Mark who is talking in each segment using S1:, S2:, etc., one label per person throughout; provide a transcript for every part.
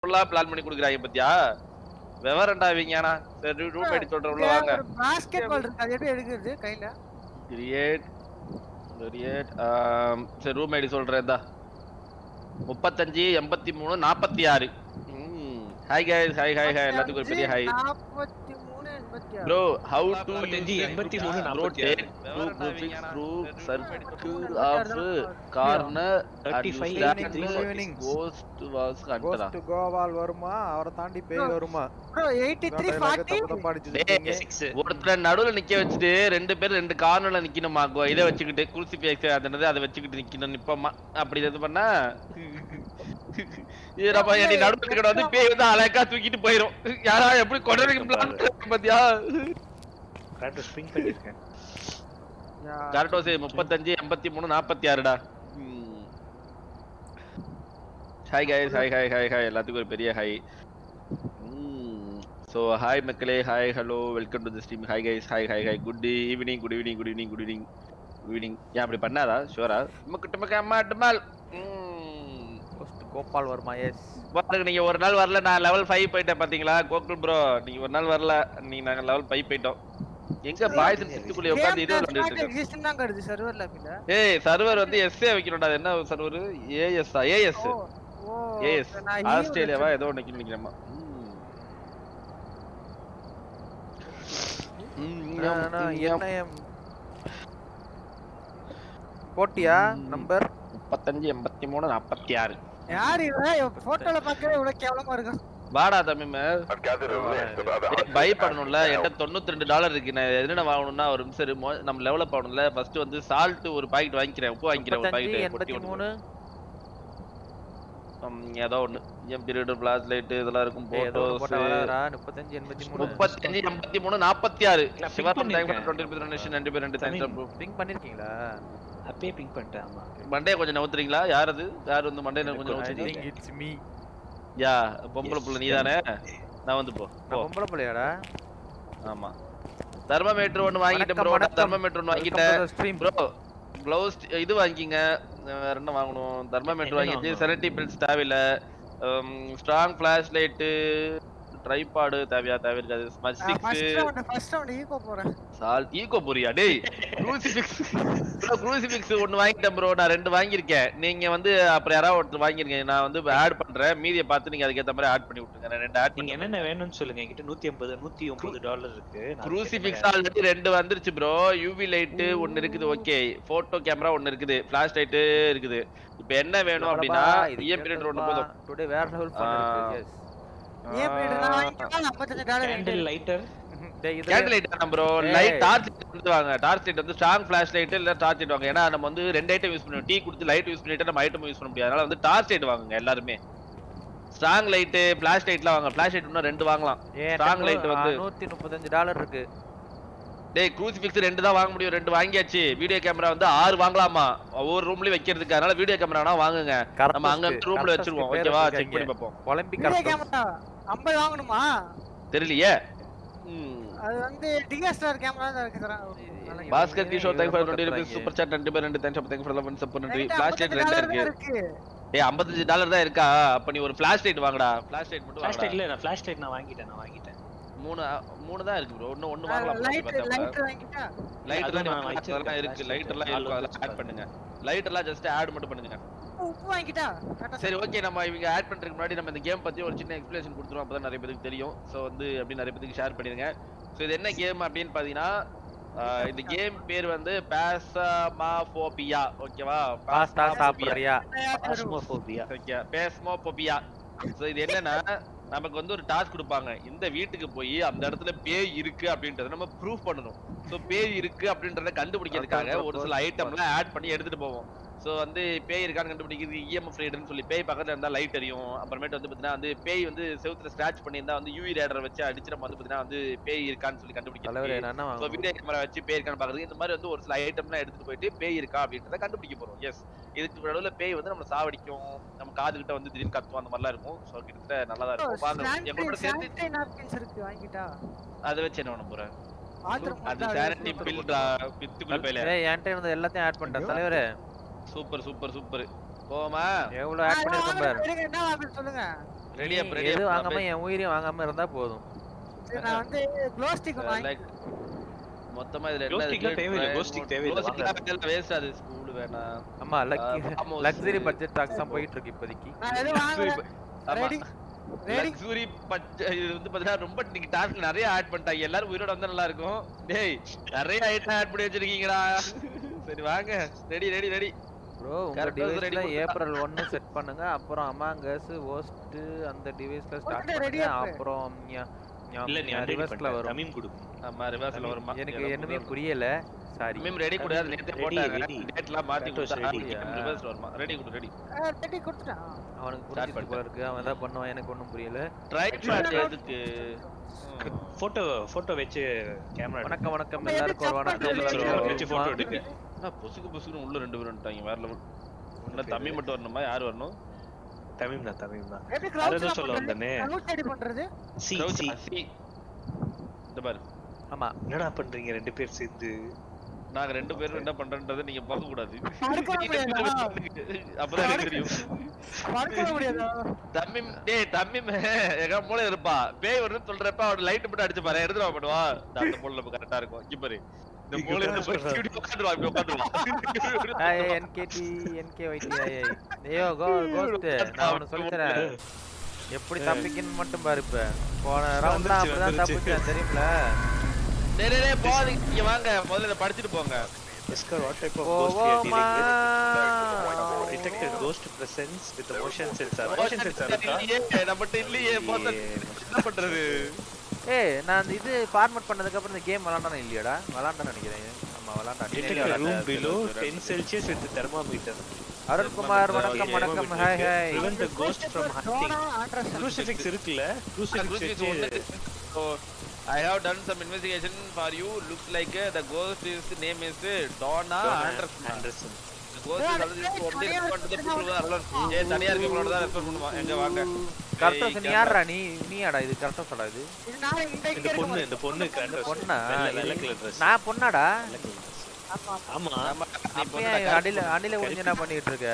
S1: ஃபுல்லா பிளான் பண்ணி கொடுக்குறாங்க பத்தியா விவரண்டா இவங்கண்ணா சரி ரூம் ஐடி சொல்றேன் உள்ள வாங்க
S2: பாஸ்கெட் பால் இருக்கு அது எப்படி எடுக்கிறது கையில
S1: கிரியேட் கிரியேட் சரி ரூம் ஐடி சொல்றேன் இந்தா முப்பத்தஞ்சு எண்பத்தி மூணு நாற்பத்தி ஆறு hi guys hi hi hi எல்லாத்துக்கும் ஒரு பெரிய ஹாய்
S2: நாற்பத்தி மூணு எண்பத்தி ஆறு
S1: ப்ரோ ஹவு டு
S3: நாற்பத்தஞ்சு, எண்பத்தி மூணு,
S1: ப்ரோ
S3: நாற்பத்தி
S1: டேக்
S3: ஆறு.
S1: த்ரூ ப்ரூஃபிக்ஸ் through circle of corner
S3: 35, 83,
S4: evening.
S1: Ghost was ஹண்டரா
S4: கோஸ்ட் கோவால் வருமா அவரை தாண்டி பேய் வருமா
S2: ப்ரோ எயிட்டி த்ரீ ஃபார்ட்டி
S4: தப்பு தப்பா அடிச்சு
S1: டேய்,
S4: சொல்றீங்க.
S3: சிக்ஸ்
S1: ஒருத்தர நடுவுல நிக்க வச்சுட்டு ரெண்டு பேரும் ரெண்டு கார்னர்ல நிக்கணுமா கோ- இதை வச்சுக்கிட்டு குருசிஃபிக்ஸ் அது என்னது அதை வச்சுக்கிட்டு நிக்கணும் நிப்பமா அப்படி இது பண்ணா இது நம்ம என்னை நடுவுல இருக்கட வந்து பேய் வந்து அழகா தூக்கிட்டு போயிரும் யாரா எப்படி கொடருக்கு பிளான் பாத்தியா
S3: கரெக்ட் ஸ்ப்ரிங் பண்ணிருக்கேன்
S1: கரெக்டோஸ் முப்பத்தஞ்சு எண்பத்தி மூணு நாற்பத்தி ஆறுடா hi guys hi hi hi hi எல்லாத்துக்கும் ஒரு பெரிய ஹாய் ஸோ ஹாய் மக்களே hi hello welcome to the stream hi guys hi hi hi good evening good evening good evening good evening good evening ஏன் அப்படி பண்ணாதா ஷுவரா நமக்கு டமக்கு அம்மா டமால்
S4: கோஸ்ட் கோபால் வருமா எஸ்
S1: பாருங்க நீங்க ஒரு நாள் வரல நான் லெவல் ஃபைவ் போயிட்டேன் பாத்தீங்களா கோகுல் ப்ரோ நீங்க ஒரு நாள் வரல நீங்க நாங்க லெவல் ஃபைவ் போயிட்டோம் எங்க பாய்ஸ் சிட்டுக்குள்ளே உட்காந்து இது விளையாண்டுட்டு இருக்கோம்
S2: எக்ஸிஸ்ட் தான் கடுது சர்வர்ல பின்ன
S1: ஏய் சர்வர் வந்து எஸ்ஏ வைக்கணும்டா அது என்ன சர்வர் ஏஎஸ் ஏஎஸ்
S2: ஓ ஓ
S1: ஏஎஸ்
S2: நான் EU
S1: ஆஸ்திரேலியாவா ஏதோ ஒன்று நிக்கிறேமா
S4: என்ன எம் போட்டியா நம்பர்
S1: முப்பத்தஞ்சு எண்பத்தி மூணு நாற்பத்தி ஆறு
S2: யார் இவன் போட்டோல பார்க்கவே இவ்வளவு கேவலமா இருக்கும்
S1: வாடா தமிழ் பை பண்ணணும்ல என்கிட்ட தொண்ணூத்தி ரெண்டு டாலர் இருக்கு நான் என்னென்ன வாங்கணும்னா ஒரு நிமிஷம் இரு. மொ- நம்ம லெவலப் ஆகணும்ல ஃபர்ஸ்ட் வந்து சால்ட் ஒரு பாக்கெட் வாங்கிக்கிறேன் உப்பு வாங்கிக்கிறேன் ஒரு
S4: முப்பத்தஞ்சு
S1: பாக்கெட்
S4: எண்பத்தி மூணு
S1: ஏதோ ஒண்ணு எம் பீரியட் பிளாஸ் லைட் இதெல்லாம் இருக்கும்
S4: ஏய், ஏதோ ஒண்ணு போட்டா
S1: போட்டோஸ்
S4: வராதா முப்பத்தஞ்சு எண்பத்தி மூணு
S1: முப்பத்தஞ்சு எண்பத்தி மூணு நாற்பத்தி ஆறு
S3: நான் pick
S1: சிவா தேங்க்
S3: பண்ணிருக்கேன்.
S1: டுவெண்ட்டி ருபீஸ் டொனேஷன் ரெண்டு பேர் ரெண்டு தேங்க்ஸ் ப்ரோ
S4: பிங் பண்ணிருக்கீங்களா
S3: அப்பயே பிங்க் பண்ணிட்டேன் ஆமா
S1: மண்டே கொஞ்சம் நவுத்துறீங்களா யார் அது யார் வந்து மண்டே கொஞ்சம்
S4: I
S1: நவுத்துறீங்க
S4: think it's me
S1: யா பொம்பளை புள்ள நீதானே நான் வந்து போ
S4: நான்
S1: போ
S4: பொம்பளை பிள்ளையாடா
S1: ஆமா தெர்மோமீட்டர் ஒன்னு வாங்கிட்டேன்
S4: வணக்கம்,
S1: ப்ரோ
S4: வணக்கம்.
S1: தெர்மோமீட்டர் ஒன்னு வாங்கிட்டேன்
S4: ஸ்ட்ரீம்
S1: ப்ரோ க்ளவுஸ் இது வாங்கிங்க வேற என்ன வாங்கணும் தெர்மோமீட்டர்
S3: என்ன
S1: வாங்கிட்டு
S3: வாங்கணும்?
S1: செனட்டி பில்ஸ் தேவையில்ல ஸ்ட்ராங் ஃபிளாஷ் லைட்டு ட்ரைபாடு தேவையா தேவை இருக்காது ஸ்மச்
S2: first
S1: sticks
S2: round first round ஈகோ போறேன்
S1: சால் ஈகோ புரியா டேய் க்ரூசிஃபிக்ஸ் ப்ரோ க்ரூசிஃபிக்ஸ் ஒன்னு வாங்கிட்டேன் ப்ரோ நான் ரெண்டு வாங்கியிருக்கேன் நீங்க வந்து அப்புறம் யாராவது ஒருத்தர் வாங்கிருக்கீங்க நான் வந்து ஆட் பண்றேன் மீதியை பார்த்து நீங்க அதுக்கேத்த மாதிரி ஆட் பண்ணி விட்டுருங்க நான் ரெண்டு ஆட்
S3: நீங்க
S1: பண்ணி
S3: என்னென்ன வேணும்னு சொல்லுங்க என்கிட்ட நூத்தி ஐம்பது நூத்தி ஒன்பது டாலர் இருக்கு நான்
S1: க்ரூசிஃபிக்ஸ் ஆல்ரெடி ரெண்டு வந்துருச்சு ப்ரோ யூவி லைட் ஒன்னு இருக்குது ஓகே போட்டோ கேமரா ஒன்னு இருக்குது ஃபிளாஷ் லைட் இருக்குது இப்போ என்ன வேணும் அப்படின்னா இஎம் பீரியட் ஒன்னு போதும்
S4: டுடே வேற லெவல் ஃபன் இருக்கு எஸ்
S2: ஏன் பீரியட் நான் வாங்கிட்டேன் 55 டாலர்
S3: கேண்டில் லைட்டர்
S4: டேய் இது
S1: கேண்டில் லைட் தான் ப்ரோ
S4: ஏய்.
S1: லைட் டார்ச் லைட் வந்து வாங்க டார்ச் லைட் வந்து ஸ்ட்ராங் ஃபிளாஷ் லைட் இல்ல டார்ச் லைட் வாங்க ஏன்னா நம்ம வந்து ரெண்டு ஐட்டம் யூஸ் பண்ணுவோம் டீ கொடுத்து லைட் யூஸ் பண்ணிட்டு நம்ம ஐட்டம் யூஸ் பண்ண முடியாது அதனால வந்து டார்ச் லைட் வாங்குங்க எல்லாருமே ஸ்ட்ராங் லைட் ஃபிளாஷ் லைட்லாம் வாங்க ஃபிளாஷ் லைட் இன்னும் ரெண்டு வாங்கலாம்
S4: ஏன்
S1: strong light வந்து
S4: நூத்தி முப்பத்தஞ்சு டாலர் இருக்கு
S1: டேய் க்ரூசிஃபிக்ஸ் ரெண்டு தான் வாங்க முடியும் ரெண்டு வாங்கியாச்சு வீடியோ கேமரா வந்து ஆறு வாங்கலாமா ஒவ்வொரு ரூம்லயும் வைக்கிறதுக்கு அதனால வீடியோ கேமரானா வாங்குங்க நம்ம அங்க ரூம்ல வச்சிருவோம் ஓகேவா செக் பண்ணி பார்ப்போம்
S4: ஒலிம்பிக்
S2: வீடியோ
S4: கரெக்ட்
S2: கேமரா 50 வாங்கணுமா
S1: தெரியலையே ம்.
S2: அது வந்து டிஎஸ்எல்ஆர் கேமரா தான் இருக்கு தரேன்
S1: Bhaskar Kishore thank for 20 rupees super chat ரெண்டு பேர் ரெண்டு தேங்க்ஸ் அப்ப தேங்க் ஃபார் லவ் சப்போர்ட் நன்றி ஃபிளாஷ் லைட் ரெண்டு இருக்கு
S2: இருக்கு
S1: ஏய் 55 டாலர் தான் இருக்கா அப்ப நீ ஒரு ஃபிளாஷ் லைட் வாங்கடா ஃபிளாஷ் லைட் மட்டும்
S3: ஃபிளாஷ்
S1: வாங்கடா
S3: லைட் இல்ல நான் ஃபிளாஷ் லைட் நான் வாங்கிட்டேன் நான் வாங்கிட்டேன்
S1: மூணு மூணு தான் இருக்கு ப்ரோ இன்னும் ஒண்ணு வாங்கலாம்
S2: லைட் லைட் வாங்கிட்டா
S1: லைட்
S3: அதுதான்
S1: எல்லாம்
S3: நான்
S1: நான்
S3: வச்சிருக்கேன்,
S1: இருக்கு
S3: flashlight.
S1: லைட் எல்லாம்
S3: ஆள்
S1: இருக்கு
S3: வந்து
S1: அதெல்லாம் ஆட் பண்ணுங்க லைட் எல்லாம் ஜஸ்ட் ஆட் மட்டும் பண்ணுங்க
S2: உப்பு வாங்கிட்டா கரெக்டா
S1: சரி ஓகே நம்ம இவங்க ஆட் பண்றதுக்கு முன்னாடி நம்ம இந்த கேம் பத்தி ஒரு சின்ன எக்ஸ்பிளேஷன் கொடுத்துருவோம் அப்பதான் நிறைய பேருக்கு தெரியும் சோ வந்து அப்படி நிறைய பேருக்கு ஷேர் பண்ணிருங்க சோ இது என்ன கேம் அப்படின்னு பாத்தீங்கன்னா ஆஹ் இந்த கேம் பேர் வந்து பேசமாஃபோபியா ஓகேவா
S4: பாஸ்தா சாப்பிடுறியா
S3: பாஸ்மோபோபியா
S1: ஓகே பேஸ்மோபோபியா சோ இது என்னன்னா நமக்கு வந்து ஒரு டாஸ்க் கொடுப்பாங்க இந்த வீட்டுக்கு போய் அந்த இடத்துல பேய் இருக்கு அப்படின்றத நம்ம ப்ரூஃப் பண்ணணும் சோ பேய் இருக்கு அப்படின்றத கண்டுபிடிக்கிறதுக்காக ஒரு சில ஐட்டம்லாம் ஆட் பண்ணி எடுத்துட்டு போவோம் சோ வந்து பேய் இருக்கான்னு கண்டுபிடிக்கிறது இஎம்எஃப் ரேடர்னு சொல்லி பேய் பக்கத்துல இருந்தா லைட் எரியும் அப்புறமேட்டு வந்து பாத்தீங்கன்னா வந்து பேய் வந்து செவுத்துல ஸ்கிராச் பண்ணியிருந்தா வந்து யூவி ரேடர் வச்சு அடிச்சு நம்ம வந்து பாத்தீங்கன்னா வந்து பேய் இருக்கான்னு சொல்லி
S4: தலைவரே
S1: கண்டுபிடிக்கிறது
S4: நான் என்ன
S1: ஸோ
S4: வாங்கணும்
S1: வீடியோ கேமரா வச்சு பேய் இருக்கான்னு பாக்குறது இந்த மாதிரி வந்து ஒரு சில ஐட்டம்லாம் எடுத்துட்டு போயிட்டு பேய் இருக்கா அப்படின்றத கண்டுபிடிக்க போறோம் எஸ் இதுக்கு நடுவுல பேய் வந்து நம்ம சாவடிக்கும் நம்ம காது கிட்ட வந்து திடீர்னு கத்துவோம் அந்த மாதிரிலாம் இருக்கும் ஸோ கிட்டத்தட்ட நல்லா தான் இருக்கும் வாங்க எங்களோட சேர்த்து
S2: சானிட்டரி நாப்கின்ஸ் இருக்கு வாங்கிட்டா
S1: அதை வச்சு என்ன பண்ண போறேன்
S2: பாத்ரூம்
S1: அது சானிட்டி பில்டா பித்துக்குள்ள பையில
S4: ஏய் என்கிட்ட வந்து எல்லாத்தையும் ஆட் பண்ணிட்டேன் தலைவரே
S1: சூப்பர் சூப்பர் சூப்பர் போமா
S4: எவ்வளவு ஆட் பண்ணிருக்கேன் பாரு
S2: என்ன வாங்க சொல்லுங்க
S1: ரெடி அப்
S4: நீ
S1: ரெடி
S4: எது வாங்காம என் உயிரையும் வாங்காம இருந்தா போதும்
S2: சரி, நான் வந்து க்ளோ ஸ்டிக் வாங்கி
S1: லைக் மொத்தமா இதுல
S3: Glow
S1: என்ன
S3: stick லாம் தேவையில்ல, glow stick தேவையில்ல,
S1: தேவையில்லை வேஸ்ட் அது ஸ்கூல் வேணாம்
S4: ஆமா
S1: ஆ, almost.
S4: லக்ஸரி பட்ஜெட் டாக்ஸ் தான் போயிட்டு இருக்கு இப்போதைக்கு
S2: நான் எதுவும் வாங்கல
S1: ஆமா
S2: ரெடி ரெடி
S1: லக்ஸுரி பட்ஜெட் இது வந்து பாத்தீங்கன்னா ரொம்ப நீங்க டாஸ்க் நிறைய ஆட் பண்ணிட்டாங்க எல்லாரும் உயிரோட வந்தா நல்லா இருக்கும் டேய் நிறைய ஐட்டம் ஆட் பண்ணி வச்சிருக்கீங்கடா சரி வாங்க ரெடி ரெடி ரெடி
S4: ப்ரோ உங்க
S1: Correct ஆ ready
S4: டிவைஸ்ல
S1: பண்ணிட்டா.
S4: ஏப்ரல் ஒன்னு செட் பண்ணுங்க அப்புறம் அமாங்கஸ் ஓஸ்ட் அந்த டிவைஸ்ல ஸ்டார்ட்
S2: Okay, ready
S4: பண்ணுங்க
S2: ஆ இருக்கு.
S4: அப்புறம் ஞா- ஞா-
S3: இல்ல நீ
S4: ரிவர்ஸ்ல
S3: ரிவர்ஸ்ல
S4: வரும்
S3: தமிம் கொடுக்கும்
S1: ஆமா ரிவர்ஸ்ல வருமா
S4: எனக்கு என்னமே புரியல சாரி
S1: மேம் ரெடி கூட அது நேத்தே
S3: Ready,
S1: போட்டாங்க
S3: ready.
S1: டேட்லாம் மாத்தி
S3: Kratos
S1: கொடுத்தா
S3: ready.
S1: ரிவர்ஸ் வருமா ரெடி கொடு ரெடி
S2: ரெடி கொடுத்துட்டான்
S4: அவனுக்கு
S1: Start
S4: புரிஞ்சிட்டு போல இருக்கு அவன் ஏதாவது பண்ணுவான் எனக்கு ஒண்ணும் புரியல
S1: ட்ரை பண்ணி எதுக்கு
S3: போட்டோ போட்டோ வச்சு கேமரா
S4: வணக்கம் வணக்கம்
S2: நம்ம
S4: எல்லாருக்கும் ஒரு
S2: எதுக்கு
S4: வணக்கம்
S2: jump
S3: வச்சு
S2: பண்றோம்?
S3: வச்சு போட்டோ எடுக்க
S1: என்ன பொசுக்கு பொசுக்குன்னு உள்ள ரெண்டு பேரும் வந்துட்டாங்க வேற லெவல் இன்னும் தம்பி மட்டும் வரணுமா யார் வரணும்
S3: தமிம் தான் தமிம் தான்
S2: எப்படி
S3: வேற
S2: க்ளவுட்
S3: ஏதோ சொல்ல வந்தனே
S2: க்ளவுட் ரெடி பண்றது
S3: சி
S1: Crouch
S3: சி
S1: ஆ, see. இந்த பாரு
S4: ஆமா
S3: என்னடா பண்றீங்க ரெண்டு பேர் சேர்ந்து
S1: நாங்க ரெண்டு பேரும் என்ன பண்றோன்றதை நீங்க பார்க்க கூடாது
S2: பார்க்க முடியாதா?
S1: அப்பதான் எனக்கு தெரியும்
S2: பார்க்க முடியாதா
S1: தம்பி டேய் தம்பி எங்க மூளை இருப்பா பேய் வருதுன்னு சொல்றப்ப அவன் லைட் மட்டும் அடிச்சு பாரு எடுத்துட்டு வா பண்ணுவா அந்த மூளை நம்ம கரெக்டா இருக்கும் இங்க பாரு இந்த
S3: இங்க
S1: மூளை
S3: உட்கார்ந்து
S1: போய் இப்படி உட்காந்துருவா இப்படி உட்காந்துருவா
S4: ஏய் என்கேடி என்கே வைட்டி ஏய் ஐயோ கோ கோஸ்ட் நான் உனக்கு சொல்லி தரேன் எப்படி தப்பிக்கன்னு மட்டும் பாரு இப்ப போன ரவுண்ட் தான்
S3: வந்துருச்சு,
S4: அப்படிதான்
S3: வந்துருச்சு.
S4: தப்பிச்சேன் தெரியுமில
S1: டேய் டேய், டேய் போகாதீங்க நீங்க வாங்க முதல்ல இதை படிச்சுட்டு போங்க
S3: Oscar, what type of ghost we are
S4: போவோமா
S3: dealing with? Detected ghost presence with the motion sensor. Motion sensor இருக்கா?
S1: இல்லையே நம்மகிட்ட இல்லையே போத்த என்ன பண்றது
S4: ஏய் நான் அந்த இது ஃபார்மட் பண்ணதுக்கு அப்புறம் இந்த கேம் விளாண்டானே இல்லையாடா விளாண்டான்னு நினைக்கிறேன் ஆமா விளாண்டா
S3: Detect a room below 10 Celsius with the thermometer.
S4: Arunkumar வணக்கம் வணக்கம் hi hi
S3: Prevent the ghost from hunting.
S2: Donna Andrews
S3: Crucifix இருக்குல்ல? Crucifix வச்சு
S1: So, I have done some investigation for you. Looks like uh, the ghost is name is uh, Donna Anderson.
S3: Anderson.
S1: The ghost is already only respond to the people who are alone. ஏ தனியா இருக்கவங்களோட தான் respond பண்ணுவான் எங்க வாங்க
S4: கரெக்டா நீ யாரா நீ நீயாடா இது கரெக்டா சொல்றா இது
S2: இது நான் இந்த
S3: இந்த
S2: இங்க
S3: பொண்ணு
S2: இருக்க
S3: இந்த பொண்ணு Kratos.
S4: பொண்ணா
S3: வெள்ளை- வெள்ளை கலர் dress.
S4: நான் பொண்ணாடா
S3: வெள்ளை colour dress.
S2: ஆமா
S3: ஆமா
S1: ஆமா, நீ
S4: அப்ப
S1: பொண்ணுடா,
S4: ஏன்
S1: கருப்பு
S4: அடியில அடியில ஒளிஞ்சு என்ன பண்ணிட்டு இருக்க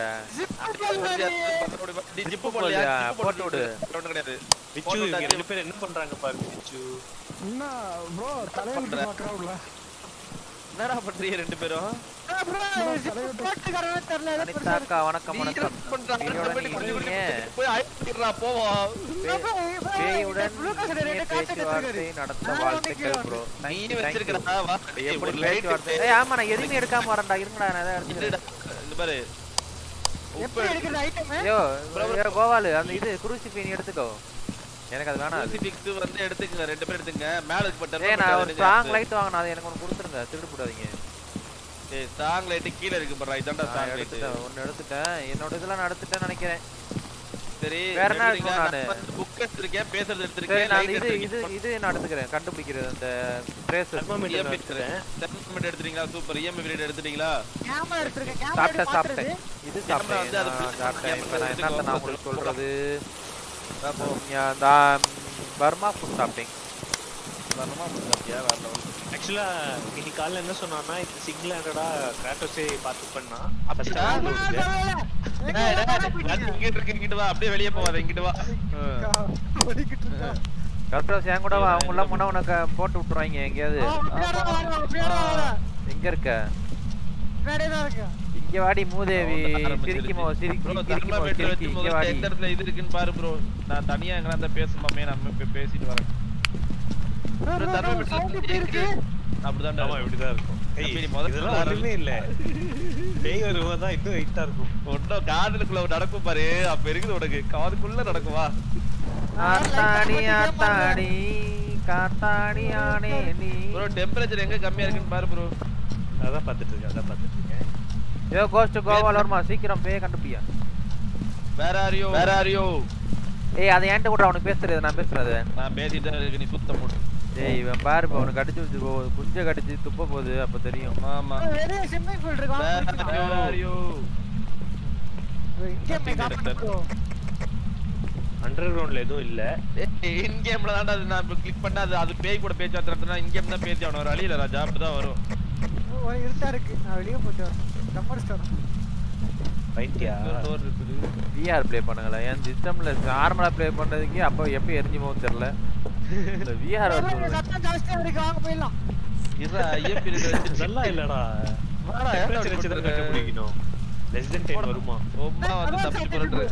S1: பொண்ணு. நீ ஜிப்பு போடலையா?
S4: போடலையா?
S1: ஜிப்பு
S4: போட்டு விடு.
S1: ஒண்ணும் கிடையாது.
S3: விச்சு
S1: பொண்ணு
S3: இவங்க
S1: touch
S3: ரெண்டு பேரும் என்ன பண்றாங்க பாருங்க விச்சு
S5: என்ன ப்ரோ தலைவலிக்கு
S1: பண்ற?
S5: பார்க்கறாவுல
S1: என்னடா பண்றீங்க ரெண்டு பேரும்
S2: போட்டுக்காரனே தெரியல எதை
S4: அனிதா அக்கா வணக்கம்
S1: நீ
S4: வணக்கம்
S1: என்ன பண்ற?
S4: பேயோட
S1: ரெண்டு
S4: நீ
S1: பேரும் குடிச்சு
S4: இருந்தீங்க
S1: குடிச்சு போய் அழைச்சிடுறா, போவோம்.
S4: பேயுடன் இனிய பேச்சுவார்த்தை நடத்த வாழ்த்துக்கள் ப்ரோ
S1: நீ வச்சிருக்கிறா, வா.
S4: எப்படி
S1: ஒரு light
S4: பேச்சுவார்த்தை ஏய் ஆமா நான் எதுவுமே எடுக்காம வரேன்டா இருங்கடா நான் எதாவது எடுத்துக்கிறேன்
S1: இல்லடா, இந்த பாரு உப்பு
S2: எப்படி எடுக்கிறது ஐட்டம்
S4: ஐயோ ஐயோ, கோபாலு அந்த இது குருசிஃபி நீ எடுத்துக்கோ எனக்கு அது வேணாம் அது.
S1: crucifix வந்து எடுத்துக்கங்க ரெண்டு பேரும் எடுத்துங்க மேல இருக்கு பட்
S4: ஏய் நான் ஒரு ஸ்ட்ராங் லைட் வாங்கினா அது எனக்கு ஒன்று கொடுத்துருங்க திருடு போடாதீங்க
S1: ஏய் ஸ்ட்ராங் லைட் கீழ இருக்கு பாரு இதான்டா
S4: நான்
S1: ஸ்ட்ராங் லைட்
S4: எடுத்துட்டேன் ஒன்று எடுத்துட்டேன் என்னோட இதெல்லாம் நான் எடுத்துட்டேன்னு நினைக்கிறேன்
S1: சரி
S4: வேற என்ன
S1: எடுத்துங்க.
S4: எடுக்கணும் நானு?
S1: நான் வந்து புக் எடுத்திருக்கேன் பேசுறது
S4: சரி
S1: எடுத்திருக்கேன்
S4: நான்
S1: light
S4: இது இது
S1: எடுத்திருக்கேன்.
S4: இது நான் எடுத்துக்கிறேன் கண்டுபிடிக்கிறது அந்த ட்ரேஸ்
S3: thermometer
S1: EMF
S3: நான் எடுத்துறேன்
S1: thermometer எடுத்துட்டீங்களா சூப்பர் இஎம்ஐ வீடியோ எடுத்துட்டீங்களா
S2: கேமரா எடுத்துருக்கேன் கேமரா
S4: சாப்பிட்டேன்
S2: பாத்துறது
S4: சாப்பிட்டேன் இது
S1: Camera
S4: சாப்பிட்டேன்
S1: வந்து அது
S4: நான் சாப்பிட்டேன் இப்போ நான்
S1: எடுத்துக்கோ.
S4: என்னத்த நான் உங்களுக்கு சொல்றது
S1: அப்போ
S4: நான் பர்மா ஃபுட் சாப்பிட்டேன்
S1: வரணுமா அப்படியா வேற level.
S3: ஆக்சுவலா இன்னைக்கு காலைல என்ன சொன்னான்னா இந்த சிங்கிள் ஹேண்டடா கிராட்டோஸே பார்த்து பண்ணா
S1: அப்படியா? டேய், டேய், நான் இங்கிட்டு இருக்கு, இங்கிட்டு வா அப்படியே வெளியே போவாத இங்கிட்டு வா ஆ.
S4: கரெக்டாக என் கூட வா அவங்க எல்லாம் முன்ன உனக்கு போட்டு விட்டுருவாங்க எங்கேயாவது எங்க இருக்க இங்க வாடி மூதேவி சிரிக்குமோ சிரிக்கி
S1: Bro,
S4: சிரிக்குமோ
S1: thermometer
S4: சிரிக்கி
S1: வச்சு
S4: இங்க
S1: முதல்ல
S4: வாடி
S1: எந்த இடத்துல இது இருக்குன்னு பாரு ப்ரோ நான் தனியா எங்க இருந்தா பேசுமாமே நம்ம இப்ப பேசிட்டு வரேன் Bro, thermometer இருக்கு அப்படிதான்
S3: ஆமா இப்படிதான் இருக்கும் ஏய்,
S1: அப்ப நீ முதல்ல
S3: இதெல்லாம்
S1: ஆரம்பி.
S3: ஒண்ணுமே இல்ல பேய் வரும்போது தான் இன்னும் வெயிட்டா இருக்கும்
S1: ஒன்னும் காதுலுக்குள்ள நடக்கும் பாரு அப்ப இருக்குது உனக்கு காதுக்குள்ள நடக்குவா
S4: ஆத்தாடி ஆத்தாடி காத்தாடி ஆனே நீ
S1: ப்ரோ டெம்பரேச்சர் எங்க கம்மியா இருக்குன்னு பாரு ப்ரோ
S3: அதான் பார்த்துட்டு இருக்கேன் அதான் பார்த்துட்டு இருக்கேன்
S4: யோ கோஸ்ட் கோவால வருமா சீக்கிரம் பேய கண்டுபிடியா
S1: வேற ஆரியோ வேற ஆரியோ
S4: ஏய் அதை என்கிட்ட கூட அவனுக்கு பேசுறது நான் பேசுறது
S1: நான் பேசிட்டு தான் இருக்கு நீ சுத்தம் போட்டு
S4: ஏய் இவன் பாரு இப்ப அவனுக்கு கடிச்சு வச்சு போ குஞ்ச கடிச்சு துப்ப போகுது அப்ப தெரியும்
S1: ஆமா
S2: வெளியே ஸ்விம்மிங் பூல் இருக்கு
S1: வேற
S2: வாங்க குளிக்கலாம்.
S1: ஆரியோ ஆரியோ
S2: இங்கே போய் காப்பாத்து bro.
S3: அண்டர் கிரவுண்ட்ல எதுவும் இல்ல
S1: இன் கேம்ல தான்டா அது நான் கிளிக் பண்ணா அது அது பேய் கூட பேச்சு வார்த்தை இன் கேம் தான் பேசி அவன ஒரு வழியில ராஜா அப்படிதான் வரும்
S2: ஓ, இருட்டா இருக்கு நான் வெளியே போயிட்டு வரேன் கம்படிச்சிட்டு வரேன்
S3: பைத்தியா
S1: டோர் இருக்குது
S4: விஆர் ப்ளே பண்ணுங்களேன் என் சிஸ்டம்ல நார்மலா ப்ளே பண்றதுக்கு அப்போ எப்போ எரிஞ்சு போகும் தெரியல இந்த விஆர்
S2: சத்தம் ஜாஸ்தியா இருக்கு வாங்க போயிடலாம்
S1: இருடா ஐஎம்பி இருக்கு
S3: நல்லா இல்லடா
S1: வாடா, ஏன்டா
S3: Temperature
S1: அப்படி
S3: வச்சு தான்
S1: பண்ற?
S3: கண்டுபிடிக்கணும் லெஸ் தென் டென் வருமா
S1: உம்மா வந்து தப்பிச்சு புரண்டு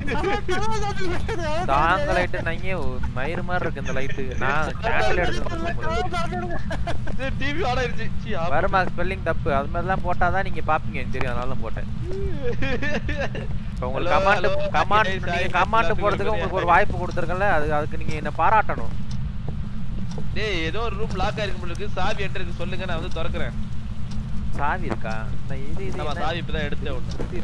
S4: தாங்க லைட்டு நையே மயிறு மாதிரி இருக்கு இந்த லைட்டு நான் கேண்டில் எடுத்து
S1: டிவி ஆன் ஆயிருச்சு சீ, ஆஃப்
S4: வருமா ஸ்பெல்லிங் தப்பு அது மாதிரிலாம் போட்டாதான் நீங்க பாப்பீங்க எனக்கு தெரியும் அதனால தான் போட்டேன் இப்போ உங்களுக்கு
S1: Hello,
S4: command
S1: hello,
S4: command
S1: happy days,
S4: நீங்க
S1: hi,
S4: கமாண்ட்
S1: happy
S4: போடுறதுக்கு
S1: birthday.
S4: உங்களுக்கு ஒரு வாய்ப்பு கொடுத்துருக்கல அது அதுக்கு நீங்க என்ன பாராட்டணும்
S1: டேய் ஏதோ ஒரு ரூம் லாக் ஆயிருக்கு போல இருக்கு சாவி என்கிட்ட இருக்கு சொல்லுங்க நான் வந்து திறக்கிறேன்
S4: சாவி இருக்கா நான் இது இது
S1: ஆமா
S4: என்ன?
S1: சாவி இப்பதான் எடுத்தேன் ஒண்ணு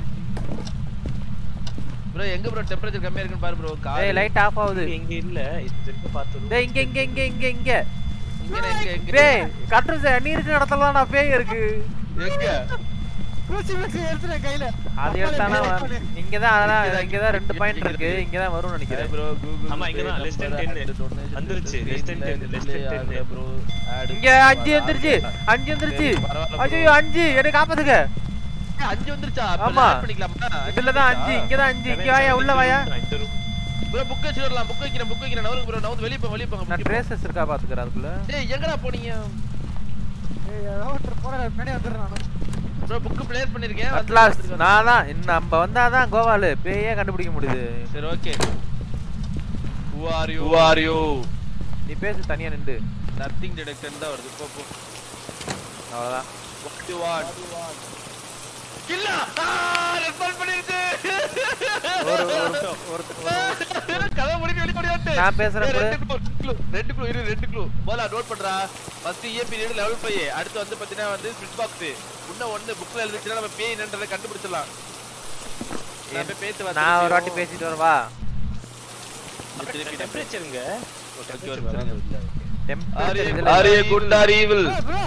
S1: ப்ரோ எங்க ப்ரோ டெம்பரேச்சர் கம்மியா இருக்குன்னு பாரு ப்ரோ
S4: ஏய் லைட் ஆஃப் ஆகுது
S3: இங்க இல்ல இது திரும்ப பார்த்து
S4: டேய் இங்க இங்க இங்க இங்க இங்க
S1: இங்க எங்க எங்க
S4: டேய் கட்டு சார் நீ இருக்கிற இடத்துல நான் பேய் இருக்கு
S1: எங்க
S2: crucifix எடுத்துட்டேன் கையில
S4: அது எடுத்தானா இங்க தான் அதெல்லாம் இங்க தான் ரெண்டு பாயிண்ட் இருக்கு இங்க தான் வரும்னு நினைக்கிறேன்
S1: ப்ரோ கூகுள்
S3: ஆமா, இங்கதான் less than 10 வந்துருச்சு, less than 10, less than 10.
S1: Bro
S4: இங்க அஞ்சு வந்துருச்சு அஞ்சு வந்துருச்சு ஐயோ அஞ்சு என்னை காப்பாத்துக்க
S1: அஞ்சு வந்துருச்சா
S4: ஆமா.
S1: ஆமா பண்ணிக்கலாமா
S4: இதுல தான் அஞ்சு இங்க தான் அஞ்சு இங்க வாயா உள்ள வாயா
S3: இந்த ரூம்
S1: ப்ரோ புக் வச்சு வரலாம் புக் வைக்கிறேன் புக் வைக்கிறேன் நவரு ப்ரோ நவுந்து வெளிய போ வெளிய போங்க
S4: நான் ட்ரேசஸ் இருக்கா பாத்துக்கிறேன் அதுக்குள்ள
S1: டேய் எங்கடா போனீங்க
S2: ஏய் ஏதோ ஒருத்தர் போற பின்னாடி வந்துடுறேன் நானு
S1: ப்ரோ புக் பிளேஸ் பண்ணிருக்கேன் வந்து
S4: அட்லாஸ்
S1: எடுத்துட்டு
S4: நான் தான் இன்னும் நம்ம வந்தாதான் கோவாலு பேயே கண்டுபிடிக்க முடியுது
S1: சரி okay who are you who are you
S4: நீ பேசு தனியா நின்று
S1: நத்திங் டிடெக்ஷன் தான் வருது போ போ
S4: அவ்வளவுதான்
S1: what do you want இல்ல ரெஸ்பான்ஸ் பண்ணிருச்சு
S4: ஒரு ஒரு ஒரு ஒரு-
S1: கதை முடிஞ்சு வெளிய ஓடியாட்டு
S4: நான் பேசுறேன்
S1: ஏய்,
S4: கூட.
S1: ரெண்டு க்ளூ ரெண்டு க்ளூ இரு ரெண்டு க்ளூ முதல்ல நோட் பண்றா ஃபர்ஸ்ட் ஏ பீரியட் லெவல் 5 அடுத்து வந்து பாத்தீங்கன்னா வந்து ஸ்பிட் பாக்ஸ் இன்னும் ஒண்ணு புக்ல எழுதிச்சுனா நம்ம பேய் என்னன்றதை கண்டுபிடிச்சிடலாம் நான் போய் பேத்து வா
S4: நான் ஒரு வாட்டி பேசிட்டு வரவா
S1: திருப்பி
S3: டெம்பரேச்சருங்க
S1: ஓகே ஒரு நிமிஷம்
S4: டெம்பரேச்சர்
S1: Are
S4: இதுல
S1: are you good or evil?
S2: Bro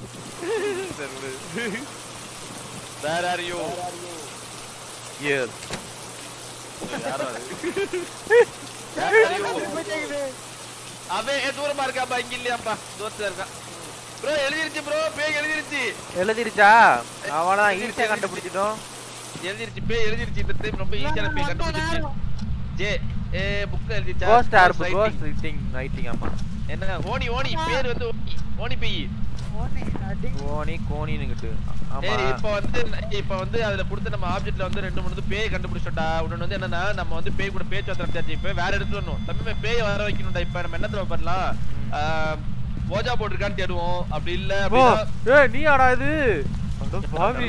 S1: Where are you?
S4: Yes.
S1: யாரோ அது? Where are you? அவன் ஏ தூரமா இருக்காப்பா இங்க இல்லையாப்பா தூரத்துல இருக்கான் ப்ரோ எழுதிருச்சு ப்ரோ பேய் எழுதிருச்சு
S4: எழுதிருச்சா அவனா ஈஸியா கண்டுபிடிச்சிட்டோம்
S1: எழுதிருச்சு பேய் எழுதிருச்சு இந்த டைம் ரொம்ப ஈஸியான பேய் கண்டுபிடிச்சிருச்சு ஜே ஏ புக் எழுதிச்சா
S4: ghost orb
S1: Ghost
S4: ghost
S1: writing.
S4: Writing writing ஆமா
S1: என்ன ஓனி ஓனி பேர் வந்து ஓனி ஓனி பேய்
S2: ஓனே அடிங்
S4: கோணி கோணின்னுகிட்டு ஆமா
S1: ஏய் இப்போ வந்து இப்போ வந்து அதுல கொடுத்த நம்ம ஆப்ஜெக்ட்ல வந்து ரெண்டு மூணு வந்து பேய் கண்டுபிடிச்சோம்டா இன்னொன்னு வந்து என்னன்னா நம்ம வந்து பேய் கூட பேச்சு வந்தாச்சு இப்போ வேற எடுத்து வரணும் தம்பி பேய் வர வைக்கணும்டா இப்போ நம்ம என்ன தெரியுமா பண்ணலாம் ஆஹ், ஓஜா போர்டு இருக்கான்னு தேடுவோம் அப்படி இல்ல
S4: ஓ
S1: அப்படின்னா
S4: ஏய் நீ ஆடா இது அட பாவி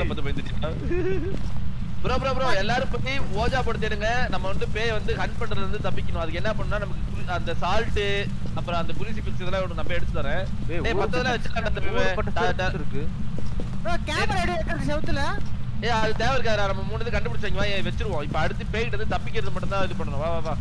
S1: ப்ரோ ப்ரோ ப்ரோ எல்லாரும் போய் ஓஜா போட்டு தேடுங்க நம்ம வந்து பேய் வந்து ஹண்ட் பண்றது வந்து தப்பிக்கணும் அதுக்கு என்ன பண்ணா நமக்கு குரு- அந்த சால்ட் அப்புறம் அந்த குருசி பிக்ஸ் இதெல்லாம் ஒண்ணு நம்ம எடுத்து தரேன்
S4: ஏய்,
S1: டேய்
S4: ஊரு
S1: மத்ததெல்லாம் வச்சுக்கலாம் அந்த
S4: ஊருப்பட்ட
S1: பேய். டா- டா-
S4: செருப்பு இருக்கு
S2: ப்ரோ கேமரா எடு வைக்கிறது செவுத்துல
S1: ஏய் அது தேவை இருக்காதுடா நம்ம மூணு இது கண்டுபிடிச்சாங்க வா ஏன் வச்சிருவோம் இப்போ அடுத்து பேய்கிட்ட இருந்து தப்பிக்கிறது மட்டும் தான் இது பண்ணணும் வா வா வா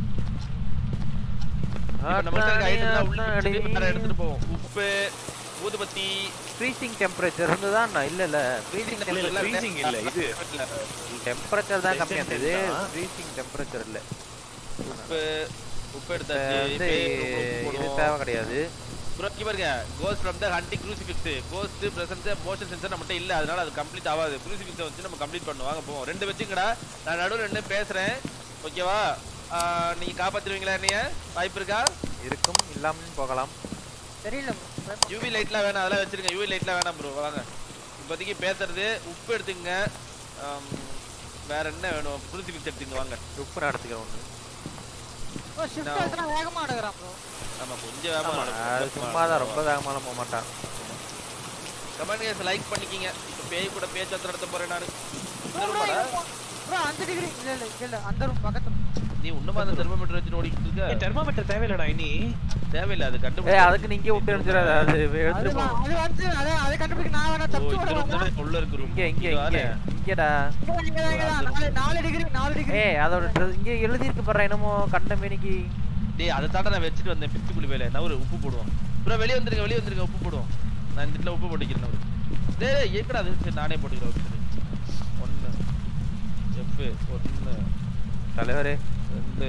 S1: இப்போ நம்ம இருக்க ஐட்டம் உள்ள வச்சுட்டு வேற எடுத்துட்டு போவோம் உப்பு ஊதுபத்தி
S4: ஃப்ரீசிங் டெம்பரேச்சர் இருந்ததா நான் இல்ல இல்ல
S1: freezing
S3: இல்ல, இல்ல,
S1: temperature
S3: freezing இல்ல, இது.
S1: இல்ல.
S4: டெம்பரேச்சர் தான்
S3: Less than
S4: கம்மியா இருந்தது
S3: 10 தான்.
S4: ஃப்ரீசிங் டெம்பரேச்சர் இல்ல
S1: உப்பு உப்பு
S4: இப்ப
S1: எடுத்தாச்சு
S4: வந்து
S1: பேய் உப்பு
S4: இது
S1: போடுவோம்.
S4: தேவை கிடையாது
S1: ப்ரோ இங்க பாருங்க ghost from the hunting crucifix ghost presence motion sensor நம்மகிட்ட இல்ல அதனால அது கம்ப்ளீட் ஆகாது க்ரூசிஃபிக்ஸை வச்சு நம்ம கம்ப்ளீட் பண்ணுவோம் வாங்க போவோம் ரெண்டு வச்சுங்கடா நான் நடுவுல ரெண்டு பேசுறேன் ஓகேவா ஆஹ், நீங்க காப்பாத்துருவீங்களா என்னைய வாய்ப்பு இருக்கா
S4: இருக்கும் இல்லாமலும் போகலாம்
S2: தெரியல bro.
S1: யூவி லைட்லாம் வேணாம் அதெல்லாம் வச்சிருங்க யூவி லைட்லாம் வேணாம் ப்ரோ வாங்க இப்போதைக்கு பேசுறது உப்பு எடுத்துங்க ஆம், வேற என்ன வேணும் க்ரூசிஃபிக்ஸ் எடுத்துங்க வாங்க
S4: உப்பு நான் எடுத்துக்கிறேன் ஒண்ணு
S2: ப்ரோ ஷிஃப்ட் எடுத்தா வேகமா எடுக்கறான் ப்ரோ
S1: ஆமா கொஞ்சம் வேகமா
S4: அது சும்மா தான் ரொம்ப வேகமாலாம் போக மாட்டான்
S1: கமெண்ட் கேஸ் லைக் பண்ணிக்கிங்க இப்போ பேய் கூட பேச்சுவார்த்தை நடத்த போறேன் நானு
S2: ப்ரோ ப்ரோ ப்ரோ அந்த டிகிரி இல்ல இல்ல இல்ல அந்த ரூம் பக்கத்துல
S1: நீ இன்னுமா அந்த தெர்மோமீட்டர் வச்சு ஓடிக்கிட்டு இருக்க
S3: தெர்மாமீட்டர் தேவையில்லடா இனி
S1: தேவையில்லை அது
S4: ஏய்
S1: கண்டுபிடி
S4: அதுக்கு நீங்க விட்டு அனுப்பிச்சிடாத அது
S2: அது
S4: எடுத்துட்டு
S2: வா-
S4: போகும்
S2: அது வந்து அத அத கண்டுபிடிக்க நான் வேணா தப்பிச்சு
S1: இந்த room
S2: ஓடுவாங்க
S1: தானே உள்ள இருக்கு room.
S4: இங்க இங்க
S1: இங்க
S4: இங்க
S1: வாரு.
S4: இங்கடா
S2: இங்க இங்க இங்க நாலு நாலு டிகிரி நாலு டிகிரி
S4: ஏய் அதோட dress- இங்க எழுதி இருக்கு பாரு என்னமோ கண்ட மேனிக்கு
S1: டேய் அதை தாண்டா நான் வச்சுட்டு வந்தேன் பிச்சு குழி வேலை நான் ஒரு உப்பு போடுவோம் ப்ரோ வெளிய வந்துருங்க வெளிய வந்துருங்க உப்பு போடுவோம் நான் இந்த இடத்துல உப்பு போட்டுக்கிறேன் ஒரு டேய் டேய் ஏக்கடா அது சரி நானே போட்டுக்கிறேன் ஒரு சரி ஒன்று எஃப் ஒன்று
S4: தலைவரே
S1: ரெண்டு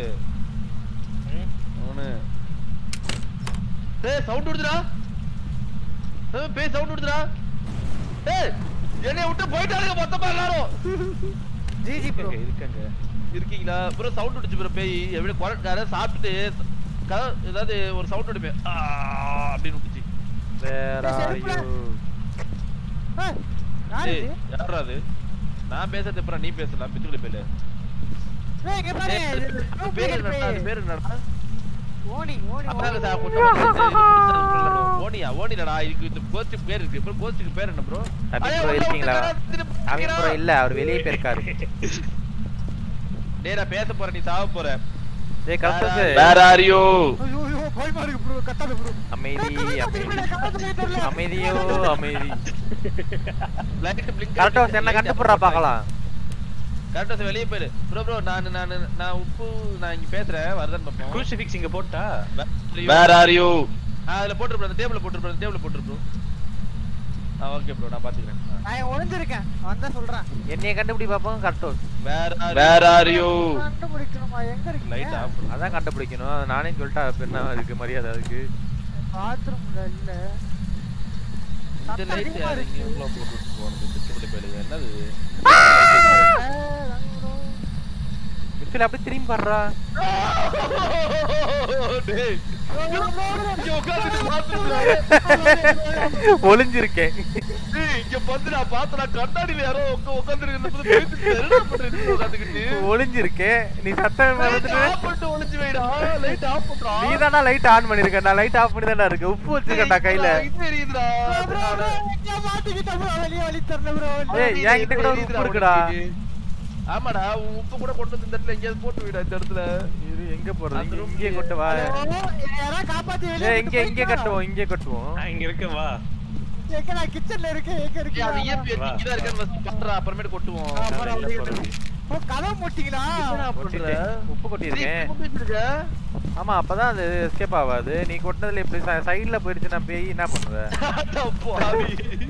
S1: மூணு டேய் சவுண்ட் விடுதுடா ஏய், பேய் சவுண்ட் விடுதுடா டேய் என்னைய விட்டு போயிட்டாருங்க மொத்தமா எல்லாரும்
S2: ஜிஜி ப்ரோ
S4: இருக்கங்க இருக்கங்க
S1: இருக்கீங்களா ப்ரோ சவுண்ட் விட்டுச்சு ப்ரோ பேய் எப்படி குரல் சாப்பிட்டுட்டு க- ஏதாவது ஒரு சவுண்ட் விடுமே ஆ, அப்படின்னு விட்டுச்சு
S4: வேற
S2: செருப்புல.
S4: ஐயோ
S2: ஏய், யாரு
S1: ஏய்,
S2: இது?
S1: யார்ரா அது நான் பேசுறது அப்புறம் நீ பேசலாம் பித்துக்குளி பேரு
S2: ஏய், இங்க பாரு, இது blue
S1: பேர்
S2: player
S1: என்னடா அது
S2: பேய்.
S1: பேர் என்னடா
S2: ஓனி ஓனி
S1: அப்புறம்
S2: ஓனி.
S1: சார் கொஞ்சம் ஓனியா ஓனிலடா இதுக்கு இந்த கோஸ்ட் பேர் இருக்கு ப்ரோ கோஸ்டுக்கு பேர் என்ன ப்ரோ
S4: அபின் ப்ரோ இருக்கீங்களா அபின் ப்ரோ இல்ல அவர் வெளியே போயிருக்காரு
S1: டேய் நான் பேச போறேன் நீ சாவ போற
S4: டேய் கஸ்டஸ்
S1: வேற ஆர் யூ
S2: ஐயோ ஐயோ பயமா இருக்கு ப்ரோ கத்தாத ப்ரோ
S4: அமைதி அமைதி
S2: அமைதி
S4: அமைதியோ அமைதி
S1: லைட் பிளிங்க்
S4: கரெக்டா என்ன கண்டுபிடுறா பார்க்கலாம்
S1: கரெக்டா வெளிய போயிடு ப்ரோ ப்ரோ நான் நான் நான் உப்பு நான் இங்க பேசுறேன் வரதன் பாப்போம்
S3: crucifix இங்க போட்டா
S1: வேற ஆர் யூ அதுல போட்டு ப்ரோ அந்த டேபிள்ல போட்டு ப்ரோ டேபிள்ல போட்டு ப்ரோ ஆ ஓகே ப்ரோ நான் பாத்துக்கிறேன் ஆ.
S2: நான் ஒளிஞ்சிருக்கேன் வந்தா சொல்றேன்
S4: என்னைய கண்டுபிடி பாப்போம் கரெக்டோஸ்
S1: வேற வேற ஆர் யூ
S2: கண்டுபிடிக்கணுமா எங்க
S1: லைட்
S2: இருக்கீங்க
S1: ஆஃப்
S4: அதான் கண்டுபிடிக்கணும் அது நானே சொல்லிட்டா அப்ப என்ன இருக்கு மரியாதை அதுக்கு
S2: பாத்ரூம்ல இல்ல
S1: இந்த
S2: சத்தம்
S1: லைட்
S2: அதிகமா
S1: யாரு
S2: இருக்கு.
S1: இங்க உள்ள போட்டு போனது பித்துக்குளி பேரு என்னது
S2: ஏய், ரங்கு.
S4: மிஸ்டர் அப்படியே திரும்பி பாடுறா
S1: டேய் இங்க உட்கார்ந்துட்டு பாத்துட்டு
S4: ஒளிஞ்சிருக்கேன்
S1: டேய் இங்க வந்து நான் பார்த்தா கண்ணாடியில யாரோ உட்கா உட்கார்ந்துருக்கிறது பேசிட்டு என்ன பண்றீங்க உட்கார்ந்துக்கிட்டு
S4: ஒளிஞ்சிருக்கேன் நீ சத்தம்
S1: லைட்
S4: மறந்துட்டு
S1: ஆஃப் பண்ணிட்டு ஒளிஞ்சு வைடா லைட் ஆஃப் பண்றா
S4: நீ தானா லைட் ஆன் பண்ணிருக்க நான் லைட் ஆஃப் பண்ணி தானே இருக்கு உப்பு வச்சிருக்கேன்டா கையில
S1: இது எரியுதுடா
S2: bro, bro, இங்க மாட்டிக்கிட்ட bro, வெளிய வழி தரல bro.
S4: ஏய், என்கிட்ட கூட ஒரு உப்பு இருக்குடா.
S1: ஆமாடா உன் உப்பு கூட கொண்டு வந்து இந்த இடத்துல எங்கேயாவது போட்டு விடா இந்த இடத்துல
S4: இரு எங்க போறது
S1: அந்த
S4: இங்க-
S1: room
S4: இங்கே
S1: க்கு-
S4: கொண்டு வா
S2: Hello, யாராவது காப்பாத்தி வெளிய
S4: ஏய்
S2: கூட்டு
S4: இங்க இங்க
S2: போயிட்டா?
S4: கட்டுவோம் இங்க கட்டுவோம்
S3: நான் இங்க இருக்கேன் வா
S2: எங்க நான் kitchenல இருக்கேன், எங்க
S1: ஏய், அது
S2: இருக்கீங்க?
S1: EMP வச்சு இங்கதான் இருக்கான்னு first பண்றா அப்புறமேட்டு கொட்டுவோம்
S2: அப்புறம்
S4: வெளில
S2: வெளிய
S4: போறது.
S2: ஓ, கதவு மூட்டிங்களா?
S1: என்னடா பண்ற?
S4: கொட்டிட்டேன். உப்பு கொட்டியிருக்கேன்
S1: சீக்கிரம் கொண்டு வச்சிருக்க.
S4: ஆமா அப்பதான் அது எஸ்கேப் ஆகாது நீ கொட்டினதுல இப்படி சைடுல போயிடுச்சு நான் பேய் என்ன பண்ணுவ
S1: அட பாவி.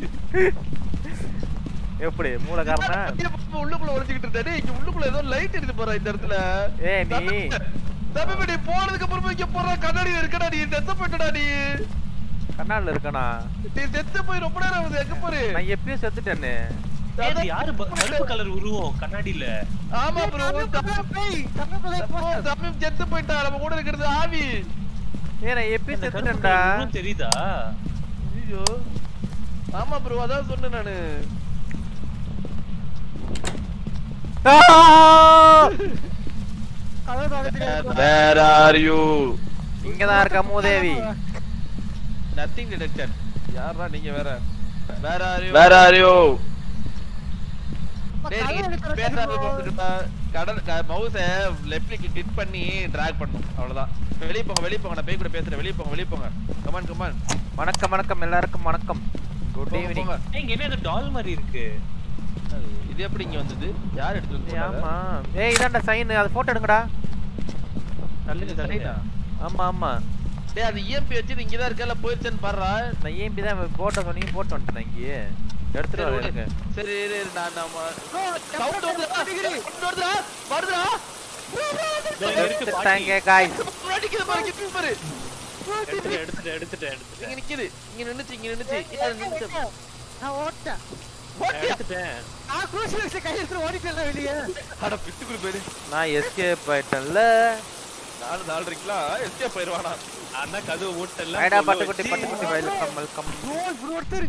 S4: எப்படி மூல காரணம்
S1: இங்க பாப்பா, உள்ளுக்குள்ள ஒளிஞ்சுக்கிட்டு இருந்தா, டேய், இங்க உள்ளுக்குள்ள ஏதோ light எரியுது பாரு இந்த இடத்துல.
S4: ஏய் நீ
S1: தம்பி, நீ போனதுக்கு அப்புறமா இங்க போடுற கண்ணாடி இருக்கடா நீ செத்து போயிட்டடா நீ
S4: கண்ணாடில இருக்கனா
S1: நீ செத்து போய் ரொம்ப நேரம் ஆகுது எங்க போரு
S4: நான் எப்பயும் செத்துட்டேனே
S3: ஏய், இது யாரு ப- கருப்பு கலர் உருவம் கண்ணாடியில
S1: ஆமா ப்ரோ
S2: தம்பிக்குள்ள பேய், தம்பிக்குள்ள போய்
S1: தம்பி செத்து போயிட்டா நம்ம கூட இருக்கிறது ஆவி
S4: ஏய் நான் எப்பயும்
S3: அந்த கருப்பு
S4: செத்துட்டேன்டா
S3: கலர் உருவம் தெரியுதா
S1: ஐயோ ஆமா ப்ரோ அதான் சொன்னேன் நானு
S4: ஆ!
S2: கதவு திறந்துட்டு
S1: வேர் ஆர் யூ
S4: இங்கதான் இருக்க மூதேவி
S1: நத்திங் டிடெக்ஷன் யாரா நீங்க வேற where are you where are you டேய்
S2: கதவு
S1: நீங்க
S2: எடுக்கிற
S1: பேசாத
S2: bro.
S1: போட்டுட்டா கடல் மவுஸ லெஃப்ட் கிளிக் கிளிக் பண்ணி டிராக் பண்ணும் அவ்வளவுதான் வெளிய போங்க வெளிய போங்க நான் பேய் கூட பேசுறேன் வெளிய போங்க வெளிய போங்க கமான் கமான்
S4: வணக்கம் வணக்கம் எல்லாருக்கும் வணக்கம் குட்
S1: போங்க
S4: ஈவினிங்
S1: போங்க
S3: ஏய், இங்க என்ன டால் மாதிரி இருக்கு
S1: இது எப்படி இங்க வந்தது யார் எடுத்து வந்து
S4: ஆமா ஏய் இதான்டா சைன் அது போட்டோ எடுங்கடா
S3: தள்ளுங்க தள்ளுங்க
S4: ஆமா ஆமா
S1: டேய் அது இஎம்பி வச்சு இங்க தான் இருக்கல போயிருச்சேன்னு பாருடா
S4: நான் ஏன் தான் போட்டோ சொன்னீங்க போட்டு வந்துட்டேன் இங்கே எடுத்துட்டு
S1: சரி,
S4: வரேன்
S1: விடு.
S4: எனக்கு
S1: சரி இரு இரு, நான் நம்ம
S2: Bro,
S1: சவுண்ட்
S2: temperature
S1: வருதுடா
S2: degree.
S1: சவுண்ட் வருதுடா வருதுடா
S3: இதோ இங்க இருக்கு பாட்டி.
S4: எடுத்துட்டாங்க காய்ஸ்
S1: அடிக்குது பாரு கிட்டு பாரு
S3: எடுத்துட்டேன் எடுத்துட்டேன் எடுத்துட்டேன் எடுத்துட்டேன்
S1: இங்க நிக்குது இங்க நின்னுச்சு இங்க நின்னுச்சு
S2: எங்க,
S1: ஏன்
S2: எங்க,
S1: நின்னுச்சு
S2: எங்க? நான் ஓட்டேன்
S1: ஓட்டியா?
S3: எடுத்துட்டேன்
S2: நான் crucifix கையில எடுத்துட்டு ஓடிட்டேன்ல வெளியே
S1: அட பித்துக்குடி போயிரு
S4: நான் எஸ்கேப் ஆயிட்டேன்ல
S1: நாலு நாலு இருக்கலாம் எஸ்கேப் போயிருவானா
S3: ஆனா கதவு மூட்டல
S4: ஐடா பட்டுக்குட்டி பட்டுக்குட்டி வெல்கம் வெல்கம்
S2: ப்ரோ ப்ரோ ஒருத்தர்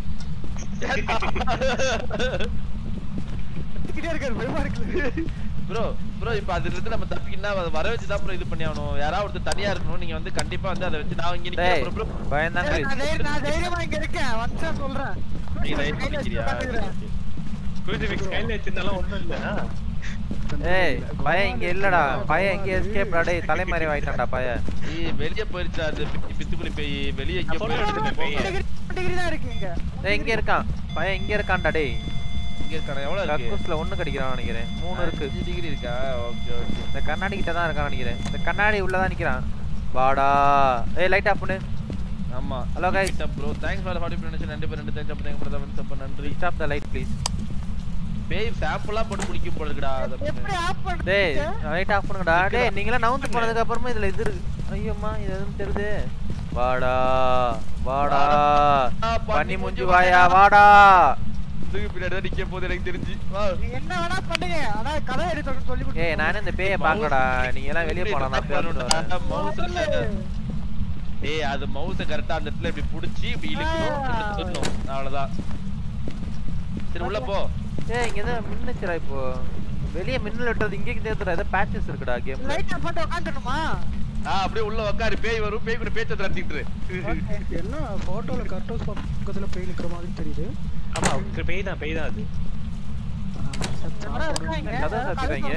S2: கத்திக்கிட்டே இருக்காரு பயமா இருக்கு
S1: ப்ரோ ப்ரோ இப்ப அதுல இருந்து நம்ம தப்பிக்கணும்னா அதை வர வச்சு தான் ப்ரோ இது பண்ணி ஆகணும் யாராவது ஒருத்தர் தனியா இருக்கணும் நீங்க வந்து கண்டிப்பா வந்து அதை வச்சு நான் இங்க
S4: டேய்
S1: நிக்கிறேன் ப்ரோ
S4: பயந்தாங்க
S2: நான் தைரிய- நான் தைரியமா இங்க இருக்கேன் வந்து சொல்றேன்
S1: நீ
S2: crucifix
S1: ரைட்
S2: கையில
S1: பண்ணிக்கிறியா
S2: வச்சுட்டு உட்காந்துக்கிறேன்.
S3: crucifix கையில வச்சிருந்தாலும் ஒண்ணும் இல்ல
S4: ஏய் பையன் இங்க இல்லடா பையன் இங்க எஸ்கேப் டேய் தலைமறை ஆயிட்டான்டா பையன்
S1: ஏய் வெளிய போயிருச்சா அது பித்து- பித்துக்குளி பேய் வெளிய எங்க
S3: நான் சொல்றேன்
S1: போயிருக்கு
S3: பேய்.
S1: போங்க.
S2: degree- degree தான் இருக்கு இங்க
S4: டேய் இங்க இருக்கான் பையன் இங்க இருக்கான்டா டேய்
S1: இங்க இருக்கானே எவ்வளவு இருக்கு
S4: கக்கூஸ்ல ஒண்ணு கடிக்கிறான் நினைக்கிறேன் மூணு இருக்கு
S1: அஞ்சு டிகிரி இருக்கா ஓகே ஓகே
S4: இந்த கண்ணாடி கிட்ட தான் இருக்கான் நினைக்கிறேன் இந்த கண்ணாடி உள்ளதான் நிக்கிறான் வாடா ஏய் லைட் ஆஃப் பண்ணு
S1: ஆமா
S4: Hello, guys.
S1: Bro thanks for forty donation ரெண்டு பேர் ரெண்டு தேங்க்ஸ் அப்ப தேங்க் பிரதமன் சப்ப நன்றி
S4: ஸ்டாப் த லைட் ப்ளீஸ்
S1: பேய் சாம்பிளா போட்டு குடிக்கும் போல இருக்குடா அத
S2: எப்படி ஆஃப்
S4: டேய்
S2: பண்றது
S4: லைட் ஆஃப் பண்ணுங்கடா டேய் நீங்களா நவுந்து போனதுக்கு அப்புறமா இதுல இது இருக்கு ஐயோம்மா இது எதுவும் தெரியுது வாடா வாடா
S1: ஆ,
S4: பண்ணி மூஞ்சி வாயா வாடா
S1: வருஷத்துக்கு பின்னாடி தான் நிக்க போகுது எனக்கு தெரிஞ்சு வா
S2: என்ன வேணா பண்ணுங்க ஆனா கதை எடுத்து சொல்லி கொடுத்து
S4: ஏய் நானே இந்த பேயை பார்க்கடா நீங்க எல்லாம் வெளிய போனா நான் பேசிட்டு வரேன்
S1: மவுஸ்ல டேய் அது மவுஸ கரெக்டா அந்த இடத்துல இப்படி புடிச்சு இப்படி இழுக்கணும் இப்படி சொல்லணும் அவ்வளவுதான் சரி உள்ள போ
S4: ஏய் இங்க ஏதோ மின்னுச்சுடா இப்போ வெளிய மின்னல் விட்டது இங்கே தேத்துறா ஏதோ பேச்சஸ் இருக்குடா கேம்
S2: லைட் ஆஃப் பண்ணிட்டு உட்காந்துடணுமா
S1: ஆ அப்படியே உள்ள உட்காரு பேய் வரும் பேய் கூட பேச்ச நடத்திட்டு இரு.
S5: என்ன போட்டோல கர்டோஸ் பக்கத்துல போய் நிக்கிற மாதிரி தெரியுது
S3: ஆமா உங்க பேய் தான் பேய் தான் அது
S2: யாரோ இருக்காங்க
S4: கதை சாத்திட்டாங்க.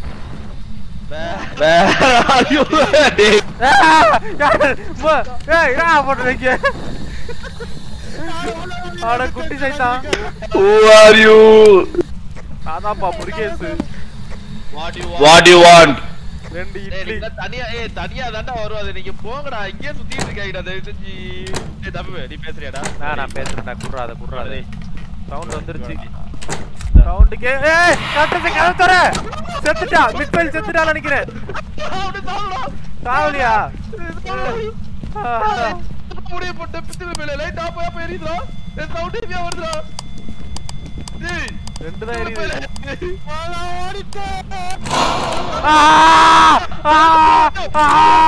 S1: வே- ஐயோ, டேய்.
S4: ஏய் என்ன பண்றீங்க ஆட குட்டி சைத்தான்
S1: Who are you?
S4: அதான்ப்பா Murugesu
S1: What do you want?
S6: What do you want?
S4: ரெண்டு
S1: ஏய்,
S4: இட்லி
S1: நீங்க தனியா ஏய் தனியா தான்டா வரும் அது நீங்க போங்கடா இங்கே சுத்திட்டு இருக்காங்கடா தயவு செஞ்சு ஏய் தம்பி நீ பேசுறியாடா
S4: நான் நான் பேசுறேன்டா குடுறாத குடுறாத சவுண்ட் வந்துருச்சு சவுண்ட் கே ஏய் கட்டது கதவு தர செத்துட்டா மிட்வெல் செத்துட்டா நினைக்கிறேன்
S1: அவனு சாவடா
S4: சாவலியா
S1: முடிய போட்ட பித்து மேல லைட் ஆஃப் ஆஃப் எரியுதுடா ஏய் சவுண்ட் ஹெவியா வருதுடா டேய்
S4: ரெண்டு தான் எரியுது
S2: ஓடிட்டேன்
S4: ஆ! ஆ! ஆ!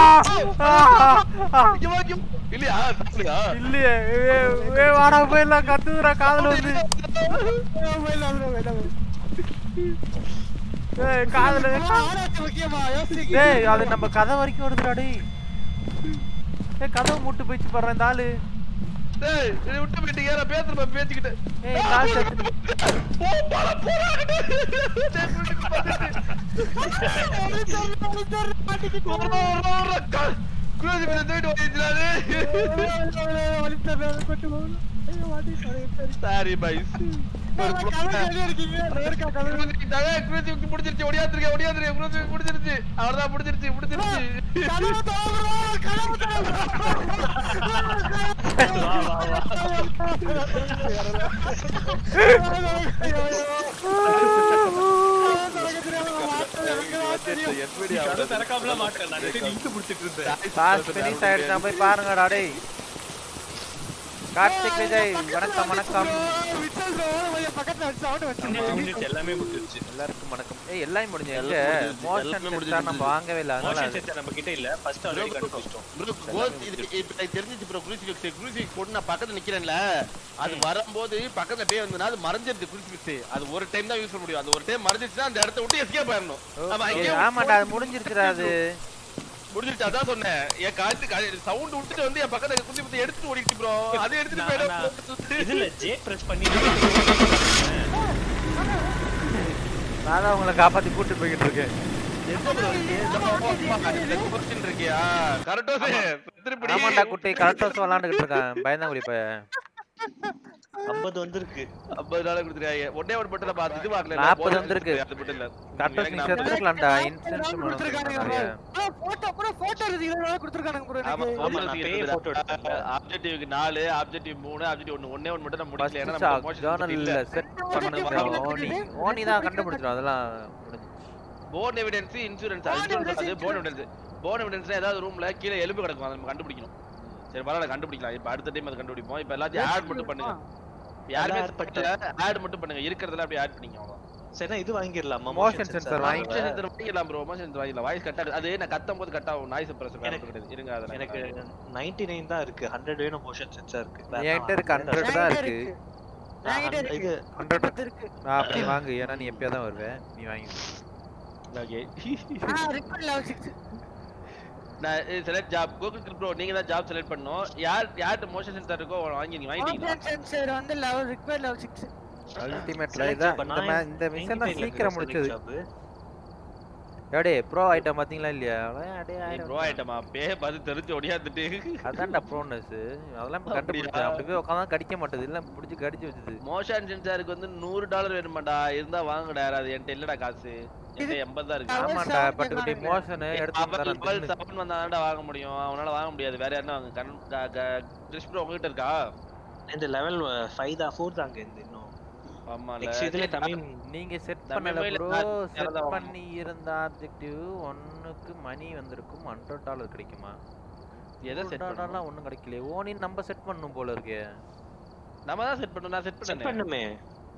S4: ஆ!
S1: இங்க வா, இங்க வா. இல்லையா சாப்பிடுயா
S4: இல்லையே ஏய், ஏய் வாடா போயிடலாம் கத்துதுடா காதுல வந்து ஏய் காதுல
S2: ஆராய்ச்சி முக்கியமா யோசிக்க
S4: டேய் அது நம்ம கதை வரைக்கும் வருதுடா டேய் ஏய் கதவு மூட்டு போயிச்சு பாரு இந்த ஆளு
S1: டேய் இதை விட்டு போயிட்டு ஏற பேசுறப்ப பேசிக்கிட்டு
S4: ஏய் கால் செத்து
S1: போ போடா போடா டேய் வீட்டுக்கு வந்துட்டு போடா போடா கால் குரோதி மேல தேடி வந்துட்டாரு சாரி பைஸ் முடிஞ்சிருச்சு ஒடியாந்துருக்க ஒடியாந்துருக்க குரோதி முடிஞ்சிருச்சு அவ்வளவுதான் முடிஞ்சிருச்சு முடிஞ்சிருச்சு
S3: திறக்காமல மாட்டேன் நான் இழுத்து பிடிச்சிட்டு இருந்தேன்
S4: பாஸ் ஃபினிஷ் ஆயிடுச்சா போய் பாருங்கடா டேய் கார்த்திக் விஜய் வணக்கம் வணக்கம்
S3: முடிஞ்சிருச்சு எல்லாமே முடிஞ்சிருச்சு
S4: எல்லாருக்கும் வணக்கம் ஏய் எல்லாம் முடிஞ்சு எங்க
S1: எல்லாம் முடிஞ்சிருச்சு,
S4: மோஷன்
S1: எல்லாமே
S4: சென்சார்
S1: முடிஞ்சிருச்சு.
S4: நம்ம வாங்கவே இல்ல அதனால
S3: மோஷன் சென்சார் நம்ம கிட்ட இல்ல ஃபர்ஸ்ட் ஆல்ரெடி கண்டுபிடிச்சிட்டோம்
S1: Bro, ghost இது இப்ப எனக்கு தெரிஞ்சிச்சு bro, crucifix. Crucifix போட்டு நான் பக்கத்துல நிக்கிறேன்ல, அது வரும்போது பக்கத்துல பேய் வந்ததுன்னா அது மறைஞ்சிருது crucifix. அது ஒரு time தான் use பண்ண முடியும். அது ஒரு time மறைஞ்சிருச்சுன்னா அந்த இடத்தை விட்டு escape ஆயிரணும். ஆமா,
S4: ஏய்,
S1: இங்கே
S4: ஆமாடா அது முடிஞ்சிருச்சுடா அது
S1: முடிஞ்சிருச்சு, அதான் சொன்னேன். என் காத்து கா- sound விட்டுட்டு வந்து என் பக்கத்துல crucifix எடுத்துட்டு ஓடிடுச்சு bro. அது எடுத்துட்டு
S3: நான்-
S1: போயிடும்.
S3: நான் இதுல ஜே பிரஸ் பண்ணி
S4: நான் தான் உங்களை காப்பாத்தி கூட்டு போய்கிட்டு இருக்கேன்
S1: எங்க bro இருக்கு? இந்த இந்த question இருக்கியா? correct ஆ சொல்லு. திருப்படி.
S4: ஆமாண்டா குட்டி கரெக்டா விளாண்டுகிட்டு இருக்கான் பயந்தாங்குடி பையன்
S3: 50 வந்திருக்கு
S1: 50 dollar கொடுத்துருக்காங்க. ஒண்ணே ஒண்ணு மட்டும் தான் பார்த்து இது பார்க்கல.
S4: 40
S1: bonus
S4: வந்திருக்கு.
S1: அது மட்டும் இல்ல.
S4: கரெக்டா
S1: எனக்கு
S4: நீ
S1: 40
S4: செத்துருக்கலாம்டா இன்சென்ஸ்
S1: ஆமா,
S3: ஆமா,
S1: ஆமா,
S3: நான்
S1: நான்
S3: பேய் photo எடுத்தேன்.
S1: ஆப்ஜெக்டிவ்க்கு நாலு ஆப்ஜெக்டிவ் மூணு ஆப்ஜெக்டிவ் ஒண்ணு ஒண்ணே ஒண்ணு மட்டும் நான் முடிக்கல ஏன்னா
S4: ஃபர்ஸ்ட்
S1: நம்ம motion
S4: ஜர்னல்ல
S1: இல்ல
S4: செட் பண்ணது ஓனி ஓனி தான் கண்டுபிடிச்சிரும் அதெல்லாம் முடிஞ்சு
S1: போன் எவிடன்ஸ் இன்சூரன்ஸ் இன்சூரன்ஸ் அது போன் எவிடன்ஸ் போன் எவிடன்ஸ் ஏதாவது ரூம்ல கீழ எலும்பு கிடக்கும் அதை நம்ம கண்டுபிடிக்கணும் சரி பரவாயில்ல கண்டுபிடிக்கலாம் இப்ப அடுத்த டைம் அதை கண்டுபிடிப்போம் இப்ப எல்லாத்தையும் ஆட் மட்டும் பண்ணுங்க யாருமே
S3: எல்லாம் add பண்ணிட்டு.
S1: ஆட் மட்டும் பண்ணுங்க இருக்கிறதுல அப்படியே ஆட் பண்ணிங்க அவ்வளவுதான்
S3: சரினா இது வாங்கிரலாமா
S4: Motion sensor வாங்கி-
S1: மோஷன் சென்சர் வாங்கிடலாம் ப்ரோ மோஷன் சென்சர் வாங்கிடலாம் வாய்ஸ் கட் ஆகுது அது நான் கத்தும் போது கட் ஆகும் நாய்ஸ் சப்ரஸர்
S3: எனக்கு-
S1: கிடையாது இருங்க அதை
S3: எனக்கு
S1: எனக்கு
S3: 99 தான் இருக்கு 100 வேணும் மோஷன் சென்சார் இருக்கு வேற
S4: என்கிட்ட இருக்கு
S3: நான்
S4: 100 தான் இருக்கு
S3: நான் இது
S4: 100 நான் அப்படி வாங்கு ஏன்னா நீ எப்பயா தான் வருவே நீ வாங்கி
S1: ஓகே நான் செலக்ட் ஜாப் கூகுள் ப்ரோ நீங்க தான் ஜாப் செலக்ட் பண்ணனும் யார் யார்ட்ட மோஷன் சென்சார் இருக்கோ அவன் வாங்கி நீங்க வாங்கிட்டீங்களா
S2: வந்து லெவல் ரிக்வயர் லெவல் சிக்ஸ்
S4: அல்டிமேட்ல
S3: select
S4: இதான்
S3: job.
S4: இந்த
S3: நான்
S4: ma- இந்த மிஷன் தான்
S3: 99 ல
S4: சீக்கிரம்
S3: select
S4: முடிச்சது
S3: job.
S4: எடே ப்ரோ ஐட்டம் பாத்தீங்களா இல்லையா அதான் அடே
S1: நீ
S4: ஆயிரம்
S1: ப்ரோ ஐட்டமா பே பார்த்து தெரிஞ்சு ஒடியாந்துட்டு
S4: அதான்டா ப்ரோனஸ் அதெல்லாம் இப்ப கண்டுபிடிச்சேன் அப்படி போய் உட்காந்து கடிக்க மாட்டேது இல்ல பிடிச்சி கடிச்சு வச்சது
S1: மோஷன் சென்சாருக்கு வந்து நூறு டாலர் வேணுமாடா இருந்தா வாங்குடா அது என்கிட்ட இல்லடா காசு என்கிட்ட எண்பது தான் இருக்கு
S2: அவன்
S4: ஆமாண்டா
S2: sound
S4: பட் குட்டி
S2: கேக்குறானுங்க.
S4: மோஷன் எடுத்து
S1: அவன்
S4: தரேன்
S1: level
S4: தின்னு.
S1: seven வந்தாதான்டா வாங்க முடியும் அவனால வாங்க முடியாது வேற யாருன்னா வாங்க கண் கிறிஸ் ப்ரோ உங்ககிட்ட இருக்கா
S3: இந்த லெவல் 5 தான் 4 தாங்க இந்த இன்னும்
S1: ஆமா
S3: நெக்ஸ்ட் இதுல தமிழ்
S4: நீங்க செட்
S1: நம்ம
S4: பண்ணல
S1: mobile
S4: ப்ரோ
S1: ல
S4: செட்
S1: யாரதான் வாங்கணும்.
S4: பண்ணி இருந்த ஆப்ஜெக்டிவ் ஒன்னுக்கு மணி வந்திருக்கும் 100 டாலர் கிடைக்குமா
S1: எதை செட் பண்ணலாம்
S4: டாலர்லாம் ஒண்ணும் கிடைக்கல ஓனி நம்ம செட் பண்ணணும் போல இருக்கே
S1: நம்ம தான் செட் பண்ணோம் நான் செட்
S3: செட்
S1: பண்ணேன்
S3: பண்ணுமே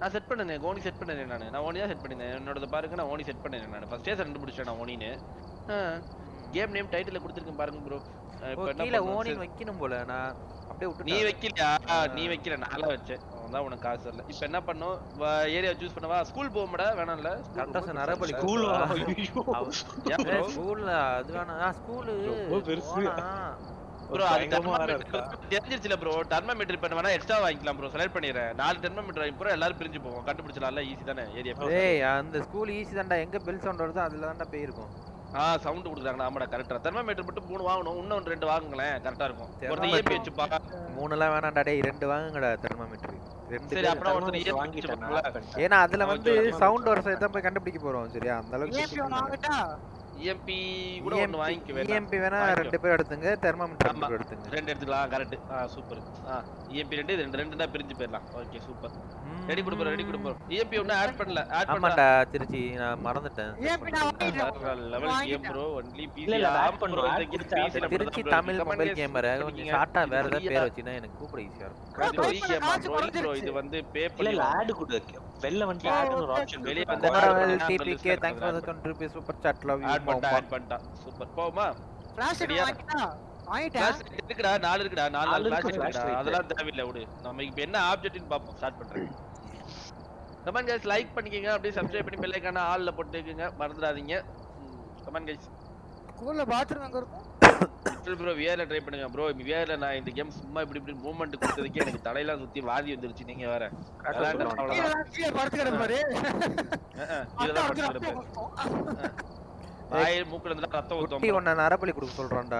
S1: நான் செட் பண்ணேன் ஓனி செட் பண்ணேன் நான் நான் ஓனி தான் செட் பண்ணிருந்தேன் என்னோட பாருங்க நான் ஓனி செட் பண்ணேன் நான் ஃபர்ஸ்டே ரெண்டு முடிச்சேன் நான் ஓனின்னு கேம் நேம் டைட்டில் கொடுத்துருக்கேன் பாருங்க ப்ரோ
S4: ஓ
S1: இப்போ என்ன
S4: கீழே
S1: பண்ணணும்?
S4: ஓனின் வைக்கணும் போல நான் அப்படியே
S1: நீ
S4: விட்டு
S1: வைக்கலையா நீ வைக்கல நான்லாம் வச்சேன் அதான் உனக்கு காசு இல்ல இப்போ என்ன பண்ணும் ஏரியா சூஸ் பண்ணவா ஸ்கூல் போகமாடா வேணாம்ல
S4: கரெக்டா நரபலி
S3: School வா?
S1: ஏன் bro?
S4: ஸ்கூல்ல அது வேணா ஸ்கூலு
S3: ரொம்ப பெருசு.
S1: ப்ரோ அது
S3: பயங்கரமா வேற
S1: thermometer தெரிஞ்சிருச்சுல ப்ரோ டெர்மோமீட்டர் இப்ப வேணா எக்ஸ்ட்ரா வாங்கிக்கலாம் ப்ரோ செலக்ட் பண்ணிடுறேன் நாலு டெர்மோமீட்டர் இப்போ எல்லாரும் பிரிஞ்சு போவோம் கண்டுபிடிச்சலாம்ல ஈஸி தானே ஏரியா
S4: டேய் அந்த ஸ்கூல் ஈஸி தான்டா எங்க பெல் சவுண்ட் வருதோ அதுல தான்டா போய் இருக்கும்
S1: ஆ சவுண்ட் கொடுக்குறாங்க ஆமாடா கரெக்டா தெர்மோமீட்டர் மட்டும் மூணு வாங்கணும் இன்னும் ரெண்டு வாங்குங்களேன் கரெக்டா இருக்கும் ஒருத்தர்
S4: Thermometer.
S1: இஎம்பி வச்சுப்பா
S4: மூணுலாம் வேணாம்டா டேய் ரெண்டு வாங்குங்கடா தெர்மோமீட்டர் ரெண்டு
S1: சரி
S4: பேரு.
S1: அப்புறம் ஒருத்தர்
S3: Thermometer
S1: இஎம்பி
S3: வாங்கிட்டேன் நான்
S1: வச்சுப்பாங்களா
S3: add பண்ணிட்டேன்.
S4: ஏன்னா அதுல
S1: Okay,
S4: வந்து
S1: okay.
S4: சவுண்ட் வர சைடு தான் போய் கண்டுபிடிக்க போறோம் சரியா அந்த அளவுக்கு
S2: ஏபி ஒன்று வாங்கட்டா
S1: இஎம்பி கூட ஒன்னு வாங்கிக்க வேணாம்
S4: இஎம்பி வேணா
S1: வாங்கிக்கோ.
S4: ரெண்டு பேர் எடுத்துங்க தெர்மோமீட்டர்
S1: ஆமா.
S4: ரெண்டு பேர் எடுத்துங்க
S1: ரெண்டு எடுத்துக்கலாம் கரெக்ட் ஆ சூப்பர் ஆ இஎம்பி ரெண்டு இது ரெண்டு ரெண்டு தான் பிரிஞ்சு போயிடலாம் ஓகே சூப்பர் ரெடி கொடுப்போம் ரெடி கொடுப்போம் இஎம்பி ஒன்னும் ஆட் பண்ணல ஆட் பண்ணல
S4: ஆமாண்டா திருச்சி நான் மறந்துட்டேன்
S2: ஏபி நான் வாங்கிட்டேன்
S1: லெவல் கேம்
S2: வாங்கிட்டேன்.
S1: ப்ரோ ஒன்லி பிசி
S3: இல்ல, இல்ல, add பண்ணுவோம். add கொடுத்தா
S4: திருச்சி தமிழ் மொபைல் கேமர் கொஞ்சம் ஷார்ட்டா வேற ஏதாவது பேர் வச்சுனா எனக்கு கூப்பிட ஈஸியா இருக்கும்
S1: ப்ரோ இது வந்து பே
S3: இல்ல
S1: பண்ணி
S3: இல்ல ஆட் கொடு வெளில வந்து ஆட்னு ஒரு ஆப்ஷன்
S1: வெளிய
S3: வெளிய
S1: வந்து
S3: வந்து
S1: add
S4: குமரவேல்
S1: பண்ணா
S4: டிபிகே
S1: add
S4: தேங்க்ஸ் ஃபார் தி
S1: பண்ணா.
S4: 20 rupees super chat love you
S1: add பண்ணிட்டா ஆட் பண்ணிட்டா சூப்பர் போமா
S2: ஃபிளாஷ்
S1: சரியா?
S2: வாங்கிட்டா வாங்கிட்டேன்
S1: கிளாஸ் இருக்குடா நாலு இருக்குடா நாலு
S3: நாலு
S1: நாலு
S3: இருக்கு,
S1: கிளாஸ்
S3: flash
S1: இருக்குடா
S3: light.
S1: அதெல்லாம் தேவையில்லை விடு நம்ம இப்ப என்ன ஆப்ஜெக்ட்னு பாப்போம் ஸ்டார்ட் பண்றேன் கமெண்ட் கைஸ் லைக் பண்ணிக்கங்க அப்படியே சப்ஸ்கிரைப் பண்ணி பெல் ஐகான ஆல்ல போட்டுக்கங்க மறந்துடாதீங்க கமெண்ட் கைஸ்
S2: ஸ்கூல்ல பாத்ரூம் எங்க இருக்கும்
S1: ப்ரோ விஆர்ல ட்ரை பண்ணுங்க ப்ரோ விஆர்ல நான் இந்த கேம் சும்மா இப்படி இப்படி மூவ்மெண்ட் கொடுத்ததுக்கே எனக்கு தலையெல்லாம் சுத்தி வாதி வந்துருச்சு நீங்க வேற விளையாண்டு அவ்வளவுதான்
S2: கீழே படுத்து கிடப்பாரு
S1: அஹ், அஹ், இதுதான் படுத்து கிடப்பேன். வாய் மூக்குல இருந்து ரத்தம்
S4: குட்டி
S1: ஊத்தும்
S4: உன்னை நரபலி கொடுக்க சொல்றான்டா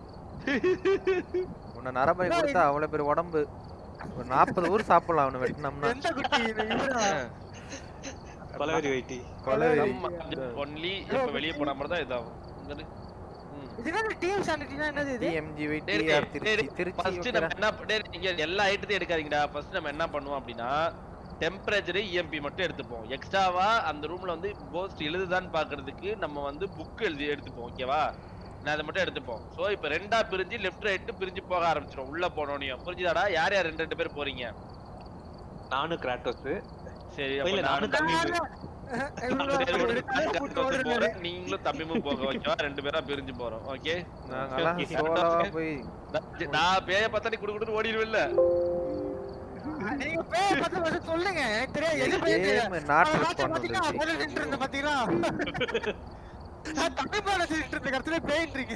S4: உன்னை நரபலி கொடுத்தா அவ்வளவு பேர் உடம்பு ஒரு நாற்பது ஊர் சாப்பிடலாம் அவனை வெட்டினோம்னா
S2: எந்த குட்டி இது இவரா?
S3: கொலவெறி வைட்டி
S4: கொலவெறி.
S1: ஒன்லி இப்ப வெளிய போன மாதிரி தான் இதாகும் இங்க இரு. ம்.
S2: இது என்ன டீம் சானிட்டினா என்னது இது
S4: டிஎம்ஜிவி
S1: டேய்,
S4: டிஆர்
S1: டேய்,
S4: திருச்சி
S1: டேய்,
S4: திருச்சி
S1: first
S4: ஓகேடா.
S1: நம்ம என்ன ப- டேய், நீங்க எல்லா ஐட்டத்தையும் எடுக்காதீங்கடா ஃபர்ஸ்ட் நம்ம என்ன பண்ணுவோம் அப்படின்னா டெம்பரேச்சர் இஎம்பி மட்டும் எடுத்துப்போம் எக்ஸ்ட்ராவா அந்த ரூம்ல வந்து போஸ்ட் எழுதுதான்னு பாக்குறதுக்கு நம்ம வந்து புக் எழுதி எடுத்துப்போம் ஓகேவா நான் அதை மட்டும் எடுத்துப்போம் சோ இப்போ ரெண்டா பிரிஞ்சு லெஃப்ட் ரைட் பிரிஞ்சு போக ஆரம்பிச்சிரும் உள்ள போனோனையும் புரிஞ்சுதாடா யார் யார் ரெண்டு ரெண்டு பேர் போறீங்க
S3: நானும் கிராட்டோஸ்
S1: சரி
S3: இல்ல,
S1: அப்ப
S3: நானும்
S1: நானும்
S3: தம்பி
S1: சரி, ஒரு நாலு கட்டத்து போறேன். நீங்களும் தம்பிமும் போக ஓகேவா ரெண்டு பேரா பிரிஞ்சு போறோம் ஓகே
S4: நாங்கெல்லாம் சோலோவா போய்
S1: நான் பேய பார்த்தா நீ குடு குடுன்னு ஓடிடுவேன்ல
S2: நீங்க பேர் பத்தி மட்டும் சொல்லுங்க எனக்கு தெரியாது எது பேர் தெரியாது
S4: கேம் நாட்
S2: அவன்
S4: ரெஸ்பாண்ட்
S2: பாத்தீங்களா,
S4: வந்துருச்சு
S2: முதல்ல நின்னுட்டு இருந்தேன் பாத்தீங்களா? நான் தமிழ் பாடம் சொல்லிட்டு இருந்த கடைசியில பேயின்றீங்க.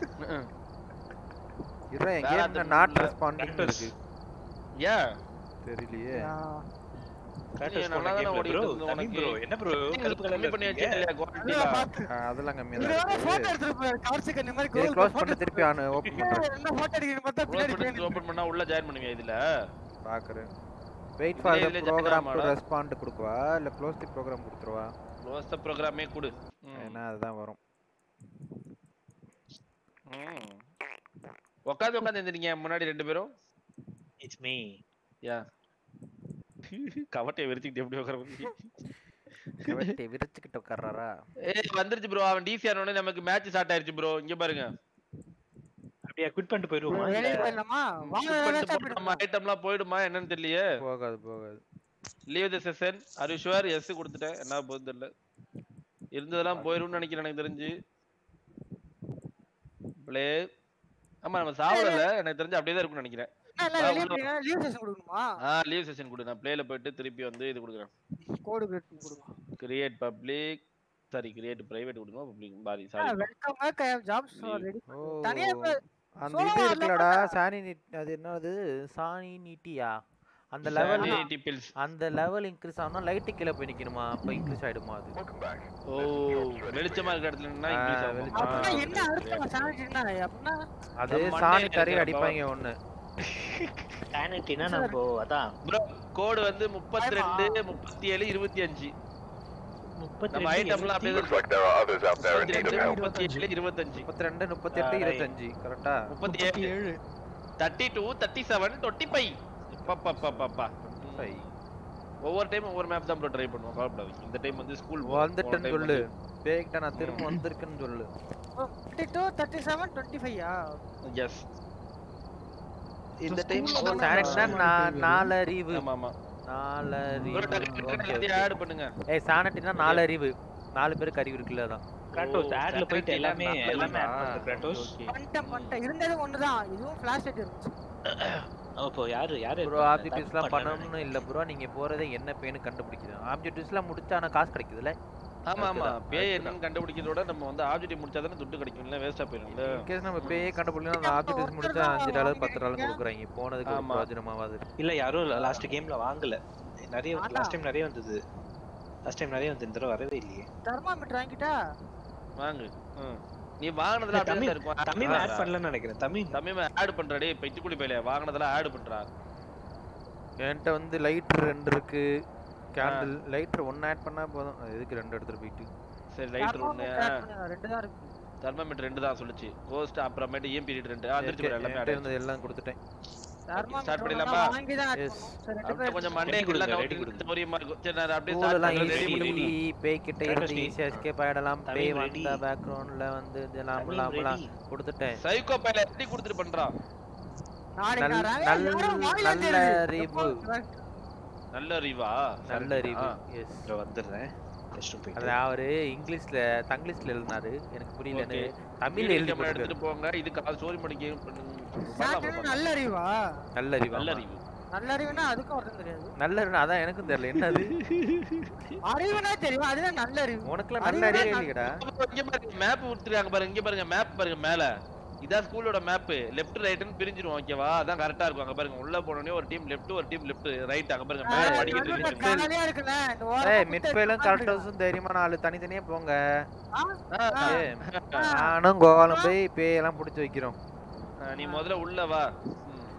S4: இருடா என்
S1: வேற
S4: கேம்ல
S1: அந்த
S4: நாட்
S1: உள்ள
S4: ரெஸ்பாண்டிங்
S3: cactus.
S4: இருக்கு
S1: ஏன்
S4: தெரியலையே
S3: கிராட்டோஸ்
S1: நல்லா
S3: போன
S1: தானே
S3: கேம்ல
S1: ஓடிட்டு
S3: ப்ரோ
S1: இருந்தது
S3: தமிழ்
S1: உனக்கு.
S3: ப்ரோ என்ன ப்ரோ கருப்பு
S1: கம்மி
S3: கலர்ல
S1: பண்ணி
S3: இருக்கீங்க
S1: வச்சிருக்கலையா
S2: இதுல
S1: குவாலிட்டில
S2: பார்த்து-
S4: ஆ, அதெல்லாம் கம்மியா
S2: இவரு
S4: தான்
S2: வேற photo
S4: இருக்கு
S2: எடுத்திருப்பாரு, கவர்ச்சிக்கு இந்த மாதிரி
S4: சரி
S2: gold
S4: க்ளோஸ்
S2: photo
S4: பண்ணி திருப்பி ஆன் ஓபன் பண்றேன்
S2: என்ன photo எடுக்கிறீங்கன்னு பார்த்தா பின்னாடி பேய்
S1: ஓபன் பண்ணா உள்ள ஜாயின் பண்ணுவீங்க இதுல
S4: பாக்குறேன் வெயிட் ஃபார் த
S1: இதுல
S4: ப்ரோக்ராம் டு
S1: ஜனநாமாடா?
S4: ரெஸ்பாண்ட் கொடுக்கவா இல்ல க்ளோஸ் தி ப்ரோக்ராம் கொடுத்துருவா
S1: க்ளோஸ் த ப்ரோகிராமே கொடு ம்.
S4: ஏன்னா அதுதான் வரும்
S1: ம். உட்காந்து உட்காந்து எந்திரிங்க முன்னாடி ரெண்டு பேரும்
S3: இட்ஸ் மீ
S1: யா கவட்டையை வெறிச்சுக்கிட்டு எப்படி உட்கார
S4: கவட்டை விரிச்சுக்கிட்டு உட்கார்றாரா
S1: ஏய் வந்துருச்சு ப்ரோ அவன் டிசி ஆனோடனே நமக்கு மேட்ச் ஸ்டார்ட் ஆயிருச்சு ப்ரோ இங்க பாருங்க
S3: அப்படியே குவிட் பண்ணிட்டு போயிருவோமா இல்ல
S2: வெளியே போயிடலாமா வாங்க
S1: Shoot பண்ணிட்டு
S2: வேணா
S1: போட்டு நம்ம ஐட்டம்லாம் போயிடுமா என்னன்னு தெரியலையே
S4: போகாது போகாது
S1: leave the session are you sure yes கொடுத்துட்டேன் என்ன போகுது தெரியல இருந்ததெல்லாம் போயிரும்னு நினைக்கிறேன் எனக்கு தெரிஞ்சு ப்ளே ஆமா நம்ம சாவல எனக்கு தெரிஞ்சு அப்படியே தான் இருக்கும்னு நினைக்கிறேன்
S2: என்ன எல்லாம் வெளியே போறீங்க லீவ் செஷன் கொடுக்கணுமா
S1: ஆ லீவ் செஷன் கொடு நான் ப்ளேல போயிட்டு திருப்பி வந்து இது கொடுக்குறேன்
S2: கோடு கிரியேட் கொடுங்க
S1: create public sorry create private கொடுங்க public sorry sorry
S2: welcome back I have jobs ready
S4: ஓ
S2: தனியா இப்ப
S4: அந்த
S2: solo
S4: இது
S2: ஆடலாம்
S4: இருக்குலடா
S2: மாட்டா.
S4: சானி அது என்னது சானி நீட்டியா அந்த லெவல்
S1: சானிட்டி பில்ஸ்
S4: அந்த லெவல் இன்க்ரீஸ் ஆனா லைட்டு கீழே போய் நிக்கணுமா அப்ப இன்க்ரீஸ் ஆயிடுமா அது
S1: ஓ வெளிச்சமா இருக்கிற இடத்துல நின்னா
S4: ஆ,
S1: இன்க்ரீஸ் ஆகும்
S4: வெளிச்சமா.
S2: அப்படின்னா
S1: ஆ,
S2: என்ன
S1: okay,
S2: அர்த்தம்
S1: okay.
S2: சானிட்டினா அப்படின்னா
S4: அது
S1: நம்ம
S4: சாணி
S1: மண்டையில
S4: தரையில்
S1: இருக்கிற
S4: அடிப்பாங்க ஒண்ணு
S3: சானிட்டினா நம்ம அதான்
S1: ப்ரோ கோடு வந்து முப்பத்தி ரெண்டு முப்பத்தி ஏழு இருபத்தி அஞ்சு
S3: முப்பத்தி
S1: நம்ம ஐட்டம்லாம் அப்படியே
S6: Looks like there are others out there in need of help.
S1: முப்பத்தி ஏழு இருபத்தஞ்சு
S4: முப்பத்தி ரெண்டு முப்பத்தி எட்டு
S3: ஆ, right.
S4: இருபத்தஞ்சு கரெக்டா
S1: முப்பத்தி ஏழு thirty two thirty seven twenty five பாப்பா ஒவ்வொரு டைம் ஒவ்வொரு மேப் தான் ப்ரோ ட்ரை பண்ணுவோம் கவலைப்படாதீங்க இந்த டைம் வந்து ஸ்கூல்
S4: வந்துட்டேன்னு சொல்லு பேக்கிட்ட நான் திரும்ப வந்திருக்கேன்னு சொல்லு
S2: தேர்ட்டி டூ தேர்ட்டி செவன் டுவெண்ட்டி ஃபைவ்யா
S1: எஸ் இந்த டைம்
S5: School ல
S4: சானிட்னா நான் நாலு அறிவு
S1: ஆமா ஆமா
S4: நாலறிவு
S1: ஒரு டக்கு டக்கு
S4: ஓகே
S1: டக்கு ஆட் பண்ணுங்க
S4: ஏய் சானட்டினா நாலு அறிவு நாலு பேருக்கு அறிவு இருக்குல்ல அதான்
S3: கிராட்டோஸ் ஆட்ல போயிட்டு
S1: Saturday
S3: எல்லாமே
S1: தான்
S3: எல்லாமே ஆட்
S1: நல்லதா?
S3: பண்ணுங்க கிராட்டோஸ்
S1: Okay.
S2: பண்ணிட்டேன் பண்ணிட்டேன் இருந்தது ஒண்ணுதான் இதுவும் ஃபிளாஷ் லைட் இருந்துச்சு
S3: அப்போ யாரு யாரு
S4: ப்ரோ ஆப்ஜெக்டிவ்ஸ்லாம் பண்ணணும்னு இல்ல ப்ரோ நீங்க போறதே என்ன பேனு கண்டுபிடிக்கிறது ஆப்ஜெக்டிவ்ஸ்லாம் முடிச்சா ஆனா காசு கிடைக்குதுல்ல
S1: ஆமா ஆமா
S4: அதுதான்,
S1: பேய்
S4: அதுதான்.
S1: என்னன்னு கண்டுபிடிக்கிறதோட நம்ம வந்து ஆப்ஜெக்ட் முடிச்சா தானே துட்டு கிடைக்கும் இல்ல வேஸ்டா போயிரும்ல
S4: இன்கேஸ் நம்ம பேயே கண்டுபிடிக்கலாம் அந்த ஆப்ஜெக்டிவ்ஸ் முடிச்சா அஞ்சு டாலர் பத்து டாலர் கொடுக்குறாங்க போனதுக்கு ஒரு
S1: ஆமா.
S4: பிரயோஜனமாவாது
S3: இல்ல யாரும் லாஸ்ட் கேம்ல வாங்கல நிறைய
S2: ஆனா.
S3: லாஸ்ட் டைம் நிறைய வந்தது லாஸ்ட் டைம் நிறைய வந்து இந்த தடவை வரவே இல்லையே
S2: தெர்மாமீட்டர் வாங்கிட்டா
S1: வாங்கு ம். நீ வாங்குனதுல அப்படியே
S3: தமிழ்
S1: தான் இருக்கும்
S3: தமிழ் ஆட் பண்ணலன்னு நினைக்கிறேன் தமிழ்
S1: தமிழ் ஆட் பண்றடே பெச்சுக்குடி பையில வாங்குனதெல்லாம் ஆட் பண்றா
S4: என்கிட்ட வந்து லைட்டர் ரெண்டு இருக்கு கேண்டில் லைட்டர் ஒன்னு ஆட் பண்ணா போதும் அது எதுக்கு ரெண்டு எடுத்துட்டு போயிட்டு
S1: சரி லைட்டர் ஒண்ணு
S2: ரெண்டு தான் இருக்கு
S1: தெர்மாமீட்டர் ரெண்டு தான் சொல்லுச்சு கோஸ்ட் அப்புறமேட்டு இஎம்பி ரீட் ரெண்டு வந்துருச்சு
S4: என்கிட்ட
S1: எல்லாமே
S4: என்கிட்ட இருந்தது எல்லாம் கொடுத்துட்டேன்
S1: start
S2: தெர்மாமீட்டர்
S1: பண்ணிடலாமா?
S2: வாங்கி தான்
S4: Yes.
S2: சரி ரெண்டு
S1: அப்படியே
S2: பேர்
S1: கொஞ்சம்
S3: Ready
S1: மண்டே
S3: கொடுங்க,
S1: எல்லாம்
S3: ready
S1: நவுத்தி
S3: கொடுங்க.
S1: சௌரியமா இருக்கும் சரி நான் அப்படியே
S4: ஸ்கூல் எல்லாம்
S1: start
S4: easy
S1: ready
S3: ready.
S4: Ready பேய் கிட்ட இருந்து
S3: Ready.
S4: ஈஸியா எஸ்கேப் ஆயிடலாம்
S3: தமிழ்
S4: பேய்
S3: ready.
S4: வந்த பேக்ரவுண்ட்ல வந்து இதெல்லாம்
S3: தமிழ்
S4: blah blah
S3: ready.
S4: கொடுத்துட்டேன்
S1: சைக்கோ பையில எப்படி கொடுத்துட்டு பண்றான்
S2: நாளைக்கு
S4: நல்ல-
S2: நான்
S4: நல்ல-
S2: யாரும் வாயில
S4: நல்ல
S2: தெரியுது.
S4: அறிவு.
S2: correct.
S1: நல்ல அறிவா
S4: நல்ல அறிவு எஸ்
S3: இதோ வந்துடுறேன் ரெஸ்ட் ரூம்
S4: அது
S3: போயிட்டு
S4: அவரு இங்கிலீஷ்ல தங்கிலீஷ்ல எழுதினாரு எனக்கு புரியலன்னு
S1: Okay.
S4: தமிழ்ல எழுதி
S1: கேமரா
S4: போட்டுருக்காரு.
S1: எடுத்துட்டு போங்க இதுக்கு ஸ்டோரி பண்ணிக்க
S2: சாட்டர்டே நல்ல அறிவா
S4: நல்ல அறிவு
S1: நல்ல
S4: ஆமா.
S1: அறிவு
S2: நல்ல அறிவுனா அதுக்கும் அர்த்தம் தெரியாது
S4: நல்ல அறிவு அதான் எனக்கும் தெரியல என்னது
S2: அறிவுனா தெரியும் அதுதான் நல்ல அறிவு
S4: உனக்குலாம் நல்ல
S2: அறிவே
S4: அறிவே
S2: நல்ல-
S4: இல்லையடா
S1: இங்க பாருங்க மேப் கொடுத்துருக்காங்க பாருங்க இங்க பாருங்க மேப் பாருங்க மேல இதான் ஸ்கூலோட மேப் லெஃப்ட் ரைட்னு பிரிஞ்சிரும் ஓகேவா அதான் கரெக்டா இருக்கும் அங்க பாருங்க உள்ள போனோடனே ஒரு டீம் லெஃப்ட் ஒரு டீம் லெஃப்ட் ரைட் அங்க பாருங்க மேல
S2: ஆ,
S1: படிக்கிறது
S2: நடுவுல
S1: இருக்கு.
S2: காலியா இருக்குல்ல, இந்த
S4: ஏய்
S2: ஓரமா
S4: மிட்
S2: குத்து
S4: ஃபைலும்
S2: எடுத்து
S4: கரெக்டர்ஸும் தைரியமா நாலு தனித்தனியா போங்க
S2: ஆ,
S1: ஆ, ஆ.
S4: ஏய்,
S2: ஆ.
S4: நானும் கோவாலும் போய் பேயெல்லாம் புடிச்சு வைக்கிறோம்
S1: ஆ, நீ முதல்ல உள்ள வா ம்.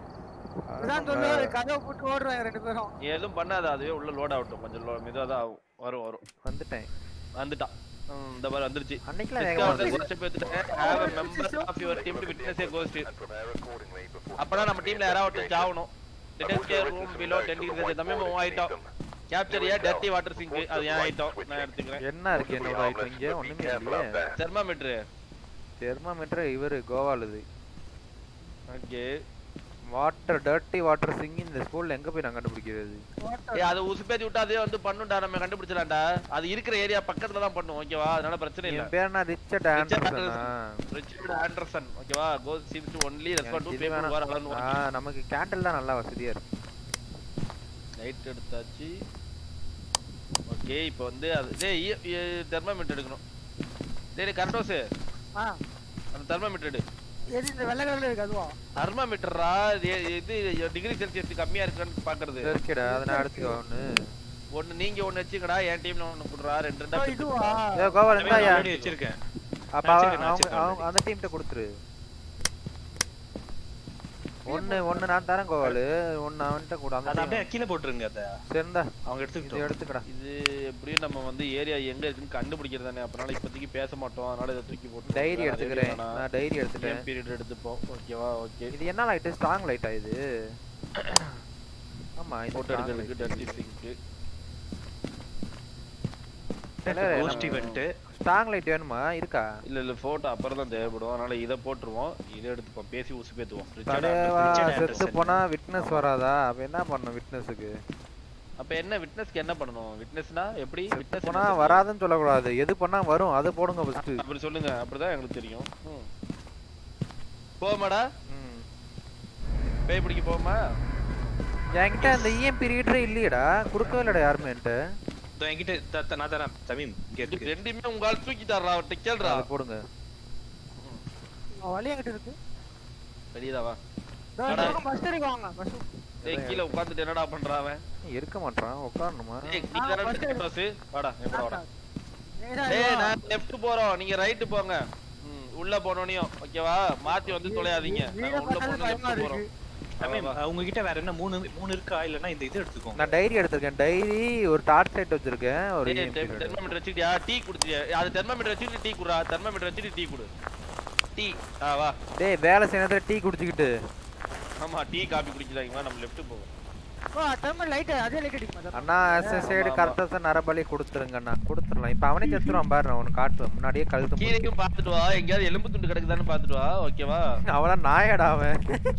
S2: இதான் சொல்லுவாரு, கதவை போட்டு ஓடுறாங்க ரெண்டு பேரும்
S1: நீ எதுவும் பண்ணாத அதுவே உள்ள லோட் ஆகட்டும் கொஞ்சம் லோ மெதுவா தான் ஆகும். வரும் வரும்
S4: வந்துட்டேன்
S1: வந்துட்டான் ம், இந்த மாதிரி வந்துருச்சு
S4: அன்னைக்குலாம்
S1: Discover
S4: வேகமா
S1: the
S4: வந்து-
S1: ghost பேத்துட்டேன். Have a member of your team to witness a ghost. அப்பதான் நம்ம டீம்ல யாராவது ஒருத்தர் சாவணும் டிடெக்டிவ் ரூம் பிலோ 10 டிகிரி தம்பி மூவ் ஆயிட்டோம் capture a dirty water sink அது ஏன் ஐட்டம் நான் எடுத்துக்கிறேன்
S4: என்ன இருக்கு என்னோட ஐட்டம் இங்க ஒண்ணுமே இல்லையே
S1: தெர்மாமீட்டர்
S4: தெர்மாமீட்டர் இவரு கோவாலுது
S1: okay
S4: water dirty water sink இந்த ஸ்கூல்ல எங்க போய் நான் கண்டுபிடிக்கிறது
S1: ஏய் அது உசுப்பேத்தி விட்டா அதே வந்து பண்ணுடா நம்ம கண்டுபிடிச்சலாம்டா அது இருக்கிற ஏரியா பக்கத்துல தான் பண்ணும் ஓகேவா அதனால பிரச்சனை இல்ல
S4: என் பேர் என்ன ரிச்சர்ட்
S1: ரிச்சர்ட்
S4: ஆண்டர்சனா
S1: ரிச்சர்ட் ஆண்டர்சன் ஓகேவா கோஸ் seems to only respond to
S4: எனக்கு இது
S1: பீப்பிள்
S4: வேணாம்.
S1: who are alone
S4: ஆ நமக்கு கேண்டில் தான் நல்லா வசதியா இருக்கும்
S1: லைட் எடுத்தாச்சு ஓகே இப்போ வந்து அது டேய் தெர்மாமீட்டர் எடுக்கணும் டேய் கரெக்டோஸ்
S2: ஆ,
S1: அந்த தெர்மாமீட்டர் எடு
S2: எது இந்த வெள்ளை கலர்ல இருக்கு அதுவா
S1: தெர்மாமீட்டரா இது டிகிரி செல்சியஸ் கம்மியா இருக்கான்னு பாக்குறது
S4: இருக்கேடா அதை நான் எடுத்துக்கோ ஒண்ணு
S1: ஒன்னு நீங்க ஒன்னு வச்சுக்கடா என் டீம்ல ஒன்னு குடுறா ரெண்டு ரெண்டா
S2: ஓ,
S1: பிரிச்சு
S2: இதுவா
S4: ஏ கோவால் இருந்தா யா
S3: already வச்சிருக்கேன்
S4: அப்ப
S3: நான்
S4: அவ-
S3: வச்சிருக்கேன், நான்
S4: அவங்க
S3: வச்சிருக்கேன்
S4: அவங்க அந்த டீம்கிட்ட கொடுத்துரு ஒண்ணு ஒண்ணு நான் தரேன் கோவாலு ஒண்ணு அவன்கிட்ட கூட அந்த
S3: அதை
S4: team
S3: அப்படியே கீழே போட்டுருங்க அதை
S4: சேர்ந்தா
S3: அவங்க
S4: இது
S3: எடுத்துக்கிட்டோம்
S4: எடுத்துக்கடா
S1: இது எப்படியும் நம்ம வந்து ஏரியா எங்க இருக்குன்னு கண்டுபிடிக்கிறது தானே அப்பனால இப்போதைக்கு பேச மாட்டோம் அதனால இதை தூக்கி போட்டு
S4: டைரி எடுத்துக்கிறேன் நான் டைரி எடுத்துட்டேன்
S1: பீரியட் எடுத்துப்போம் ஓகேவா ஓகே
S4: இது என்ன லைட் ஸ்ட்ராங் லைட்டா இது ஆமா இது
S1: போட்டோ எடுக்கிறதுக்கு dirty sink
S3: ghost event
S4: strong light வேணுமா இருக்கா
S1: இல்ல இல்ல போட்டோ அப்புறம் தான் தேவைப்படும் அதனால இதை போட்டுருவோம் இதை எடுத்துப்போம் பேசி உசு பேத்துவோம் ரிச்சர்ட்
S4: தலைவா
S3: Richard
S4: செத்து
S3: Anderson.
S4: போனா விட்னஸ் வராதா அப்ப என்ன பண்ணணும் விட்னஸுக்கு
S1: அப்ப என்ன விட்னஸ்க்கு என்ன பண்ணணும் விட்னஸ்னா எப்படி
S4: செத்து
S1: விட்னஸ்
S4: போனா வராதுன்னு சொல்லக்கூடாது எது பண்ணா வரும் அது போடுங்க ஃபர்ஸ்ட்
S1: அப்படி சொல்லுங்க அப்படிதான் எங்களுக்கு தெரியும் ம். போமாடா பேய் பிடிக்க போமா
S4: என்கிட்ட அந்த இஎம்பி ரீடரே இல்லையடா கொடுக்கவே இல்லடா யாருமே என்கிட்ட
S3: இதோ என்கிட்ட த- த- நான் தரேன் தமிம் இங்க இருக்கு
S1: ரெண்டுமே உங்க ஆள் தூக்கிட்டாரா அவர்கிட்ட கேள்றா
S4: அது போடுங்க
S2: அவன் வழி எங்கிட்ட இருக்கு
S1: வெளியதா வா
S2: இதோ இந்த பக்கம் bus ஏறி வாங்க bus.
S1: டேய் கீழ உட்கார்ந்துட்டு என்னடா பண்றான் அவன்
S4: இருக்க மாட்டான் உட்காரணுமா
S1: டேய் நீ
S2: ஆ,
S1: தானே
S2: first
S1: டிக்கெட் பாஸ் வாடா என் கூட வாடா
S2: நேரா
S1: டேய்
S2: இதுவா?
S1: நான் லெஃப்ட் போறோம் நீங்க ரைட் போங்க ம், உள்ள போனோனியும் ஓகேவா மாத்தி வந்து தொலையாதீங்க
S2: வீ-
S1: நாங்க
S2: வீட
S1: உள்ள
S2: பார்த்தாலே
S1: போனோம்
S2: பயமா
S1: லெஃப்ட் போறோம்
S2: இருக்கு
S3: தமிம் உங்ககிட்ட வேற என்ன மூணு மூணு இருக்கா இல்லனா இந்த இது எடுத்துக்கோங்க
S4: நான் டைரி எடுத்திருக்கேன் டைரி ஒரு டார்ச் லைட் வச்சிருக்கேன் ஒரு
S1: டேய்
S4: EMP reader.
S1: தெர்மோமீட்டர் வச்சுக்கிட்டியா டீ குடிச்சியா அது தெர்மோமீட்டர் வச்சுட்டு டீ குடுறா தெர்மோமீட்டர் வச்சுட்டு டீ குடு டீ ஆ வா
S4: டேய் வேலை செய்யறதுல டீ குடிச்சுக்கிட்டு
S1: ஆமா டீ காபி குடிக்கிறாங்க நம்ம லெஃப்ட் போவோம்
S2: ஓ டர்மல் லைட் அதே லைட் அடிக்குமா
S4: அண்ணா அசசைடு கரெக்டா நரபலி கொடுத்துருங்க அண்ணா கொடுத்துடலாம் இப்போ அவனே செத்துருவான் பாரு நான் உனக்கு காட்டுவேன் முன்னாடியே கழுத்து முடிச்சு.
S1: கீழேயும் பாத்துட்டு வா எங்கேயாவது எலும்பு துண்டு கிடக்குதான்னு பாத்துட்டு வா ஓகேவா
S4: அவளாம் நாயடா அவன்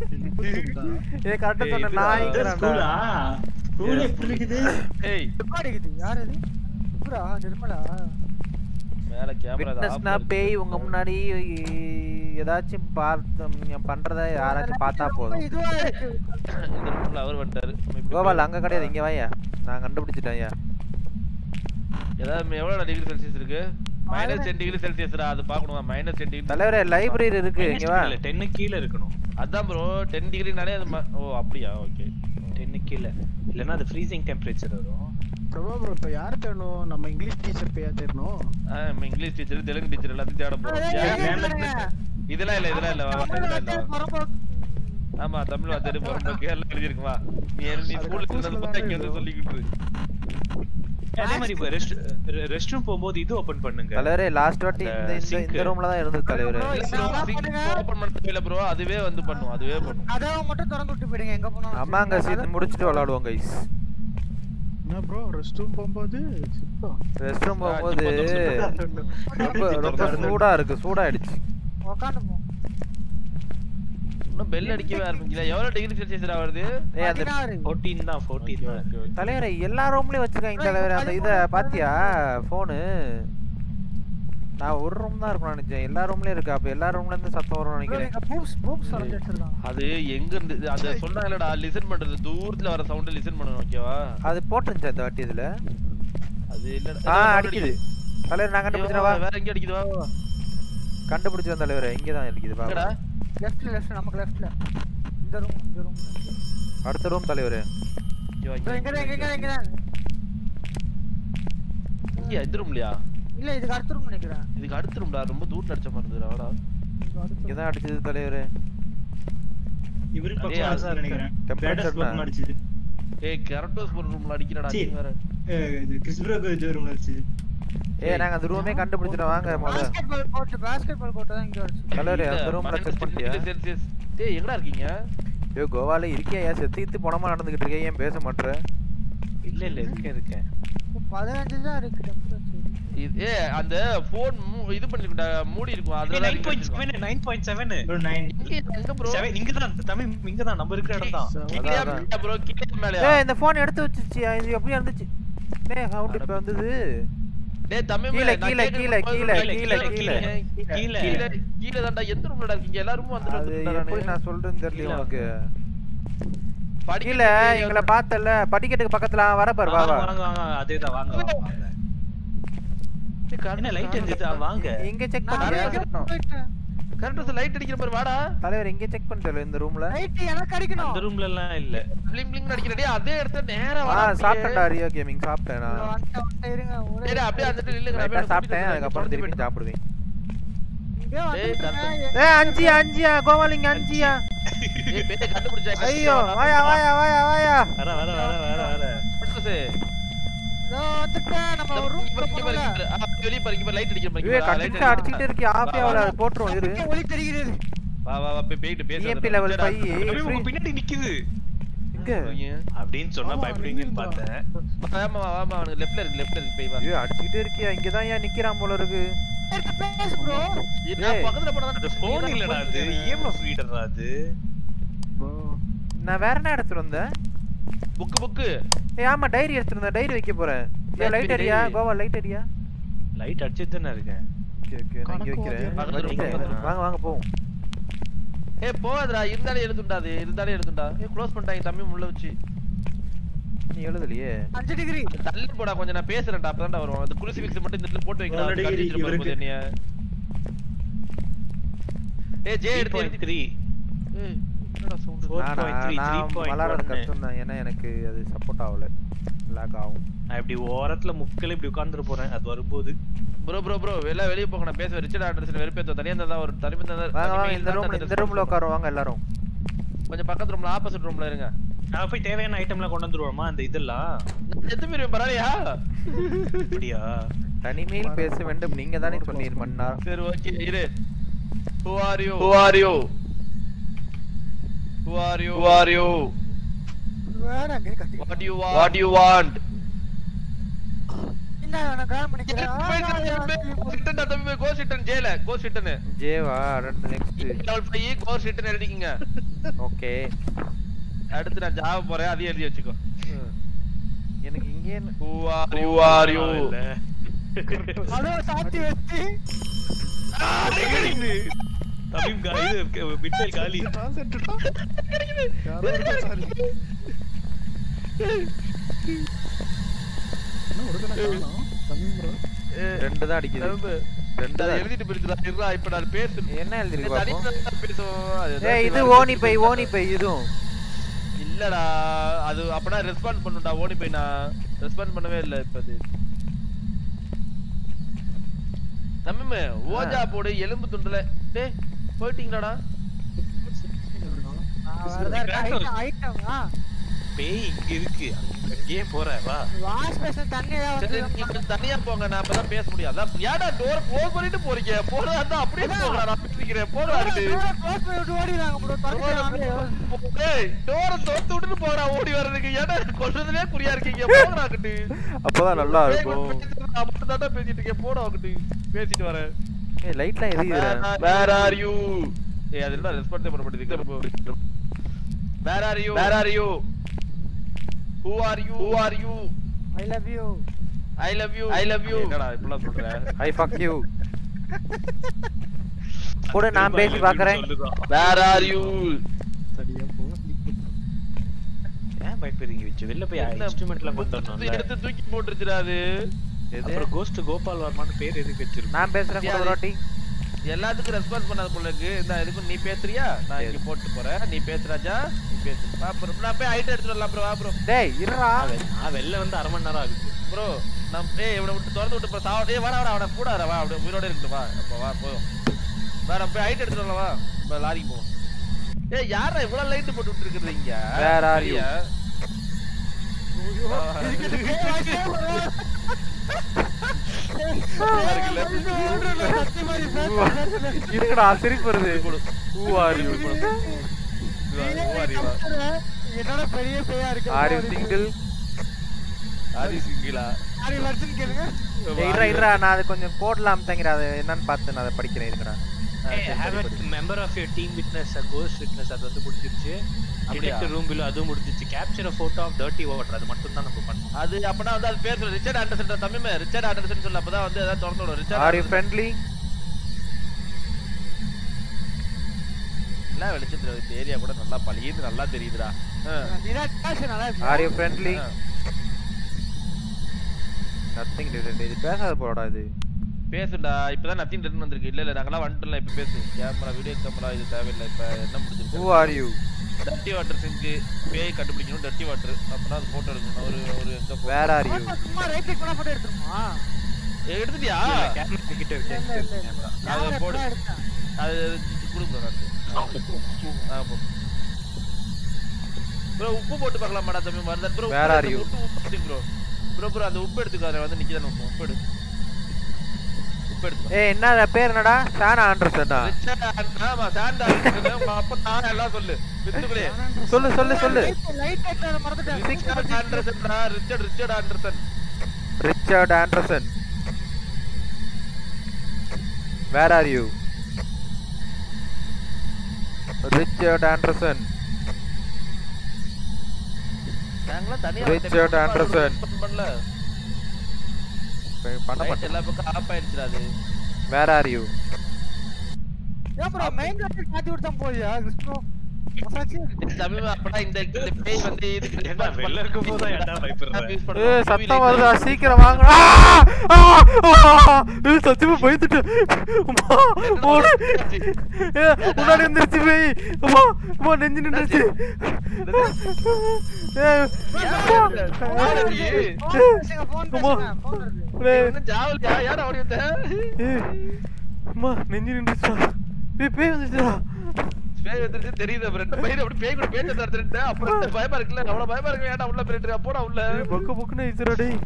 S4: ஏ கரெக்டா சொன்ன நாய்ங்கிறான்டா
S7: ஸ்கூலா ஸ்கூல் எப்படி இருக்குது
S1: ஏய்
S2: எப்பா அடிக்குது யார் அது எப்படா நிர்மலா
S1: மேல கேமரா
S4: விட்னஸ்னா பேய் உங்க முன்னாடி ஏதாச்சும் பார்த்து நீங்க பண்றத யாராச்சும் பார்த்தா போதும்
S2: இதுவா இருக்கு
S1: இந்த ரூம்ல அவர் வந்துட்டாரு நம்ம இப்படி
S4: கோபால் அங்க கிடையாது இங்க வாயா நான் கண்டுபிடிச்சிட்டேன் ஐயா
S1: ஏதாவது எவ்வளவு டிகிரி செல்சியஸ் இருக்கு மைனஸ் டென் டிகிரி செல்சியஸ்ரா அது பாக்கணுமா மைனஸ் டென் டிகிரி
S4: தலைவரே லைப்ரரி இருக்கு இங்க வா
S3: இல்ல டென்னு கீழே இருக்கணும்
S1: அதான் ப்ரோ டென் டிகிரினாலே அது ம- ஓ அப்படியா ஓகே
S3: டென்னு கீழே இல்லைன்னா அது ஃப்ரீசிங் டெம்பரேச்சர் வரும்
S5: பிரபா ப்ரோ இப்ப யார் தேடணும் நம்ம இங்கிலீஷ் டீச்சர் பேயா தேடணும்
S1: நம்ம இங்கிலீஷ் டீச்சர் தெலுங்கு டீச்சர் எல்லாத்தையும் தேட போறோம் ஏன்? இதெல்லாம் இல்ல இதெல்லாம் இல்ல வா, வா, இதெல்லாம் இல்ல வா. ஆமா தமிழ் வாத்தியார் பொறுமைக்கு எல்லாம் எழுதிருக்குமா நீ நீ ஸ்கூல்ல இருந்தது பார்த்தா இங்க வந்து சொல்லிக்கிட்டு இரு.
S3: அதே மாதிரி இப்போ ரெஸ்ட் ரெஸ்ட் ரூம் போகும்போது இது ஓபன் பண்ணுங்க
S4: தலைவரே லாஸ்ட் வாட்டி இந்த இந்த
S3: sink.
S4: இந்த ரூம்ல தான் இருந்தது தலைவரே
S1: இல்ல bro, sink open பண்ண தேவையில்ல ப்ரோ அதுவே வந்து பண்ணும் அதுவே பண்ணும்
S2: கதவை மட்டும் திறந்து விட்டு போயிடுங்க எங்க போனாலும்
S4: அம்மாங்க சீத்து முடிச்சுட்டு விளையாடுவோம் கைஸ்
S5: என்ன ப்ரோ ரெஸ்ட் ரூம் போகும்போது சிப்பம்
S4: ரெஸ்ட் ரூம் போகும்போது ரொம்ப ரொம்ப சூடா இருக்கு சூடாயிடுச்சு
S2: உக்காந்துப்போம்
S1: இன்னும் பெல் அடிக்கவே ஆரம்பிக்கல எவ்வளவு டிகிரி செல்சியஸ் வருது
S4: ஏய் அந்த
S2: பதினாறு
S3: ஃபோர்டீன் தான் ஃபோர்டீன் தான்
S4: தலைவரே எல்லா ரூம்லயும் வச்சிருக்காங்க தலைவரே அந்த இத பாத்தியா போனு நான் ஒரு ரூம் தான் இருக்கும் நினைச்சேன் எல்லா ரூம்லயும் இருக்கு அப்ப எல்லா ரூம்ல இருந்து சத்தம் வரும்னு நினைக்கிறேன்
S2: எங்க பூப்ஸ் பூப்ஸ் வரைஞ்சு வச்சிருக்காங்க
S1: அது எங்க இருந்து அத சொன்னாங்கலடா லிசன் பண்றது தூரத்துல வர சவுண்ட் லிசன் பண்ணணும் ஓகேவா
S4: அது போட்டுருந்துச்சு இந்த வாட்டி இதுல
S1: அது இல்ல
S4: ஆ அடிக்குது தலைவர் நான் கண்டுபிடிச்சேன் வா
S1: வேற எங்க அடிக்குது வா வா.
S4: கண்டுபிடிச்சேன் தலைவரே இங்க தான் இருக்குது
S1: எங்கடா
S4: பாருங்க
S2: லெஃப்ட்ல லெஃப்ட் நமக்கு லெஃப்ட்ல இந்த ரூம் இந்த ரூம்
S4: அடுத்த ரூம் தலைவரே
S1: இங்க வா, இங்க
S2: இங்க தான் இங்க தான் இங்க தான்
S1: இங்க இந்த ரூம்லயா
S2: இல்ல இதுக்கு அடுத்த ரூம் நினைக்கிறேன்
S1: இதுக்கு அடுத்த ரூம்டா ரொம்ப தூரத்துல அடிச்ச மாதிரி இருந்துடா வாடா
S2: இதுக்கு அடுத்த
S4: இங்க தான் அடிச்சது தலைவரே
S7: இவரு
S1: அதே
S7: பக்கம்
S1: ஆசா
S7: தான் நினைக்கிறேன்
S4: Temperature
S7: கிரேட்டஸ் பக்கம்
S4: தான்.
S7: அடிச்சது
S1: ஏய் கரெக்டோஸ் போற ரூம்ல அடிக்கிறடா
S7: சீ.
S1: நீ வேற
S7: அஹ் இது கிறிஸ்பிரோக்கு ரூம்ல அடிச்சது
S4: ஏய் நாங்க அந்த ரூமே கண்டுபிடிச்சிட்டோம் வாங்க முதல்ல
S2: basketball court basketball court தான் இங்க அடிச்சு
S4: தலைவரே அந்த
S1: இல்ல,
S4: ரூம்ல
S1: minus
S4: செக்
S1: 10
S4: பண்ணிட்டியா
S1: degree celsius. டேய் எங்கடா இருக்கீங்க
S4: ஐயோ கோவால இருக்கியா செத்து கித்து போனமா நடந்துகிட்டு இருக்கே ஏன் பேச மாட்ற
S3: இல்ல இல்ல இருக்கேன் இருக்கேன்
S2: பதினஞ்சு தான் இருக்கு டெம்பரேச்சர்
S1: இது- ஏய் அந்த போன் இது பண்ணிருக்குடா மூடி இருக்கும் அதுல
S3: nine point seven nine point seven
S7: bro nine
S1: எங்க ப்ரோ
S3: செவன் இங்க தான் தமிழ் இங்க தான் நம்ம இருக்கிற இடம் தான்
S1: கீழே
S4: அதான்,
S1: மேல ப்ரோ கீழே மேல
S4: ஏய் இந்த போன் எடுத்து வச்சுச்சு இது எப்படியா இருந்துச்சு டேய் ஹவுண்ட் இப்ப வந்தது
S1: டேய் தமிழ்
S4: கீழே, கீழே, கீழே, கீழே,
S3: கீழே, கீழே.
S1: கீழே
S3: கீழே.
S1: கீழே கீழே தான்டா எந்த ரூம்லடா இருக்கீங்க எல்லா ரூமும் வந்துட்டு
S4: அது
S1: வந்துட்டு
S4: எப்படி
S1: நானு.
S4: நான் சொல்றேன்னு தெரியல
S1: கீழே.
S4: உனக்கு
S1: படிக்கட்டு
S4: கீழே எங்களை பார்த்தல படிக்கட்டுக்கு பக்கத்துல வர பாரு வா
S3: வாங்க
S4: வா
S3: வாங்க வாங்க அதேதான் வாங்க வாங்க வாங்க
S1: ஏய், கரெக்ட்
S3: என்ன லைட் இருந்துச்சு ஆ, வாங்க
S4: இங்க செக்
S2: நான்
S4: பண்ணியா
S2: எங்க போயிட்டேன்
S1: கரெக்ட் லைட் அடிக்கிற மாதிரி வாடா
S4: தலைவர் இங்க செக் பண்ணிட்டல இந்த ரூம்ல
S2: ரைட் எனக்கு அடிக்கணும்
S3: அந்த ரூம்ல எல்லாம் இல்ல
S1: பிளிங் பிளிங் அடிக்கிற டேய் அதே இடத்துல நேரா
S4: ஆ
S1: வாடா
S4: சாப்பிட்டேன்டா ரியோ கேமிங் சாப்பிட்டேன்
S2: இங்க
S4: நான்
S2: வந்துட்டேன், வந்துட்டேன், இருங்க ஒரே
S1: டேய் அப்படியே வந்துட்டு நில்லுங்க நான்
S4: லைட்டா
S1: போய்
S4: சாப்பிட்டேன்
S1: கூட்டிட்டு
S4: அதுக்கப்புறம்
S1: வந்து
S4: திருப்பி சாப்பிடுவேன்
S2: இங்கே
S1: டேய்,
S2: வந்துட்டேன்
S4: ஏய் அஞ்சியா அஞ்சியா கோவாலிங்க அஞ்சியா
S1: ஏய் பேய் கண்டுபிடிச்சா
S4: ஐயோ வாயா வாயா வாயா வாயா
S3: வர வர வர வர வர
S2: இதோ வந்துட்டேன் நம்ம ஒரு ரூம் போறோம்ல
S1: வெளிய பாருங்க லைட் அடிக்கிற மாதிரி
S4: இவே கண்டிப்பா அடிச்சிட்டே இருக்கே ஆஃப் ஆவல போட்டுரும் இரு
S2: ஒளி தெரிகிறது
S1: வா வா வா போய் பேய்ட்டு பேச
S4: EMP level 5
S3: தம்பி, உங்க பின்னாடி நிக்குது
S4: எங்க
S3: அப்படின்னு சொன்னா
S5: ஆமா,
S3: பயப்படுவீங்கன்னு
S5: நீங்க
S3: பார்த்தேன்
S1: ஆமா வாமா அவனுக்கு லெஃப்ட்ல இருக்கு லெஃப்ட்ல இருக்கு பேய் வா
S4: ஐயோ அடிச்சிட்டே இருக்கியா இங்க தான் ஏன் நிக்கிறான் போல இருக்கு
S2: பேசு ப்ரோ
S1: இது நான்
S4: ஏய்.
S1: பக்கத்துல போனா
S3: அது போன் இல்லடா அது இஎம்எஃப் ரீடர்டா அது
S4: நான் வேற என்ன எடுத்துட்டு வந்தேன்
S1: புக் புக்
S4: ஏய் ஆமா டைரி எடுத்துட்டு வந்தேன் டைரி வைக்க போறேன் ஏய்
S1: Light
S4: லைட் அடியா
S1: diary.
S4: கோவா லைட் அடியா
S3: லைட் அடிச்சிட்டு தானே இருக்கேன்
S4: ஓகே ஓகே நான் இங்க
S5: கணக்கு
S4: வைக்கிறேன்
S1: வாத்தியார்.
S4: வச்சிட்டேன். வாங்க வாங்க போவோம்
S1: ஏய் போகாதடா இருந்தாலே எழுதுண்டா அது இருந்தாலே எழுதுண்டா ஏய் க்ளோஸ் பண்ணிட்டாங்க தம்பி முள்ள வச்சு
S4: நீ எழுதலையே
S2: அஞ்சு டிகிரி
S1: தள்ளி போடா கொஞ்சம் நான் பேசுறேன்டா அப்பதான் வரும் அந்த குருசிஃபிக்ஸ் மட்டும் இந்த இடத்துல போட்டு வைக்கலாம்
S7: Already
S1: அது கட்டி வச்சிருப்பாரு
S7: இவருக்கு.
S1: போது என்னைய ஏய் ஜே எடுத்து
S3: பாயிண்ட்
S1: எழுதி
S3: த்ரீ
S1: ஏய் என்னடா சவுண்ட்
S3: Four
S4: நானா
S3: point three, three
S4: நான்
S3: point
S4: வளர்றது
S3: one.
S4: கஷ்டம் தான் ஏன்னா எனக்கு அது சப்போர்ட் ஆகல லாக் ஆகும்
S3: நான் இப்படி ஓரத்துல முக்கில இப்படி உட்கார்ந்துட்டு போறேன் அது வரும்போது
S1: ப்ரோ ப்ரோ ப்ரோ வெளில வெளிய போங்க நான் பேச ரிச்சர்ட் ஆண்டர்சன் வெறுப்பேத்தோ தனியா இருந்தா ஒரு தனிமை இருந்தா
S4: வாங்க வாங்க இந்த ரூம் இந்த ரூம்ல உட்காரும் வாங்க எல்லாரும்
S1: கொஞ்சம் பக்கத்து ரூம்ல ஆப்போசிட் ரூம்ல இருங்க
S3: நான் போய் தேவையான ஐட்டம்லாம் கொண்டு வந்துருவோமா அந்த இதெல்லாம்
S1: நான் செத்து போயிருவேன் பரவாயில்லையா
S3: அப்படியா
S4: தனிமையில் பேச வேண்டும் நீங்க தானே சொன்னீர் மன்னா
S1: சரி ஓகே இரு Who are you? Who are you? Who are you? Who are you?
S2: வேணாங்க கத்தி
S1: What do you want? What do you want?
S2: என்ன நான் கல்யாணம் பண்ணிக்கிறேன் ஆ, நான் நான்
S1: Go sit in, தம்பி, go sit in, jail, go sit in.
S4: ஜேவா அடுத்து next
S1: Level five, go sit in எழுதிக்கங்க.
S4: ஓகே
S1: அடுத்து நான் ஜாவ போறேன் அதையும் எழுதி வச்சுக்கோ
S4: எனக்கு இங்கே
S1: Who are you? Who are you?
S3: இல்ல.
S2: அதோ சாத்தி வச்சு
S3: தமீம் கா- இது மிட்வேல் காலி
S5: நான் சென்றுட்டான் யாரோ ஒருத்தன் சாரி என்ன ஒருத்தனை காணோம் தமிழ் bro.
S4: ரெண்டு தான் அடிக்குது ரெண்டு
S1: அதை
S4: தான்
S1: எழுதிட்டு போயிருச்சுடா, இருடா, இப்ப நான் பேசணும்.
S4: என்ன எழுதிருக்கு
S1: தனியா
S4: பாப்போம்
S1: தான் பேசுவோம். அது
S4: ஏய் இது
S1: ஏதாச்சும்
S4: ஓனி பை ஓனி பை இதுவும்
S1: இல்லடா அது அப்பனா ரெஸ்பாண்ட் பண்ணுடா ஓடி போய் நான் ரெஸ்பாண்ட் பண்ணவே இல்ல இப்ப அது தம்பிமே ஓஜா போடு எலும்பு துண்டுல டேய் போயிட்டீங்களாடா
S2: ஐட்டம் ஆ
S3: பேய் இங்க இருக்கு அங்கேயே போற வா
S2: வாஷ் பேஷன் தண்ணி ஏதாவது
S1: சரி
S2: வந்து
S1: நீங்க கொஞ்சம் தனியா போங்க நான் அப்பதான் பேச முடியும் அதான் ஏன்டா டோர் க்ளோஸ் பண்ணிட்டு போறீங்க போறதா இருந்தா அப்படியே போங்கடா நான் பேசிக்கிறேன் போடா இருக்கு
S2: க்ளோஸ் பண்ணி விட்டு ஓடிடுறாங்க ப்ரோ தொடர்ந்து
S1: டேய் டோரை தோத்து விட்டுட்டு போடா ஓடி வர்றதுக்கு ஏன்டா கொல்றதுலயே குறியா இருக்கீங்க போங்கடா கிட்டு
S4: அப்பதான் நல்லா
S1: பேய்
S4: இருக்கும்
S1: நான் மட்டும் தான்டா பேசிட்டு இருக்கேன் போடா கிட்டு பேசிட்டு வரேன்
S4: ஏய் லைட்லாம் எரியுதுடா
S1: Where are you? ஏய் அது என்ன ரெஸ்பான்ஸ் பண்ண மாட்டேங்குது Where are you? Where are you? Who are you? Who are you?
S2: I love you
S1: I love you. I love you. என்னடா இப்படிலாம் சொல்ற?
S4: ஐ ஃபக் யூ கூட நான் பேசி பார்க்கறேன்
S3: சொல்லுதான்.
S1: Where are you?
S5: சரியா போ
S3: ஏன் பயப்படுறீங்க வச்சு வெளில போய்
S1: என்ன
S3: இன்ஸ்ட்ருமெண்ட்லாம் கொண்டு
S1: புத்தகத்தை
S3: வரணும்ல
S1: எடுத்து தூக்கி போட்டுருச்சுடா அது
S4: எது
S3: அப்புறம் கோஸ்ட் கோபால் வர்மான்னு பேர் எதுக்கு வச்சிருக்கோம்
S4: நான் பேசுறேன் கூட ஒரு வாட்டி
S1: எல்லாத்துக்கும் ரெஸ்பான்ஸ் பண்ணாத போல இருக்கு இந்த இதுக்கும் நீ பேசுறியா நான் இங்க போட்டு போறேன் நீ பேசுறாஜா நீ பேசு வா bro. நான் போய் ஐட்டம் எடுத்துட்டு வரலாம் ப்ரோ வா ப்ரோ
S4: டேய் இருடா
S3: நான் வெளில வந்து அரை மணி நேரம் ஆகுது
S1: ப்ரோ நான் ஏய் இவனை விட்டு திறந்து விட்டு போய் சாவ ஏய் வாடா வாடா அவனை கூடாத வா அப்படியே உயிரோட இருக்கட்டும் வா அப்ப வா போயும் வேற போய் ஹைட் எடுத்துட்டு வரலாம் வா இப்ப லாரிக்கு போவோம் ஏய் யாரா இவ்வளவு லைட் போட்டு விட்டு இருக்குது இங்க
S4: Where are you?
S1: சரியா?
S4: இருக்குடா சிரிப்பு வருது
S1: கொடு.
S4: ஹூ ஆர் யூ
S1: இதுவா, who are you?
S2: என்னோட பெரிய பேயா இருக்கு
S4: ஆர் யூ சிங்கிள்
S1: ஆதி சிங்கிளா
S2: ஆரி வருஷன் கேளுங்க
S4: இருடா இருடா நான் அது கொஞ்சம் கோட்லாம் அமுத்தங்கிற அது என்னன்னு பார்த்து நான் அதை படிக்கிறேன் இருக்குடா
S3: have member of your team witness ghost witness அது வந்து முடிஞ்சிருச்சு டிடெக்டிவ் ரூம் பிலோ அதுவும் முடிஞ்சிருச்சு capture photo of dirty water அது மட்டும் தான் நம்ம பண்ணோம்
S1: அது அப்பனா வந்து அது பேர் சொல்லு ரிச்சர்ட் ஆண்டர்சன் தம்பிமே ரிச்சர்ட் ஆண்டர்சன் சொல்லு அப்பதான் வந்து ஏதாவது திறந்து விடும் ரிச்சர்ட்
S4: ஆர் யூ ஃப்ரெண்ட்லி
S1: எல்லாம் வெளிச்சத்துல இந்த ஏரியா கூட நல்லா பழியுது நல்லா தெரியுதுடா ஆ.
S2: நல்லா இருக்கு
S4: ஆர் யூ ஃப்ரெண்ட்லி
S1: ஆ.
S4: நத்திங் இது பேசாத போடா இது
S1: பேசுடா இப்பதான் நத்திங் ரிட்டன் வந்திருக்கு இல்ல இல்ல நாங்கலாம் வந்துட்டோம்ல இப்ப பேசு கேமரா வீடியோ கேமரா இது தேவையில்லை இப்ப என்ன
S4: ஹூ
S1: முடிஞ்சிருக்கு
S4: are you
S1: dirty water sink பேய் கண்டுபிடிக்கணும் டர்ட்டி வாட்டர் அப்பதான் அது போட்டோ எடுக்கணும் ஒரு ஒரு எங்க photo-
S4: where are you
S2: Photo சும்மா ரைட் கிளிக் பண்ணா போட்டோ எடுத்துருமா
S1: ஏய், எடுத்துட்டியா
S3: கேமரா கிட்ட
S2: இல்ல இல்ல
S3: வச்சு
S2: இல்ல இல்ல
S1: அதை
S2: நான்
S1: போடு.
S2: எப்படா எடுத்தேன்
S1: அது கொடுக்கணும் அடுத்து ஆ போ ப்ரோ உப்பு போட்டு பார்க்கலாம் மேடம் தம்பி மறந்து ப்ரோ
S4: Where are you?
S1: உப்பு உப்பு ப்ரோ ப்ரோ ப்ரோ அந்த உப்பு எடுத்துக்கோ அதில் வந்து நிக்கதானே உப்பு உப்பு எடு உப்பு எடுத்துக்கோ
S4: ஏய் என்ன பேர் என்னடா சானா ஆண்டர்சனா
S1: ரிச்சர்ட் ஆண்டர் ஆமா சாண்டா உங்க அப்பா நான் எல்லாம் சொல்லு வித்துக்குளே
S4: சொல்லு சொல்லு சொல்லு
S2: லைட் லைட் மறந்துட்டேன்
S1: ரிச்சர்ட் ஆண்டர்சன்டா Richard Richard Anderson
S4: Richard Anderson where are you Richard Anderson
S1: நாங்களாம் தனியா
S4: ரிச்சர்ட் ஆண்டர்சன்.
S1: பண்ணல
S4: பண்ண
S1: லைட்
S4: மாட்டேன்
S1: எல்லா பக்கம் ஆஃப் ஆயிடுச்சுடா அது
S4: வேர் ஆர் யூ
S2: ஏன் ப்ரோ மெயின் ரோட் காட்டி விட்டு தான் போறியா கிறிஸ்டோ மசாச்சி
S1: தமிழ் அப்படா இந்த இந்த பேய் வந்து இதுக்கு
S3: ஏன்டா வெளில இருக்கும் போதா ஏன்டா பயப்படுற?
S1: யூஸ்
S4: ஏ
S1: பண்ணுவோம்
S4: சத்தம் வருதா சீக்கிரம் வாங்க ஆ! ஆ! ஆ! ஏய், சத்தியமா பயந்துட்டு அம்மா, ஓடு. ஏ, முன்னாடி வந்துருச்சு பேய் அம்மா அம்மா நெஞ்சு நின்றுச்சு ஏ, அம்மா.
S2: ஃபோன்
S4: அம்மா.
S2: பேசுங்க ஃபோன் இருக்கு
S4: ஏய்,
S1: இன்னும் ஜாவலியா யார் ஓடி வந்த
S4: ஏய், அம்மா நெஞ்சு நின்றுச்சா பேய் பேய் வந்துச்சுடா
S1: பேய் வந்துருச்சு தெரியுது அப்புறம் ரெண்டு பையன் அப்படி பேய் கூட பேச்ச தடுத்துட்டு அப்புறம் இந்த பயமா இருக்குல்ல அவ்வளவு பயமா இருக்கு ஏன்டா உள்ள போயிட்டு போடா உள்ள
S4: ஏய், பக்கு பக்குன்னு ஆயிடுச்சுடா டேய்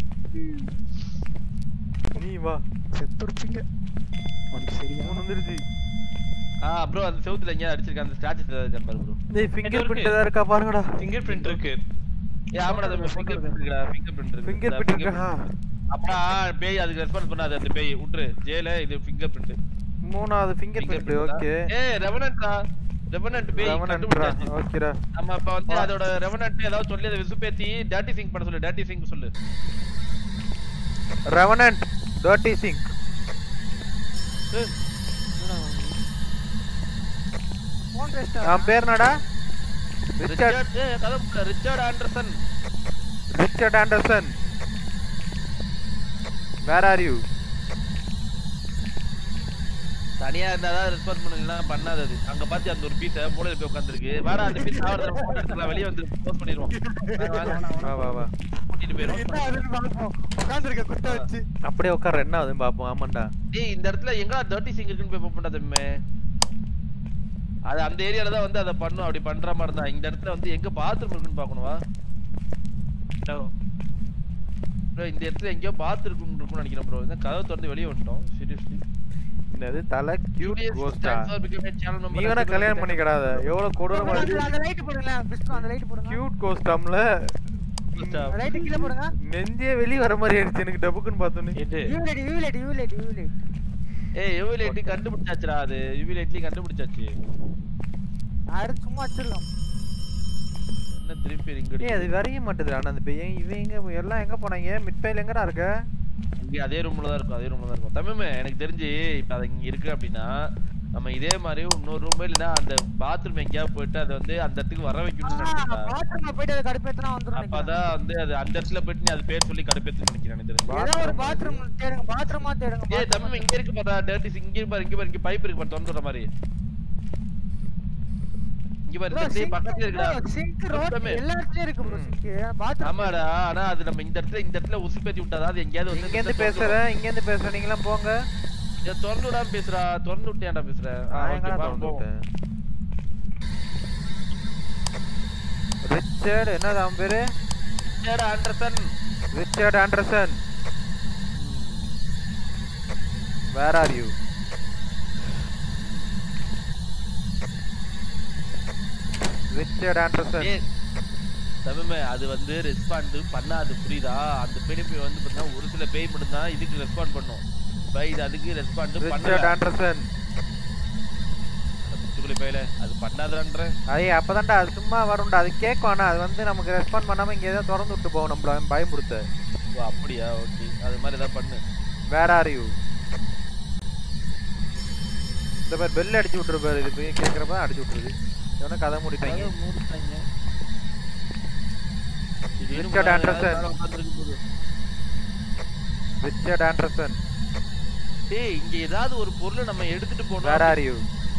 S4: நீ வா
S5: செத்துருப்பீங்க உனக்கு சரியா
S4: மூணு வந்துருச்சு
S1: ஆ ப்ரோ அந்த செவுத்துல எங்கேயா அடிச்சிருக்க அந்த ஸ்டாச்சு இருக்கான் பாரு ப்ரோ
S4: டேய் ஃபிங்கர் பிரிண்ட் ஏதாவது இருக்கா பாருங்கடா
S3: ஃபிங்கர் பிரிண்ட் இருக்கு
S1: ஏய் ஆமாடா தம்பி ஃபிங்கர் பிரிண்ட் இருக்குடா ஃபிங்கர் பிரிண்ட் இருக்கு
S4: ஃபிங்கர்
S1: இந்த
S4: பிரிண்ட்
S1: finger
S4: இருக்கா
S1: print. அப்புறம் பேய் அதுக்கு ரெஸ்பான்ஸ் பண்ணாது அந்த பேய் விட்டுரு ஜேல இது ஃபிங்கர் பிரிண்ட்
S4: மூணாவது ஃபிங்கர் பிரிண்ட் ஓகே
S1: ஏய் ரெவனன்ட்ரா ரெவனன்ட் பேய்
S4: ரெவனன்ட்ரா
S1: கண்டுபிடிச்சாச்சு
S4: ஓகேடா
S1: நம்ம இப்ப வந்து அதோட ரெவனன்ட் ஏதாவது சொல்லி அதை விசுபேத்தி டேட்டி சிங் பண்ண சொல்லு டேட்டி சிங் சொல்லு
S4: ரெவனன்ட் டர்ட்டி சிங்க்
S2: போன் ரெஸ்டா
S4: அவன் பேர் என்னடா ரிச்சர்ட்
S1: ரிச்சர்ட் ஏய் கதை புரியல. Richard Anderson
S4: Richard Anderson where are you
S1: தனியா இருந்தாதான் ரெஸ்பான்ஸ் பண்ணுவீங்களா பண்ணாது அது அங்க பாத்தி அந்த ஒரு பீஸ மூலையில போய் உட்கார்ந்திருக்கு வாடா அந்த பீஸ் ஆவறத போட்டோ எடுத்துக்கலாம் வெளிய வந்து போஸ்ட் பண்ணிடுவோம் வாங்க, வாங்க.
S4: வா வா வா
S1: கூட்டிட்டு போயிரும்
S2: என்ன அதுன்னு பாப்போம் உட்கார்ந்திருக்க குத்த வச்சு
S4: அப்படியே உட்கார என்ன ஆகுதுன்னு பாப்போம் ஆமாண்டா
S1: டேய் இந்த இடத்துல எங்கடா டர்ட்டி சிங் இருக்குன்னு போய் பாப்போம்டா தம்பி அது அந்த ஏரியால தான் வந்து அதை பண்ணும் அப்படி பண்ற மாதிரி தான் இந்த இடத்துல வந்து எங்க பாத்ரூம் இருக்குன்னு பாக்கணுமா bro, இந்த இடத்துல எங்கேயோ பாத்ரூம் இருக்குன்னு நினைக்கிறேன் ப்ரோ இந்த கதவை திறந்து வெளிய வந்துட்டோம் சீரியஸ்லி
S4: என்னது தலை கியூட் கோஸ்டா நீ வேணா
S1: நீ
S4: கல்யாணம் பண்ணிக்கிடாத எவ்வளவு கொடூரமா
S2: அந்த- அந்த லைட் போடுங்க பிஸ்ட் அந்த லைட் போடுங்க
S4: கியூட் கோஸ்டாம்ல
S2: லைட் கீழ போடுங்க
S4: நெஞ்சே வெளிய வர மாதிரி ஆயிடுச்சு எனக்கு டபுக்குன்னு பார்த்தோன்னே
S3: எது
S2: U light U light U light U light
S1: ஏய் யூவி லைட்லி கண்டுபிடிச்சாச்சுடா அது யூவி லைட்லி கண்டுபிடிச்சாச்சு
S2: அடுத்து சும்மா வச்சிருக்கோம்
S1: என்ன திருப்பி ரிங்
S4: ஏய் அது வரைய மாட்டேது ஆனா அந்த பையன் இவன் எங்க எல்லாம் எங்க போனாங்க மிட்பைல எங்கடா இருக்க
S1: இங்க அதே ரூம்ல தான் இருக்கும் அதே ரூம்ல தான் இருக்கும் தமிழ் எனக்கு தெரிஞ்சு இப்ப அது இங்க இருக்கு அப்படின்னா நம்ம இதே மாதிரி இன்னொரு ரூம் இல்லைன்னா அந்த பாத்ரூம் எங்கேயாவது போயிட்டு அதை வந்து அந்த இடத்துக்கு வர வைக்கணும்னு நினைக்கிறேன்
S2: பாத்ரூம்ல போயிட்டு அதை கடுப்பேத்தனா வந்துரும் நினைக்கிறேன்.
S1: அப்பதான் வந்து அது அந்த இடத்துல போயிட்டு நீ அது பேர் சொல்லி கடுப்பேத்து நினைக்கிறேன் எனக்கு தெரிஞ்சு
S2: ஏதோ ஒரு பாத்ரூம் தேடுங்க பாத்ரூமா தேடுங்க
S1: ஏய் தமிழ் இங்க இருக்கு பாத்தா டர்ட்டி இங்க இருக்கு பாரு இங்க பாரு இங்க பைப் இருக்கு பாரு திறந்து விடுற மாதிரி இங்க பாரு இந்த டேய் பக்கத்துல இருக்குடா
S2: சிங்க் ரோட்
S1: சுத்தமே.
S2: எல்லா இடத்துலயும் இருக்கு ப்ரோ சிங்க் பாத்ரூம்
S1: ஆமாடா ஆனா அது நம்ம இந்த இடத்துல இந்த இடத்துல உசு பேத்தி விட்டாதான் அது எங்கேயாவது வந்து
S4: இங்க இருந்து பேசுற இங்க இருந்து பேசுற நீங்களாம் போங்க
S1: இதை திறந்து விடாம பேசுறா திறந்து விட்டியாண்டா பேசுற ஆ,
S4: நான்
S1: okay,
S4: எங்கடா
S1: வா,
S4: திறந்து
S1: போ.
S4: விட்டேன் ரிச்சர்ட் என்னது அவன் பேரு
S1: ஏடா, Anderson
S4: Richard Anderson where are you Richard Anderson
S1: ஏய், தமிழ்மே அது வந்து ரெஸ்பாண்ட் பண்ணாது புரியுதா அந்த பேய் வந்து பார்த்தீங்கன்னா ஒரு சில பேய் மட்டும் தான் இதுக்கு ரெஸ்பாண்ட் பண்ணும் இப்ப இது அதுக்கு ரெஸ்பாண்ட்
S4: ரிச்சர்ட்
S1: பண்ணல
S4: ஆண்டர்சன்
S1: புத்துக்குளி பேயில அது பண்ணாதன்ற
S4: ஐய அப்பதான்டா அது சும்மா வரும்டா அது கேட்கும் ஆனா அது வந்து நமக்கு ரெஸ்பாண்ட் பண்ணாம இங்க ஏதோ திறந்து விட்டு போகும் நம்மள பயமுறுத்த
S1: ஓ அப்படியா ஓகே அது மாதிரி ஏதாவது பண்ணு
S4: வேர் ஆர் யூ இந்த பேர் பெல் அடிச்சு விட்டுரு பாரு இது போய் கேட்கறப்ப அடிச்சு விட்டுருது இவனை கதை மூடிட்டாங்க
S1: கதவை மூடிட்டாங்க திடீர்னு
S4: ரிச்சர்ட் ஆண்டர்சன்.
S1: மேல உட்கார்ந்திருக்கு போது.
S4: ரிச்சர்ட் ஆண்டர்சன்
S1: டேய் இங்க ஏதாவது ஒரு பொருளை நம்ம எடுத்துட்டு போனோம்
S4: where are you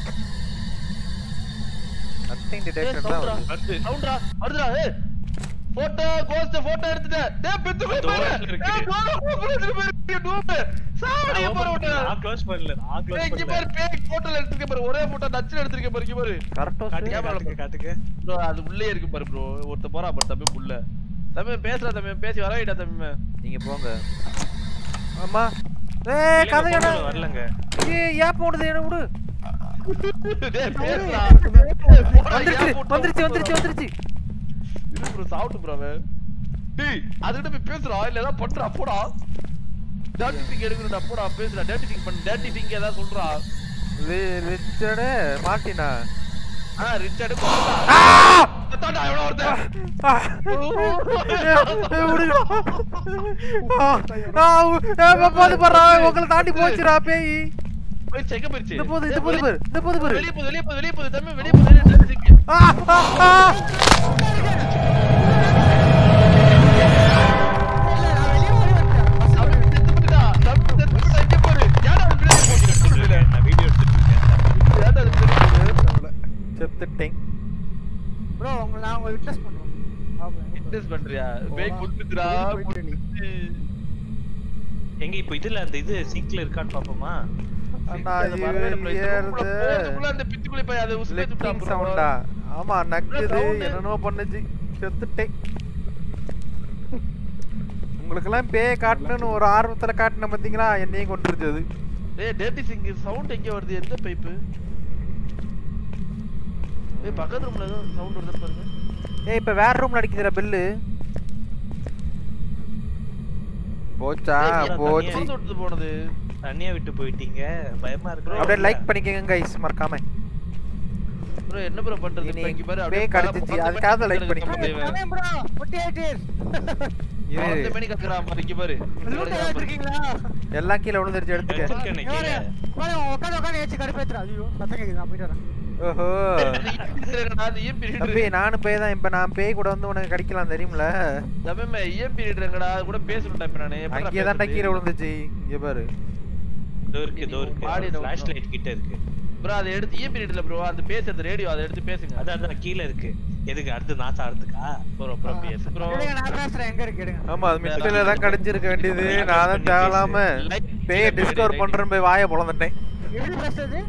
S4: nothing detected தான் வருது
S1: சவுண்டா வருதுடா ஏய் போட்டோ கோஸ்ட் போட்டோ எடுத்துட்டேன் டேய் பித்து போய் பாரு
S3: தூரத்துல இருக்கு.
S1: ஏய் கோஸ்ட் எடுத்துட்டு போய் டூப் சாவடி போற விட்டு
S3: நான் க்ளோஸ் பண்ணல நான்
S1: ஏய்
S3: க்ளோஸ்
S1: இங்க
S3: பண்ணல
S1: பாரு பேக் போட்டோல எடுத்துக்க பாரு ஒரே போட்டோ நச்சுல எடுத்துக்க பாரு இங்க பாரு
S4: கரெக்டா
S3: காட்டுங்க
S1: கேமரா
S3: காட்டுங்க காட்டுங்க
S1: ப்ரோ அது உள்ளே இருக்கு பாரு ப்ரோ ஒருத்த போறா பாரு தம்பி உள்ள தம்பி பேசுறா தம்பி பேசி வர வைடா தம்பி
S4: நீங்க போங்க ஆமா ஏய்
S3: இல்லைங்க,
S4: கதை என்ன
S3: photo ல வரலங்க
S4: ஏய் ஏன் போடுது என்ன விடு
S1: டேய் பேசுடா
S4: வந்துருச்சு வந்துருச்சு வந்துருச்சு வந்துருச்சு
S1: இரு ப்ரோ சாவுட்டு ப்ரோ அவன் டேய் அதுகிட்ட போய் பேசுறா இல்ல ஏதாவது பண்றா போடா டேட்டி திங் எடுக்கணும்டா போடா பேசுடா டேட்டி திங் பண்ணு டேட்டி திங் ஏதாவது சொல்றா
S4: ரி- ரிச்சர்டு மார்ட்டினா
S1: ஆ ரிச்சர்டு தாண்டா எவ்வளவு ஒருத்தன்
S4: ஆ! ஏய், ஏய், விடுங்க. ஆ, ஆ, உ- ஏய், பா- போது பாருடா, உங்களை தாண்டி போச்சுடா பேய்
S1: போய் செக்க போயிருச்சு
S4: இந்த போது இந்த போது பாரு இந்த போது பாரு
S1: வெளிய போகுது வெளிய போகுது வெளிய போகுது தம்பி வெளிய போகுது டேட்டி திங்
S4: ஆ, ஆ, ஆ.
S1: தம்பி செத்து போயிட்டா தம்பி செத்து போயிட்டா இங்க பாரு ஏன்டா அது பின்னாடி போகுது
S3: நான் வீடியோ எடுத்துட்டு இருக்கேன்
S1: ஏன்டா அது பின்னாடி போகுது
S4: செத்துட்டேன்
S2: ப்ரோ உங்களை நான் உங்களை விட்னஸ் பண்றோம் பாப்போம்.
S1: ஃபிட்னஸ் பண்றியா பேய் குத்துதுடா குத்துச்சு
S3: எங்க இப்போ இதுல அந்த இது சிங்க்ல இருக்கான்னு பாப்போமா
S4: அண்ணா
S1: அது வரவே இல்லை bro. இந்த room குள்ள
S4: ஏறுது
S1: போறதுக்குள்ள அந்த பித்துக்குள்ளி பையன் அதை உசுப்பி
S4: லிக்கிங்
S1: விட்டுட்டான் bro.
S4: சவுண்டா ஆமா நக்குது
S1: sound.
S4: என்னென்னமோ பண்ணுச்சு செத்துட்டேன் உங்களுக்கெல்லாம் பேய காட்டணும்னு ஒரு ஆர்வத்துல காட்டின பாத்தீங்களா என்னையும் கொண்டுருச்சு அது
S1: ஏய் டேட்டி சிங் சவுண்ட் எங்க வருது எந்த பைப்பு ஏய் பக்கத்து ரூம்ல ஏதோ சவுண்ட் வருது பாருங்க
S4: ஏய் இப்ப வேற ரூம்ல அடிக்குதுடா பெல்லு போச்சா
S1: ஏய்,
S4: போச்சு
S1: திறந்து விட்டு போனது
S3: தனியா விட்டு போயிட்டீங்க பயமா இருக்கு
S4: அப்படியே லைக் பண்ணிக்கங்க கைஸ் மறக்காம
S1: ப்ரோ என்ன ப்ரோ பண்றது
S4: இனி
S1: இப்ப இங்க பாரு
S4: பேய்
S1: அப்படியே
S4: கடிச்சிச்சு,
S1: பத்து
S4: அதுக்காக
S1: மணி
S4: like
S1: கத்துறது
S4: பண்ணிக்கோங்க.
S1: நம்ம தேவை.
S2: அவன் bro, முட்டி ஆயிட்டீர்.
S4: இரு
S1: பத்து மணி கத்துறான் பாரு இங்க பாரு
S2: loot ஏதாச்சும் இருக்கீங்களா?
S4: எல்லாம் கீழே விழுந்துருச்சு எடுத்துக்க
S3: வச்சிருக்கேனே
S2: இவரு,
S3: கீழே
S2: உட்காரு, உட்காரு, உட்காரு, ஏச்சு கடுப்பேத்துறா. ஐயோ, சத்தம் கேக்குது, நான் போயிட்டு வரேன்.
S4: ஓஹோ
S1: அது ஏன்
S4: தம்பி
S1: பீரியட்
S4: நானும் பேய் தான் இப்ப நான் பேய் கூட வந்து உனக்கு கிடைக்கலாம் தெரியும்ல
S1: தம்பி ஏன் பீரியட்ங்கடா அது கூட பேசணும்டா இப்ப நானு எப்படிடா
S4: அங்கேயே தான்டா
S1: பேசுறது?
S4: கீழே விழுந்துச்சு இங்க பாரு
S3: இதோ இருக்கு இதோ
S1: பாடி
S3: இருக்கு
S1: நோக்கணும்.
S3: ஃபிளாஷ் லைட் கிட்ட இருக்கு
S1: ப்ரோ அதை எடுத்து ஏன் பீரியட்ல ப்ரோ அந்த பேசுறது ரேடியோ அதை எடுத்து பேசுங்க
S3: அதான் அதான் கீழே இருக்கு எதுக்கு அடுத்து நாசா ஆடுறதுக்கா
S1: ப்ரோ ப்ரோ பேசு ப்ரோ
S2: எடுங்க, நான் பேசுறேன், எங்க இருக்கு, எடுங்க.
S4: ஆமா அது மிஸ்டேல தான் கிடைச்சிருக்க வேண்டியது நான் தான் தேவலாம பேய டிஸ்கவர் பண்றேன் போய் வாயை பொழந்துட்டேன்
S2: எப்படி பேசுறது?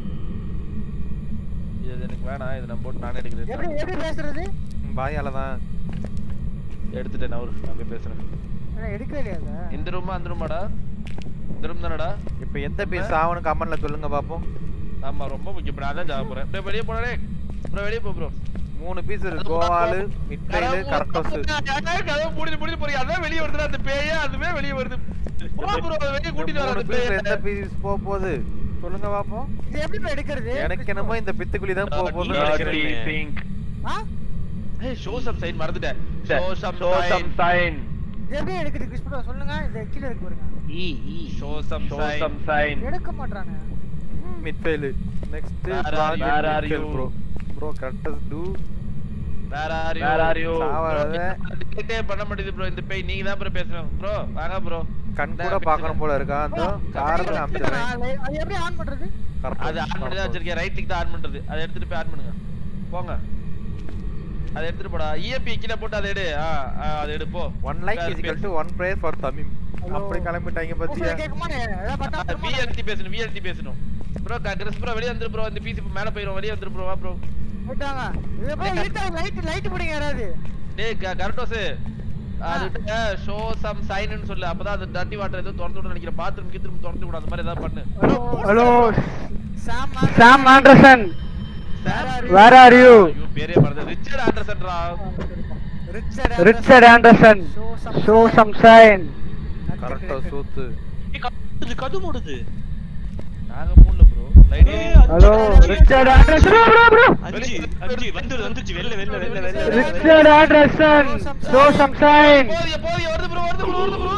S1: இது எனக்கு வேணாம் இது நான் போட்டு நானே எடுக்கிறேன்
S2: எப்படி எப்படி பேசுறது?
S4: வாயால தான்
S1: எடுத்துட்டேன் நான் ஒரு நான் போய் பேசுறேன்
S2: நான் எடுக்கவே இல்லையா அதை?
S1: இந்த ரூமா அந்த ரூமாடா இந்த ரூம் தானடா
S4: இப்ப எந்த பீஸ் ஆவணும் கமெண்ட்ல சொல்லுங்க பாப்போம்
S1: ஆமா ரொம்ப முக்கியம் இப்ப நான் தான் ஜாக போறேன் டேய் வெளிய போடா டேய் ப்ரோ வெளிய போ ப்ரோ
S4: மூணு பீஸ் இருக்கு கோவாலு மிட்டைலு கரட்டோஸ்
S1: கதவு மூடி மூடி போறீங்க அதான் வெளிய வருதுடா அந்த பேயே அதுவே வெளிய வருது போ ப்ரோ வெளிய கூட்டிட்டு வர
S4: மூணு
S1: அந்த
S4: பீஸ் எந்த
S1: பேயை
S4: பீஸ் போக போகுது சொல்லுங்க பாப்போம்
S2: இது எப்படி bro எடுக்கிறது?
S4: எனக்கு என்னமோ இந்த பித்துக்குழி தான் போக போகுது
S3: Dirty
S1: think
S2: ஆ?
S1: ஏய் ஷோ சம் சைன் மறந்துட்டேன் ஷோ சம்
S6: Show some sign.
S2: இது எப்படி எடுக்குது, கிறிஸ் bro? சொல்லுங்க இது கீழே இருக்கு பாருங்க
S3: ஈ ஈ
S1: show some
S6: Show
S1: sign
S6: some sign.
S2: எடுக்க மாட்டாங்க
S4: மிட்ஃபைல் next
S1: Where are you?
S4: where
S1: Where
S4: are
S1: are
S4: you
S1: you?
S4: Bro bro கரட்டஸ் to
S1: where are you
S6: Where are you?
S4: சாவறத
S1: டிடெக்டே பண்ண மாட்டேங்குது ப்ரோ இந்த பேய் நீங்க தான் ப்ரோ பேசணும் ப்ரோ வாங்க ப்ரோ
S4: கண் கூட பார்க்கணும் போல இருக்கா அந்த காரத்துல காமிச்சிடுறேன்
S2: அது எப்படி ஆன் பண்றது
S1: அது ஆன் பண்ணி தான் வச்சிருக்கேன் ரைட் கிளிக் தான் ஆன் பண்றது அதை எடுத்துட்டு போய் ஆன் பண்ணுங்க போங்க அதை எடுத்துட்டு போடா இஎம்பி கீழே போட்டு அதை எடு ஆ ஆ, அதை எடு போ
S4: one like is equal to one prayer for தமிம் அப்படி கிளம்பிட்டாங்க பாத்தியா
S2: கேட்குமா ஏதாவது பார்த்தா
S1: வி எழுதி பேசணும் வி எழுதி பேசணும் ப்ரோ கிறிஸ் ப்ரோ வெளிய வந்துரு ப்ரோ இந்த பீஸ் இப்ப மேல போயிரும் வெளிய வந்துரு ப்ரோ வா ப்ரோ
S2: விட்டாங்க இது எப்படி இருட்டா லைட் லைட் போடுங்க யாராவது
S1: டேய் கரெக்டோஸ் அதுட்ட ஷோ சம் சைன்னு சொல்லு அப்பதான் அது டர்ட்டி வாட்டர் ஏதோ திறந்து விட நினைக்கிறேன் பாத்ரூம் கீத்ரூம் திறந்து விட அந்த மாதிரி ஏதாவது பண்ணு
S5: hello
S2: Sam
S5: Sam Anderson
S2: Where
S5: where are you
S1: ஐயோ பேரே மறந்து ரிச்சர்ட் ஆண்டர்சன்ரா
S2: Richard
S5: Richard Anderson
S2: Show some
S5: show some sign
S4: கரெக்டா சூத்து
S3: ஏய், கது கது மூடுது
S1: நாங்க மூணுல ப்ரோ லைட்
S3: ஏய், அஞ்சு,
S5: ஹலோ
S3: அஞ்சு,
S5: ரிச்சர்ட் ஆண்டர்சன் ப்ரோ ப்ரோ
S3: அஞ்சு அஞ்சு வந்துரு வந்துருச்சு வெளில வெளில வெளில வெளில
S5: Richard Anderson show some sign
S1: போதிய போதிய வருது ப்ரோ வருது ப்ரோ வருது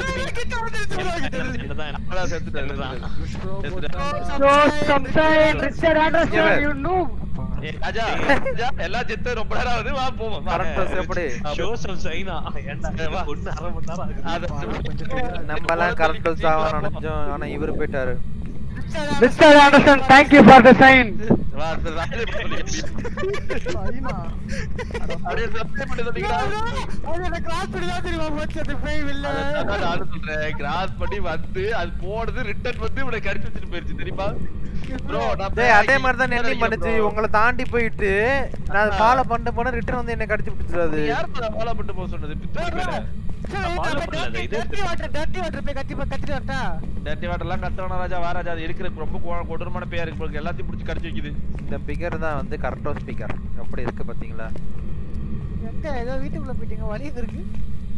S1: ப்ரோ
S3: என்னதான்
S1: அவ்வளோ செத்துட்டேன் செத்துட்டேன்
S5: show some sign Richard Anderson you no
S1: ஏய் ராஜா ராஜா எல்லாம் செத்து ரொம்ப நேரம் ஆகுது வா போவோம் வா.
S4: கரெக்டா எப்படி
S3: ஷோ சம் சைனா ஏன்டா
S1: வா.
S3: ஒண்ணு அரை மணி நேரம் ஆகுது
S1: அத-
S4: நம்ம எல்லாம் கரெக்டா சாவ நினைச்சோம் ஆனா இவரு போயிட்டாரு
S5: Richard Anderson thank you for the sign
S1: வா, அந்த ராஜா இப்படி சொல்லிக்கிட்டு. அப்படியே subscribe பண்ணி சொன்னீங்களா?
S2: கிராஸ் பண்ணி தான் தெரியுமா போச்சு அந்த பேய் வில்ல
S1: அதான் நானும் சொல்றேன். cross பண்ணி வந்து அது போனது return வந்து இவனை கடிச்சு வச்சுட்டு போயிருச்சு தெரியுமா Bro, நான்
S4: டேய் அதே
S1: போய்
S4: மாதிரி தான்
S1: இங்க
S4: நெல்லி பண்ணுச்சு
S1: bro.
S4: உங்களை தாண்டி போயிட்டு நான் ஃபாலோ பண்ணிட்டு போனா ரிட்டர்ன் வந்து என்ன கடிச்சு பிடிச்சிடாது
S1: நீ யாருப்பா அதை follow பண்ணிட்டு போக சொன்னது? பித்தளை பேரை.
S3: follow பண்ணல, இது
S2: டர்ட்டி வாட்டர் டர்ட்டி வாட்டர் போய் கத்தி கத்திட்டு வரட்டா
S1: dirty water எல்லாம் கத்துறானா ராஜா, வா ராஜா, அது இருக்கிற ரொம்ப கொ- கொடூரமான பேயா இருக்கு போல, எல்லாத்தையும் பிடிச்சு கடிச்சு வைக்குது.
S4: இந்த பிகர் தான் வந்து கரெக்டா ஸ்பீக்கர் அப்படி இருக்கு பாத்தீங்களா
S2: எங்க ஏதோ வீட்டுக்குள்ள போயிட்டீங்க வழி எங்க இருக்கு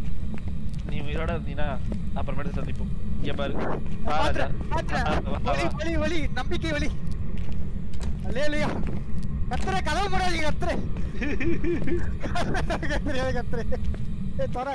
S1: நீ உயிரோட இருந்தீன்னா அப்புறமேட்டு சந்திப்போம் இங்க பாரு வா ராஜா.
S2: பாத்துறேன், பாத்துறேன்.
S1: வா, வா,
S2: வலி
S1: வா.
S2: வலி வலி நம்பிக்கை வலி அல்லே இல்லையா கத்துற கதவு மூடாதீங்க கத்துற கத்துறே கத்துறே ஏய் தர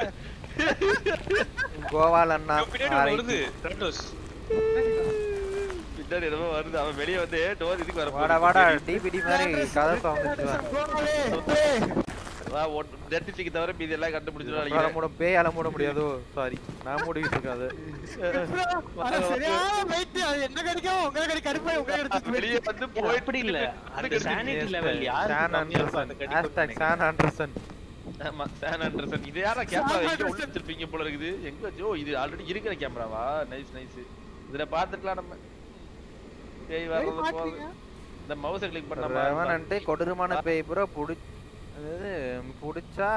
S4: கோவால் அண்ணா
S3: பின்னாடி ஒண்ணு வருது கிராட்டோஸ்
S1: பின்னாடி என்னமோ வருது அவன் வெளிய வந்து டோர் இதுக்கு வர
S4: வாடா வாடா டிபிடி மாதிரி கதை வந்துச்சு
S1: வா டெட் ஸ்டிக் தவிர மீதி எல்லாம் கண்டுபிடிச்சிடும்
S4: அல
S1: நினைக்கிறேன்
S4: மூட பேயால மூட முடியாதோ சாரி நான் மூடிக்கிட்டு இருக்கேன் அது
S2: சரியான வெயிட் அது என்ன கிடைக்கும் உங்க கடை கருப்பாய் உங்க
S1: அது வெளிய
S2: எடுத்து
S1: வந்து போயிட்டு
S3: அப்படி இல்ல அந்த சானிட்டி லெவல் யாரு
S4: சான்
S3: கம்மியா இருக்கோ அந்த
S4: ஆண்டர்சன்
S3: கடிப்பு
S4: ஹேஷ்டாக் சான் ஆண்டர்சன்
S1: ஆமா சான் ஆண்டர்சன் இது யாரா கேமரா எங்க உள்ள வச்சிருப்பீங்க போல இருக்குது எங்க ஜோ இது ஆல்ரெடி இருக்கிற கேமராவா நைஸ் நைஸ் இதுல பாத்துக்கலாம் நம்ம பேய் வர்றது போகுது இந்த மவுஸை கிளிக் பண்ண
S4: ரெவனன்ட்டு கொடூரமான பேய் ப்ரோ புடி அதாவது புடிச்சா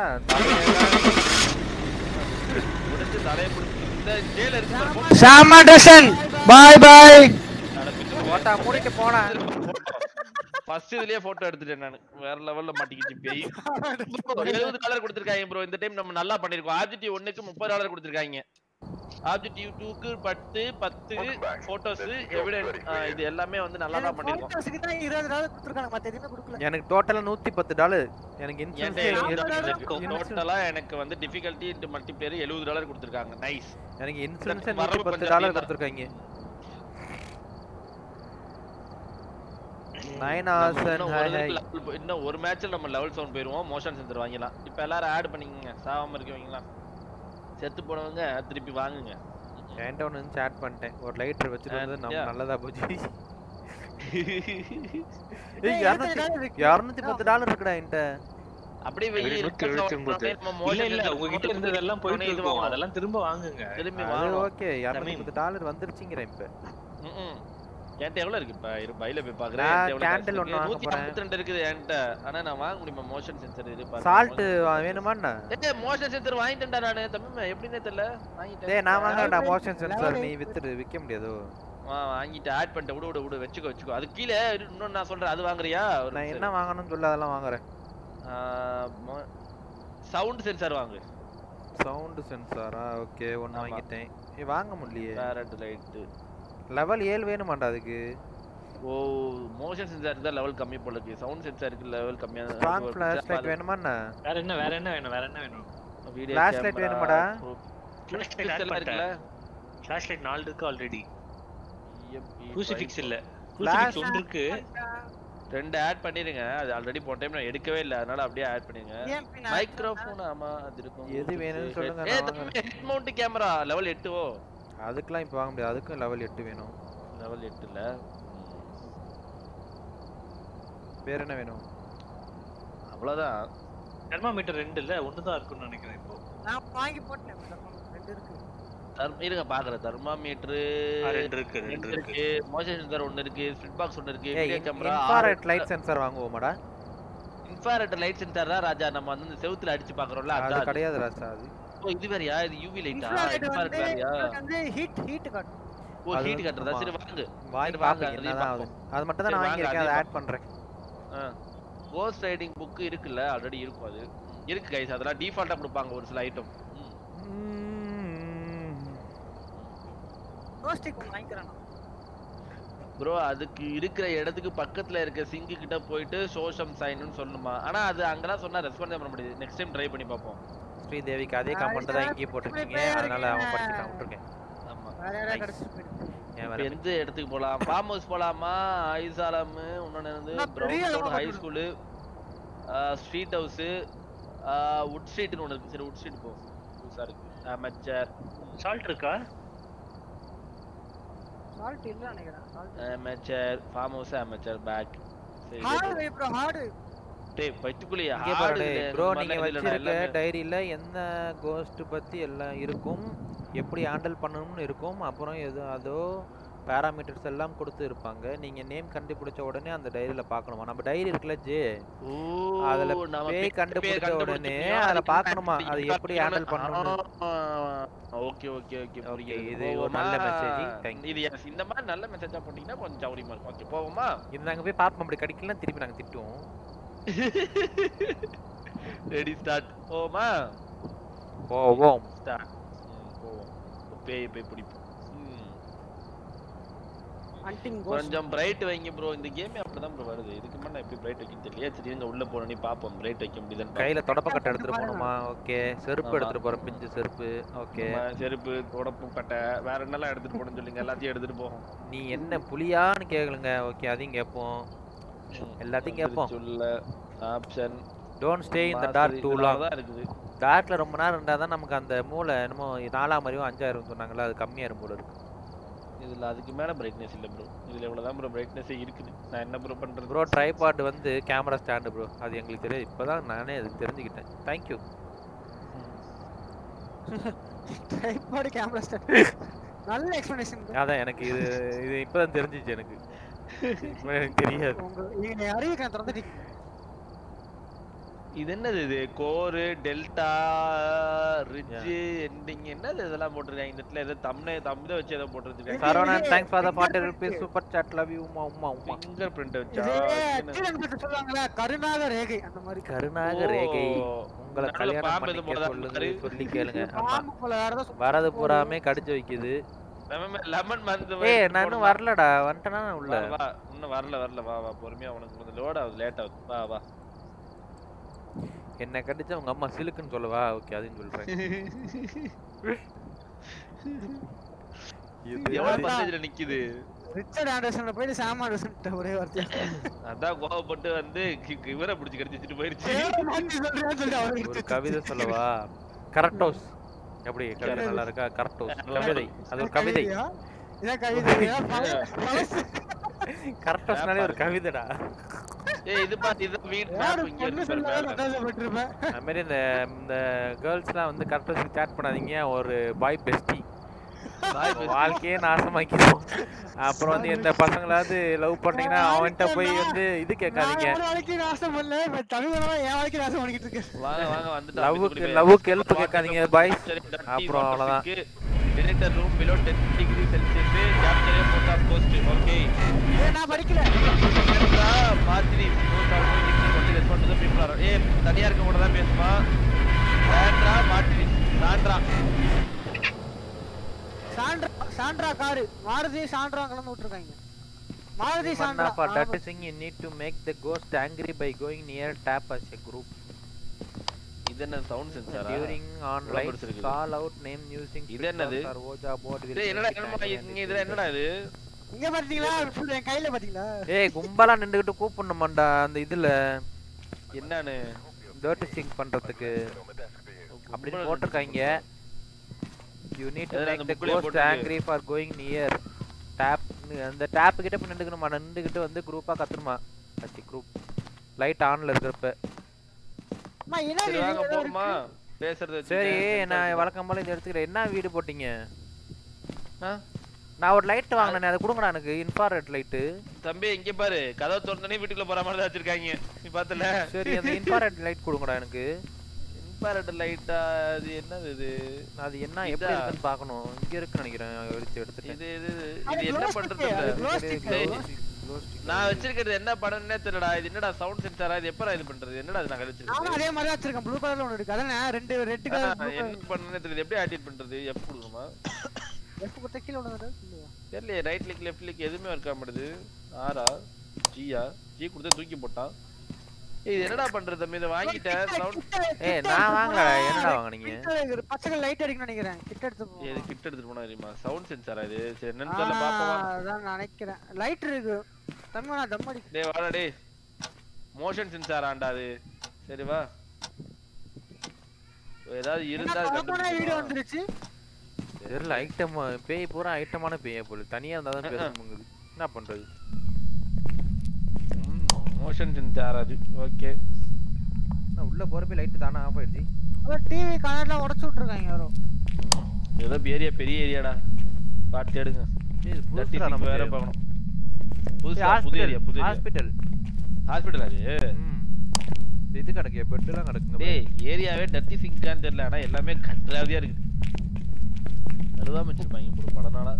S1: முடிச்சு தலையை பிடிச்சி இந்த ஜெயில இருக்கு பாரு, போட்டு
S5: சாம் ஆண்டர்சன் பாய் பாய்
S4: ஓட்டா மூடிட்டு போனா
S1: ஃபர்ஸ்ட் இதுலயே போட்டோ எடுத்துட்டேன் நான் வேற லெவல்ல மாட்டிக்கிச்சு பேய் எழுபது டாலர் கொடுத்துருக்காங்க ப்ரோ இந்த டைம் நம்ம நல்லா பண்ணிருக்கோம் ஆப்ஜெக்டிவ் ஒண்ணுக்கு முப்பது டாலர் கொடுத்துருக்காங்க ஆப்ஜெக்டிவ் டூக்கு பத்து பத்து போட்டோஸ் எவிடன்ஸ் இது எல்லாமே வந்து நல்லா தான் பண்ணிருக்கோம்
S2: போட்டோஸ்க்கு தான் இருபது டாலர் கொடுத்துருக்காங்க மத்த எதுவுமே கொடுக்கல
S4: எனக்கு டோட்டலா நூத்தி பத்து டாலர் எனக்கு
S1: என்கிட்ட
S4: இன்சூரன்ஸ்
S1: எழுபது டோட்டலா எனக்கு வந்து டிஃபிகல்ட்டி இன்டு மல்டிப்ளேயர் எழுபது டாலர் கொடுத்துருக்காங்க நைஸ்
S4: எனக்கு இன்சூரன்ஸ்
S1: வரவு
S4: நூத்தி பத்து
S1: கொஞ்சம்
S4: டாலர்
S1: அதிகம் தான்.
S4: கொடுத்துருக்காங்க நைன்
S1: நம்ம
S4: ஹவர்ஸ்
S1: இன்னும்
S4: ஹை
S1: ஒரு
S4: ஹை
S1: level போ- இன்னும் ஒரு மேட்ச்ல நம்ம லெவல் செவன் போயிருவோம் மோஷன் சென்டர் வாங்கிடலாம் இப்ப எல்லாரும் ஆட் பண்ணிக்கங்க சாவாம இருக்கவங்களா செத்து போனவங்க திருப்பி வாங்குங்க
S4: என்கிட்ட ஒன்று சேட் பண்ணிட்டேன் ஒரு லைட்டர் வச்சுட்டு வந்து நம்ம
S1: Yeah.
S4: நல்லதா போச்சு
S2: ஏய்,
S4: ஏய்
S2: இருபது
S4: இரநூத்தி
S2: டாலர் இருக்கு.
S4: இரநூத்தி பத்து டாலர் இருக்குடா என்கிட்ட
S1: அப்படியே
S3: வெறும்
S1: வெயில்
S3: நூத்தி எழுபத்தி ஒன்பது. இல்ல இல்ல உங்ககிட்ட இருந்ததெல்லாம் போயிட்டு இருக்கும் அதெல்லாம் திரும்ப வாங்குங்க
S1: திரும்பி
S4: அது
S1: வாங்கணும்
S4: ஓகே இரநூத்தி
S3: தமீம்.
S4: பத்து டாலர் வந்துருச்சுங்கிறேன் இப்ப
S1: ம்ம். என்கிட்ட எவ்வளவு இருக்கு இப்ப இரு பையில போய் பாக்குறேன்
S4: நான்
S1: என்கிட்ட எவ்வளவு காசு
S4: candle ஒண்ணு
S1: இருக்கு?
S4: வாங்க
S1: நூத்தி
S4: போறேன்.
S1: ஐம்பத்தி ரெண்டு இருக்குது என்கிட்ட ஆனா நான் வாங்க முடியுமா மோஷன் சென்சர் இது
S4: சால்ட் வேணுமாண்ணா
S1: ஏய் மோஷன் சென்சர் வாங்கிட்டேன்டா நானு தம்பி எப்படின்னே தெரியல வாங்கிட்டேன்
S4: டேய் நான் வாங்கடா
S2: level
S4: motion
S2: eight,
S4: sensor
S2: level
S4: நீ
S2: eight.
S4: வித்துரு விக்க முடியாதோ
S1: வா வாங்கிட்டு ஆட் பண்ணிட்டு விடு விடு விடு வச்சுக்கோ வச்சுக்கோ அது கீழே இன்னொன்னு நான் சொல்றேன் அது வாங்குறியா ஒரு
S4: நான்
S1: நிமிஷம்
S4: என்ன வாங்கணும்னு சொல்ல அதெல்லாம் வாங்குறேன்
S1: சவுண்ட் சென்சார் வாங்கு
S4: சவுண்ட் சென்சாரா ஓகே ஒன்னு
S1: ஆமா.
S4: வாங்கிட்டேன் ஏ வாங்க முடியலையே
S1: பேரட் லைட்
S4: லெவல் ஏழு வேணுமாண்டா அதுக்கு
S1: ஓ மோஷன் சென்சார் தான் லெவல் கம்மி போல இருக்கு சவுண்ட் சென்சாருக்கு லெவல் கம்மியா
S4: ஸ்ட்ராங் ஃபிளாஷ் லைட் வேணுமாண்ணா
S3: வேற என்ன வேற என்ன வேணும் வேற என்ன வேணும்
S4: Flash light வேணுமாடா?
S3: ஃபிளாஷ் லைட் ஆட்
S1: இருக்குல்ல
S3: பண்ணிட்டேன் ஃபிளாஷ் லைட் நாலு இருக்கு ஆல்ரெடி
S1: EMP
S3: க்ரூசிஃபிக்ஸ் இல்ல
S4: Flash-
S3: க்ரூசிஃபிக்ஸ் ஒன்று இருக்கு
S1: ரெண்டு ஆட் பண்ணிருங்க அது ஆல்ரெடி போன டைம் நான் எடுக்கவே இல்ல அதனால அப்படியே ஆட் பண்ணிருங்க
S2: EMP நான்
S1: மைக்ரோஃபோன் ஆமா அது இருக்கும்
S4: எது வேணும்னு சொல்லுங்க,
S1: ஏ
S4: நான்
S1: head mount camera level 8 oh
S4: அதுக்கெல்லாம் இப்போ வாங்க முடியாது அதுக்கும் லெவல் எட்டு வேணும்
S1: லெவல் 8 இல்ல
S4: வேற என்ன வேணும்
S1: அவ்வளவுதான்
S3: தெர்மாமீட்டர் ரெண்டு இல்ல ஒன்று தான் இருக்கும்னு நினைக்கிறேன் இப்போ
S2: நான் வாங்கி போட்டேன் ரெண்டு இருக்கு
S1: தர்ம இருங்க பாக்குறேன் தெர்மாமீட்டர்
S3: ஆ, ரெண்டு இருக்கு ரெண்டு
S1: ரெண்டு
S3: இருக்கு
S1: இருக்கு மோஷன் சென்சார் ஒன்னு இருக்கு ஸ்பிட் பாக்ஸ் ஒன்னு இருக்கு
S4: ஏய்
S1: video camera
S4: infrared light sensor வாங்குவோமாடா
S1: இன்ஃப்ராரெட் லைட் சென்சார் தான் ராஜா நம்ம வந்து இந்த செவுத்துல அடிச்சு பாக்குறோம்ல
S4: அது
S1: அதான் அது.
S4: கிடையாது ராசா அது
S1: ஓ இது வேறயா இது யூவி லைட்டா
S2: Infrared
S1: இன்ஃப்ராரெட்
S2: வந்து
S1: வேறயா
S2: infrared வந்து ஹீட் ஹீட் காட்டும்
S1: ஓ
S4: அது
S1: ஹீட்
S4: வந்து-
S1: கட்டுறதா
S4: ஆமா.
S1: சரி வாங்கு
S4: வாங்கி
S1: சரி, வாங்க,
S4: பாப்பீங்க
S1: அதையும்
S4: என்னதான் ஆகுது
S1: பார்ப்போம்.
S4: அது மட்டும் தான் நான்
S1: சரி, வாங்க,
S4: வாங்கியிருக்கேன் அதை
S1: அதையும்
S4: ஆட் பண்றேன்
S1: கோஸ்ட் ரைடிங் புக் இருக்குல்ல ஆல்ரெடி இருக்கும் அது இருக்கு கைஸ் அதெல்லாம் டிஃபால்ட்டா கொடுப்பாங்க ஒரு சில ஐட்டம்
S2: ரோஸ்டிக் வாங்கிக்கிறேன்
S1: ப்ரோ அதுக்கு இருக்கிற இடத்துக்கு பக்கத்துல இருக்க சிங்கு கிட்ட போயிட்டு சோஷம் சைன்னு சொல்லணுமா ஆனா அது அங்கெல்லாம் சொன்னா ரெஸ்பாண்ட் பண்ண முடியாது நெக்ஸ்ட் டைம் ட்ரை பண்ணி பார்ப்போம்
S4: ஸ்ரீதேவிக்கு அதே கமெண்ட் தான் இங்கேயும் போட்டிருக்கீங்க அதனால அவன் படிச்சுட்டான் விட்டுருக்கேன்
S1: ஆமா
S2: வேற யாராவது
S1: Nice.
S2: கிடைச்சிட்டு போயிடுது
S4: ஏன்
S1: இப்ப
S4: வேற
S1: எந்த இடத்துக்கு போலாம் ஃபார்ம் ஹவுஸ் போலாமா ஐசாலம் இன்னொன்னு வந்து
S2: இன்னும் பெரிய
S1: பிரவுன்
S2: இடமா
S1: ஹை
S2: கட்டணும்.
S1: ஸ்கூலு ஸ்ட்ரீட் ஹவுஸ் உட் ஸ்ட்ரீட்னு ஒன்று இருக்கு சரி உட் ஸ்ட்ரீட் போ புதுசா இருக்கு அமெச்சர்
S3: சால்ட் இருக்கா
S2: சால்ட் இல்ல நினைக்கிறேன் salt
S1: amateur farm house amateur back சரி
S2: ஹார்டு வை ப்ரோ ஹார்டு
S1: டேய் பைத்துக்குள்ளேயே
S4: இங்கே
S1: hard
S4: பாரு
S1: இல்ல,
S4: ப்ரோ
S1: இந்த
S4: நீங்க
S1: மாதிரிலாம் இல்ல, நான்
S4: வச்சிருக்க
S1: எல்லாமே-
S4: டைரியில என்ன கோஸ்ட் பத்தி எல்லாம் இருக்கும் எப்படி ஹேண்டில் பண்ணணும்னு இருக்கும் அப்புறம் எது அதோ பேராமீட்டர்ஸ் எல்லாம் கொடுத்து இருப்பாங்க நீங்க நேம் கண்டுபிடிச்ச உடனே அந்த டைரியில பார்க்கணுமா நம்ம டைரி இருக்குல்ல ஜே
S1: ஓ,
S4: அதுல
S1: நம்ம
S4: பேய்
S1: பேய்
S4: கண்டுபிடிச்ச
S1: கண்டுபிடிச்ச
S4: உடனே
S1: பின்னாடி
S4: அதுல
S1: அதுக்கு
S4: பார்க்கணுமா
S1: back
S4: அது
S1: back
S4: எப்படி
S1: back
S4: ஹேண்டில் பண்ணணும்னு
S1: ஆ, ஓகே ஓகே ஓகே புரியுது
S4: இது ஒரு
S1: போவோமா?
S4: நல்ல message. Thank you.
S1: இது yes, இந்த மாதிரி நல்ல மெசேஜா போட்டீங்கன்னா கொஞ்சம் சௌரியமா இருக்கும் ஓகே போவோமா
S4: இது நாங்க போய் பார்ப்போம் அப்படி கிடைக்கலன்னா திருப்பி நாங்க திட்டுவோம்
S1: ரெடி ஸ்டார்ட் போவோமா
S4: போவோம்
S1: ஸ்டார்ட் போவோம் பேய் போய் பிடிப்போம் ம்.
S2: ஹண்டிங் கோஸ்ட்
S1: கொஞ்சம் பிரைட் வைங்க ப்ரோ இந்த கேமே அப்படிதான் ப்ரோ வருது இதுக்கு முன்னாடி நான் எப்படி பிரைட் வைக்கணும் தெரியல சரி இங்க உள்ள போனோனே பாப்போம் பிரைட் வைக்க முடியுதான்னு
S4: கையில தொடப்பக்கட்டை எடுத்துட்டு போகணுமா ஓகே செருப்பு
S1: ஆமா.
S4: எடுத்துட்டு போறோம் பிஞ்சு செருப்பு ஓகே
S1: ஆமா, செருப்பு தொடப்பு பட்டை வேற என்னெல்லாம் எடுத்துட்டு போகணும்னு சொல்லுங்க எல்லாத்தையும் எடுத்துட்டு போவோம்
S4: நீ என்ன புலியான்னு கேளுங்க ஓகே அதையும் கேட்போம் எல்லாத்தையும் கேட்போம்
S1: சொல்ல option
S4: don't stay in the dark too long
S1: தான் இருக்குது
S4: டார்க்ல ரொம்ப நேரம் இருந்தா தான் நமக்கு அந்த மூளை என்னமோ நாலாம் அறிவும் அஞ்சாயிரம் சொன்னாங்கல்ல அது கம்மியா இருக்கும் போல இருக்கு
S1: இதுல அதுக்கு மேல பிரைட்னஸ் இல்ல ப்ரோ இதுல இவ்வளவுதான் ப்ரோ பிரைட்னஸ் இருக்குது நான் என்ன ப்ரோ பண்றது
S4: ப்ரோ ட்ரைபாட் வந்து கேமரா ஸ்டாண்டு ப்ரோ அது எங்களுக்கு தெரியாது இப்போதான் நானே அது தெரிஞ்சுக்கிட்டேன் தேங்க்யூ
S2: ட்ரைபாட் கேமரா ஸ்டாண்ட் நல்ல எக்ஸ்பிளனேஷன்
S4: அதான் எனக்கு இது இது இப்போதான் தெரிஞ்சிச்சு எனக்கு இதுக்கு முன்னாடி எனக்கு தெரியாது
S2: உங்க நீங்க அறிவிக்கிறேன் திறந்துட்டீங்க
S1: இது என்னது இது கோரு டெல்டா ரிட்ஜ் எண்டிங் என்னது இதெல்லாம் போட்டிருக்காங்க இந்த இடத்துல ஏதோ தம்னே தம்த வச்சு ஏதோ போட்டிருக்காங்க
S4: Saravanan thanks for the 40 rupees super chat love you Uma Uma Uma
S1: fingerprint வச்சா
S2: இது
S1: என்ன?
S2: சீனன் பத்தி சொல்லுவாங்கல்ல கருணாக ரேகை அந்த மாதிரி
S4: கருணாக ரேகை
S1: ஓ,
S4: உங்களை
S1: நடுவுல
S4: கல்யாணம்
S1: பாம்பு எதுவும்
S4: பண்ணிக்க
S1: போடுதா
S4: சொல்லுங்க
S1: மாதிரி?
S4: சொல்லி கேளுங்க ஆமா
S2: பாம்புக்குள்ள வேற ஏதோ சுத்தி
S4: வரது
S2: போகுது.
S4: பூராமே கடிச்சு வைக்குது
S1: லெமன் மருந்து
S4: ஏய் நான் இன்னும் வரலடா வந்துட்டேனா நான் உள்ள
S1: வா, வா இன்னும் வரல வரல வா வா பொறுமையா உனக்கு கொஞ்சம் லோட் ஆகுது லேட் ஆகுது வா வா
S4: என்ன கடிச்சா உங்க அம்மா சிலுக்குன்னு சொல்லவா ஓகே அதையும் சொல்றேன்
S1: இது எவ்வளவு பர்சன்டேஜ்ல நிக்குது
S2: ரிச்சர்ட் ஆண்டர்சன்ல போயிட்டு சாம் ஆண்டர்சன் ஒரே வார்த்தை
S1: அதான் கோவப்பட்டு வந்து கி- கி- இவரை பிடிச்சி கடிச்சு வச்சுட்டு போயிருச்சு
S2: பேரை மாத்தி சொல்றேன்னு சொல்லி அவருக்கு
S4: ஒரு கவிதை சொல்லவா கரக்டோஸ் எப்படி கவிதை நல்லா இருக்கா கரக்டோஸ் கவிதை அது ஒரு கவிதை
S2: கவிதையா? இதான் கவிதையா? பழ- பழசு.
S4: கரக்டோஸ்னாலே ஒரு கவிதைடா
S1: ஏய் இது பாத்து இது வீட்
S2: யாரு
S1: மேப் இங்க
S2: பொண்ணு
S1: இருக்கு
S2: சொல்லாத
S1: பாரு
S2: சந்தோஷப்பட்டிருப்பேன்.
S4: அது மாதிரி இந்த இந்த கேர்ள்ஸ்லாம் வந்து கரக்டோஸ் சேட் பண்ணாதீங்க ஒரு பாய் பெஸ்டி
S1: பாய்
S4: வாழ்க்கையே நாசமாக்கிடும் அப்புறம் வந்து எந்த பசங்களாவது லவ் பண்ணீங்கன்னா அவன்கிட்ட போய் வந்து இது
S2: நான்
S4: கேட்காதீங்க
S2: யார் வாழ்க்கையும் நாசம் பண்ணல. இப்ப தமிழனா என் வாழ்க்கையை நாசம் பண்ணிக்கிட்டு இருக்கு.
S1: வாங்க வாங்க வந்துட்டு
S4: லவ்வுக்கு லவ்வுக்கு ஹெல்ப் கேட்காதீங்க பாய் அப்புறம் அவ்வளவுதான்.
S1: Director room below 10 degree Celsius capture photo of ghost okay
S2: ஏய், நான் படிக்கல.
S1: மாதிரி நோட் ஆஃப் டிகிரி வந்து respond to the people are ஏய் தனியா இருக்க கூட தான் பேசுமா Sandra Martini Sandra
S2: Sandra Sandra car Maruti Sandra கலந்து விட்டுருக்காங்க Maruti
S4: One
S2: Sandra
S4: for that thing you need to make the ghost angry by going near tap as a group.
S1: இது என்ன சவுண்ட் சென்சாரா
S4: During on
S1: இவ்வளவு
S4: lights,
S1: பெருசு இருக்குது.
S4: call out name using
S1: இது என்னது?
S4: Twitter or Oja board will
S1: டேய் என்னடா
S4: make it
S1: என்னமா
S4: angry and
S1: இங்க
S4: it
S1: இதுல
S4: will
S1: என்னடா இது
S2: இங்க பாத்தீங்களா full என் கையில பாத்தீங்களா
S4: ஏய் கும்பலா நின்னுகிட்டு கூப்பிடணுமாண்டா அந்த இதுல
S1: என்னன்னு
S4: டர்ட் சிங் பண்றதுக்கு அப்படின்னு போட்டிருக்காங்க யூ நீட் டு
S1: எதுல
S4: மேக்
S1: அந்த
S4: தி
S1: bookலயே
S4: கோஸ்ட்
S1: போட்டிருக்கு?
S4: Angry for going near tape அந்த டேப் கிட்ட போய் நின்னுக்கணுமா நின்னுக்கிட்டு வந்து குரூப்பா கத்துருமா கத்தி குரூப் லைட் ஆன்ல இருக்கிறப்ப
S2: அம்மா என்ன
S1: சரி
S2: இது?
S1: வாங்க
S2: ஏதோ
S1: போறோமா பேசுறது வச்சுட்டு
S4: சரி
S1: sensor
S4: நான்
S1: வச்சுட்டு.
S4: வழக்கம் போல இதை எடுத்துக்கிறேன் என்ன வீடு போட்டீங்க
S1: ஆ?
S4: நான் ஒரு லைட் வாங்கினேன் அதை கொடுங்கடா எனக்கு இன்ஃப்ராரெட் லைட்டு
S1: தம்பி இங்க பாரு கதவு திறந்தனே வீட்டுக்குள்ள போற மாதிரி தான் வச்சிருக்காங்க நீ பாத்தல
S4: சரி அந்த இன்ஃப்ராரெட் லைட் கொடுங்கடா எனக்கு
S1: இன்ஃப்ராரெட் லைட்டா அது என்னது இது
S4: அது என்ன எப்படி
S1: இதா?
S4: இருக்குன்னு பார்க்கணும் இங்க இருக்குன்னு நினைக்கிறேன் எடுத்து எடுத்துட்டேன்
S1: இது இது
S2: அது
S1: இது என்ன
S2: glow
S1: பண்றது
S2: stick, அது
S1: இல்ல.
S2: glow stick,
S1: டேய்,
S2: glow stick.
S1: நான் வச்சிருக்கிறது என்ன படம்னே தெரியலடா இது என்னடா சவுண்ட் சென்சாரா இது எப்பரா இது பண்றது என்னடா இது நான்
S2: நானும்
S1: வச்சிருக்கேன்
S2: அதே மாதிரி தான் வச்சிருக்கேன் ப்ளூ கலர்ல ஒன்னு இருக்கு அதானே ரெண்டு ரெட் கலர்
S1: என்ன பண்ணனே தெரியல எப்படி ஆக்டிவேட் பண்றது எஃப் கொடுக்கணுமா
S2: எஃப் கொடுத்த கீழ ஒன்னு இல்லையா
S1: தெரியல ரைட் கிளிக் லெஃப்ட் கிளிக் எதுவுமே இருக்க மாட்டேது ஆரா ஜியா ஜி கொடுத்து தூக்கி போட்டான் ஏய் இது என்னடா பண்றது தம்பி இதை வாங்கிட்டேன் சவுண்ட்
S4: ஏய் நான் வாங்கல என்னடா வாங்குனீங்க
S2: பச்சை கலர் லைட் அடிக்கணும்னு நினைக்கிறேன் கிட்ட எடுத்து போ.
S1: இது கிட்ட எடுத்துட்டு போனா தெரியுமா சவுண்ட் சென்சாரா இது சரி என்னன்னு
S2: ஆ,
S1: தெரியல பாப்போமா
S2: அதான் நினைக்கிறேன் லைட் இருக்கு தம்பி நான் தம் அடி
S1: டேய் வாடா டேய் மோஷன் சென்சாராண்டா அது சரி வா ஏதாவது இருந்தா அது
S2: வீடியோ
S1: கண்டுபிடிக்கலாம்.
S2: வந்துருச்சு
S4: தெரியல ஐட்டம் பேய் பூரா ஐட்டமான பேயா போல தனியா இருந்தா தான் பேச முடியுது என்ன பண்றது
S1: மோஷன் சென்சார் அது ஓகே
S4: நான் உள்ள போறப்ப லைட் தானே ஆஃப் ஆயிடுச்சு
S2: அப்புறம் டிவி கனெக்ட்லாம் உடைச்சு விட்டுருக்காங்க யாரோ
S1: ஏதோ ஏரியா பெரிய ஏரியாடா பார்த்து எடுங்க
S4: இது
S1: தட்டி
S4: புதுசுடா
S1: நம்ம வேற
S4: நமக்கு.
S1: பார்க்கணும் புதுசா புது ஏரியா புது ஏரியா
S4: ஹாஸ்பிடல்
S1: ஹாஸ்பிடல் அது
S4: ம் இந்த இது கிடக்கு பெட் எல்லாம் கிடக்குங்க
S1: டேய் ஏரியாவே டர்ட்டி சிங்கான்னு தெரியல ஆனா எல்லாமே கன்றாவியா இருக்கு கருதாம வச்சிருப்பாங்க போடு பல நாளா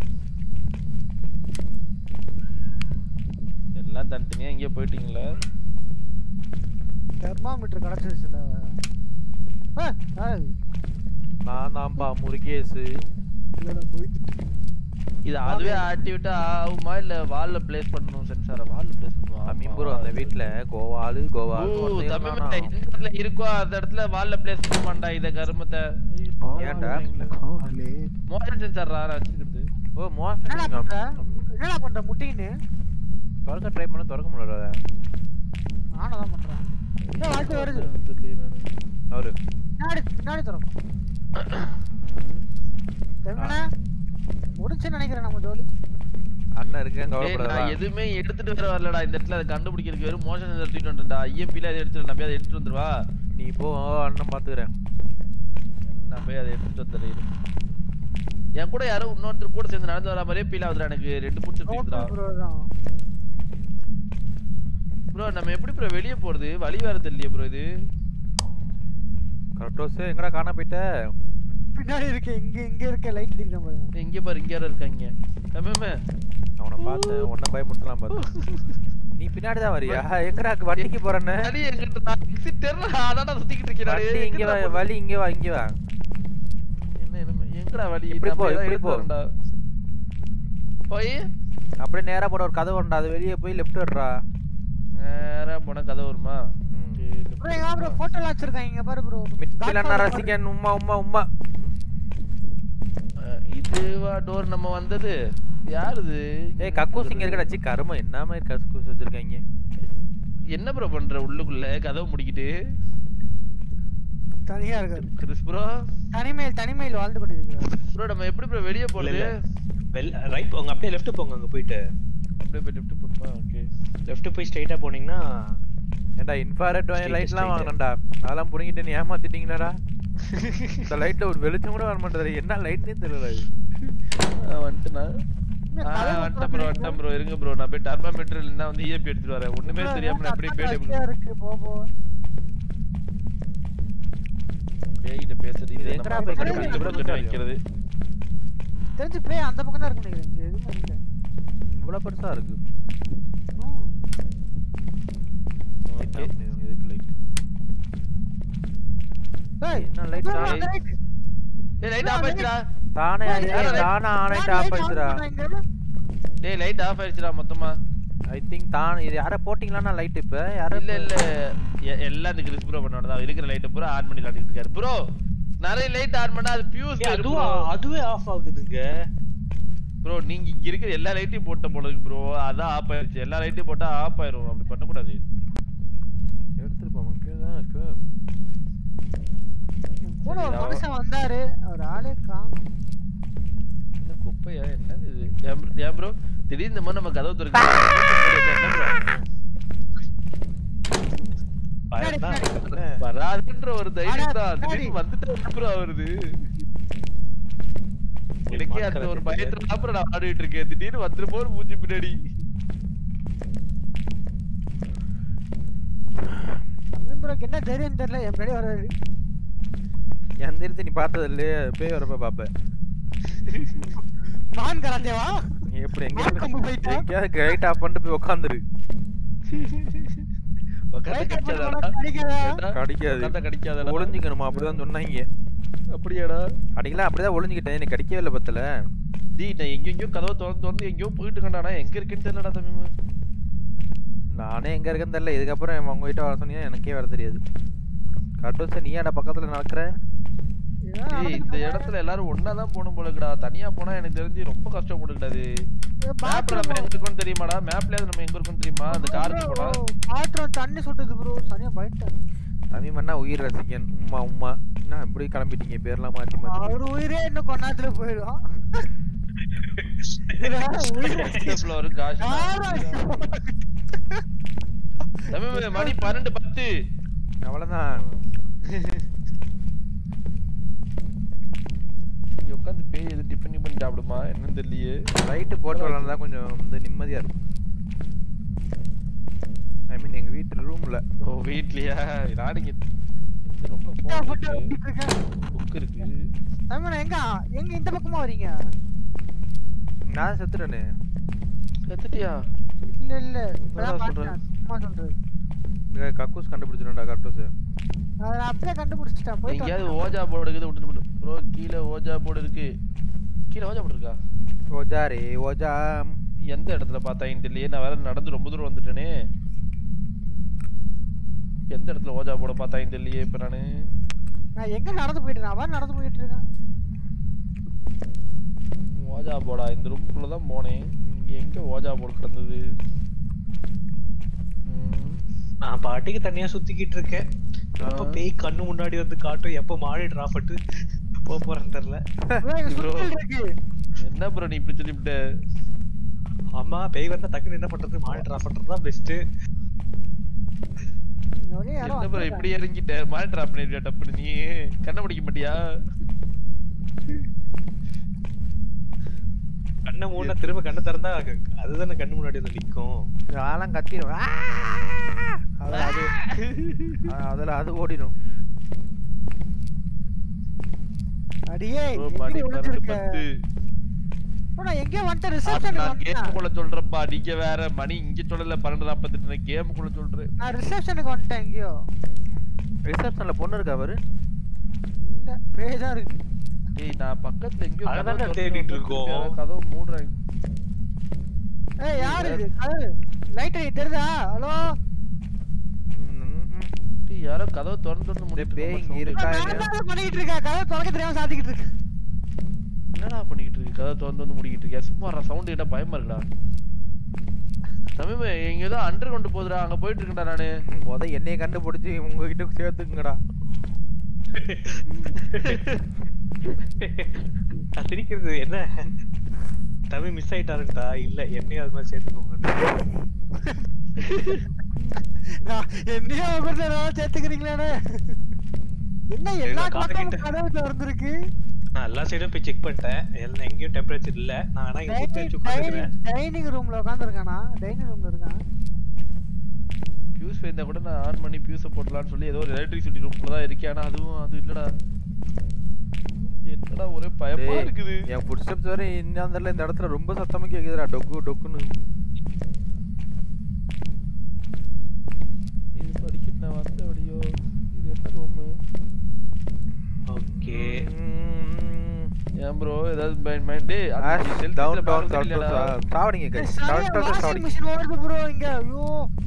S1: எல்லாம் தனித்தனியா எங்கேயோ போயிட்டீங்களா
S2: தெர்மாமீட்டர் கிடைச்சிருச்சுல ஆ, யார் அது?
S4: நான் தான்ப்பா முருகேஷ்
S2: இல்லடா, போயிட்டு.
S1: இது அதுவே ஆக்டிவேட் ஆகுமா இல்ல வால்ல பிளேஸ் பண்ணணும் சென்சார வால்ல பிளேஸ் பண்ணுவா
S4: அமீன்புரம் அந்த வீட்ல கோவாலு கோவாலு
S1: ஓ,
S4: ஒருத்தன்
S1: தம்பி
S4: இருந்தானா?
S1: மத்த எந்த இடத்துல இருக்கோ அந்த இடத்துல வால்ல பிளேஸ் பண்ணுமாண்டா இத கருமத்தை
S4: ஏன்டா?
S1: மோஷன் சென்சார் நான் வச்சிருக்கிறது
S4: ஓ மோசம்
S2: என்னடா பண்ற என்னடா பண்ற முட்டின்னு
S4: திறக்க ட்ரை பண்ண திறக்க முடியல
S2: நானும் தான் பண்றேன் ஏய், வாழ்க்கை வருது
S1: தெரியல நானு.
S4: அவரு
S2: பின்னாடி பின்னாடி திறக்கும் தெம்மனே முடிச்சுன்னு நினைக்கிறேன் நம்ம ஜோலி
S4: அண்ணன் இருக்கேன்
S1: டேய்,
S4: கவலைப்படாத
S1: நான் எதுவுமே எடுத்துட்டு வர வரலடா இந்த இடத்துல அதை கண்டுபிடிக்கிறதுக்கு வெறும் மோஷன் சென்சார் தூக்கிட்டு வந்துட்டா ஐஎம்பில அதை எடுத்துட்டு நம்பி அதை எடுத்துட்டு வந்துருவா
S4: நீ போ அண்ணன் பாத்துக்கிறேன்
S1: நான் போய் அதை எடுத்துட்டு வந்துடுறேன் என் கூட யாரோ இன்னொருத்தர் கூட சேர்ந்து நடந்து வர மாதிரியே ஃபீல் ஆகுதுடா எனக்கு ரெண்டு பிடிச்சிருக்கீங்களா
S2: ப்ரோ தான்
S1: ப்ரோ நம்ம எப்படி ப்ரோ வெளிய போறது வழி வேற தெரியலையே ப்ரோ இது
S4: கரெக்டோஸ் எங்கடா காண போயிட்ட
S2: பின்னாடி இருக்கு இங்க இங்க இருக்க லைட் அடிக்கிற பாருங்க
S1: இங்க பாரு இங்க யாரோ இருக்காங்க தம்பிமே
S4: அவனை பார்த்தேன் உன்னை பயமுறுத்தலாம் பார்த்தேன் நீ பின்னாடி தான் வரியா எங்கடா வண்டிக்கு போறேன்னு
S1: அடி எங்கிட்ட நான் எக்ஸிட் தெரியல அதான் சுத்திக்கிட்டு இருக்கேன் நானு.
S4: வண்டி இங்க வா
S1: எங்கிட்ட
S4: வழி இங்க வா இங்க வா
S1: என்ன என்ன எங்கடா வழி
S4: இப்படி
S1: நம்ம
S4: போ,
S1: ஏதாவது
S4: இப்படி
S1: எடுத்து
S4: போ.
S1: வரேன்டா. போய்
S4: அப்படியே நேரா போட ஒரு கதவு உண்டா அது வெளியே போய் லெஃப்ட் விடுறா
S1: நேரா போனா கதை வருமா
S4: ம்.
S1: சரி,
S2: ப்ரோ எங்க ப்ரோ போட்டோல வச்சிருக்காங்க இங்க பாரு ப்ரோ
S4: மிட்பிலன்னா ரசிகன் உம்மா உம்மா உம்மா
S1: அஹ், இதுவா டோர் நம்ம வந்தது யாரு இது
S4: ஏய் கக்கூஸ் இங்க இருக்கடா சி கரும என்ன மாதிரி கக்கூஸ் வச்சிருக்காங்க
S1: என்ன ப்ரோ பண்ற உள்ளுக்குள்ள கதவு முடிக்கிட்டு
S2: தனியா இருக்காரு
S1: கிறிஸ் ப்ரோ
S2: தனிமையில் தனிமையில் வாழ்ந்து கொண்டிருக்கிறார்
S1: ப்ரோ நம்ம எப்படி ப்ரோ வெளிய போறது
S3: இல்ல. வெல் ரைட் போங்க அப்படியே லெஃப்ட் போங்க அங்க போயிட்டு
S1: அப்படியே போய் லெஃப்ட் போட்டுமா ஓகே
S3: லெஃப்ட் போய் ஸ்ட்ரைட்டா போனீங்கன்னா
S4: ஏன்டா இன்ஃப்ராரெட்
S3: Straight,
S4: லைட்லாம்
S3: straight.
S4: வாங்கினேன்டா அதெல்லாம் புடிங்கிட்டு நீ ஏமாத்திட்டீங்களாடா இந்த லைட்ல ஒரு வெளிச்சம் கூட வர மாட்டேது என்ன லைட்னே தெரியல இது.
S1: வந்துட்டுனா
S2: என்ன
S1: ஆ
S2: கதவு
S1: வந்துட்டேன் ப்ரோ வந்துட்டேன் ப்ரோ இருங்க ப்ரோ நான் போய் டர்மாமீட்டர் இல்லைன்னா வந்து இஎப்பி எடுத்துட்டு வரேன் ஒண்ணுமே
S2: bro,
S1: தெரியாம நான் அப்படியே
S2: அக்கா
S1: பேய்
S2: வசதியா இருக்கு போ போ
S1: பேய்கிட்ட பேசுறது
S4: இது
S1: இது
S4: எங்கடா
S1: நம்ம
S4: போய்
S1: பக்கத்துல
S2: கண்டுபிடிக்க
S1: இருந்து
S2: முடியும்?
S1: வைக்கிறது
S2: தெரிஞ்சு பேய் அந்த பக்கம் தான் இருக்கு நினைக்கிறேன் இங்க எதுவுமே இல்ல
S4: இவ்வளவு பெருசா இருக்கு
S2: ம்.
S4: ஓகே எதுக்கு லைட்
S2: ஏய்,
S4: என்ன லைட்
S2: bro,
S1: ஆ?
S2: அந்த light.
S1: டேய் லைட் ஆஃப் ஆயிடுச்சுடா
S4: தானே
S2: ஏய்,
S4: ஏய்,
S1: light-
S4: தானா ஆனைட்டு
S2: light
S4: ஆஃப்
S2: on
S4: ஆயிடுச்சுடா
S2: பண்ணா இங்க.
S1: டேய் லைட் ஆஃப் ஆயிடுச்சுடா மொத்தமா
S4: ஐ திங்க் தான் இது யார போட்டிங்களாண்ணா லைட் இப்ப யார
S1: இல்ல இல்ல எ- எல்லாம் இந்த கிறிஸ் ப்ரோ பண்ணோட தான் இருக்கிற லைட் பூரா ஆன் பண்ணி விளையாடிட்டு இருக்காரு ப்ரோ நிறைய லைட் ஆன் பண்ணா அது பியூஸ்
S3: ஏய், அதுவா அதுவே ஆஃப் ஆகுதுங்க
S1: ப்ரோ நீங்க இங்க இருக்கிற எல்லா லைட்டையும் போட்ட போல இருக்கு ப்ரோ அதான் ஆஃப் ஆயிருச்சு எல்லா லைட்டையும் போட்டா ஆஃப் ஆயிரும் அப்படி பண்ண கூடாது
S4: எடுத்துட்டு போமா தான் இருக்கு
S2: கூட ஒரு
S1: சரிடா.
S2: மனுஷன் வந்தாரு அவர் ஆளே காணும்
S1: என்ன குப்பையா என்னது இது ஏன் bro- ஏன் ப்ரோ திடீர்னு இந்த மாதிரி நம்ம கதவு திறக்க என்ன ப்ரோ
S3: பயம் தான். என்ன?
S1: வராதுன்ற ஒரு தைரியம் தான்
S2: ஆனா,
S1: திடீர்னு வந்துட்டு ப்ரோ வருது எனக்கே அந்த ஒரு பயத்துல தான் bro நான் ஆடிட்டு இருக்கேன் திடீர்னு வந்துருமோ ஒரு மூஞ்சி பின்னாடி
S2: தமிழ் ப்ரோக்கு என்ன தைரியம் தெரியல என் முன்னாடி வராரு
S4: எந்த இடத்து நீ பார்த்தது இல்லையே பேய் வரப்ப பாப்ப
S2: மான் கராத்தேவா
S4: நீ எப்படி எங்க
S2: மான் கொம்பு போயிட்டா
S4: எங்கேயாவது ரைட் ஆஃப் பண்ணிட்டு போய் உட்காந்துரு
S1: உக்காந்தா
S2: Light off பண்ண
S1: கடிக்காதடா?
S2: போனா கடிக்காதா?
S1: ஏன்டா?
S4: கடிக்காது
S1: உக்காந்தா கடிக்காதடா?
S4: ஒளிஞ்சிக்கணுமா அப்படிதான் சொன்னாங்க
S1: அப்படியாடா
S4: அடிக்கலாம் அப்படிதான் ஒளிஞ்சுக்கிட்டேன் எனக்கு கடிக்கவே இல்லை பத்தல
S1: டேய் நான் எங்கெங்கயோ கதவை திறந்து திறந்து எங்கேயோ போயிட்டு இருக்கேன்டா ஆனா எங்க இருக்குன்னு தெரியலடா தம்பி
S4: நானே எங்க இருக்கேன்னு தெரியல இதுக்கப்புறம் உங்ககிட்ட வர சொன்னீங்கன்னா எனக்கே வர தெரியாது கட்டோச நீ ஏன்டா பக்கத்துல நடக்கிற
S2: இதான்
S1: ஏய் இந்த இடத்துல எல்லாரும் ஒண்ணா தான் போகணும் போல இருக்குடா தனியா போனா எனக்கு தெரிஞ்சு ரொம்ப கஷ்டப்பட்டுக்கிடாது மேப்ல நம்ம எங்க இருக்கோம்னு தெரியுமாடா மேப்ல நம்ம எங்க இருக்கோம்னு தெரியுமா அந்த காருக்கு போனா
S2: பாத்திரம் தண்ணி சுட்டுது ப்ரோ சரியா பயந்துட்டேன்
S4: தமிழ் மண்ணா உயிர் ரசிகன் உம்மா உம்மா என்ன இப்படி கிளம்பிட்டீங்க பேர்லாம் மாத்தி மாத்தி
S2: அவர் உயிரே இன்னும் கொஞ்ச நேரத்துல போயிடும் இதுல உயிர்
S1: ஃப்ளோர் காசு
S2: யாரா
S1: தம்பி மணி பன்னெண்டு பத்து
S4: அவ்வளவுதான்
S1: இங்க உட்காந்து பேய் எது டிஃபன் பண்ணி சாப்பிடுமா என்னன்னு தெரியலையே
S4: லைட்டு போட்டு விளாண்டா கொஞ்சம் வந்து நிம்மதியா இருக்கும் ஐ மீன் எங்க வீட்டு ரூம்ல
S1: ஓ வீட்லயா நான் இங்க இந்த ரூம்ல
S2: நான்
S1: போன்
S2: போட்டு
S1: இருக்கு
S2: ஓட்டிட்டு இருக்கேன்.
S1: புக் இருக்கு
S2: தமிழ் எங்க எங்க இந்த பக்கமா வரீங்க
S4: நான் செத்துட்டேனே
S1: செத்துட்டியா
S2: இல்ல இல்ல இப்பதான்
S1: என்னடா
S2: பார்த்தேன் சும்மா சொல்றது
S4: இங்க கக்கூஸ் கண்டுபிடிச்சிடும்டா கட்டோஸ்
S2: அதை நான் அப்படியே கண்டுபிடிச்சிட்டேன் போயிட்டு
S1: எங்கேயாவது ஓஜா போர்டு இருக்குது விட்டுட்டு ப்ரோ கீழே ஓஜா போர்டு இருக்கு கீழே ஓஜா போர்டு இருக்கா
S4: ஓஜா ரே ஓஜா
S1: எந்த இடத்துல பார்த்தாயின்னு தெரியலையே நான் வேற நடந்து ரொம்ப தூரம் வந்துட்டேனே எந்த இடத்துல ஓஜா போர்டை பார்த்தாயின்னு தெரியலையே இப்ப நானு
S2: நான் எங்க நடந்து போயிட்டு இருக்கேன் அவன் நடந்து போயிட்டு இருக்கேன்
S1: ஓஜா போர்டா இந்த ரூம்குள்ள தான் போனேன் இங்க எங்க ஓஜா போர்டு கிடந்தது ம்.
S3: நான் பாட்டுக்கு தனியா சுத்திக்கிட்டு இருக்கேன் எப்ப
S1: ஆ.
S3: பேய் கண்ணு முன்னாடி வந்து காட்டும் எப்ப மாடி டிராப் பண்ணிட்டு போக போறேன்னு தெரியல
S2: bro, எங்க
S1: Bro.
S2: சுத்தியல் இருக்கு
S1: என்ன ப்ரோ நீ இப்படி சொல்லிவிட்ட
S3: ஆமா பேய் வந்தா டக்குன்னு என்ன பண்றது மாடி டிராப் பண்றது தான் பெஸ்ட்
S2: இங்க வழியா யாரோ
S1: என்ன ப்ரோ
S2: வந்திருக்காங்க.
S1: இப்படி இறங்கிட்ட மானிட்டர் டிராப் பண்ணிருக்கியா டப்புன்னு நீ கண்ண பிடிக்க மாட்டியா
S3: கண்ணை மூணா திரும்ப கண்ணை திறந்தா அதுதானே கண்ணு முன்னாடி வந்து நிக்கும்
S4: ஆலாம் கத்திரும் ஆ! அதுல அது அ- அதுல அது ஓடிடும்
S2: அடியே
S1: bro,
S2: எங்க
S1: மணி பன்னெண்டு
S2: ஒளிஞ்சிருக்க
S1: பத்து
S2: bro, நான் எங்கேயோ வந்துட்டேன்
S1: அது
S2: ரிசப்ஷனுக்கு
S1: நான்
S2: வந்துட்டேன்
S1: கேமுக்குள்ள சொல்றேன்ப்பா நீங்க வேற மணி இங்க சொல்லல பன்னெண்டு நாற்பத்தெட்டு கேமுக்குள்ள சொல்றேன்
S2: நான் ரிசப்ஷனுக்கு வந்துட்டேன் எங்கேயோ
S4: ரிசப்ஷன்ல பொண்ணு இருக்கா அவரு
S2: இல்ல பேய் தான் இருக்கு
S1: டேய் நான் பக்கத்துல எங்கேயோ
S3: அதைதான்டா
S1: கதவு திறந்து
S3: தேடிட்டு
S1: வந்து
S3: இருக்கோம்.
S1: யாரோ கதவு மூடுறாங்க
S2: ஏய் யாரு இது கதவு லைட் தெரியுதா ஹலோ
S1: டேய் யாரோ கதவு திறந்து திறந்து மூடிட்டு
S4: பேய்
S1: இருக்காங்க,
S4: இங்க
S1: sound
S4: இருக்கா?
S1: கேக்குது.
S2: நான் தான் பண்ணிட்டு இருக்கேன் கதவு திறக்க தெரியாம சாத்திக்கிட்டு இருக்கேன்
S1: என்னடா பண்ணிட்டு இருக்கு கதவு திறந்து வந்து மூடிக்கிட்டு இருக்கியா சும்மா சவுண்ட் கேட்டா பயமா இருக்குடா தமிழ் எங்க ஏதோ அண்டர் கொண்டு போகுதுடா அங்க போயிட்டு இருக்கேன்டா நானு
S4: முத என்னைய கண்டுபிடிச்சு உங்ககிட்ட சேர்த்துக்குங்கடா
S3: நான் சிரிக்கிறது என்ன தமிழ் மிஸ் ஆயிட்டாருன்டா இல்ல என்னையும் அது மாதிரி சேர்த்துக்கோங்க
S2: நான் என்னையும் அவங்க கூட ஏதாவது சேர்த்துக்கிறீங்களானே என்ன எல்லா
S3: எங்க காது
S2: பக்கமும்
S3: கிட்ட-
S2: கதவு திறந்துருக்கு
S3: நான் எல்லா சைடும் போய் செக் பண்ணிட்டேன் எல்லாம் எங்கேயும் டெம்பரேச்சர் இல்ல நான் ஆனா இங்க குத்து வச்சு உட்காந்துக்கிறேன்
S2: டைனிங் ரூம்ல உட்காந்துருக்கானா டைனிங் ரூம்ல இருக்கான்
S1: பியூஸ் போயிருந்தா கூட நான் ஆன் பண்ணி பியூஸை போடலாம்னு சொல்லி ஏதோ ஒரு எலக்ட்ரிசிட்டி ரூம்ல தான் இருக்கேன் ஆனா அதுவும் அது இல்லடா என்னடா ஒரே பயமா
S4: டேய்,
S1: இருக்குது
S4: என் ஃபுட்ஸ்டெப்ஸ் வரை இன்னாந்தரல இந்த இடத்துல ரொம்ப சத்தமா கேக்குதுடா டொக்கு டொக்குன்னு
S1: இது படிக்கிட்டு நான் வந்த வழியோ இது என்ன ரூமு
S3: ஓகே
S1: ஏன் ப்ரோ ஏதாவது மைண்ட் மைண்ட் டேய் அது
S4: ஆஷ்
S1: selfies ல
S4: டவுன் டவுன்
S1: பார்க்கறது இல்லையாடா?
S4: சாவடிங்க கைஸ் டவுன் டவுன்
S2: வாஷிங்
S4: சாவடிங்க
S2: மிஷின் ஓடுது ப்ரோ இங்க ஐயோ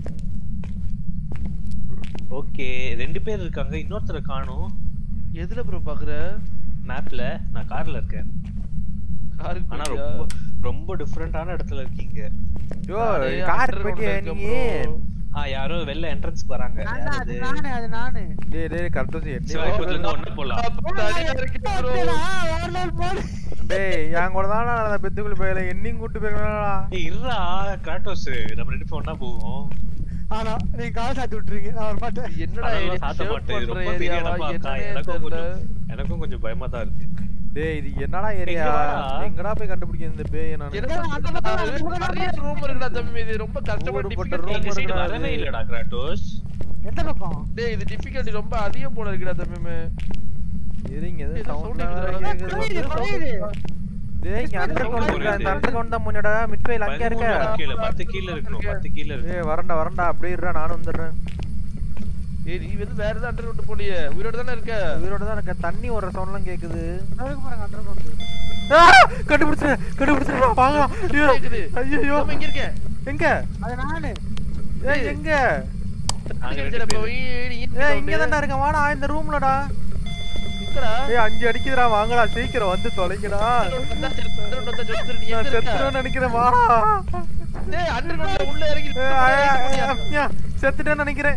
S3: ஓகே ரெண்டு பேர் இருக்காங்க இன்னொருத்தரை காணும்
S1: எதுல ப்ரோ பாக்குற
S3: மேப்ல நான் கார்ல இருக்கேன்
S1: காருக்கு
S3: ஆனா
S1: போயிட்டியா?
S3: ரொம்ப ரொம்ப டிஃபரெண்டான இடத்துல இருக்கீங்க
S4: யோ
S1: நானே
S4: கார்
S1: underground
S4: போயிட்டியா
S1: இருக்கேன்
S4: நீ
S1: bro.
S3: ஆ யாரோ வெளில என்ட்ரன்ஸ்க்கு வராங்க
S2: நான்
S3: யார்
S2: தான், அது
S3: அது?
S2: நானு அது நானு
S4: டேய் டேய் கரெக்டா
S3: சிவாஜிபுரத்துல
S4: என்ன
S3: இருந்து ஒண்ணா போலாம்
S1: அப்ப தனியா இருக்கேன் bro.
S2: ஓகேடா, ஒரு நாள் போடு.
S4: டேய் என் கூட தான் நான் அந்த பெத்துக்குள்ள போயல என்னையும் கூட்டு போயிருக்கா
S3: ஏய் இருடா கிராட்டோஸ் நம்ம ரெண்டு பேரும் ஒண்ணா போவோம்
S2: ஆனா நீங்க கால் சாத்தி விட்டுறீங்க நான் வர மாட்டேன்
S1: என்னடா
S3: அதெல்லாம்
S1: area?
S3: சாத்த
S1: shirt
S3: மாட்டேன்
S1: பண்ற
S3: ரொம்ப பெரிய
S1: ஏரியாவா?
S3: இடமா இருக்கா
S1: என்னன்னே
S3: எனக்கும்
S1: தெரியல.
S3: கொஞ்சம் எனக்கும் கொஞ்சம் பயமா தான் இருக்கு
S4: டேய் இது என்னடா ஏரியா
S3: எங்க வாடா?
S4: எங்கடா போய் கண்டுபிடிக்கிறது இந்த பேய் நான்
S1: என்னடா
S2: அந்த பக்கம் அந்த பக்கம்
S1: நிறைய room இருக்குடா தம்பி, இது ரொம்ப கஷ்டப்பட்டு
S4: ஊருப்பட்ட
S1: difficult
S4: room
S3: இந்த சைடு
S4: இருக்குடா
S3: வரவே
S4: இது.
S3: இல்லடா கிராட்டோஸ்
S2: எந்த பக்கம்
S1: டேய், இது difficulty ரொம்ப அதிகம் போல இருக்குடா தம்பி.
S4: இருங்க
S1: ஏதோ
S4: ஏதோ
S1: sound
S4: சவுண்ட்
S1: கேக்குதுடா.
S2: புரியுது, புரியுது.
S4: டேய் இங்க அண்டர் கவுண்ட் இல்ல இந்த அண்டர் கவுண்ட் தான் முன்னடா மிட்வேல அங்க இருக்க
S3: பதிமூணு கீழே பத்து கீழே இருக்கணும் பத்து கீழே இருக்கு
S4: ஏய் வரண்டா வரண்டா அப்படியே இருடா நானும் வந்துடுறேன்
S1: ஏய், நீ வந்து வேற ஏதாவது under விட்டு போலியே. உயிரோட தானே இருக்க?
S4: உயிரோட தான் இருக்க தண்ணி ஓடுற சவுண்ட்லாம் கேக்குது
S2: அதற்கு பாருங்க அண்டர் கிரவுண்ட்
S4: ஆ! கண்டுபிடிச்சிட்டேன் கண்டுபிடிச்சிட்டேன் வாங்க ஐயோ
S1: கேக்குது.
S4: ஐயோ
S1: தம்பி, இங்க இருக்கேன்.
S4: எங்க
S2: அது நானு
S4: ஏய் எங்க
S3: நாங்க ரெண்டு
S1: சரி, அப்ப
S3: பேரு.
S1: வை, நீ இங்க
S4: ஏய்
S1: sound.
S4: இங்க தான்டா இருக்கேன் வாடா இந்த ரூம்லடா
S1: எங்கடா?
S4: ஏய் அஞ்சு அடிக்குதுடா வாங்கடா சீக்கிரம் வந்து தொலைங்கடா
S1: வந்தா சரி, வந்துரு, வந்தா சரி, வந்துரு, நீ
S4: நான்
S1: எங்க இருக்க?
S4: செத்துறேன்னு நினைக்கிறேன் வாடா
S1: டேய், underground ல உள்ள இறங்கி
S4: ஏய், ஆ, ஆ, ஆ, ஆ, செத்துட்டேன்னு நினைக்கிறேன்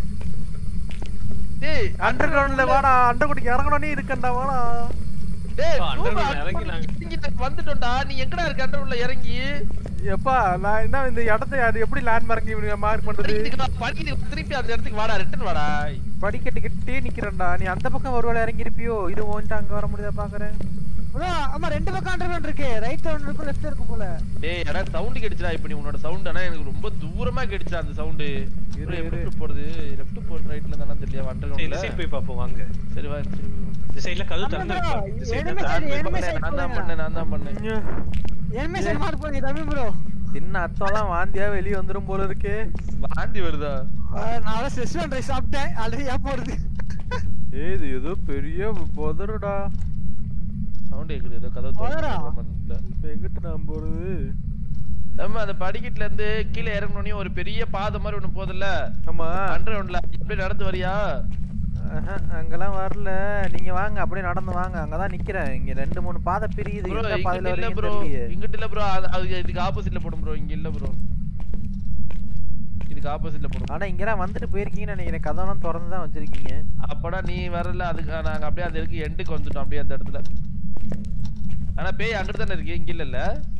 S1: டேய்,
S4: அண்டர் கிரவுண்ட்ல வாடா அண்டர் குடிக்கு இறங்கணும் இருக்கண்டா வாடா
S1: டேய்,
S3: அப்பா,
S1: room
S3: underground
S1: அ
S3: இறங்கி நாங்க-
S1: இறங்கி வந்துட்டோம்டா. நீ எங்கடா இருக்க underground ல இறங்கி?
S4: எப்பா நான் என்ன இந்த இடத்த அது எப்படி லேண்ட் மார்க் மார்க் பண்றது
S1: படிக்கிறதுக்கு வா, படிக்கிறதுக்கு திருப்பி அந்த இடத்துக்கு வாடா ரிட்டர்ன் வாடா
S4: படிக்கட்டுக்கிட்டே நிக்கிறேன்டா நீ அந்த பக்கம் ஒரு வேளை இறங்கி இருப்பியோ இது ஓன்ட்டு அங்க வர முடியாத பாக்குறேன்
S2: bro, ஆமா ரெண்டு பக்கம் அண்டர் கிரவுண்ட் இருக்கு ரைட் ஒன்று இருக்கும் லெஃப்ட் இருக்கும் போல
S1: டேய் யாரா சவுண்ட் கேட்டுச்சுடா இப்ப நீ உன்னோட சவுண்ட் ஆனா எனக்கு ரொம்ப தூரமா கேட்டுச்சு அந்த சவுண்ட்
S4: இரு,
S1: இரு
S4: இரு.
S1: லெஃப்ட் போறது லெஃப்ட் போறது ரைட்ல தானே தெரியல அண்டர்
S3: சரி, இந்த
S1: கிரவுண்ட்ல
S3: சைடு போய் பாப்போம் வாங்க
S1: சரி வா சரி வா.
S3: இந்த சைடுல கதவு
S2: ஆமா,
S3: திறந்து
S2: bro.
S3: இருக்கும் இந்த சைடுல
S2: enemy
S3: தான்.
S2: side,
S1: நான்
S2: enemy
S1: பண்ணேன்,
S2: side
S1: நான் தான்
S2: போறீங்க.
S1: பண்ணேன் நான் தான் பண்ணேன்
S2: எனிமே சைடு மார்க் போறீங்க தமிழ் ப்ரோ
S4: சின்ன அத்தம்லாம் வாந்தியா வெளிய வந்துரும் போல இருக்கே
S1: வாந்தி வருதா
S2: நான் செஸ்வன் ரைஸ் சாப்பிட்டேன் ஆல்ரெடி ஏன் போறது
S4: ஏய் இது ஏதோ பெரிய புதருடா
S1: சவுண்ட் கேக்குது ஏதோ கதவு
S2: போடா.
S1: திறந்து
S4: இப்ப எங்கிட்ட நான் போறது
S1: நம்ம அந்த படிக்கட்டுல இருந்து கீழே இறங்கணும்னே ஒரு பெரிய பாதை மாதிரி ஒண்ணு போகுதுல்ல
S4: ஆமா
S1: அண்டர் கிரவுண்ட்ல எப்படி நடந்து வரியா
S4: ஆஹா, அங்கெல்லாம் வரல நீங்க வாங்க அப்படியே நடந்து வாங்க அங்கதான் நிக்கிறேன் இங்க ரெண்டு மூணு பாதை பிரியுது
S1: ப்ரோ
S4: எந்த பாதையில
S1: இங்கிட்ட இல்ல
S4: வரீங்கன்னு
S1: ப்ரோ
S4: தெரியலையே
S1: இங்கிட்ட இல்ல ப்ரோ அது இதுக்கு ஆப்போசிட்ல போடும் ப்ரோ இங்க இல்ல ப்ரோ இதுக்கு ஆப்போசிட்ல போடும்
S4: ஆனா இங்கெல்லாம் வந்துட்டு போயிருக்கீங்கன்னு நினைக்கிறேன் கதவெல்லாம் திறந்து தான் வச்சிருக்கீங்க
S1: அப்படா நீ வரல அதுக்கு நாங்க அப்படியே அந்த இருக்கு எண்டுக்கு வந்துட்டோம் அப்படியே அந்த இடத்துல ஆனா பேய் அங்கிட்டு தானே இருக்கு இங்க இல்ல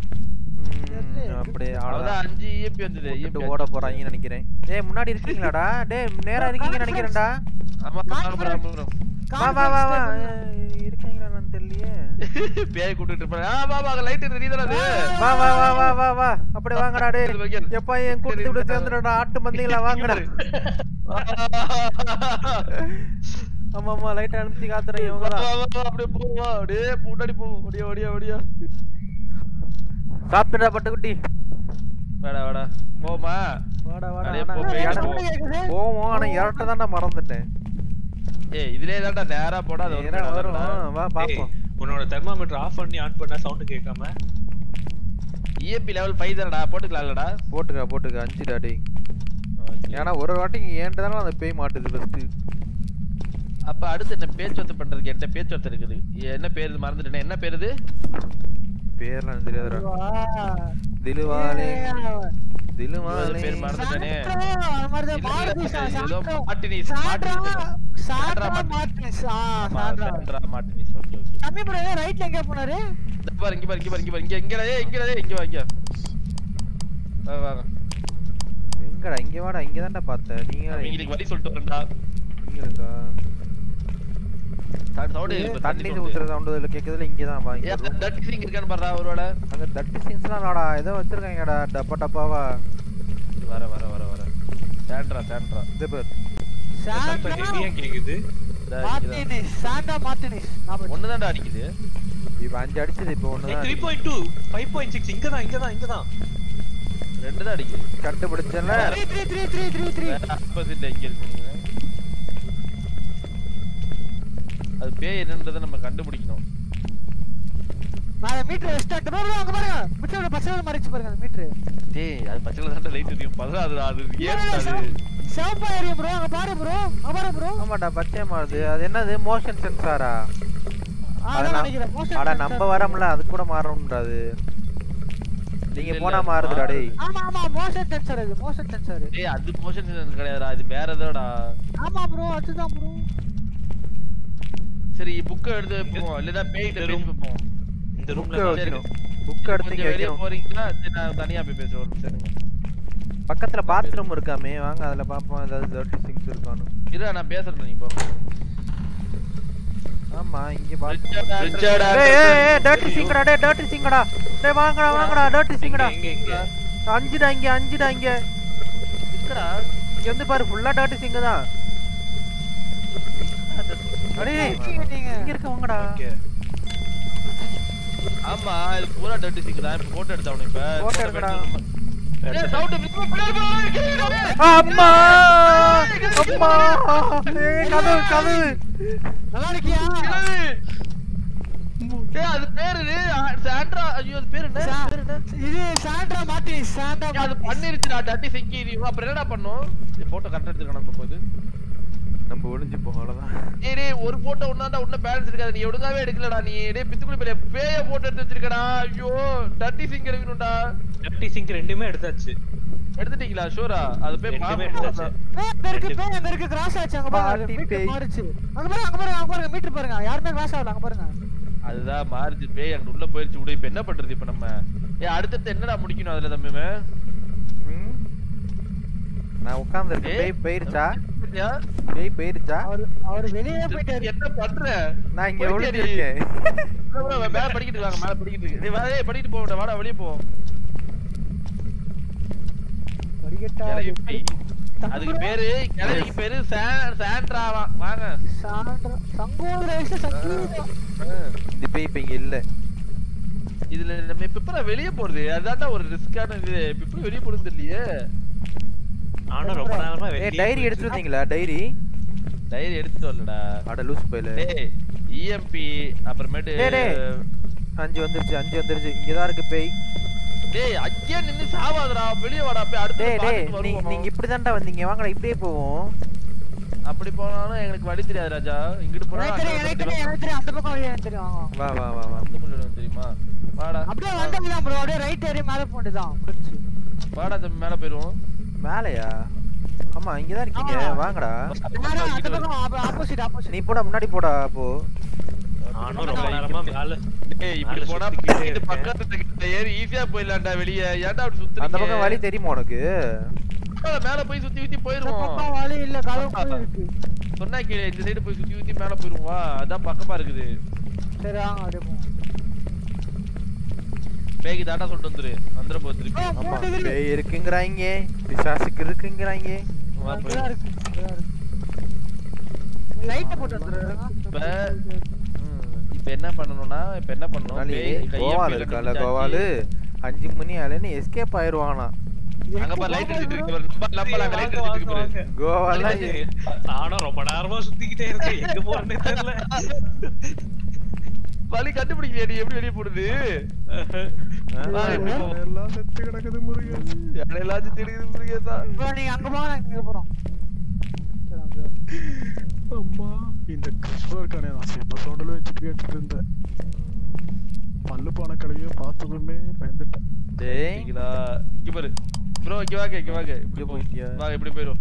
S4: ம், அப்படியே
S1: அவ்வளவுதான்
S4: அவ்வளவுதான்
S1: அஞ்சு இஎப்பி வந்தது
S4: விட்டுட்டு
S1: EMP
S4: ஓட
S1: அஞ்சு
S4: போறாங்கன்னு நினைக்கிறேன் டேய் முன்னாடி இருக்கீங்களாடா டேய் நேரா இருக்கீங்கன்னு நினைக்கிறேன்டா
S1: ஆமா ஆமா bro, ஆமா bro.
S4: வா வா வா வா ஏய், இருக்கீங்களா நான் தெரியலையே
S1: பேய் கூட்டிட்டு இருப்பாங்க ஆ வா வா லைட் இருக்கு நீ தானே அது
S4: வா வா வா வா வா வா அப்படியே வாங்கடா டேய்
S1: இது வைக்கிறேன்.
S4: எப்பா என் கூட்டத்தோட சேர்ந்துடா ஆட்டு மந்தீங்களா வாங்கடா ஆமா ஆமா லைட் அனுப்பி காத்துறேன் இவங்க
S1: வா,
S4: தான்
S1: வா, வா, அப்படியே போவா அப்படியே முன்னாடி போவோம் ஓடியா ஓடியா ஓடியா
S4: சாப்பிட்டுடா பட்டுக்குட்டி
S1: வாடா வாடா போமா
S4: வாடா வாடா
S1: அப்படியே
S4: ஆனா
S1: போ, போய்
S4: இடம்
S1: போ.
S2: கேக்குது
S4: போவோம் ஆனா இரட்ட தான்டா மறந்துட்டேன்
S1: ஏய் இதுலயே தான்டா நேரா போடா அது
S4: நேரா வரும் வா
S3: ஏய்,
S4: பாப்போம்
S3: உன்னோட தெர்மாமீட்டர் ஆஃப் பண்ணி ஆன் பண்ணா சவுண்ட் கேட்காம
S1: இஎம்பி லெவல் 5 தானடா போட்டுக்கலாம்லடா
S4: போட்டுக்க போட்டுக்க அஞ்சுடா டேய் ஏன்னா ஒரு வாட்டி ஏன்ட்டு தானே அந்த பேய் மாட்டுது ஃபர்ஸ்ட்
S1: அப்ப அடுத்து என்ன பேச்சுவார்த்தை பண்றதுக்கு என்கிட்ட பேச்சுவார்த்தை இருக்குது என்ன பேர் இது மறந்துட்டேன் என்ன பேர் இது
S4: பேர்லாம் எனக்கு தெரியாதுடா
S2: வா.
S4: திலுவாலே
S2: ஏய்,
S4: திலுவாலே
S1: பேர் மறந்துட்டேனே
S2: சாண்ட்ரா, அது மாதிரிதான்
S1: இல்ல,
S2: மாருதி
S1: இல்ல,
S2: சா-
S1: ஏதோ
S2: Sandra.
S1: Martinez,
S2: Sandra,
S1: Martinez.
S2: Sandra
S1: Sandra
S2: Martinez. ஆ,
S1: ஆமா,
S2: Sandra.
S1: Sandra Martinez okay okay
S2: தம்பி bro, ஏன் ரைட்ல எங்க போனாரு
S1: இந்த பாரு இங்க பாரு இங்க பாரு இங்க பாரு இங்க இங்கடா ஏய் இங்கடா ஏய் இங்க வா இங்க வா வா வா.
S4: எங்கடா இங்க வாடா இங்க தான்டா பார்த்தேன் நீங்க
S1: அவங்களுக்கு வழி சொல்லிட்டு வரேன்டா
S4: இங்க இருக்கா
S1: சவுண்ட்
S4: தண்ணி ஊத்துற சவுண்ட் இதுல கேக்குதுல இங்க தான் வா இங்க
S1: ஏய்
S4: room.
S1: டட் சிங் இருக்கான்னு பாறா ஒருவேளை
S4: அங்க தட்டு சிங்ஸ்லாம் நாடா ஏதோ வச்சிருக்காங்கடா டப்பா டப்பாவா
S1: இது வர வர வர வர சாண்ட்ரா சாண்ட்ரா
S4: இந்த பேர்
S3: சத்தம்
S2: சாண்ட்ரா
S3: ஹெவியா கேக்குது
S1: இதா இங்கதான்.
S2: மார்டினிஸ் சாண்ட்ரா மார்டினிஸ் ஞாபகம் வச்சு.
S1: ஒண்ணுதான்டா அடிக்குது
S4: இப்ப அஞ்சு அடிச்சது இப்ப
S3: ஏய்
S4: ஒண்ணுதான்
S3: three point two five point six இங்கதான் இங்கதான் இங்கதான்
S1: ரெண்டு தான் அடிக்குது
S4: கண்டுபிடிச்சல
S2: three three three three three three
S1: வேற ஆப்போசிட்ல எங்க இருக்கு அது பேய் என்னன்றதை நம்ம கண்டுபிடிக்கணும்
S2: நான் மீட்டர் ரெஸ்டார்ட் ப்ரோ அங்க பாருங்க மீட்டர் பச்சை மாறிச்சு பாருங்க அந்த மீட்டர்
S1: டேய் அது பச்சைல தான் லைட் எரியும் பதினாறுடா அது ஏன் அது
S2: சிவப்பா ஏரியா ப்ரோ அங்க பாரு ப்ரோ அங்க பாரு ப்ரோ
S4: ஆமாடா பச்சை மாறுது அது என்னது மோஷன் சென்சாரா
S2: அதான் நினைக்கிறேன் motion
S4: அட
S2: sensor.
S4: நம்ம வரம்ல அது கூட மாறணும்டா அது நீங்க
S1: இல்ல,
S4: போனா
S1: இல்ல,
S4: மாறுதுடா டேய்
S2: ஆமா ஆமா மோஷன் சென்சார் இது மோஷன் சென்சார்
S1: டேய் அது மோஷன் சென்சர் கிடையாதுடா இது வேற ஏதோடா
S2: ஆமா ப்ரோ அதுதான் ப்ரோ
S1: சரி புக் எடுத்து போவோம் இல்லனா பேய்கிட்ட
S3: இந்த
S1: பேசி
S3: room.
S1: போவோம்
S3: இந்த
S4: புக்
S3: ரூம்ல
S4: வைக்கணும் புக் எடுத்து
S1: கொஞ்சம்
S4: இங்க
S1: வெளிய
S4: வைக்கணும்
S1: போறீங்களா சரி நான் தனியா போய் பேசுறேன் ஒரு நிமிஷம் இருங்க.
S4: பக்கத்துல பாத்ரூம் இருக்காமே வாங்க அதுல பாப்போம் ஏதாவது டர்ட்டி திங்ஸ் இருக்கானு
S1: இரு நான் பேசுறேன் நீங்க போங்க
S4: ஆமா இங்க பாத்ரூம்
S1: ரிச்சர்ட் ரிச்சர்ட்
S4: டேய் ஏய் ஏய் டர்ட்டி சிங்கடா டேய் டர்ட்டி சிங்கடா டேய் வாங்கடா வாங்கடா டர்ட்டி சிங்கடா
S3: இங்க இங்க
S4: அஞ்சுடா இங்க அஞ்சுடா இங்க
S1: இருக்கடா
S4: இங்க வந்து பாரு ஃபுல்லா டர்ட்டி சிங்க தான் அடே
S2: நீங்க
S4: இங்க இருக்க வாங்கடா
S3: ஓகே
S1: ஆமா இது பூரா டர்ட்டி சிங் தான் இப்ப போட்டோ எடுத்தவனு இப்ப
S4: Photo எடுக்கடா.
S1: ஏய் சவுண்ட் பின்னாடி போய்
S4: அம்மா அம்மா ஏய் கதவு கதவு
S2: நல்லா இருக்கியா
S1: ஏய் அது பேரு சாண்ட்ரா ஐயோ அது பேரு என்ன
S2: சா-
S1: பேரு என்ன
S2: இது சாண்ட்ரா மார்டினிஸ் சாண்ட்ரா
S1: ஏய், அது
S2: மார்டினிஸ்.
S1: பண்ணிருச்சுடா டர்ட்டி சிங்கி இது அப்புறம் என்னடா பண்ணும் இந்த போட்டோ கரெக்டா எடுத்துக்கணும் நம்ம போது
S4: நம்ம ஒளிஞ்சு போக அவ்வளவுதான்
S1: ஏய் டேய் ஒரு போட்டோ ஒண்ணாண்டா ஒண்ணு பேலன்ஸ் இருக்காது நீ ஒழுங்காவே எடுக்கலடா நீ டேய் பித்துக்குடி பெரிய பேய போட்டோ எடுத்து வச்சிருக்கடா ஐயோ டர்ட்டி சிங் எடுக்கணும்டா
S3: டர்ட்டி சிங்க் ரெண்டுமே எடுத்தாச்சு
S1: எடுத்துட்டீங்களா ஷூரா அது போய்
S3: ரெண்டுமே
S1: பாப்போம்.
S3: எடுத்தாச்சு
S2: பேய் அங்க இருக்கு பேய் அங்க இருக்கு கிராஸ் ஆச்சு அங்க பாருங்க
S4: பாட்டி
S2: மீட்டர்
S4: பேய்.
S2: மாறிச்சு அங்க பாருங்க அங்க பாருங்க அங்க பாருங்க மீட்டர் பாருங்க யாருமே கிராஸ் ஆகல அங்க பாருங்க
S1: அதுதான் மாறுச்சு பேய் அங்க உள்ள போயிருச்சு விடு இப்ப என்ன பண்றது இப்ப நம்ம ஏய் அடுத்தது என்னடா முடிக்கணும் அதுல தம்பிமே
S4: ம்? நான் உட்கார்ந்திருக்கேன் பேய் போயிருச்சா
S1: பாத்தியா?
S4: பேய் போயிருச்சா
S2: அவர் அவர் வெளியே போயிட்டாரு
S1: என்ன பண்ற
S4: நான் இங்க
S1: போயிட்டியா நீ?
S4: ஒளிஞ்சிருக்கேன்
S1: இல்ல bro, அவன் மேல படிக்கிட்டு இருக்காங்க மேல படிக்கிட்டு இருக்கு நீ வா ஏய், படிக்கிட்டு போடா வாடா வெளிய போ
S2: படிக்கட்டா
S1: கிளவி பேய்.
S2: தம்பி
S1: அதுக்கு பேரு கிளவிக்கு பேரு சா- சாண்ட்ராவா வாங்க
S2: சாண்ட்ரா சங்கோல வயசு சங்கீதம்
S4: இந்த பேய் இப்ப இங்க இல்ல
S1: இதுல நம்ம இப்ப எப்படா வெளிய போறது அதுதான்டா ஒரு ரிஸ்கான இது இப்ப எப்படி வெளிய போறது தெரியலையே
S3: நானும் ரொம்ப நேரமா
S4: ஏய்
S3: வெளியே
S4: டைரி எடுத்துட்டு வந்தீங்களா டைரி
S1: டைரி எடுத்துட்டு வரலடா
S4: அட லூஸ் பைல
S1: டேய் இஎம்பி அப்புறமேட்டு
S4: டேய், டேய். அஞ்சு வந்துருச்சு அஞ்சு வந்துருச்சு இங்கதான் இருக்கு பேய்
S1: டேய் அங்கேயே நின்னு சாவாதடா வெளிய வாடா போய் அடுத்து
S4: டேய் டேய்
S1: பாத்துட்டு
S4: நீங்க
S1: வருவோம்
S4: நீங்க இப்படிதான்டா வந்தீங்க வாங்கடா இப்படியே போவோம்
S1: அப்படி போனாலும் எனக்கு வழி தெரியாது ராஜா இங்கிட்டு போனா
S2: எனக்கு தெரியும் எனக்கு தெரியும் எனக்கு தெரியும் அந்த பக்கம் வழி எனக்கு தெரியும் வாங்க, வாங்க.
S4: வா வா வா வா
S1: அந்த பக்கம் தெரியுமா வாடா
S2: அப்படியே வந்ததுதான் ப்ரோ அப்படியே ரைட் ஏறி மேல போண்டுதான் முடிஞ்சு
S1: வாடா தம்பி மேல போயிருவோம்
S4: மேலையா ஆமா இங்கதான் இருக்கீங்க
S2: ஆமா.
S4: வாங்கடா
S2: நேரா அந்த பக்கம் ஆப்போசிட் ஆப்போசிட்
S4: நீ போடா முன்னாடி போடா அப்போ
S3: நானும் ரொம்ப நேரமா மேல
S1: ஏய் இப்படி
S3: மேல
S1: போனா
S3: சுத்திக்கிட்டே
S1: பக்கத்து
S3: இருக்கேன்.
S1: பக்கத்துல கிட்ட ஏறி ஈஸியா போயிடலாம்டா வெளிய ஏன்டா அப்படி சுத்துறீங்க
S4: அந்த பக்கம் வழி தெரியுமா உனக்கு
S1: மேல மேல போய் சுத்தி சுத்தி
S2: இந்த
S1: போயிருவோம்
S2: பக்கம் வழி இல்ல கதவு போய் இருக்கு
S1: சொன்னா கீழே இந்த சைடு போய் சுத்தி சுத்தி மேல போயிருவோம் வா அதான் பக்கமா இருக்குது
S2: சரி வாங்க அப்படியே போவோம்
S1: பேய்க்கு தாட்டா சொல்லிட்டு வந்துரு வந்துட போ திருப்பி
S2: ஆ,
S4: ஆமா
S2: மூணு degree.
S4: பேய் இருக்குங்கறாங்க பிசாசுக்கு இருக்குங்கறாங்க
S1: வா, போய்.
S2: அங்கதான் இருக்கு அங்கதான் இருக்கு லைட்ட போட்டு வந்துடுறாங்க
S1: இப்ப ம், இப்ப என்ன பண்ணணும்னா இப்ப என்ன பண்ணணும்
S4: நாளி
S1: பேய் கையை
S4: கோவால்
S1: கீழே
S4: இருக்கால
S1: பிடிச்சாச்சு.
S4: கோவாலு அஞ்சு மணி ஆளுன்னு எஸ்கேப் ஆயிருவானா
S1: அங்க பாரு லைட் அடிச்சிட்டு இருக்கு பாரு நம்ம நம்ம அங்க லைட் அடிச்சிட்டு இருக்கு பாரு
S4: கோவாலாம்
S3: நானும் ரொம்ப நேரமா சுத்திக்கிட்டே இருக்கேன் எங்க போறேன்னே தெரியல
S1: வழி கண்டுபிடிக்கலையா நீ எப்படி வெளிய போடுது வா, எப்படி போ?
S5: எல்லாம் செத்து கிடக்குது முருகன்
S1: யாரையெல்லாம் சுத்தி இருக்குது முருகேசா.
S2: bro, நீங்க அங்க போங்க நாங்க இங்க போறோம் சரி, அங்க வா.
S5: அம்மா இந்த கிறிஸ்பர் இருக்கானே நான் செம்ம சவுண்டில் வச்சுட்டு கேட்டுட்டு இருந்தேன் பல்லு போன கடையை பார்த்ததுமே பயந்துட்டேன்
S4: டேய்
S1: சரிங்களா? இங்க பாரு ப்ரோ இங்க வாங்க இங்க வாங்க இப்படி
S4: இங்க
S1: போ
S4: போயிட்டியா?
S1: வாங்க இப்படி போயிரும்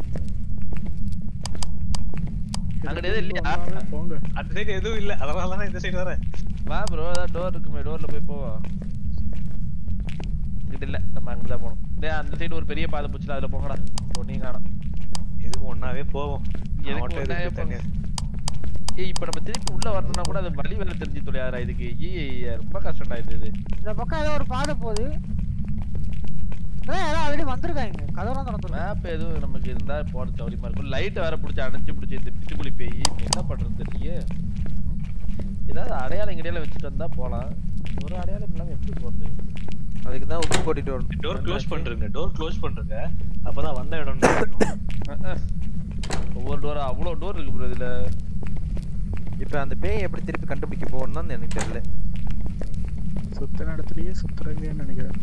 S1: அங்கிட்ட எதுவும் இல்லையா
S5: போங்க
S3: அந்த சைடு எதுவும் இல்ல அதனால தான் இந்த சைடு வரேன்
S1: வா ப்ரோ அதான் டோர் இருக்குமே டோர்ல போய் போவோம் இங்கிட்ட இல்ல நம்ம அங்கிட்டு தான் போகணும் டேய் அந்த சைடு ஒரு பெரிய பாதை போச்சுல அதுல போங்கடா ஒன்னையும் காணோம்
S3: எதுக்கு ஒன்னாவே போவோம் நான்
S1: எதுக்கு
S3: மட்டும்
S1: ஒண்ணாவே
S3: எதுக்கு தனியா?
S1: ஏய் இப்ப நம்ம திருப்பி உள்ள வரணும்னா கூட அது வழி வேற தெரிஞ்சு தொலையாதா இதுக்கு ஏய் ரொம்ப கஷ்டம்டா இது இது
S2: இந்த பக்கம் ஏதோ ஒரு பாதை போகுது ஏய், யாரோ ஆல்ரெடி வந்திருக்காங்க கதவுலாம் திறந்துருக்கு
S1: மேப் எதுவும் நமக்கு இருந்தா போட சௌரியமா இருக்கும் லைட் வேற பிடிச்சி அணைச்சு பிடிச்சி இந்த பித்துக்குழி பேய் என்ன பண்றது தெரியலையே ம். ஏதாவது அடையாளம் கிடையால வச்சுட்டு வந்தா போலாம் ஒரு அடையாளம் இல்லாம எப்படி போறது
S4: அதுக்கு தான் உப்பு கொட்டிட்டு வரணும்
S3: டோர் க்ளோஸ் பண்றீங்க டோர் க்ளோஸ் பண்றீங்க அப்பதான் வந்த இடம் தெரியும்.
S1: அஹ், அஹ். ஒவ்வொரு டோர் அவ்வளவு டோர் இருக்கு ப்ரோ இதுல
S4: இப்போ அந்த பேய் எப்படி திருப்பி கண்டுபிடிக்க போகணும்னு எனக்கு தெரியல
S5: சுத்த இடத்துலயே சுத்துறங்கன்னு நினைக்கிறேன்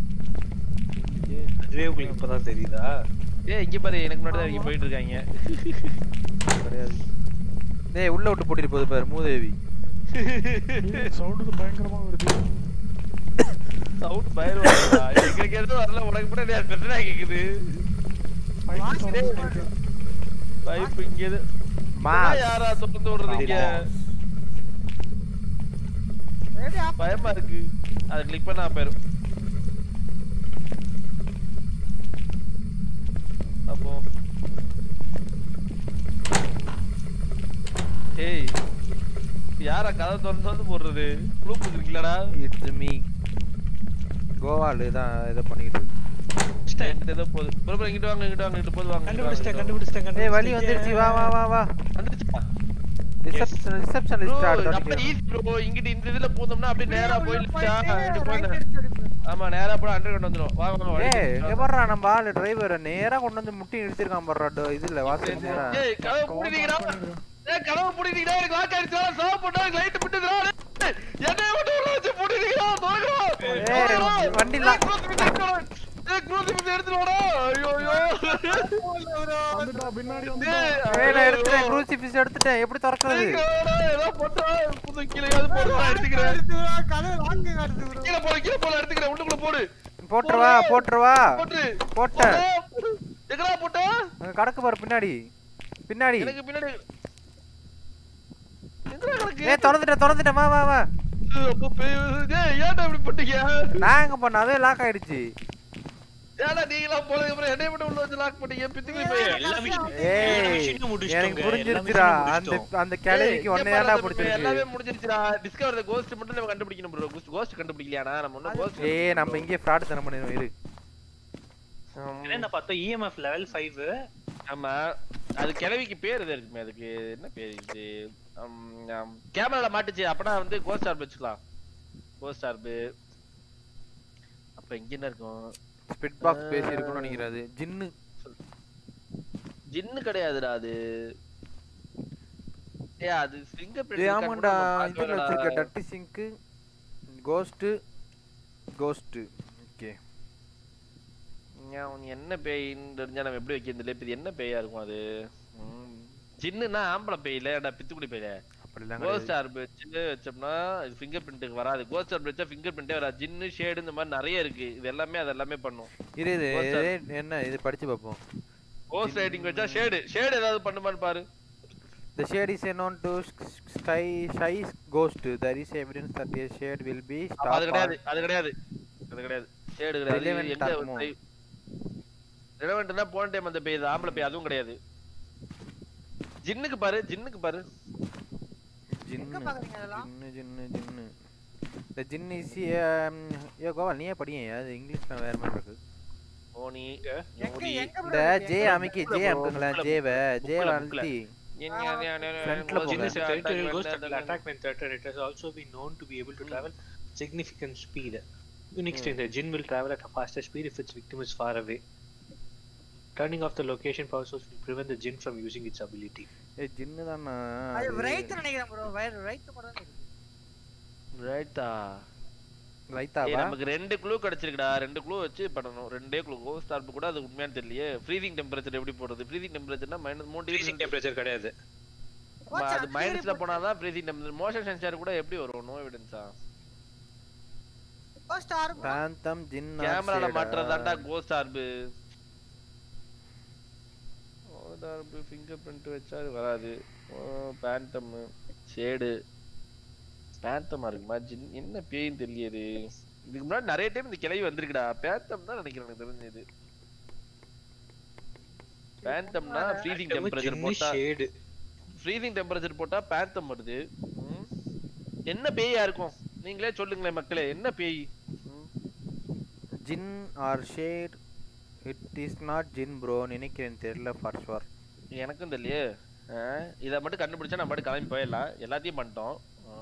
S3: அதுவே உங்களுக்கு இப்பதான் தெரியுதா
S1: ஏய் இங்க பாரு எனக்கு முன்னாடி தான் இங்க போயிட்டு இருக்காங்க
S4: கிடையாது டேய் உள்ள விட்டு போட்டிட்டு போகுது பாரு மூதேவி
S5: சவுண்டு பயங்கரமா வருது
S1: சவுண்ட் பயமா எங்களுக்கு எதுவும் வரல உனக்கு முன்னாடி அது பிரச்சனை கேக்குது
S5: பைக்கு சவுண்டு கேட்குது
S1: பைப் இங்க எது
S4: மா
S1: யாரா திறந்து விடுறது இங்க
S2: Ready, off.
S1: பயமா இருக்கு அதை கிளிக் பண்ணா போயிரும் அப்போ ஏய் யாரா கதை திறந்து வந்து போடுறது ப்ளூ இருக்கீங்களா
S4: இட்ஸ் மீ கோவாலு தான் இதை பண்ணிக்கிட்டு இருக்கு
S1: என்கிட்ட ஏதோ போகுது ப்ரோ ப்ரோ இங்கிட்டு வாங்க இங்கிட்டு வாங்க இங்கிட்டு போது வாங்க இங்கிட்டு வாங்க,
S3: கண்டுபிடிச்சிட்டேன்
S1: இங்கிட்டு
S4: ஏய்
S3: கண்டுபிடிச்சிட்டேன்
S4: வலி வந்துருச்சு வா வா வா வா
S1: வாங்க. வந்துருச்சா
S4: ரிசப்ஷன் ரிசப்ஷன்
S1: ப்ரோ
S4: ஸ்டார்ட்
S1: அப்ப ஈஸி ப்ரோ இங்கிட்டு இந்த இதுல போனோம்னா அப்படியே நேரா போயிடுச்சா
S2: போயிட்டு
S1: இங்கிட்டு
S2: right
S1: போயிடு
S2: அடிச்சு அடிப்பேன்.
S1: ஆமா நேரா போய் அண்டர் கொண்டு வந்துரும் வாங்க வாங்க வழி
S4: ஏய்
S1: தெரிஞ்சு
S4: இங்க
S1: வாங்க.
S4: பாருடா நம்ம ஆளு டிரைவர் நேரா கொண்டு வந்து முட்டி நிறுத்திருக்கான் பாருடா டோ- இதுல வாசல் நேரா
S1: ஏய் கதவு பூட்டிட்டீங்கடா ஏய் கதவு பூட்டிட்டீங்கடா எனக்கு லாக் ஆயிடுச்சு சாவ போட்டா லைட் விட்டுதுடா என்னைய மட்டும் உள்ள வச்சு பூட்டிட்டீங்கடா தோறா
S4: ஏய், வண்டி lock-
S1: ஏய் க்ரூசிஃபிக்ஸ் எடுத்துட்டு வாடா ஐயோ ஐயோ
S5: வந்துட்டா பின்னாடி வந்து
S1: ஏய்
S4: ஏய் நான் எடுத்துட்டேன் க்ரூசிஃபிக்ஸ் எடுத்துட்டேன் எப்படி திறக்கிறது
S1: சீக்கிரம்டா, ஏதோ போட்டா புது கீழேயாவது போடுறா எடுத்துக்கிறேன்
S2: அடுத்து bro, கதவு lock காட்டுது bro.
S1: கீழே போடு கீழே போடு எடுத்துக்கிறேன் உள்ளுக்குள்ள போடு
S4: போட்டுருவா போட்டுருவா
S1: போட்டு
S4: போட்டேன்
S1: போடு. எங்கடா போட்ட
S4: அங்க கடக்கு பாரு பின்னாடி பின்னாடி
S1: எனக்கு பின்னாடி எங்கடா கிடக்கு
S4: ஏய் திறந்துட்டேன் திறந்துட்டேன் வா வா வா
S1: அப்போ பேய் ஏய் ஏன்டா இப்படி பண்ணீங்க
S4: நான் எங்க பண்ண அதே லாக் ஆயிடுச்சு
S1: ஏன்டா நீங்களாம் போனதுக்கு அப்புறம் என்னைய மட்டும் உள்ள வச்சு லாக் பண்ணீங்க பித்துக்குள்ள போய்
S3: எல்லாமே
S4: ஏய்
S3: விஷயத்தையும் முடிச்சிட்டோங்க.
S4: எனக்கு
S3: எல்லா
S4: புரிஞ்சிருச்சுடா
S3: விஷயத்தையும்
S4: அந்த
S3: முடிச்சிட்டோம்.
S4: அந்த கிழவிக்கு ஒன்னே தான்டா
S1: எல்லாமே
S4: பிடிச்சிருக்கு
S1: முடிஞ்சிருச்சுடா டிஸ்கவர் தி கோஸ்ட் மட்டும் நம்ம கண்டுபிடிக்கணும் ப்ரோ கோஸ்ட் கண்டுபிடிக்கலையாடா நம்ம இன்னும் கோஸ்ட்
S4: ஏய் நம்ம இங்கே ஃப்ராட் தனம் பண்ணிடுவோம் இரு
S3: என்ன பார்த்தா இஎம்எஃப் லெவல் 5
S1: ஆமா அது கிழவிக்கு பேர் எது இருக்குமே அதுக்கு என்ன பேர் இது கேமரால மாட்டுச்சு அப்பனா வந்து கோஸ்ட் ஆர்ப் வச்சுக்கலாம் கோஸ்ட் ஆர்ப் அப்ப இங்க என்ன இருக்கும்
S4: ஸ்பிட் பாக்ஸ் பேசி இருக்கும்னு நினைக்கிறேன் அது ஜின்னு
S1: ஜின்னு கிடையாதுடா அது ஏ அது ஃபிங்கர்
S4: ஏய் ஆமாண்டா இதுல வச்சிருக்க டட்டி சிங்க் கோஸ்ட் கோஸ்ட் ஓகே
S1: நீ என்ன பேயின்னு தெரிஞ்சா நம்ம எப்படி வைக்கிறது இல்லை இது என்ன பேயா இருக்கும் அது ம். ஜின்னுனா ஆம்பளை பேய் இல்லடா பித்துக்குடி பேயில
S4: அப்படிலாம்
S1: கோஸ்ட்
S4: கிடையாது
S1: ஆர்ப் வச்சு வச்சோம்னா இது ஃபிங்கர் பிரிண்ட்டுக்கு வராது கோஸ்ட் ஆர்ப் வச்சா ஃபிங்கர் பிரிண்டே வராது ஜின்னு ஷேடு இந்த மாதிரி நிறைய இருக்கு இது எல்லாமே அது எல்லாமே பண்ணும்
S4: இரு இரு
S1: Ghost
S4: இது என்ன இது படிச்சு பார்ப்போம்
S1: கோஸ்ட் ரைட்டிங் வச்சா ஷேடு ஷேடு ஏதாவது பண்ணுமான்னு பாரு
S4: The shade is known to sky shy ghost. There is evidence that a shade will be
S1: அப்ப
S4: stop
S1: அது கிடையாது அது கிடையாது அது கிடையாது ஷேடு கிடையாது
S4: Relevant
S1: எங்க
S4: ஆகுமோ?
S1: ரிலவெண்ட்னா போன டைம் அந்த பேய் இது ஆம்பளை பேய் அதுவும் கிடையாது ஜின்னுக்கு பாரு ஜின்னுக்கு பாரு
S2: எங்க
S4: ஜின்னு
S2: பாக்குறீங்க அதெல்லாம்
S4: ஜின்னு ஜின்னு ஜின்னு The jinn is um, ஏ கோபால் நீயே படியேன் அது இங்கிலீஷ்ல வேற மாதிரி இருக்கு
S1: ஓனி
S2: எங்க
S1: நோடி
S2: எங்க bro
S4: இந்த
S2: இருக்கு?
S4: ஜே அமைக்கி ஜே அமுக்குங்களேன் ஜேவ ஜேவ
S1: bookல.
S4: அழுத்தி Front ல
S3: Jinn is a
S4: போங்க.
S3: territorial ghost that will attack when threatened. It has also been known to be able to travel significant speed. Unique strength. The Jinn will travel at a faster speed if its victim is far away. Turning off the location power source will prevent the Jinn from using its ability.
S4: ஏ ஜின்னு தானே
S2: அது
S4: அது
S2: right நினைக்கிறேன் bro right மட்டும் தான் இருக்கு
S1: ரைட்டா ஏய்,
S4: ரைத்தாவா
S1: நமக்கு ரெண்டு க்ளூ கிடைச்சிருக்குடா ரெண்டு க்ளூ வச்சு பண்ணணும் ரெண்டே க்ளூ கோஸ்ட் ஆர்ப் கூட அது உண்மையான்னு தெரியலையே ஃப்ரீசிங் டெம்பரேச்சர் எப்படி போடுறது ஃப்ரீசிங் டெம்பரேச்சர்னா மைனஸ் மூணு டிகிரி
S3: Freezing temperature கிடையாது.
S1: அது மைனஸ்ல போனாதான் ஃப்ரீசிங் டெம்பரேச்சர் மோஷன் சென்சார் கூட எப்படி வரும் நோ எவிடன்ஸா
S2: ஃபர்ஸ்ட் ஆரம்பம்
S4: பேந்தம் ஜின்
S1: கேமரால மாட்டுறதாண்டா ghost orb ghost orb fingerprint வச்சா அது வராது பேண்டம் ஷேடு பேந்தமா இருக்குமா ஜின் என்ன பேய்ன்னு தெரியலையே இதுக்கு முன்னாடி நிறைய டைம் இந்த கிளவி வந்திருக்குடா பேந்தம் தான் நினைக்கிறேன் எனக்கு தெரிஞ்சது பேந்தம்னா ஃப்ரீசிங் டெம்பரேச்சர்
S3: Jinn
S1: போட்டா
S3: shade.
S1: ஃப்ரீசிங் டெம்பரேச்சர் போட்டா பேந்தம் வருது ம். என்ன பேயா இருக்கும் நீங்களே சொல்லுங்களேன் மக்களே என்ன பேய் ம்.
S4: Jinn or shade it is not jinn bro நினைக்கிறேன் தெரியல ஃபார் ஷுவர்
S1: எனக்கும் தெரியலையே ஆ, இதை மட்டும் கண்டுபிடிச்சா நம்ம மட்டும் கிளம்பி போயிடலாம் எல்லாத்தையும் பண்ணிட்டோம் ஆ.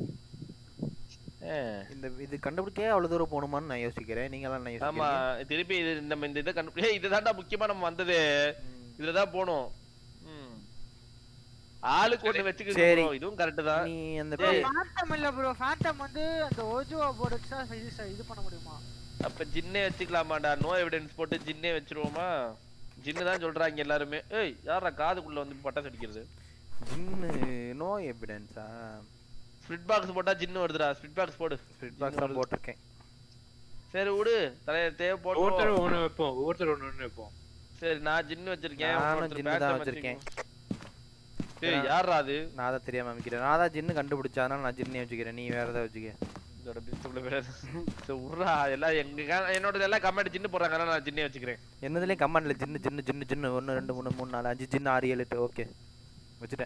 S1: ஆ.
S4: இந்த இது கண்டுபிடிக்கவே அவ்வளவு தூரம் போகணுமான்னு நான் யோசிக்கிறேன் நீங்க எல்லாம் என்ன
S1: ஆமா
S4: யோசிக்கிறீங்க
S1: திருப்பி இது நம்ம இந்த இதை கண்டுபிடி ஏய், இதுதான்டா முக்கியமா நம்ம வந்தது இதுலதான் போகணும் ம். ஆளுக்கு ஒண்ணு வச்சுக்கிட்டு
S4: சரி.
S1: bro, இதுவும் கரெக்ட் தான்
S4: நீ அந்த
S1: டேய்,
S4: பே-
S2: ஃபேண்டம் இல்ல ப்ரோ ஃபேண்டம் வந்து அந்த ஓஜுவா போர்டு வச்சா இது இது பண்ண முடியுமா
S1: அப்ப ஜின்னே வச்சுக்கலாமாடா நோ எவிடன்ஸ் போட்டு ஜின்னே வச்சிருவோமா ஜின்னு தான் சொல்றாங்க எல்லாருமே ஏய் யாரா காதுக்குள்ள வந்து பட்டாசு அடிக்கிறது
S4: ஜின்னு நோ எவிடன்ஸா
S1: ஸ்பிட் பாக்ஸ் போட்டா ஜின்னு வருதுடா ஸ்பிட் பாக்ஸ் போடு
S4: ஸ்பிட் பாக்ஸ் தான் போட்டிருக்கேன்
S1: சரி விடு தலைய தேவை போட்டு
S3: ஒவ்வொருத்தரும் ஒண்ணு வைப்போம் ஒவ்வொருத்தர் ஒண்ணு ஒண்ணு வைப்போம்
S1: சரி நான் ஜின்னு வச்சிருக்கேன்
S4: நானும்
S1: ஒருத்தர்
S4: ஜின்னு தான்
S1: phantom
S4: வச்சிருக்கேன்.
S1: ஏய் யாரா அது
S4: நான் தான் தெரியாம அமைக்கிறேன் நான் தான் ஜின்னு கண்டுபிடிச்சா அதனால நான் ஜின்னே வச்சுக்கிறேன் நீ வேற ஏதாவது வச்சுக்க
S1: இதோட டிஸ்பிளே பேர் சரி உர்றா எல்லாம் எங்க க- என்னோட எல்லாம் கமெண்ட் ஜின்னு போடுறாங்க அதனால நான் ஜின்னே வச்சுக்கிறேன்
S4: என்னதுலயும் கமெண்ட்ல ஜின்னு ஜின்னு ஜின்னு ஜின்னு ஒன்று ரெண்டு மூணு மூணு நாலு அஞ்சு ஜின்னு ஆறு ஏழு எட்டு ஓகே வச்சுட்டேன்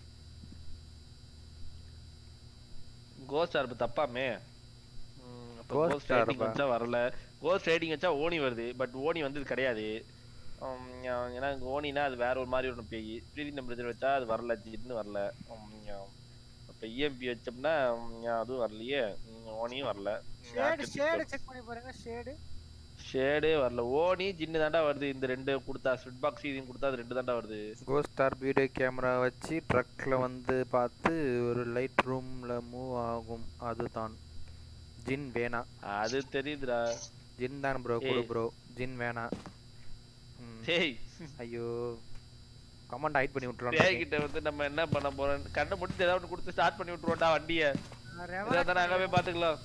S1: கோஸ்ட் ஆர்பு தப்பாமே
S4: Ghost
S1: கோஸ்ட் ரைடிங்
S4: orb-ஆ?
S1: வச்சா வரல கோஸ்ட் ரைடிங் வச்சா ஓனி வருது பட் ஓனி வந்தது கிடையாது உம், யா- ஏன்னா ஓனினா அது வேற ஒரு மாதிரி ஒன்று பேய் ப்ரீதிங் டெம்பரேச்சர் வச்சா அது வரல ஜின்னு வரல உம், யா. அப்ப இஎம்பி வச்சோம்னா உம், யா, அதுவும் வரலையே உம், ஓனியும் வரல
S2: ஷேடு ஷேடு செக் பண்ணி பாருங்க ஷேடு
S1: ஷேடே வரல ஓனி ஜின்னு தாண்டா வருது இந்த ரெண்டு கொடுத்தா ஸ்விட் பாக்ஸ் இதையும் கொடுத்தா அது ரெண்டு தாண்டா வருது
S4: கோஸ்ட் ஸ்டார் வீடியோ கேமரா வச்சு ட்ரக்ல வந்து பார்த்து ஒரு லைட் ரூம்ல மூவ் ஆகும் அதுதான் ஜின் வேணா
S1: அது தெரியுதுடா
S4: ஜின் தான் ப்ரோ கொடு
S1: ஏய்.
S4: ப்ரோ ஜின் வேணா ம்.
S1: டேய்
S4: ஐயோ கமெண்ட் ஹைட் பண்ணி
S1: டேய்
S4: விட்டுறான்
S1: கிட்ட வந்து நம்ம என்ன பண்ண போறோம் கண்ணை முடிச்சு ஏதாவது ஒன்று கொடுத்து ஸ்டார்ட் பண்ணி விட்டுருவோம்டா வண்டியை இதை தான் நாங்க போய் பாத்துக்கலாம்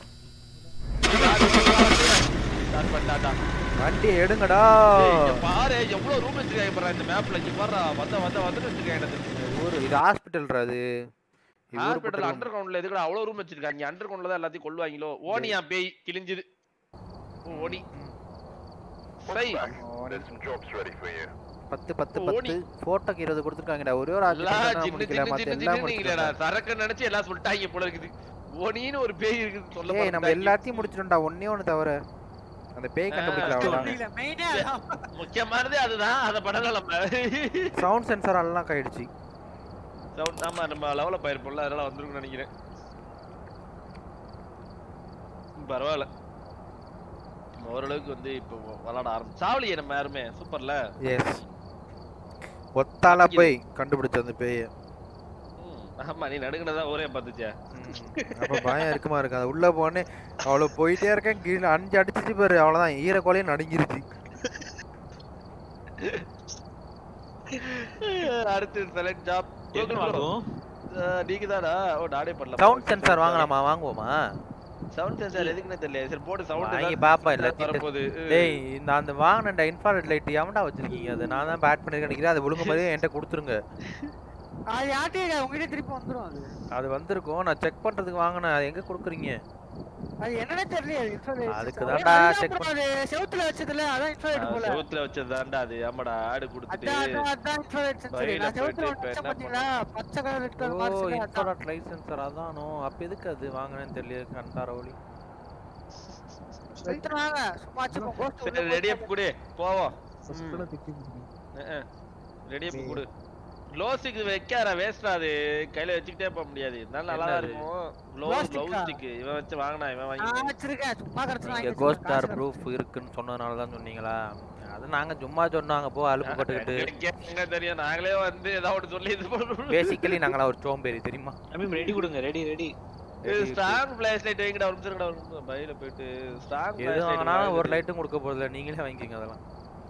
S1: ஸ்டார்ட் பண்ணாடா
S4: வண்டி எடுங்கடா
S1: ஏய், இங்க பாரு எவ்வளவு ரூம் வச்சிருக்காங்க பாரு இந்த மேப்ல இங்க பாரு வந்த வந்த வந்துட்டு வச்சிருக்காங்க இடத்துக்கு
S4: ஊரு இது ஹாஸ்பிட்டல்ரா அது இது ஊரு
S1: ஹாஸ்பிடல்
S4: பக்கத்துல
S1: அண்டர் கிரவுண்ட்ல எதுக்கு அவ்வளவு ரூம் வச்சிருக்காங்க இங்க அண்டர் கிரவுண்ட்ல தான் எல்லாத்தையும் கொள்வாங்களோ ஓனியா பேய் கிழிஞ்சுது ஓ, ஓனி சை
S6: There's some jobs ready for you.
S4: பத்து பத்து
S1: ஓடி.
S4: பத்து போட்டோக்கு இருபது கொடுத்துருக்காங்கடா ஒரே ஒரு
S1: எல்லாம்
S4: ஆர்டிகல்
S1: ஜின்னு
S4: முடிக்கல
S1: ஜின்னு
S4: மத்த
S1: ஜின்னு
S4: எல்லாம்
S1: ஜின்னுங்களேடா
S4: முடிச்சிட்டோம்
S1: சரக்கு நினைச்சு எல்லாம் சொல்லிட்டாங்க போல இருக்குது ஓனின்னு ஒரு பேய் இருக்குது சொல்ல
S4: ஏய் நம்ம எல்லாத்தையும் முடிச்சிட்டோம்டா ஒண்ணே ஒண்ணு தவிர அந்த பேய் கண்டுபிடிக்கல அவ்வளவுதான்
S2: மெயினே
S1: முக்கியமானது அதுதான் அத படலாம் நம்ம
S4: சவுண்ட் சென்சார் எல்லாம் கைடுச்சு
S1: சவுண்ட் ஆமா நம்ம லெவல போயிருப்போம்ல அதனால வந்திருக்கும்னு நினைக்கிறேன் பரவாயில்ல ஓரளவுக்கு வந்து இப்போ விளாட ஆரம்பிச்சு சாவலியே நம்ம யாருமே சூப்பர்ல
S4: எஸ் ஒத்தால போய் கண்டுபிடிச்ச அந்த பேய
S1: ம், ஆமா நீ நடுங்கினதா ஒரே பார்த்துச்சே
S4: அப்ப பயம் இருக்குமா இருக்கு அது உள்ள போனே அவ்வளவு போயிட்டே இருக்கேன் கீழே அஞ்சு அடிச்சிச்சு பாரு அவ்வளவுதான் ஈரக்கோலையும் நடுங்கிருச்சு
S1: அடுத்து செலக்ட் ஜாப்
S3: எது வாங்குவோம்
S1: நீங்க தானா ஓ நானே பண்ணல
S4: சவுண்ட் சென்சார் வாங்கலாமா வாங்குவோமா
S1: சவுண்ட் சென்சார் எதுக்குன்னு தெரியல சரி போடு
S4: வாங்கி
S1: சவுண்ட்
S4: பாப்பா எல்லாத்தையும்
S1: வரப்போகுது
S4: டேய் இந்த அந்த வாங்கினேன்டா இன்ஃப்ராரெட் லைட் எவன்டா வச்சிருக்கீங்க அது நான் தான் பேட் பண்ணிருக்கேன் நினைக்கிறேன் அது ஒழுங்கு மாதிரியே என்கிட்ட கொடுத்துருங்க
S2: அது யார்கிட்டயும் உங்ககிட்ட திருப்பி வந்துரும் அது
S4: அது வந்திருக்கும் நான் செக் பண்றதுக்கு வாங்கினேன் அது எங்க கொடுக்குறீங்க
S2: அது என்னன்னே தெரியல infrared
S4: அதுக்கு
S2: sensor.
S4: தான்டா
S2: அதுதான்
S4: check
S2: bro, அது செவுத்துல வச்சதுல அதான் infrared போல
S1: செவுத்துல வச்சது தான்டா அது ஆமாடா ஆடு கொடுத்துட்டு
S2: அதான் அதான் அதான் infrared sensor.
S1: வழியில
S2: நான் செவுத்துல
S1: போயிட்டு இப்ப
S2: ஒண்ணு வச்சேன்
S1: என்ன
S2: பாத்தீங்களா பச்சை கலர் ரெட் கலர்
S4: ஓ
S2: மார்க்ஸ் அதான்
S4: இன்ஃப்ராரெட் லைட் சென்சார் அதானோ அப்ப எதுக்கு அது வாங்கினேன்னு தெரியல கண்டார ஒளி
S2: எடுத்துட்டு வாங்க சும்மா வச்சுக்கோ ghost உள்ள
S1: சரி ரெடி அப் குடு போவோம்
S5: ஃபர்ஸ்ட் திட்டி முடியும்
S1: ரெடி அப் குடு க்ளோஸ்டிக் வைக்காத வேஸ்டா அது கையில வச்சுக்கிட்டே போக முடியாது இருந்தாலும் நல்லா தான்
S4: என்னது?
S1: இருக்கும்
S2: Glow
S1: க்ளோஸ்
S2: stick-ஆ?
S1: க்ளோஸ் ஸ்டிக் இவன் வச்சு வாங்கினா இவன்
S2: நான்
S1: வாங்கி
S2: வச்சிருக்கேன் சும்மா கிடைச்சு
S4: நீங்க
S2: வாங்கி
S4: கோஸ்ட் ஸ்டார்
S2: வச்சிருக்கேன்.
S4: ப்ரூஃப் இருக்குன்னு சொன்னதுனால தான் சொன்னீங்களா அது நாங்க சும்மா சொன்னாங்க போ அலுப்புப்பட்டுக்கிட்டு
S1: எங்க தெரியும் நாங்களே வந்து ஏதாவது ஒன்று சொல்லி இது பண்ணுவோம்
S4: பேசிக்கலி நாங்களா ஒரு சோம்பேறி தெரியுமா
S3: தம்பி ரெடி கொடுங்க ready ready
S1: strong flash light வைங்கடா ஒரு நிமிஷம் இருக்கடா ஒரு நிமிஷம் பையில போயிட்டு ஸ்ட்ராங்
S4: எது வாங்கினாலும் ஒரு லைட்டும் கொடுக்க போறதில்ல நீங்களே வாங்கிக்கோங்க அதெல்லாம்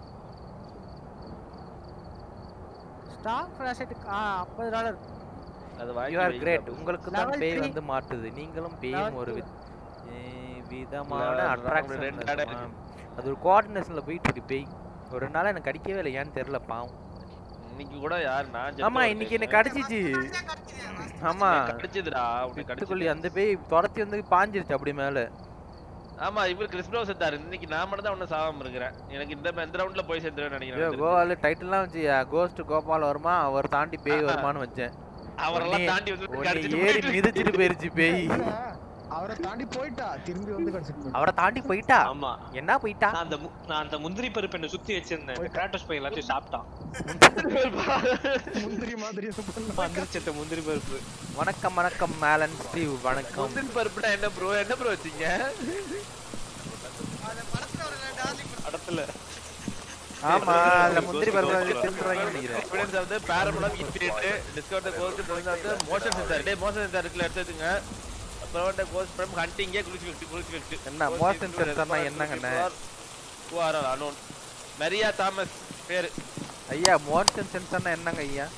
S2: ஸ்டாக் ஃபிளாஷ் ஆ ஐம்பது டாலர்
S1: அது
S4: யூ
S1: வாங்கி
S4: ஆர்
S1: வைங்க.
S4: கிரேட் உங்களுக்கு தான்
S2: Level
S4: பேய்
S2: three.
S4: வந்து மாட்டுது நீங்களும் பேயும்
S2: Level
S4: ஒரு
S2: two.
S4: வித்- ஏ, விதமான
S1: Level
S4: அட்ராக்ஷன்
S1: ரெண்டு இடம் இருக்கு.
S4: அது ஒரு கோஆர்டினேஷன்ல போயிட்டு இருக்கு பேய் ஒரு ரெண்டு நாளா எனக்கு கடிக்கவே இல்லை ஏன்னு தெரியல பாவம்
S1: இன்னைக்கு கூட யார் நான்
S4: ஆமா இன்னைக்கு என்ன கடிச்சிச்சு ஆமா
S1: கடிச்சதுடா உன்னை
S4: பித்துக்குள்ளி
S1: கடிச்சது
S4: அந்த பேய் துரத்தி வந்து பாஞ்சிருச்சு அப்படி மேல
S1: ஆமா இவர் கிறிஸ்டோ செத்தாரு இன்னைக்கு நான் மட்டும் தான் ஒன்னும் சாவாம இருக்கிறேன் எனக்கு இந்த இந்த ரவுண்ட்ல போய் சேர்ந்துருவேன்
S4: ஐயோ
S1: நினைக்கிறேன்
S4: கோவால டைட்டில்லாம் வச்சு கோஸ்ட் கோபால் வருமா அவர் தாண்டி பேய் வருமான்னு வச்சேன்
S1: அவரெல்லாம்
S4: உன்னைய-
S1: தாண்டி வந்து
S4: உன்னை
S1: கடிச்சிட்டு
S4: ஏறி
S1: போயிட்டு
S4: மிதிச்சிட்டு போயிருச்சு பேய்
S5: அவரை தாண்டி போயிட்டா திரும்பி வந்து கடிச்சிட்டு போயிட்டா.
S4: அவரை தாண்டி போயிட்டா
S3: ஆமா
S4: என்ன போயிட்டா
S3: நான் அந்த மு- நான் அந்த முந்திரி பருப்பு என்ன சுத்தி வச்சிருந்தேன் கிராட்டோஸ் போய் எல்லாத்தையும் சாப்பிட்டான்
S5: முந்திரி மாதிரி இது பண்ணா.
S3: வந்துருச்சு அந்த முந்திரி பருப்பு
S4: வணக்கம் வணக்கம் மேலன் ஸ்டீவ் வணக்கம்
S1: முந்திரி பருப்புனா என்ன ப்ரோ என்ன ப்ரோ வச்சீங்க
S3: படத்துல
S4: ஆமா அதுல முந்திரி பருப்பு திருடுறாங்கன்னு நினைக்கிறேன்
S1: எவிடன்ஸ் வந்து பேரபலம் இன்ஃபினிட் டிஸ்கவுண்ட் கோஸ்ட் ப்ரைஸ் வந்து மோஷன் சென்சார் டே மோஷன் சென்சார் இருக்குல எடுத்துங்க அப்புறம் வந்து கோஸ்ட் ஃப்ரம் ஹண்டிங்கே குளிச்சு விட்டு குளிச்சு விட்டு
S4: என்ன motion sensorனா என்னங்கண்ணே?
S1: ஓ ஆர் அனோன் மரியா தாமஸ் பேரு
S4: ஐயா மோஷன் சென்சர்னா என்னங்க ஐயா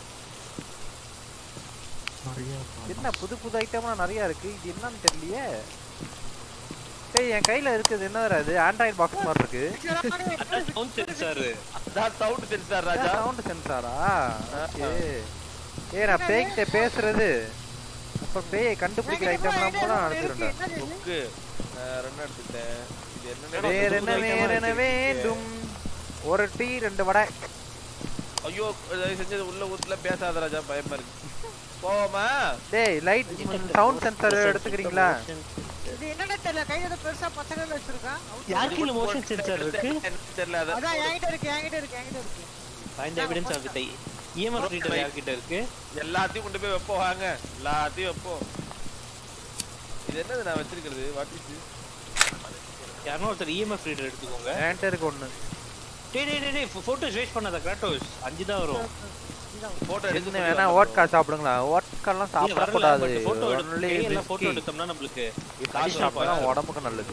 S5: நிறைய
S4: என்ன புது புது ஐட்டம்லாம் நிறைய இருக்கு இது என்னன்னு தெரியலையே டேய் என் கையில இருக்குது என்ன அது ஆண்ட்ராய்டு பாக்ஸ் மாதிரி இருக்கு
S3: அதான் சவுண்ட் சென்சார்
S1: அதான் சவுண்ட் சென்சார் ராஜா
S4: சவுண்ட் சென்சாரா ஓகே ஏ நான் பேய்கிட்ட பேசுறது அப்ப பேயை கண்டுபிடிக்கிற ஐட்டம்லாம் கூட அனுப்பிடுறேன்
S1: புக்கு ரெண்டு எடுத்துட்டேன் இது என்ன
S4: வேற என்ன வேற என்ன வேண்டும் ஒரு டீ ரெண்டு வடை
S1: ஐயோ தயவு செஞ்சது உள்ள ஊத்துல பேசாத ராஜா பயமா இருக்கு போவோமா
S4: டேய் லைட் சவுண்ட் சென்சார் எடுத்துக்கிறீங்களா
S2: இது என்னன்னு தெரியல கையில ஏதோ பெருசா பச்சை கலர்ல வச்சிருக்கான்
S3: யார் கீழ மோஷன் சென்சார் இருக்கு
S1: எனக்கு தெரியல அது
S2: அதான் என்கிட்ட இருக்கு என்கிட்ட இருக்கு என்கிட்ட இருக்கு
S3: find evidence of the EMF reader யார் கிட்ட இருக்கு
S1: எல்லாத்தையும் கொண்டு போய் வைப்போம் வாங்க எல்லாத்தையும் வைப்போம் இது என்னது நான் வச்சிருக்கிறது வாட் இஸ்
S3: யாரோ ஒருத்தர் இஎம்எஃப் ரீடர் எடுத்துக்கோங்க
S4: என்கிட்ட இருக்கு ஒண்ணு
S3: டேய் டேய் டேய், டேய் போட்டோஸ் வேஸ்ட் பண்ணாத கிராட்டோஸ் அஞ்சு தான் வரும்
S1: போட்டோ
S4: என்ன
S1: எடுத்து
S4: வேணா ஓட்கா சாப்பிடுங்களா ஓட்காலாம்
S3: இல்ல, வரல,
S4: சாப்பிடக்கூடாது
S3: but photo எடுத்து-
S4: ஒன்லி
S3: பேய் எல்லாம் photo எடுத்தோம்னா நம்மளுக்கு காசு
S4: சாப்பிட்டா
S3: வரும்.
S4: உடம்புக்கு நல்லது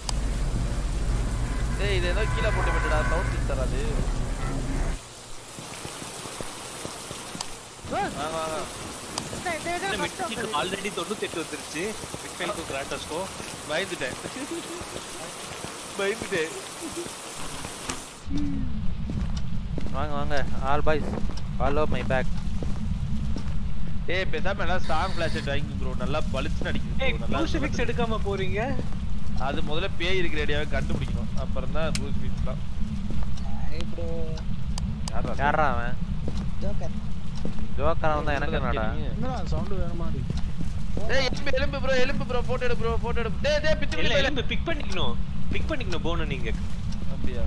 S1: டேய் இது ஏதோ கீழே போட்டு விட்டுடா சவுண்ட் சென்சார் அது வாங்க வாங்க
S2: இந்த- இந்த இது first வந்தது.
S3: ஆல்ரெடி தொண்ணூத்தெட்டு வந்துருச்சு பிக்ஃபைலுக்கும் கிராட்டோஸ்க்கும்
S1: பயந்துட்டேன் பயந்துட்டேன்
S4: வாங்க வாங்க all boys follow my back
S1: ஏய் பேசாம எல்லாம் ஸ்ட்ராங் ஃபிளாஷ் வாங்கி ப்ரோ நல்லா பளிச்சுன்னு அடிக்குது bro. நல்லா
S3: க்ளூசிஃபிக்ஸ் எடுக்காம போறீங்க
S1: அது முதல்ல பேய் இருக்கிற ஏரியாவை கண்டுபிடிக்கணும் அப்புறம் தான் க்ளூசிஃபிக்ஸ்லாம்
S4: யாரா அவன் ஜோக்கர் அவன் தான் எனக்கு என்னடா
S5: என்னடா சவுண்ட் வேற மாதிரி
S1: டேய் எலும்பு எலும்பு ப்ரோ எலும்பு ப்ரோ போட்டோ எடு ப்ரோ போட்டோ எடு டேய் டேய் பிச்சு
S3: இல்ல
S1: பிச்சு
S3: எலும்பு பிக் பண்ணிக்கணும் பிக் பண்ணிக்கணும் போனை நீங்க
S1: அப்படியா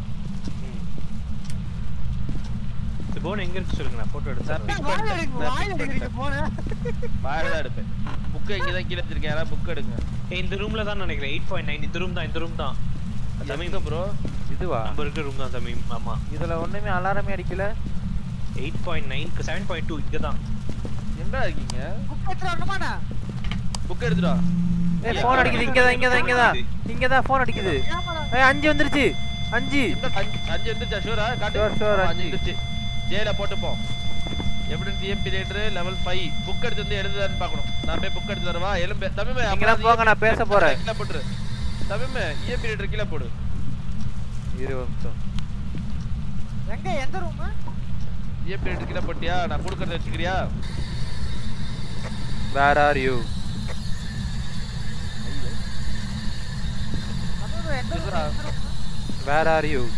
S3: இந்த போன் எங்க இருக்கு சொல்லுங்க நான் போட்டோ எடுத்தேன்
S1: pick
S2: வாயில
S1: பண்ணிட்டேன்.
S2: எடுக்கு,
S1: நான்
S2: வாயில
S1: pick
S2: எடுக்கிறீங்க போன.
S1: வாயில தான் எடுப்பேன் புக்கை இங்க தான் கீழே வச்சிருக்கேன் யாராவது புக் எடுங்க
S3: ஏய், இந்த ரூம்ல தான் நினைக்கிறேன் எயிட் பாயிண்ட் நைன் இந்த ரூம் தான் இந்த ரூம் தான்
S1: எங்க ப்ரோ
S4: இதுவா
S3: நம்ம இருக்கிற ரூம் தான் தமிழ் ஆமா
S4: இதுல ஒண்ணுமே அலாரமே அடிக்கல
S3: eight point nine seven point two இங்க தான்
S1: எங்கடா இருக்கீங்க
S2: book எடுத்துட்டு வரணுமாண்ணா?
S1: புக் எடுத்துடா
S4: ஏய் போன் அடிக்குது இங்க தான் இங்க தான் இங்க தான் இங்க தான் போன் அடிக்குது
S2: ஏமாடா?
S4: ஏய் அஞ்சு வந்துருச்சு அஞ்சு
S1: என்ன அஞ்சு அஞ்சு வந்துச்சா ஷூரா காட்டு
S4: Sure, sure,
S1: ஆமா,
S4: அஞ்சு.
S1: வந்துருச்சு ஜேல போட்டுப்போம் evidence EMP later level 5 book எடுத்து வந்து எழுதுதான்னு பார்க்கணும் நான் போய் புக் எடுத்து வரவா எலும்பு தமிமே
S4: நீங்களாம் போங்க, நான் பேச போறேன்.
S1: கீழே போட்டுரு தமிமே இஎம்பி லேட்டர் கீழே போடு
S4: இரு ஒரு நிமிஷம்
S2: எங்க எந்த room?
S1: இஎம்பி லேட்டர் கீழே போட்டியா நான் கொடுக்கறத வச்சுக்கிறியா
S4: வேர் ஆர் யூ
S2: அதான் எந்த room?
S1: சொல்றா.
S2: எந்த room?
S4: வேர் ஆர் யூ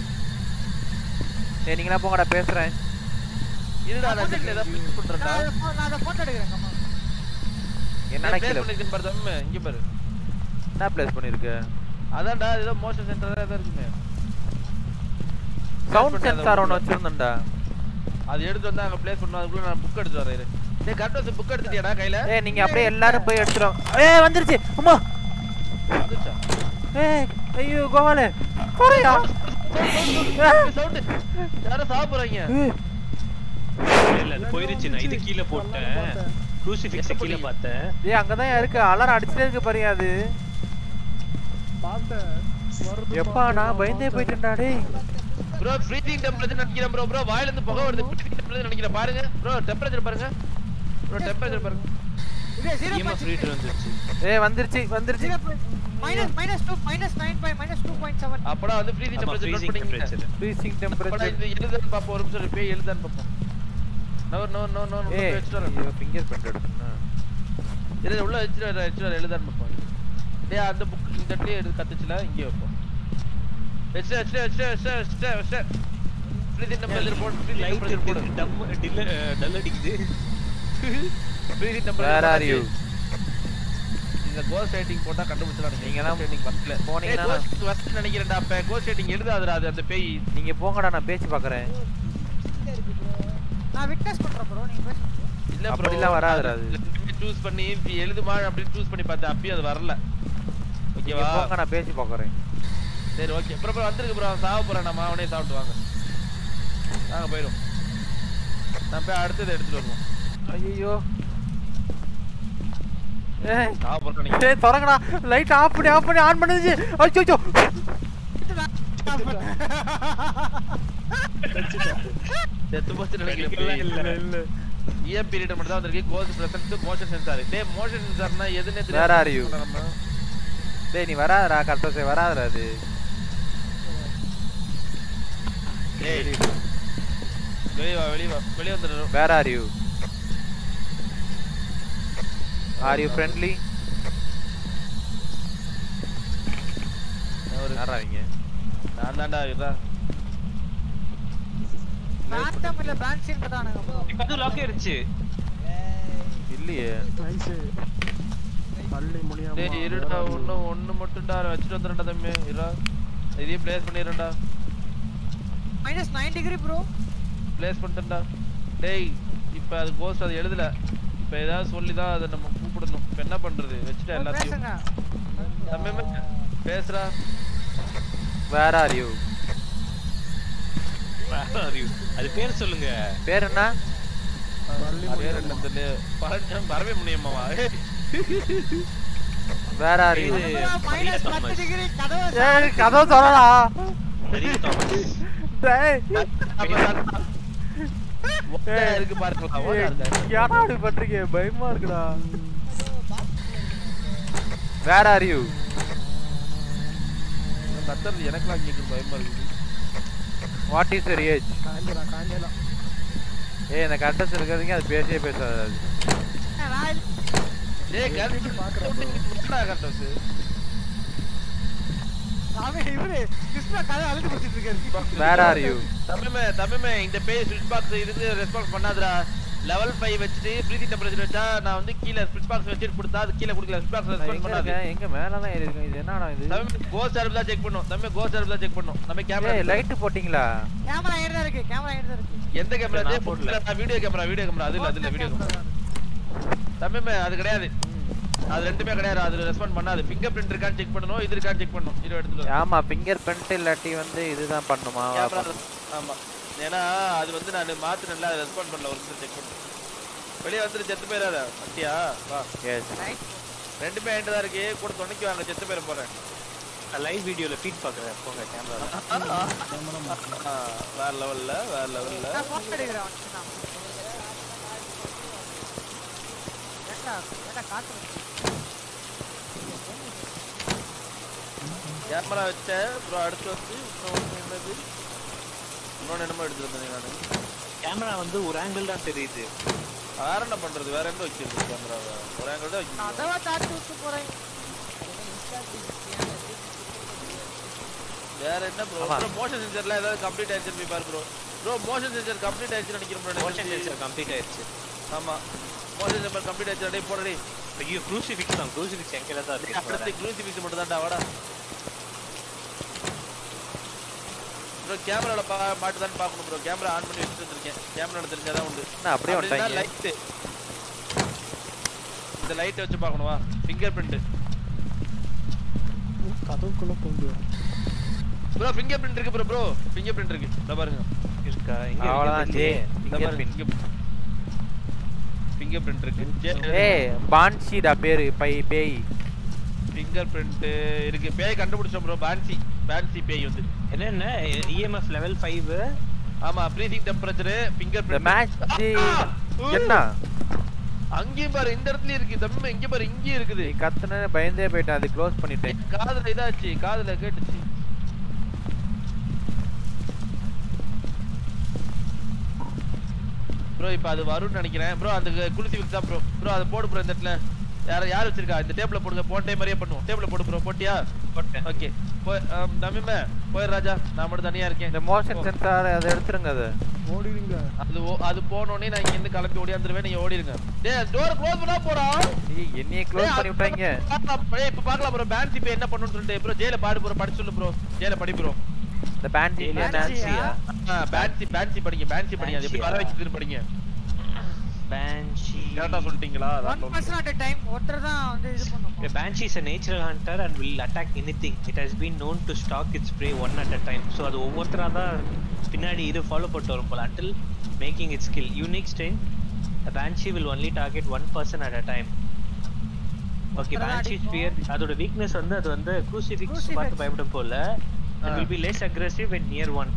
S4: ஏய் நீங்களா போங்கடா பேசுறேன்
S1: இருடா நான் செட்ல ஏதாவது பிக் பண்றேன்டா
S2: நான் அதை pho- நான் அதை photo எடுக்கிறேன், come on.
S4: என்னடா
S1: நான்
S4: கீழே
S1: ப்ளேஸ் பண்ணிருக்கேன் பாரு தமிமே இங்க பாரு
S4: என்ன பிளேஸ் பண்ணிருக்க
S1: அதான்டா ஏதோ மோஷன் சென்டர் ஏதோ இருக்குமே
S4: சவுண்ட்
S1: பண்ணி அதை
S4: சென்சார் ஒன்று
S1: உள்ள.
S4: வச்சிருந்தேன்டா
S1: அது எடுத்து வந்து அங்க ப்ளேஸ் பண்ணோம் அதுக்குள்ள நான் புக் எடுத்து வரேன் டேய் கரெக்டா புக் எடுத்துட்டியாடா கையில
S4: ஏய் நீங்க அப்படியே எல்லாரும் போய் எடுத்துரும் ஏய் வந்துருச்சு அம்மா
S1: வந்துச்சா
S4: ஏய் ஐயோ கோவாலே போறியா
S1: சவுண்ட் யாரும் சாப்பிடுறாங்க
S4: ஏய்
S3: இல்ல இல்ல அது போயிருச்சு நான் இது கீழே போட்டேன் க்ரூசிஃபிக்ஸ் கீழே பார்த்தேன்
S4: ஏய் அங்கதான் இருக்கு அலாரம் அடிச்சிட்டே இருக்கு பாருங்க அது
S5: பார்த்தேன் வருது
S4: எப்பா நான் பயந்தே போயிட்டேன்டா டேய்
S1: ப்ரோ ஃப்ரீசிங் டெம்பரேச்சர் நினைக்கிறேன் ப்ரோ ப்ரோ வாயில இருந்து புகை வருது ஃப்ரீசிங் டெம்பரேச்சர் நினைக்கிறேன் பாருங்க ப்ரோ டெம்பரேச்சர் பாருங்க ப்ரோ டெம்பரேச்சர் பாருங்க
S2: இது ஜீரோ
S3: இஎம்எஃப் ரீடர் வந்துருச்சு
S4: ஏய் வந்துருச்சு வந்துருச்சு
S2: minus minus two minus nine point minus two point seven
S1: அப்படா வந்து ஃப்ரீசிங்
S3: ஆமா
S1: டெம்பரேச்சர் நோட்
S3: ஃப்ரீசிங்
S1: பண்ணீங்க
S3: டெம்பரேச்சர்
S4: ஃப்ரீசிங்
S1: அப்படா
S4: டெம்பரேச்சர்
S1: இது எழுதுன்னு பாப்போம் ஒரு நிமிஷம் போய் எழுதான்னு பாப்போம் no no no no no
S4: ஏய்
S1: வச்சுட்டு
S4: ஃபிங்கர் பிரிண்ட் எடுக்கணும்
S1: இல்ல உள்ள வச்சுட்டு வச்சுட்டு எழுதான்னு பாப்போம் டேய் அந்த புக் இந்த இடத்துலயே எடுத்து கத்துச்சுல இங்கே வைப்போம் வச்சு வச்சு வச்சு வச்சு வச்சு வச்சு ஃப்ரீசிங் டெம்பரேச்சர் போடு ஃப்ரீசிங்
S3: லைட்
S1: டெம்பரேச்சர் போடு
S3: டம் டில்ல டல் அடிக்குது
S1: freezing
S4: where
S1: temperature
S4: are you
S1: இந்த கோஸ்ட் ரைட்டிங் போட்டா கண்டுபிடிச்சலாம்
S4: நீங்க எல்லாம்
S1: ரைட்டிங் வரல
S4: போனீங்கன்னா
S1: போனீங்கன்னா கோஸ்ட் வரல நினைக்கிறேன்டா அப்ப கோஸ்ட் ரைட்டிங் எழுதாதுடா அது அந்த பேய்
S4: நீங்க போங்கடா நான் பேச்சு பார்க்கறேன்
S2: நான் விட்னஸ் பண்றேன் ப்ரோ நீங்க பேசுங்க
S1: இல்ல ப்ரோ
S4: அப்படிலாம் வராதுடா அது.
S1: சூஸ் பண்ணி இப்படி எழுதுமா அப்படின்னு சூஸ் பண்ணி பார்த்தேன் அப்பயும் அது வரல
S4: நீங்க
S1: ஓகேவா
S4: போங்க நான் பேச்சு பார்க்கறேன்
S1: சரி ஓகே ப்ரோ ப்ரோ வந்திருக்கு ப்ரோ சாவ போறேன் நம்ம அவனே சாப்பிட்டு வாங்க நாங்க போயிடும் நான் போய் அடுத்தது எடுத்துட்டு வருவோம்
S4: ஐயோ ஏய்
S1: சாவ போறேன் நீங்க
S4: ஏய் திறங்கடா லைட் ஆஃப் பண்ணி ஆஃப் பண்ணி ஆன் பண்ணுச்சு அச்சோ
S1: செத்து போச்சு நினைக்கிறேன்
S3: இல்ல இல்ல
S1: இஎம் பீரியட் மட்டும் தான் வந்திருக்கு கோஸ் பிரசன்ஸ் மோஷன் சென்சார் டேய் மோஷன் சென்சார்னா எதுனே
S4: Where are you?
S1: நம்ம
S4: டேய் நீ வராதடா கரெக்டா வராதடா அது
S1: டேய் வெளிய வா வெளிய வா வெளிய வந்துடு
S4: where are you are you friendly
S1: ஒரு
S4: யாரா அவங்க
S1: நான் தான்டா இதுதான்
S2: பேண்டம் இல்ல பேன்சின் பதானுங்க ப்ரோ
S3: அது லாக் ஆயிருச்சு
S4: இல்லையே
S5: நைஸ் பள்ளி முடியாம
S1: டேய் இருடா ஒண்ணு ஒண்ணு மட்டும்டா வச்சுட்டு வந்துடுறா தம்பி இருடா இதையும் ப்ளேஸ் பண்ணிடுறேன்டா
S2: minus nine degree bro
S1: place பண்ணிட்டேன்டா டேய் இப்போ அது கோஸ்ட் அது எழுதல இப்போ ஏதாவது சொல்லி தான் அதை நம்ம கூப்பிடணும் இப்போ என்ன பண்றது வச்சுட்டேன் எல்லாத்தையும்
S2: பேசுங்க
S1: தம்பி பேசுறா
S4: வேர் ஆர் யூ
S3: அது பேர் சொல்லுங்க
S4: பேர் என்ன
S1: பேர் என்ன தெரியல பழனிசாமி வரவே முடியுமாவா
S4: வேர் ஆர் யூ
S2: மைனஸ் பத்து டிகிரி கதவை
S4: ஏய் கதவு சொல்லடா
S3: பெரிய தாமஸ்
S4: டேய்
S1: இருக்கு பாருங்களா ஓட இருக்காரு
S4: ஏன்டா அப்படி பண்றீங்க பயமா இருக்குடா வேர் ஆர் யூ
S1: கத்துறது எனக்குலாம் கேட்குறது பயமா இருக்குது
S4: வாட் இஸ் யுவர் ஏஜ்
S5: காஞ்சலா காஞ்சலா
S4: ஏய் இந்த கட்டஸ் இருக்கிறதுக்கு அது பேசவே பேசாது அது
S2: நான்
S1: டேய் கரெக்ட் பாக்குறேன் கரெக்ட்
S2: அவன் இவரு கிருஷ்ணா கதை அழுது பிடிச்சிட்டு இருக்காரு
S4: வேர் ஆர் யூ
S1: தமிழ்மே தமிழ்மே இந்த பேய் ஸ்விட்ச் பாக்ஸ் இதுக்கு ரெஸ்பான்ஸ் பண்ணாதடா லெவல் 5 வச்சுட்டு ப்ரீதிங் டெம்பரேச்சர் வச்சா நான் வந்து கீழ ஸ்விட்ச் பாக்ஸ் வச்சுட்டு கொடுத்தா அது கீழ கொடுக்கல ஸ்விட்ச் பாக்ஸ்
S4: நான்
S1: ரெஸ்பான்ஸ்
S4: எங்க
S1: பண்ணாது
S4: இருக்கேன் எங்க மேலலாம் ஏறி இருக்கேன் இது என்னடா இது
S1: தமிழ் கோஸ்ட் சர்வ் தான் செக் பண்ணும் தமிழ் கோஸ்ட் சர்வ் தான் செக் பண்ணும் நம்ம கேமரா
S4: ஏய் லைட் போட்டீங்களா
S2: கேமரா ஏறதா இருக்கு கேமரா ஏறதா இருக்கு
S1: எந்த கேமரா
S3: நான்
S1: இது
S3: போடல.
S1: போடல நான் வீடியோ கேமரா வீடியோ கேமரா அது இல்ல அது இல்ல வீடியோ கேமரா தமிழ்மே அது கிடையாது அது ரெண்டுமே கிடையாது அதுல ரெஸ்பாண்ட் பண்ணாது ஃபிங்கர் பிரிண்ட் இருக்கான்னு செக் பண்ணனும் இது இருக்கான்னு செக் பண்ணனும் இது எடுத்துட்டு வா.
S4: ஆமா ஃபிங்கர் பிரிண்ட் இல்லாட்டி வந்து இதுதான் பண்ணுமா
S1: கேமரா ஆமா ஏன்னா அது வந்து நான் மாத்தினல அதை ரெஸ்பாண்ட் பண்ணல ஒரு நிமிஷம் செக் பண்ணு வெளிய வந்துட்டு செத்து போயிடாத வண்டியா வா
S4: எஸ்
S1: ரெண்டுமே என்கிட்ட தான் இருக்கு கூட துணைக்கு வாங்க செத்து போயிட போறேன்
S3: லைவ் வீடியோல ஃபீட் பாக்குறேன் போங்க கேமரா
S1: ஆ, வேற லெவல்ல வேற லெவல்ல
S2: நான் போட்டோ எடுக்கிறேன் வந்துட்டு நான். ஏண்டா, ஏண்டா காத்து வருது?
S1: கேமரா வச்சேன் அப்புறம் அடுத்து வந்து இன்னொன்னு என்னது இன்னொன்னு என்னமோ எடுத்துட்டு வந்தேன் நான்
S3: கேமரா வந்து ஒரு ஆங்கிள் தான் தெரியுது
S1: வேற என்ன பண்றது வேற எங்க வைக்கிறது கேமராவை ஒரு ஆங்கிள் தான் வைக்கணும்
S2: கதவை தாட்டி விட்டு போறேன்
S1: வேற என்ன ப்ரோ
S4: ஆமா.
S1: ப்ரோ மோஷன் சென்சர்ல ஏதாவது கம்ப்ளீட் ஆயிடுச்சு போய் பாரு bro bro motion sensor complete ஆயிடுச்சு நினைக்கிறேன் bro. எனக்கு
S3: மோஷன்
S1: தெரிஞ்சு.
S3: சென்சர் கம்ப்ளீட் ஆயிருச்சு
S1: ஆமா மோஷன் சென்சர் கம்ப்ளீட் ஆயிடுச்சு டேய் போடா டேய்
S3: ஐயோ க்ரூசிஃபிக்ஸ் தான் க்ரூசிஃபிக்ஸ் எங்கல தான்
S1: டேய், அடுத்து
S3: இருக்கு
S1: க்ரூசிஃபிக்ஸ் மட்டும் தான்டா வாடா ப்ரோ கேமரால பா மாட்டுதான்னு பார்க்கணும் ப்ரோ கேமரா ஆன் பண்ணி வச்சுட்டு இருக்கேன் கேமரா தெரிஞ்சாதான் உண்டு
S4: என்ன அப்படியே வந்துட்டாங்க
S1: லைட் இந்த லைட் வச்சு பார்க்கணுமா ஃபிங்கர் பிரிண்ட்
S5: கதவுக்குள்ள போகுது
S1: ப்ரோ ஃபிங்கர் பிரிண்ட் இருக்கு ப்ரோ ப்ரோ ஃபிங்கர் பிரிண்ட் இருக்கு இதோ பாருங்க
S3: இருக்கா இங்க
S4: அவ்வளவுதான் ஜே
S1: இதோ பாருங்க ஃபிங்கர் பிரிண்ட் இருக்கு
S4: ஏய் பான்ஷிடா பேரு பை பேய்
S1: ஃபிங்கர் பிரிண்ட் இருக்கு பேய் கண்டுபிடிச்சோம் ப்ரோ பான்சி பான்சி பேய் வந்து
S3: என்னென்ன இஎம்எஃப் லெவல் 5
S1: ஆமா ப்ரீதிங் டெம்பரேச்சர் ஃபிங்கர்
S4: இந்த
S1: பிரிண்ட்
S4: மேட்ச் என்ன
S1: அங்கேயும் பாரு இந்த இடத்துலயும் இருக்கு தம்ம இங்க பாரு இங்கேயும் இருக்குது
S4: நீ கத்துன பயந்தே போயிட்டேன் அது க்ளோஸ் பண்ணிட்டேன்
S1: காதுல இதாச்சு காதுல கேட்டுச்சு ப்ரோ இப்போ அது வரும்னு நினைக்கிறேன் ப்ரோ அந்த குளிசி விக்ஸ் தான் ப்ரோ ப்ரோ அதை போடு ப்ரோ இந்த இடத்துல யார யார் வச்சிருக்கா இந்த டேபிள்ல போடுங்க போன டைம் மாதிரியே பண்ணுவோம் டேபிள்ல போடு ப்ரோ போட்டியா
S3: போட்டேன்
S1: ஓகே போய் தமிமே போய் ராஜா நான் மட்டும் தனியா இருக்கேன்
S4: இந்த மோஷன் சென்சார் அதை எடுத்துருங்க அது
S5: ஓடிடுங்க
S1: அது ஓ- அது போனோடனே நான் இங்க இருந்து கிளம்பி ஓடியாந்துருவேன் நீங்க ஓடிடுங்க டேய் டோர் க்ளோஸ் பண்ணா போடா
S4: நீ என்னைய க்ளோஸ் பண்ணி விட்டாங்க
S1: ஏய் இப்ப பார்க்கலாம் ப்ரோ பேன்சி பே என்ன பண்ணனும்னு சொல்லிட்டு ப்ரோ ஜெயில பாடு ப்ரோ படிச்சு சொல்லு ப்ரோ ஜெயில படி ப்ரோ
S4: இந்த பேன்சி
S3: நான்சியா
S1: பேன்சி பேன்சி படிங்க பேன்சி படிங்க அது எப்படி வர வச்சுட்டு படிங்க
S3: Banshee.
S1: கரெக்டா சொல்லிட்டீங்களா
S2: ஒன்
S1: அதான்
S2: பர்சன் அட் டைம் ஒருத்தர் தான் வந்து இது
S3: A
S2: பண்ணும்
S3: banshee is a natural hunter and will attack anything. It has been known to stalk its prey one at a time. So அது ஒவ்வொருத்தரா தான் பின்னாடி இது ஃபாலோ பண்ணிட்டு வரும் போல until making its kill. Unique strength. The banshee will only target one person at a time. Okay,
S2: ஒருத்தரா
S3: banshee
S2: அடிக்கும்.
S3: spear அதோட weakness வந்து அது வந்து crucifix
S2: Crucifix.
S3: பார்த்து பயப்படும் போல and
S1: ah.
S3: will be less aggressive when near one.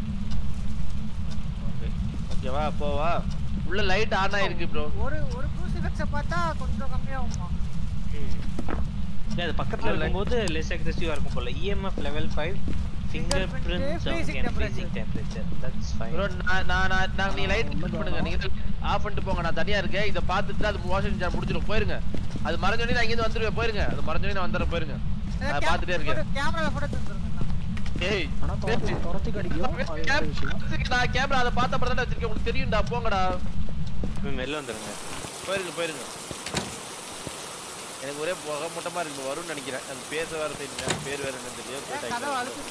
S1: ஓகேவா போவா உள்ள லைட் ஆன் ஆயிருக்கு ப்ரோ
S2: ஒரு ஒரு crucifix-அ பார்த்தா கொஞ்சம் கம்மியாகுமா
S3: இல்ல அது பக்கத்துல
S1: இல்ல.
S3: இருக்கும்போது less aggressive இருக்கும் போல EMF level 5
S2: Fingerprint,
S3: fingerprints
S2: freezing
S3: and
S2: temperature.
S3: freezing temperature. That's fine.
S1: Bro நான் நான் நான் நான் நீ லைட் கட் பண்ணுங்க நீங்க ஆஃப் பண்ணிட்டு போங்க நான் தனியா இருக்கேன் இத பார்த்துட்டு அது வாஷிங் ஜார் முடிஞ்சிரும் போயிருங்க அது மறந்தோடனே நான் இங்க இருந்து வந்துருவேன் போயிருங்க அது மறந்தோடனே நான் வந்துறேன் போயிருங்க நான் பார்த்துட்டே இருக்கேன்
S2: கேமரா போட்டு தந்துருங்க
S1: ஏய்
S5: ஆனா துரத்தி துரத்தி கடிக்கும் அது வேற விஷயம்
S1: கேம்- நான் கேமரா அதை பார்த்த படம் வச்சிருக்கேன் உங்களுக்கு தெரியும்டா போங்கடா
S3: ம், வெளில வந்துருங்க
S1: போயிருங்க போயிருங்க எனக்கு ஒரே புகை மூட்டமா இருக்கு வரும்னு நினைக்கிறேன் அது பேச வேற தெரியும் பேர் வேற என்ன தெரியும்
S2: ஏன் கதவு அழுத்து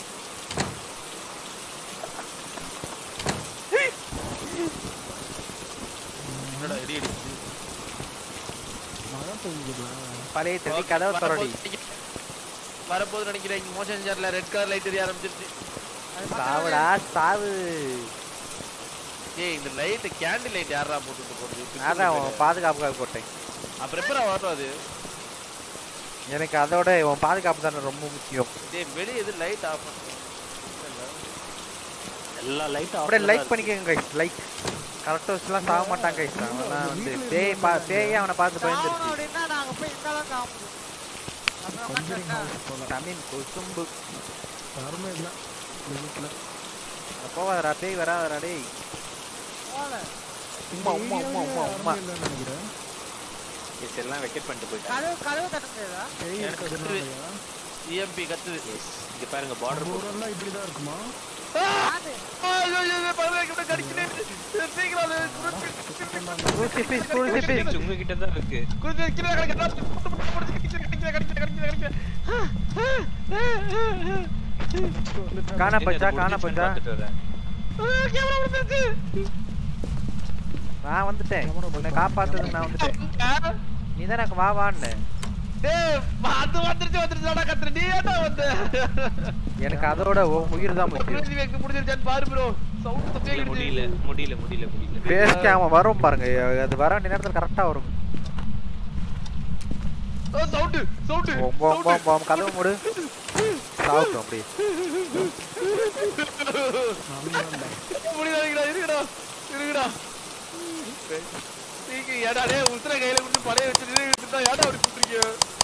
S1: என்னடா இடி இடிச்சு
S5: மழை பெய்யுதுல
S4: பழைய தண்ணி கதவை திறடி
S1: வரப்போது நினைக்கிறேன் இங்க மோஷன் ஜார்ல ரெட் கலர் லைட் எரிய ஆரம்பிச்சிருச்சு
S2: அது பக்கத்துல
S4: சாவுடா சாவு
S1: ஏய் இந்த லைட் கேண்டில் லைட் யாரா போட்டுட்டு போறது
S4: அதான் உன் பாதுகாப்புக்காக போட்டேன்
S1: அப்புறம் எப்பரா வரும் அது
S4: எனக்கு அதோட உன் பாதுகாப்பு தானே ரொம்ப முக்கியம்
S1: டேய் வெளிய எது லைட் ஆஃப் பண்ணுங்க
S3: எல்லா லைட்டும்
S4: அப்படியே லைக் பண்ணிக்கோங்க கைஸ் லைக் கரெக்டாக சாக மாட்டாங்க கைஸ் அவன்லாம் வந்து பேய் பா பேயே அவனை பார்த்து
S2: சாவணும்
S4: பயந்துருச்சு
S2: அப்படின்னா நாங்க போய் இந்த அளவுக்கு ஆக முடியும் அப்புறம்
S5: கஞ்சரிங்
S2: உட்கார்ந்து
S5: ஹவுஸ் போல
S4: தமிழ் குசும்பு
S5: யாருமே இல்ல இந்த வீட்டுல
S4: போவாதடா பேய் வராதடா டேய்
S2: போல
S4: உம்மா உம்மா உம்மா உம்மா உம்மா
S5: யாருமே இல்லைன்னு நினைக்கிறேன்
S3: எஸ் எல்லாம் வெக்கெட் பண்ணிட்டு போயிட்டாங்க
S2: கதவு கதவு தட்ட முடியாதா
S5: பேய் இருக்கிறதுனாலயா
S1: இஎம்பி கத்துது
S3: எஸ் இங்க பாருங்க பார்டர்
S5: நம்ம ஊரெல்லாம் இப்படிதான் இருக்குமா
S2: யாரு?
S1: ஐயோ ஐயோ பரவாயில்லை கிட்ட கடிச்சிட்டே இருக்கு. சீக்கிரம் அது
S4: குருசிபிஸ் குருசிபிஸ்
S3: உங்ககிட்ட தான் இருக்கு
S1: குடிச்சு கீழே கிடக்கு கடிக்கிற கடிக்கிற கடிக்கிற கடிக்கிற
S4: காண போச்சா காண போச்சா
S3: பார்த்துட்டு வரேன்
S1: கேமரா விழுந்துருச்சு
S4: நான் வந்துட்டேன் உன்னை காப்பாத்துறதுக்கு நான் வந்துட்டேன் நீ தான் எனக்கு வா வான்னு
S1: டேய் அது வந்துருச்சு வந்துருச்சுடா கத்துற நீ ஏன்டா வந்த
S4: எனக்கு அதோட உன் உயிர் தான் முக்கியம்
S1: குருஜி வேக்கு முடிஞ்சிருச்சான்னு பாரு ப்ரோ சவுண்ட் தப்பே
S3: இல்ல, முடியல முடியல முடியல முடியல
S4: ஃபேஸ் கேம் வரும் பாருங்க அது வர வேண்டிய நேரத்தில் கரெக்டாக வரும்
S1: சவுண்ட் சவுண்ட்
S4: ஓம் ஓம் ஓம் ஓம் கதவு மூடு சாப்பிட்டோம் அப்படி
S1: முடியலடா இருக்குடா இருக்குடா நீங்க ஏடா டேய் உசுர கையில கொடுத்து படைய வச்சுட்டு இருந்தா ஏடா அப்படி குடுறீங்க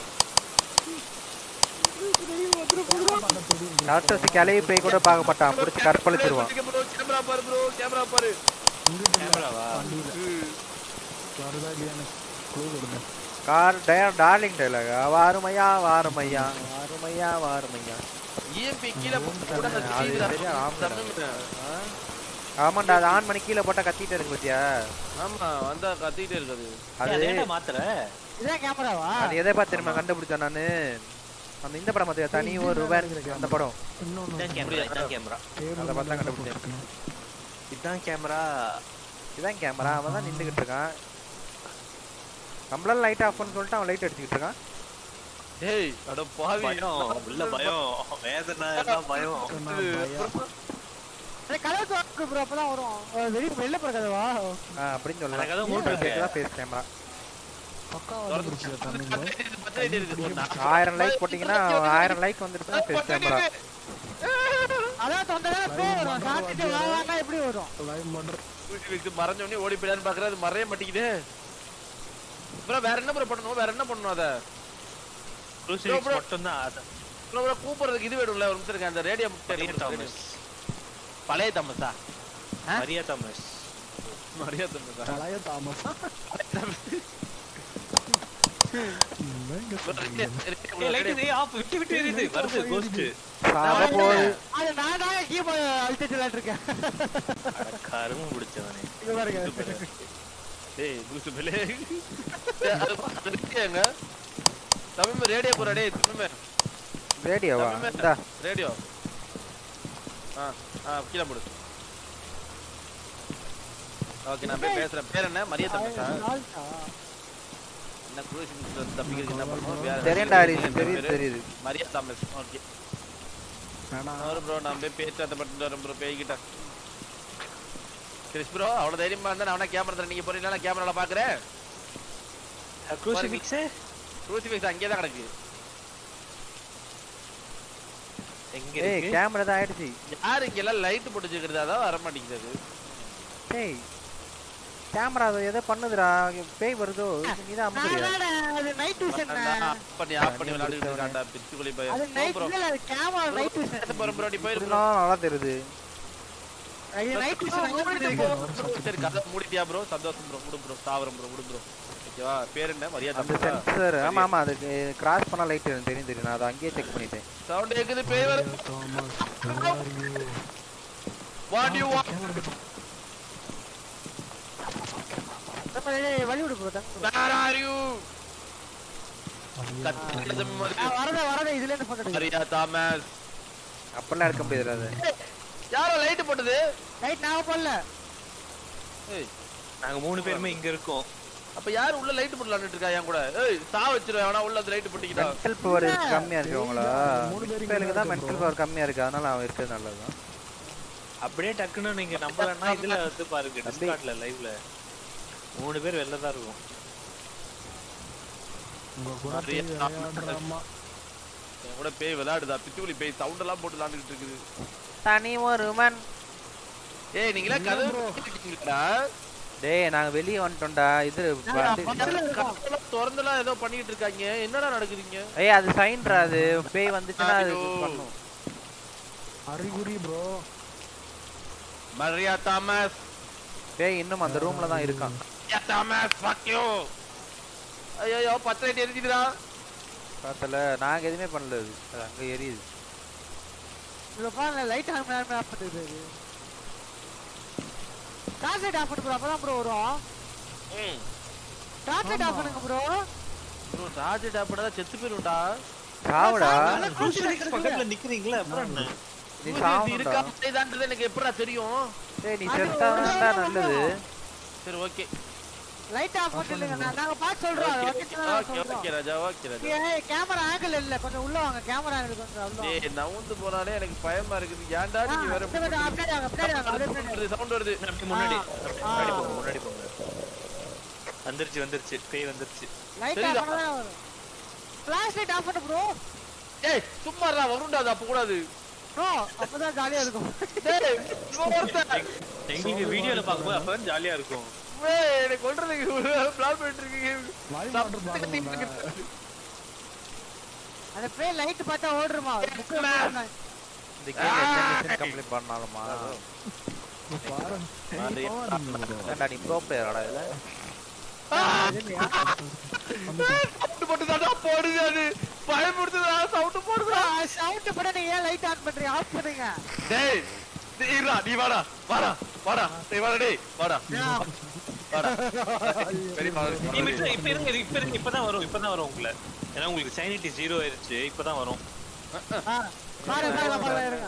S4: டாக்டர்ஸ் கிளவி போய் கூட பார்க்க மாட்டான் பிடிச்சி கற்பழிச்சிருவான்
S1: கேமரா பாரு ப்ரோ கேமரா பாரு
S3: கேமராவா
S5: வருதா இல்லையான்னு க்ளூ கொடுங்க
S4: கார் டயர் டார்லிங் டைலாக் வாருமையா வாருமையா வாருமையா வாருமையா
S1: இஎம்பி கீழ போட்டு கூட அந்த
S4: அது
S1: ஸ்பீடுடா.
S4: சரியா ஆமாடா.
S1: தம்முங்க. ஆ?
S4: ஆமாண்டா அது ஆன் பண்ணி கீழே போட்டா கத்திட்டு இருக்கு பாத்தியா
S1: ஆமா வந்தா கத்திட்டே இருக்காது
S4: அது
S3: அது ஏன்டா மாத்துற
S2: இதான் கேமராவா
S4: அது எதை பார்த்து திரும்ப கண்டுபிடிச்சேன் நானு அந்த இந்த படம் பார்த்தியா தனி ஒரு வேன் அந்த படம்
S5: இன்னொன்னு
S3: இதான் கேமரா இதான் கேமரா
S5: table
S4: அதை பார்த்தா
S5: மேல
S4: கண்டுபிடிச்சேன்.
S5: போட்டிருக்கேன்.
S3: இதான் கேமரா
S4: இதான் கேமரா அவன் தான் நின்றுக்கிட்டு இருக்கான் நம்மளால லைட் ஆஃப் பண்ணு சொல்லிட்டு அவன் லைட் அடிச்சுக்கிட்டு இருக்கான்
S1: டேய் அட பாவி
S3: பயம் உள்ள பயம் வேதனை எல்லாம் பயம்
S5: நான் பயம்.
S2: ஏய், கதவு திறக்கு bro, அப்பதான் வரும். அஹ் வெளிய வெளில போற கதவா?
S4: ஆ, அப்படின்னு
S3: அந்த கதவு
S4: சொல்லலாம்
S3: மூடிருக்கு.
S4: இதுதான் ஃபேஸ் கேமரா
S5: பக்காவா வந்துருச்சு தம்பி bro.
S1: பத்து light இருக்கு. ஒரு நாலு
S4: ஆயிரம் லைக் போட்டிங்கன்னா ஆயிரம் லைக் வந்துருச்சுன்னா ஃபேஸ் கேமரா
S2: அதான் தொந்தரவு பேய் வரும். சாத்திட்டு வா வான்னா எப்படி வரும்?
S5: Live பண்ற-
S1: crucifix மறைஞ்ச உடனே ஓடி போயிடான்னு பாக்குறது அது மறைய மாட்டேங்குதே ப்ரோ வேற என்ன ப்ரோ பண்ணணும் வேற என்ன பண்ணணும் அத
S3: Crucifix
S1: bro.
S3: மட்டும்தான் அது
S1: ப்ரோ ப்ரோ கூப்பிடுறதுக்கு இது வேணும்ல ஒரு நிமிஷம் இருக்கு அந்த ரேடியோ
S3: மரியா தாமஸ்
S1: பழைய தமசா
S3: மரியா தாமஸ்
S1: மரியா தமசா
S5: பழைய தாமஸ் என்னங்க சொல்றீங்க?
S3: ஏய் லைட் இது ஆஃப் விட்டு விட்டு எரியுது வருது கோஸ்ட்
S4: சாக போகுது
S2: அது நான் தான் keyboard அழுத்திட்டு விளையாட்டு இருக்கேன்.
S3: கரும பிடிச்சவனே
S2: இங்க பாருங்க.
S1: டேய் புதுசு பிள்ளை அது அது இருக்கேங்க தமிழ் ரேடியோ போற டேய் தமிழ்
S4: ரேடியோவா
S1: தமிழ்
S4: இந்தா
S1: ரேடியோ ஆ ஆ கீழே போடு ஓகே நான் போய் பேசுறேன் பேர் என்ன மரியா தமசா
S2: ஆள்டா.
S1: என்ன குரூசிஃபிக்ஸ் தப்பிக்கிறதுக்கு என்ன பண்ணணும் வேற
S4: தெரியும்டா
S1: என்ன
S4: ஹரிஷ் தெரியுது
S1: பேரு?
S4: தெரியுது
S1: மரியா தாமஸ் ஓகே
S5: வேணாம்.
S1: ஒரு ப்ரோ நான் போய் பேச்சு அந்த மட்டும் வரேன் ப்ரோ பேய்கிட்ட கிறிஸ் ப்ரோ அவ்வளவு தைரியமா இருந்தா நான் வேணா கேமரா தரேன் நீங்க போறீங்களா நான் கேமரால பாக்குறேன்
S3: க்ரூசிஃபிக்ஸ்
S1: குரூசிஃபிக்ஸ் அங்கேயே தான் கிடக்கு
S3: எங்க
S4: ஏய்
S3: இருக்கு
S4: கேமரா தான் ஆயிடுச்சு
S1: யாரு இங்க எல்லாம் லைட் போட்டு வச்சுக்கிறது அதான் வர மாட்டேங்குது
S4: டேய் கேமரா அது எதோ பண்ணுதுடா பேய் வருதோ நீ தான்
S2: நான்
S4: அமுக்குறியா
S2: தானே, அது night vision ண்ணே.
S1: ஆஃப் பண்ணி ஆஃப் பண்ணி விளையாடிட்டு இருக்கான்டா பிச்சு குழி பையன்
S2: அது night
S1: ப்ரோ
S2: vision, அது camera night vision.
S1: போறோம் ப்ரோ நீ போயிரு bro.
S4: இதெல்லாம் நல்லா தெரியுது
S2: அது night vision அங்க இருந்து இருக்கு.
S1: சரி கதை மூடிட்டியா ப்ரோ சந்தோஷம் ப்ரோ விடு ப்ரோ தாவரம் ப்ரோ விடு ப்ரோ ஓகேவா பேர் என்ன மரியாதை
S4: அந்த சென்சர் ஆமா ஆமா அதுக்கு கிராஸ் பண்ணா லைட் தெரியும் தெரியும் நான் அதை அங்கேயே செக் பண்ணிட்டேன்
S1: சவுண்ட் கேக்குது பேய் வருது
S5: Thomas, where are you?
S1: What you want
S2: தம்பி, டேய், வழி விடு bro, தம்பி.
S1: வேர் ஆர் யூ
S5: ஐயோ,
S1: கத்துறது
S2: நான் வரதே, வரதே, இதுல இருந்து photo எடுக்கிறேன்.
S1: மரியா தாமஸ்
S4: அப்படிலாம் எடுக்க முடியாது அது
S1: யாரோ லைட் போட்டது
S2: Night நான் போடல.
S1: ஏய்
S3: நாங்க மூணு பேருமே இங்க இருக்கோம்
S1: அப்ப யார் உள்ள லைட் போட்டு விளையாண்டுட்டு இருக்கா என் கூட ஏய் சா வச்சிருவேன் வேணா உள்ள அந்த லைட் போட்டுக்கிட்டா
S4: மென்டல் பவர் கம்மியா இருக்கு உங்களா
S5: மூணு பேர் இங்க
S4: பேருக்கு தான்
S5: இருக்கோம்
S4: மென்டல்
S5: bro.
S4: பவர் கம்மியா இருக்கு அதனால அவன் இருக்கிறது நல்லதுதான்
S3: அப்படியே டக்குன்னு நீங்க நம்பலன்னா இதுல வந்து பாருங்க
S4: தம்பி.
S3: டிஸ்கார்ட்ல லைவ்ல மூணு பேர் வெளில தான் இருக்கும்
S5: உங்க கூட
S1: நிறைய
S5: போய் விளையாடுறாமா.
S1: என் கூட பேய் விளையாடுதா பிச்சுக்குழி பேய் சவுண்ட் எல்லாம் போட்டு விளையாண்டுட்டு இருக்குது
S4: தனி ஒருவன்
S1: ஏய் நீங்களா கதவு இருக்கீங்களா
S4: டேய் நாங்க வெளிய வந்துட்டோம்டா இது வண்டி
S2: பக்கத்துல இருக்கோம்.
S1: கதவெல்லாம் திறந்துலாம் ஏதோ பண்ணிட்டு இருக்காங்க என்னடா நடக்குதுங்க
S4: ஏய் அது சைன்ரா அது பேய் வந்துச்சுன்னா அது
S1: ஐயோ.
S4: பண்ணும்
S5: அறிகுறி ப்ரோ
S1: மரியா தாமஸ்
S4: பேய் இன்னும் அந்த ரூம்ல தான் இருக்கான்
S1: மரியா தாமஸ் fuck you ஐயோ பச்சை லைட் எரிஞ்சுதுடா
S4: பார்த்தல நாங்க எதுவுமே பண்ணல அது அது அங்க எரியுது
S2: இதுல பாருங்க, light on பண்ணி off பண்ணுது இது. Torch light off பண்ணு bro, அப்பதான் bro வரும்.
S1: ம்
S2: Torch light off பண்ணுங்க bro.
S1: ப்ரோ சார்ஜ் டேப்படா செத்து போயிரும்டா
S4: சாவுடா
S2: அதான் crucifix
S3: பக்கத்துல நிக்கிறீங்களா அப்புறம் என்ன
S4: நீ
S1: இது
S4: சாவுடா
S1: இருக்கா இதான்றது எனக்கு எப்படிடா தெரியும்
S4: டேய் நீ
S2: அது
S4: செத்தா
S2: ஒரு
S4: தான்டா
S2: தடவை
S4: நல்லது
S2: வரும்.
S1: சரி ஓகே
S2: Light off பண்ணிடுங்க, நான்- நாங்க பார்த்து சொல்றோம், அதை வச்சுட்டு தான்
S1: ஓகே
S2: சொல்றோம்.
S1: ஓகே ராஜா ஓகே ராஜா
S2: ஏய், camera angle இல்ல, கொஞ்சம் உள்ள வாங்க, camera angle கொஞ்சம் உள்ள வாங்க.
S1: டேய் நவுந்து போனாலே எனக்கு பயமா இருக்குது ஏன்டா
S2: ஆ,
S1: நீங்க வேற
S2: அப்படியே வாங்க, அப்படியே வாங்க, அப்படியே வாங்க, அப்படியே பின்னாடி.
S1: வருது சவுண்ட் வருது
S3: அப்படியே முன்னாடி
S2: ஆ.
S3: அப்படியே
S2: ஆ.
S3: முன்னாடி போங்க முன்னாடி போங்க வந்துருச்சு வந்துருச்சு பேய் வந்துருச்சு
S2: Light off
S1: தெரியுதா?
S2: பண்ணாதான் வரும். Flash light off பண்ணு bro.
S1: டேய் சும்மா இருடா வரும்டா அது அப்ப கூடாது
S2: bro, அப்பதான் ஜாலியா இருக்கும்
S1: டேய் இவன் ஒருத்தன்.
S3: எங்களுக்கு வீடியோல பாக்கும்போது அப்பதான் ஜாலியா இருக்கும்
S1: ஏய், என்னை கொல்றதுக்கு ஒரு பிளான் பண்ணிட்டு இருக்கீங்க
S5: Live
S1: சத்தம்
S5: order
S1: கத்திட்டு
S5: பண்ணணும்ல.
S1: இருக்குது.
S2: அந்த பேய் லைட் பார்த்தா ஓடுறமா புக்கு
S4: இந்த கேம் எத்தனை மிஷன் கம்ப்ளீட் பண்ணாலுமா
S5: பாருங்க
S1: மாறி-
S5: power நீங்க bro.
S4: ஏன்டா நீ ப்ரோ பிளேயராடா இதுல
S1: சவுண்ட் மட்டும் தான்டா போடுது அது பயமுடுத்துதா சவுண்ட் போடுதா
S2: சவுண்ட் போட நீங்க ஏன் லைட் ஆன் பண்றீங்க ஆஃப் பண்ணுங்க
S1: டேய் டேய், இருடா நீ வாடா வாடா வாடா டேய் வாடா டேய் வாடா
S2: ஏன்
S1: வாடா. பெரியம்மா,
S3: இப்ப இருங்க, இப்ப இருங்க இப்ப இருங்க இப்பதான் வரும் இப்பதான் வரும் உங்களை ஏன்னா உங்களுக்கு சைனிட்டி ஜீரோ ஆயிருச்சு இப்பதான் வரும்
S2: ஆ, பாரு பாரு பாரு இருங்க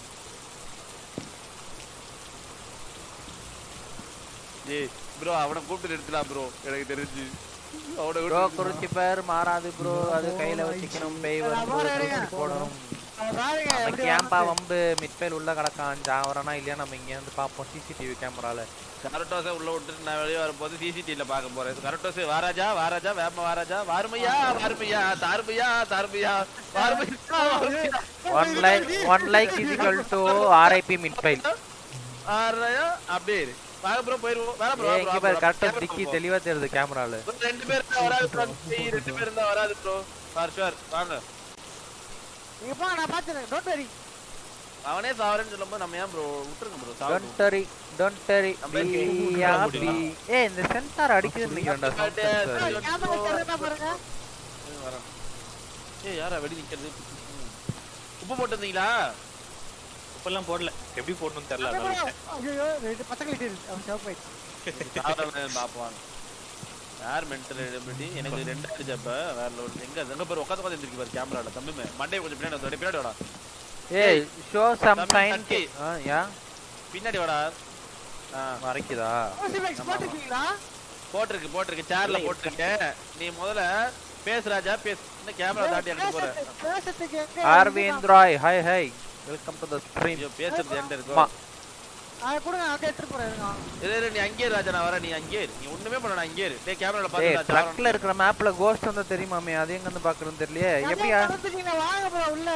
S1: ஏய் ப்ரோ அவனை கூப்பிட்டு நிறுத்தலாம் ப்ரோ எனக்கு தெரிஞ்சு அவனை
S4: ப்ரோ
S1: கூப்பிட்டு
S4: குறிச்சி பேர் மாறாது ப்ரோ அது கையில வச்சுக்கணும் பேய் வரும் bro, தூக்கி போடணும்
S2: பாருங்க
S4: நம்ம
S2: எப்படி
S4: கேம்பா வம்பு மிட்பேல் உள்ள கிடக்கான் ஜாவரானா இல்லையா நம்ம இங்க இருந்து பாப்போம் சிசிடிவி கேமரால
S1: கரட்டோஸை உள்ள விட்டுட்டு நான் வெளியே வரும்போது சிசிடிவில பார்க்க போறேன் கரட்டோஸ் வாராஜா வாராஜா வேப்ப வாராஜா வாருமையா வாருமையா தாருமையா தாருமையா வாருமையா வாருமையா.
S4: One like one like equal to RIP மிட்பைல்
S1: வாராயா அப்படியே இரு. வாங்க ப்ரோ போயிருவோம் வேற ப்ரோ
S4: ஏய் இங்க பாரு கரெக்டா டிக்கி தெளிவா தெரியுது கேமரால
S1: ரெண்டு பேர் தான் வராது ப்ரோ ரெண்டு பேர் தான் வராது ப்ரோ ஃபார் ஷூர் வாங்க
S2: நீங்க போங்க நான் பாத்துறேன் டோன்ட் வரி
S1: அவனே சாவரேன்னு சொல்லும்போது நம்ம ஏன் ப்ரோ விட்டுருங்க ப்ரோ
S4: டோன்ட்
S1: சாவட்டும்
S4: டரி டோன்ட் டரி
S1: நம்ம
S4: பி
S1: இங்க
S4: ஹாப்பி ஏய் இந்த சென்சார் அடிக்குதுன்னு நினைக்கிறேன்டா sound sensor.
S2: கேமரா திறந்தா பாருங்க
S1: வரேன் ஏய் யாரா வெடி நிக்கிறது ம். உப்பு போட்டிருந்தீங்களா
S3: இப்பெல்லாம் போடல எப்படி போடணும்னு தெரியல அதான் விட்டேன்.
S2: ஐயோ ரெண்டு பச்சை கிளிட்டு அவன் சிவப்பு ஆயிடுச்சு
S1: சாவரவன் பாப்பாங்க யார் மென்டல் எலிபிலிட்டி எனக்கு ரெண்டு அடிச்சப்ப வேற லோட் எங்க எங்க பேர் உட்காந்து உட்காந்து இருக்கு பாரு கேமரால தம்பி மண்டே கொஞ்சம் பின்னாடி வந்து பின்னாடி வாடா
S4: ஏய் ஷோ சம்
S1: தம்பி,
S4: சைன்
S1: தம்பி.
S4: யா
S1: பின்னாடி வாடா ஆ
S4: மறைக்குதா
S2: சிமெக்ஸ் போட்டுருக்கீங்களா
S1: போட்டிருக்கு போட்டிருக்கு சேர்ல போட்டிருக்கேன் நீ முதல்ல பேசு ராஜா பேசு இன்னும் கேமரா தாண்டி அங்க போற
S2: பேசுறதுக்கு எங்க
S4: Arvind Roy hi hi welcome to the stream
S1: ஐயோ பேசுறது எந்த
S4: மா
S1: இருக்கும்
S2: ஆ கொடுங்க அங்க எடுத்துட்டு போறேன் இருங்க.
S1: இரு, இரு, நீ அங்கேயே இரு ராஜா நான் வரேன் நீ அங்கேயே இரு. நீ ஒண்ணுமே பண்ண நான் அங்கேயே இரு டேய் கேமரால
S4: ஏய்
S1: பாத்து
S4: ட்ரக்ல இருக்கிற மேப்ல கோஸ்ட் வந்தா தெரியுமாமே அது எங்க இருந்து பாக்குறதுன்னு தெரியலையே எப்படியா
S2: நிறைய நடந்துட்டீங்க, வாங்க bro உள்ள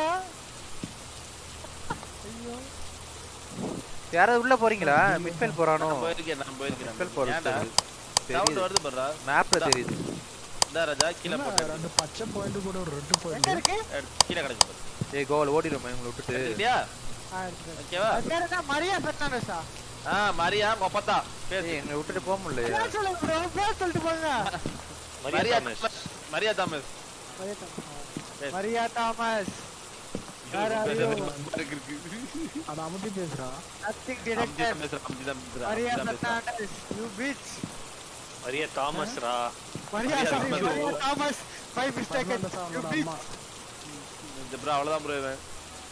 S2: ஐயோ
S4: யாராவது உள்ள போறீங்களா மிட்ஃபீல்ட் போறானோ
S1: நான் போயிருக்கேன் நான்
S4: மிட்ஃபீல்ட்
S1: போயிருக்கேன்
S4: போறது
S1: ஏன்டா
S4: தெரியுது
S1: சவுண்ட்
S4: தெரியுது
S1: வருது பாருடா
S4: மேப்ல தெரியுது
S1: இந்த ராஜா கீழே
S5: என்ன,
S1: போட்டு
S5: ரெண்டு பச்சை பாயிண்ட் கூட ஒரு ரெட்
S2: எங்க
S5: பாயிண்ட்
S2: இருக்கு
S1: கீழே கிடக்கு பாரு
S4: ஏய் கோல் ஓடிடுமா இவங்களை விட்டுட்டு
S1: எடுத்துக்கிட்டியா
S2: ஆ, இருக்கு.
S1: ஓகேவா
S2: அது பேர் என்ன மரியா பெர்னாண்டஸா
S1: ஆ மரியா மொப்பத்தா பேசு
S4: ஏய் எங்களை விட்டுட்டு போக முடியல
S2: பேர் சொல்லுங்க bro பேர் சொல்லிட்டு போங்க
S1: Maria
S3: Maria Thomas.
S1: Thomas Maria Thomas
S2: Maria Thomas.
S1: பேசு.
S2: Maria Thomas Where are you?
S5: அதை அமுத்தி பேசுறா
S2: Nothing directed. Maria
S1: Maria
S2: Fernandez you bitch
S3: Maria Thomas ரா
S2: Maria
S1: Maria
S2: sorry,
S1: Thomas.
S2: Maria Thomas by mistake
S5: Fernandez
S2: you
S5: அவனோட
S2: bitch
S5: அம்மா
S1: bro அவ்வளவுதான் bro இவன்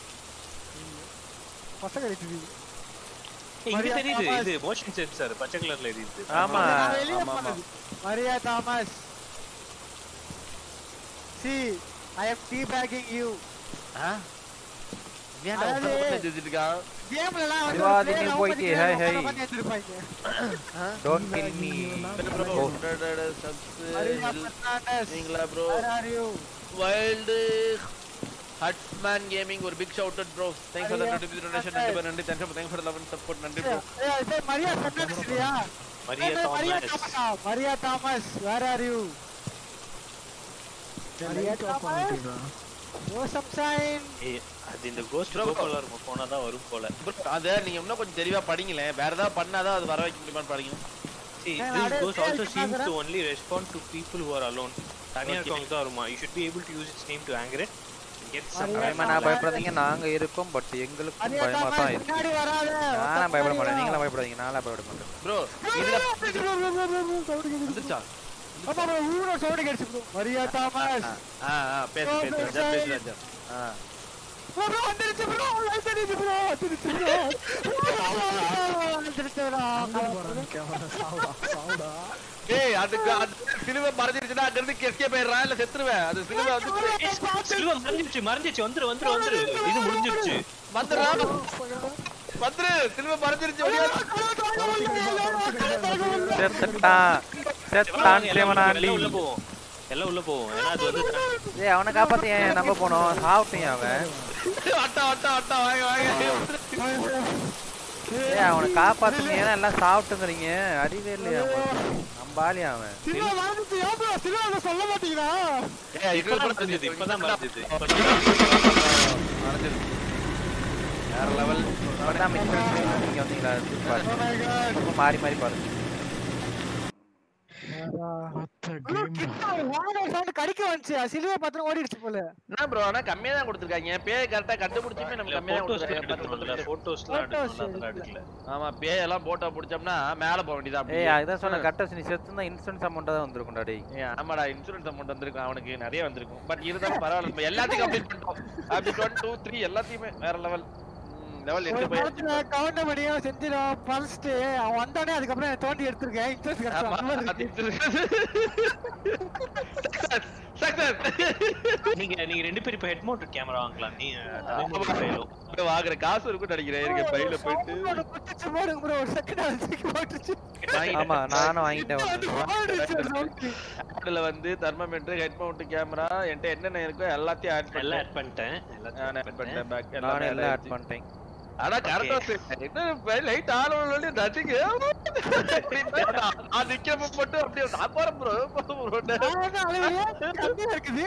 S2: பசங்க இருக்குது
S3: இங்க
S2: மரியா
S3: தெரியுது
S2: தாமஸ்.
S3: இது மோஷன் சென்சார் பச்சை கலர்ல எரியுது
S4: ஆமா
S2: நான் வெளிய
S1: ஆமா, ஆமா.
S2: போனது. Maria Thomas see i am teabagging you
S1: ஏன்டா
S2: அதாவது-
S1: உட்கார்ந்து உட்கார்ந்து செஞ்சுட்டு இருக்கான்?
S2: கேம்ல எல்லாம் வந்து
S4: சிவா,
S2: ஒரு player
S4: திடீர்னு
S2: out
S4: போயிட்டு,
S2: பண்ணி
S4: hey,
S2: player
S4: hey.
S2: உட்கார பண்ணி வச்சிருப்பாங்க.
S4: டோன்ட் கில் மீ
S1: சரி bro,
S4: ஓ.
S1: டடடட, subs,
S2: மரியா
S1: இல்-
S2: பெர்னாண்டஸ்
S1: நீங்களா bro
S2: where are you
S1: wild huntsman gaming ஒரு big shout out bro thanks for the notification donation நன்றி bro, நன்றி thanks for thanks for love and support நன்றி bro
S2: ஏய், இது மரியா பெர்னாண்டஸ் இல்லையா
S3: மரியா
S2: ஏய், மரியா
S3: தாமஸ்
S2: தாமஸா? Maria Thomas where are you Maria
S5: light off
S2: Thomas
S5: பண்ணிட்டீங்களா
S2: show some sign
S3: ஏய், அது இந்த கோஸ்ட்
S1: Bro, bro.
S3: கோபாலா இருக்கும் போனாதான் வரும் போல
S1: ப்ரோ அத நீங்க இன்னும் கொஞ்சம் தெளிவா படிங்களேன் வேற ஏதாவது பண்ணாதான் அது வர வைக்க முடியுமான்னு படிங்க
S3: See,
S2: Hey,
S3: this
S2: Nadu,
S3: ghost
S2: hey,
S3: also seems
S2: Nadu.
S3: to only respond to people who are alone. தனியா
S1: Okay.
S3: இருக்கவங்க தான் வருமா you should be able to use its name to anger it get some
S2: Maria
S4: பயமா நான் பயப்படாதீங்க நாங்க இருக்கோம் but எங்களுக்கும்
S2: மரியா
S4: பயமா தான்
S2: தாமஸ்
S4: இருக்கு
S2: பின்னாடி வராத
S4: நானும் பயப்பட மாட்டேன் நீங்களும் பயப்படாதீங்க நானும் பயப்பட மாட்டேன்
S1: ப்ரோ இதுல
S2: சவுண்ட்
S1: வந்துச்சா
S2: ஆமா bro, ஊர சவுண்ட் கேட்டுச்சு bro. மரியா தாமஸ்
S1: ஆ ஆ பேசு
S2: Bro,
S1: பேசு ராஜா
S2: bro,
S1: பேசு
S2: say.
S1: ராஜா ஆ
S2: bro, bro, வந்துருச்சு bro, வந்துருச்சு bro, வந்துருச்சு bro. வந்துருச்சு bro.
S5: கேமரா சாவுடா சாவுடா
S1: ஏய் அதுக்கு அது சிலுவை மறைஞ்சிருச்சுன்னா அங்க இருந்து எஸ்கேப் ஆயிடுறான் இல்ல செத்துருவேன் அது சிலுவை வந்து
S3: சிலுவை மறைஞ்சிருச்சு மறைஞ்சிருச்சு வந்துரு வந்துரு வந்துரு இது முடிஞ்சிருச்சு
S1: வந்துடுறா வந்துரு சிலுவை மறைஞ்சிருச்சு வெளியே
S4: செத்துட்டான் செத்தான்
S3: எல்லாம்
S4: சிவனாண்டி
S3: உள்ள போவோம் எல்லாம் உள்ள போவோம் ஏன்னா அது வந்து
S4: ஏய் அவனை காப்பாத்தி ஏன் நம்ம போனோம் சாப்பிட்டேன் அவன்
S1: அட்டா அட்டா அட்டா வாங்க வாங்க
S4: ஏய் அவனை காப்பாத்துங்க ஏன்னா எல்லாம் சாப்பிட்டுங்கிறீங்க அறிவே இல்லையா உங்களுக்கு? நம்பாலியா அவன்
S2: சிலுவை மறந்துச்சு, ஏன் bro, சிலுவை அதை சொல்ல மாட்டீங்களா?
S1: ஏய் இது
S3: இப்பதான் மறைஞ்சது இப்பதான் மறைஞ்சது
S1: மறைஞ்சிருச்சு
S4: வேற லெவல் இப்பதான் மிஸ்டர் நீங்க வந்தீங்களா பாருங்க
S2: Oh my God.
S4: ரொம்ப மாறி மாறி பாருங்க
S2: சவுண்ட் கடிக்க வந்துச்சு சிலுவை பார்த்து ஓடிடுச்சு போல
S1: என்ன ப்ரோ ஆனா கம்மியா தான் கொடுத்துருக்காங்க பேய் கரெக்டா கண்டுபிடிச்சுமே நம்ம கம்மியா தான் கொடுத்துருக்காங்க பத்து பத்து
S3: போட்டோஸ்லாம்
S1: பத்து.
S3: எடுக்கணும்ல அதெல்லாம் எடுக்கல
S1: ஆமா பேய் எல்லாம் போட்டோ பிடிச்சோம்னா மேல போக வேண்டியதா
S4: ஏய் அதுதான் சொன்ன கட்டஸ் நீ செத்து தான் இன்சூரன்ஸ் அமௌண்ட் தான் வந்திருக்கும்டா டேய்
S1: ஏய் ஆமாடா இன்சூரன்ஸ் அமௌண்ட் வந்திருக்கும் அவனுக்கு நிறைய வந்திருக்கும் பட் இருந்தாலும் பரவாயில்ல நம்ம எல்லாத்தையும் கம்ப்ளீட் பண்ணிட்டோம் அப்படி ஒன் டூ த்ரீ எல்லாத்தையுமே வேற லெவல் லெவல்
S2: ஒரு
S1: எட்டு போய்
S2: படத்துல கவுண்ட முடியும் செஞ்சிடும் பறிச்சுட்டு அவன் வந்தானே அதுக்கப்புறம் நான் தோண்டி எடுத்திருக்கேன் இன்ட்ரெஸ்ட்
S1: ஆமா சக்சஸ் சக்சஸ்
S3: நீங்க நீங்க ரெண்டு பேரும் இப்ப ஹெட் மவுண்டட் கேமரா வாங்கலாம் நீ தலைமுறை
S1: வாங்குற காசு இருக்கும் நினைக்கிறேன் இருக்க பையில போயிட்டு
S2: குத்திச்சு போடுங்க ப்ரோ ஒரு செகண்ட் அது போட்டுச்சு
S4: ஆமா நானும் வாங்கிட்டேன்
S2: அது
S4: ஒண்ணு.
S2: ஓடிடுச்சு sound.
S1: அதுல வந்து தெர்மோமீட்டர் ஹெட் மவுண்ட் கேமரா என்கிட்ட என்னென்ன இருக்கோ எல்லாத்தையும் ஆட்
S3: எல்லாம்
S1: பண்ணேன்
S3: ஆட் பண்ணிட்டேன்
S1: நான் ஆட் பண்ணிட்டேன் பேக்
S4: நானும் எல்லாம் ஆட்
S1: எல்லாமே
S4: பண்ணிட்டேன்
S1: ஆனா கரெக்டா என்ன லைட் ஆன் பண்ணி நட்டிங்க நான் நிக்கிறப்ப மட்டும் அப்படியே நான் போறேன் ப்ரோ ப்ரோ
S2: நான் வந்து அழுகுறியா? கம்மியா இருக்குது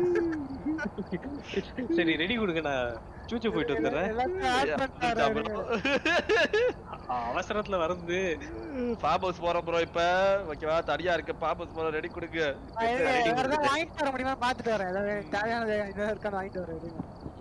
S3: சரி ரெடி கொடுங்க நான் சூச்சு போயிட்டு வந்துடுறேன்
S2: எல்லாத்தையும் add பண்ணிட்டாரு அவரு.
S3: அ- அவசரத்துல வந்து
S1: பாபோஸ் போறோம் ப்ரோ இப்ப ஓகேவா தனியா இருக்கு பாபோஸ் போறோம் ரெடி கொடுங்க
S2: நான் இருங்க, வேற ஏதாவது வாங்கிட்டு வர முடியுமா பாத்துட்டு வரேன் ஏதாவது தேவையானது இது இருக்கான்னு வாங்கிட்டு வரேன் இருங்க.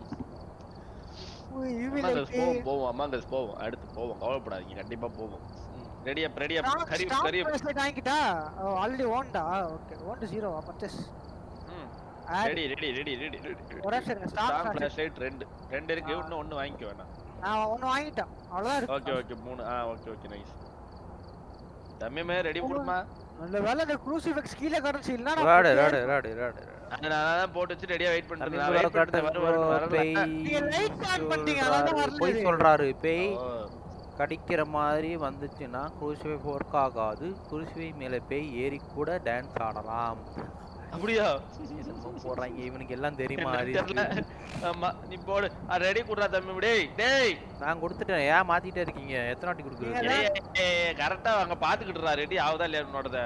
S2: உய், UV
S1: அம்மாங்கஸ்
S2: light.
S1: போவோம் போவோம் அம்மாங்கஸ் போவோம் அடுத்து போவோம் கவலைப்படாதீங்க கண்டிப்பா போவோம் ரெடியா ரெடியா
S2: Strong-
S1: கரி
S2: strong
S1: கரி
S2: flashlight வாங்கிட்டா already ஓன்டா okay own zero purchase
S1: ready ready ready ready ready
S2: ஒரு நிமிஷம் இருங்க, strong
S1: strong
S2: flashlight.
S1: Flash light ரெண்டு ரெண்டு இருக்கு இன்னும் ஒன்னு வாங்கிக்க வேணாம்
S2: நான் ஒன்னு வாங்கிட்டேன் அவ்வளவுதான் இருக்கு
S1: ஓகே ஓகே மூணு ஆ ஓகே ஓகே நைஸ் தம்பிமே ரெடி கொடுமா
S2: நல்ல வேலை இந்த க்ரூசிஃபிக்ஸ் கீழே கடந்துச்சு இல்ல
S4: ராடு ராடு ராடு ராடு
S1: அது நான் தான் போட்டு வச்சு ரெடியா வெயிட் பண்ணிட்டு
S4: தம்பி
S1: இருந்தேன்
S4: bro,
S1: வெயிட் பண்ணிட்டு
S4: கட்டஸ்
S1: வரும்
S4: bro,
S1: வரும்
S4: பேய்
S2: நீங்க light on பண்ணிட்டீங்க, அதான்
S4: சொல்றாரு.
S2: வரல
S4: பொய்
S2: இது.
S4: சொல்றாரு பேய் கடிக்கிற மாதிரி வந்துச்சுன்னா குருசுவை ஒர்க் ஆகாது குருசுவை மேல பேய் ஏறி கூட டான்ஸ் ஆடலாம்
S1: அப்படியா
S4: என்னமோ போடுறாங்க இவனுக்கு எல்லாம் தெரியுமா
S1: எனக்கு தெரியல.
S4: அறிவு
S1: ஆமா நீ போடு ரெடி குடுறா தம்பி டேய் டேய்
S4: நான் கொடுத்துட்டேன் ஏன் மாத்திட்டே இருக்கீங்க எத்தனை வாட்டி கொடுக்குறது
S1: கரெக்டா அங்க பாத்துக்கிட்டுறா ரெடி ஆகுதா இல்லையா உன்னோடத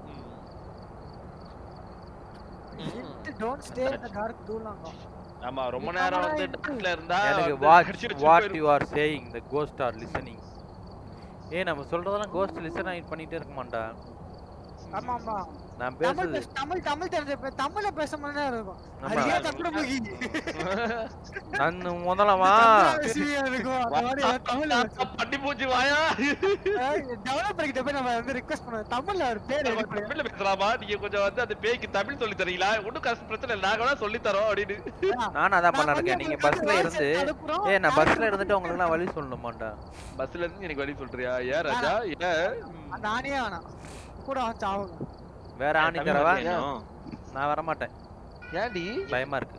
S2: don't stay in the dark too long
S1: ஆமா ரொம்ப நேரம் வந்து டார்க்ல இருந்தா
S4: எனக்கு
S1: வந்து
S4: வாட்
S1: கடிச்சு வச்சு
S4: வாட்
S1: போயிரும்.
S4: You are saying the ghost are listening ஏய் நம்ம சொல்றதெல்லாம் கோஸ்ட் லிசன் ஆகி பண்ணிட்டே இருக்க மாட்டா
S2: ஆமா ஆமா
S4: நான்
S2: தமிழ்
S4: பேசுறது
S2: பேச- தமிழ் தமிழ் தெரிஞ்ச பே- தமிழ்ல பேச மாதிரி இருக்கும் அது
S4: ஆமா.
S2: ஏன் தமிழ் போகி
S4: நான் முதலமா
S2: இருக்கும் அந்த மாதிரி ஏன் தமிழ்ல பேச-
S1: பட்டி பூச்சி வாயா
S2: டெவலப்பர் கிட்ட போய் நம்ம வந்து ரிக்வெஸ்ட் பண்ணுவோம் தமிழ்ல ஒரு பேர்
S1: நம்ம
S2: edit பண்ணுங்க.
S1: தமிழ்ல பேசலாமா நீங்க கொஞ்சம் வந்து அந்த பேய்க்கு தமிழ் சொல்லி தரீங்களா ஒண்ணும் கஷ்ட பிரச்சனை இல்லை நாங்க வேணா சொல்லி தரோம் அப்படின்னு
S4: நானும் அதான்
S2: நான்
S4: பண்ண
S2: வந்து
S4: இருக்கேன் நீங்க
S2: உங்களுக்கு
S4: பஸ்ல
S2: voice
S4: இருந்து
S2: அனுப்புறோம்.
S4: ஏய் நான் பஸ்ல இருந்துட்டு உங்களுக்கு எல்லாம் வழி சொல்லணுமாண்டா
S1: பஸ்ல இருந்து எனக்கு வழி சொல்றியா ஏன் ராஜா ஏன் ம்.
S2: நானே வேணாம் கூட அவன் சாவுங்க
S4: வேற ஆணி
S1: தமிழ்
S4: தரவா
S1: வேணும்.
S4: நான் வர மாட்டேன்
S1: ஏன்டி
S4: பயமா இருக்கு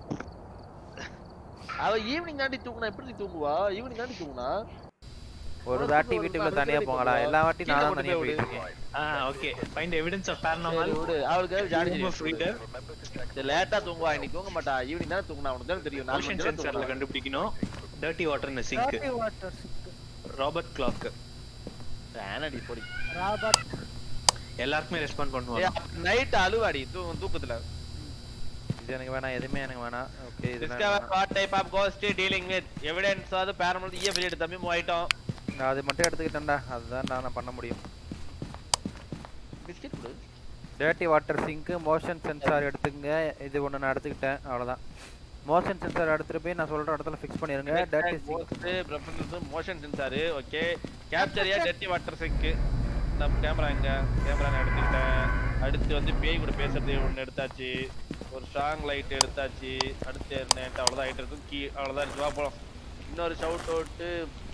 S1: அவ ஈவினிங் தாண்டி தூங்குனா எப்படி தூங்குவா ஈவினிங் தாண்டி தூங்குனா
S4: ஒரு தாட்டி வீட்டுக்குள்ள தனியா போங்களா எல்லா வாட்டி நான் தான் தனியா போயிட்டு இருக்கேன்
S3: ஆ ஓகே ஃபைண்ட் எவிடன்ஸ் ஆஃப்
S1: சரி,
S3: paranormal
S1: விடு. அவளுக்கு ஜாலி
S3: Room of reader.
S1: லேட்டா தூங்குவா இன்னைக்கு தூங்க மாட்டா ஈவினிங் தானே தூங்குனா உனக்கு தானே தெரியும் நாலு
S3: motion
S1: மணிக்கு தானே
S3: sensorல
S1: தூங்குனா.
S3: கண்டுபிடிக்கணும் dirty water in a sink
S2: Dirty water sink.
S3: Robert Clark
S1: வேணாடி போடி
S2: ராபர்ட்
S3: எல்லாருக்குமே ரெஸ்பாண்ட் பண்ணுவாங்க
S1: நைட் அழுவாடி தூ- தூக்கத்துல
S4: இது எனக்கு வேணாம் எதுவுமே எனக்கு வேணாம் ஓகே இது
S1: discover what type of ghost dealing with evidence ஆவது paranormal EF வெளியிட்டு தம்பி மூவ் ஆயிட்டோம்
S4: நான் அது மட்டும் எடுத்துக்கிட்டேன்டா அதுதான் நான் பண்ண முடியும்
S1: பிஸ்கெட் கொடு
S4: dirty water sink motion sensor எடுத்துங்க இது ஒன்று நான் எடுத்துக்கிட்டேன் அவ்வளோதான் மோஷன் சென்சார் எடுத்துட்டு போய் நான் சொல்ற இடத்துல ஃபிக்ஸ் பண்ணிருங்க dirty sink
S1: ghost preference motion sensor okay capture yeah dirty water sink நம்ம கேமரா எங்க கேமரா நான் எடுத்துக்கிட்டேன் அடுத்து வந்து பேய் கூட பேசுறது ஒன்று எடுத்தாச்சு ஒரு ஸ்ட்ராங் லைட் எடுத்தாச்சு அடுத்து என்ன அவ்வளோதான் ஐட்டம் இருக்கும் கீ அவ்வளோதான் இருக்கு வா போலாம் இன்னொரு shout out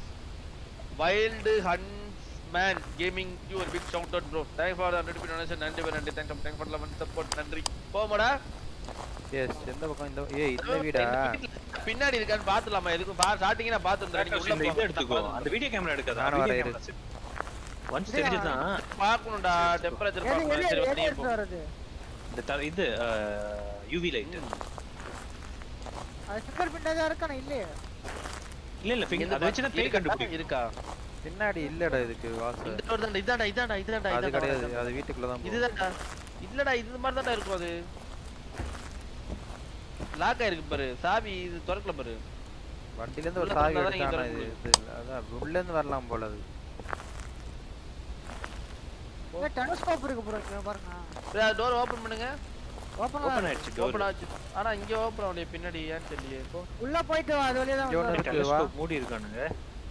S1: wild huntsman gaming you ஒரு big shout out bro thank for hundred P donation நன்றி bro, நன்றி thank thank for eleven support நன்றி போமாடா
S4: எஸ் எந்த பக்கம் இந்த ஏய் இந்த வீடா
S1: பின்னாடி இருக்கான்னு பாத்துலாமா எதுக்கும் பா ஸ்டார்டிங் நான் பாத்து
S3: இந்த இது
S1: வந்துறேன்
S3: எடுத்துக்கோ அந்த வீடியோ கேமரா எடுக்காத
S4: நானும்
S3: வீடியோ
S4: வரேன்,
S3: கேமரா ஒன்ஸ் தெரிஞ்சதுதான்
S1: பாக்கணும்டா டெம்பரேச்சர்
S2: எது
S1: பாக்கணும்
S2: எது
S1: சரி
S2: எது
S1: வந்து
S2: எடுத்து வர்றது
S3: இந்த த- இது யூவி லைட்
S2: அது ஃபிங்கர் பிரிண்ட் தான் இருக்கானே இல்லையே
S3: இல்ல இல்ல finger- அதை வச்சு தான் பேய் கண்டுபிடிக்கும்
S1: இருக்கா
S4: பின்னாடி இல்லடா இதுக்கு வாசல்
S1: இந்த door தான்டா இதான்டா இதான்டா இதான்டா
S4: அது
S1: இதான்டா,
S4: கிடையாது
S1: இதான்டா.
S4: அது வீட்டுக்குள்ள தான் போகும்.
S1: இதுதான்டா இல்லடா இது மாதிரி தான்டா இருக்கும் அது லாக் ஆயிருக்கு பாரு சாவி இது திறக்கல பாரு
S4: வண்டில இருந்து ஒரு
S1: உள்ள
S4: சாவி
S1: திறந்தா தான் இங்க
S4: எடுத்தானா
S1: திறக்க
S4: இது இது இல்ல. அதான் உள்ள இருந்து வரலாம் போல அது
S2: டெலஸ்கோப் இருக்கு ப்ரோ இங்க பாருங்க
S1: டோர் ஓபன் பண்ணுங்க
S2: ஓபன்
S3: ஓப்பன் ஆயிடுச்சு டோர்
S1: ஓபன் ஆச்சு ஆனா இங்க ஓபன் ஆகலையே பின்னாடி ஏன் தெரியலையே இப்போ
S2: உள்ள போயிட்டு வா அது வழியா தான்
S4: இங்க ஒண்ணு
S2: வந்தோம்.
S4: இருக்கு வா
S3: டெலஸ்கோப் மூடி இருக்கானுங்க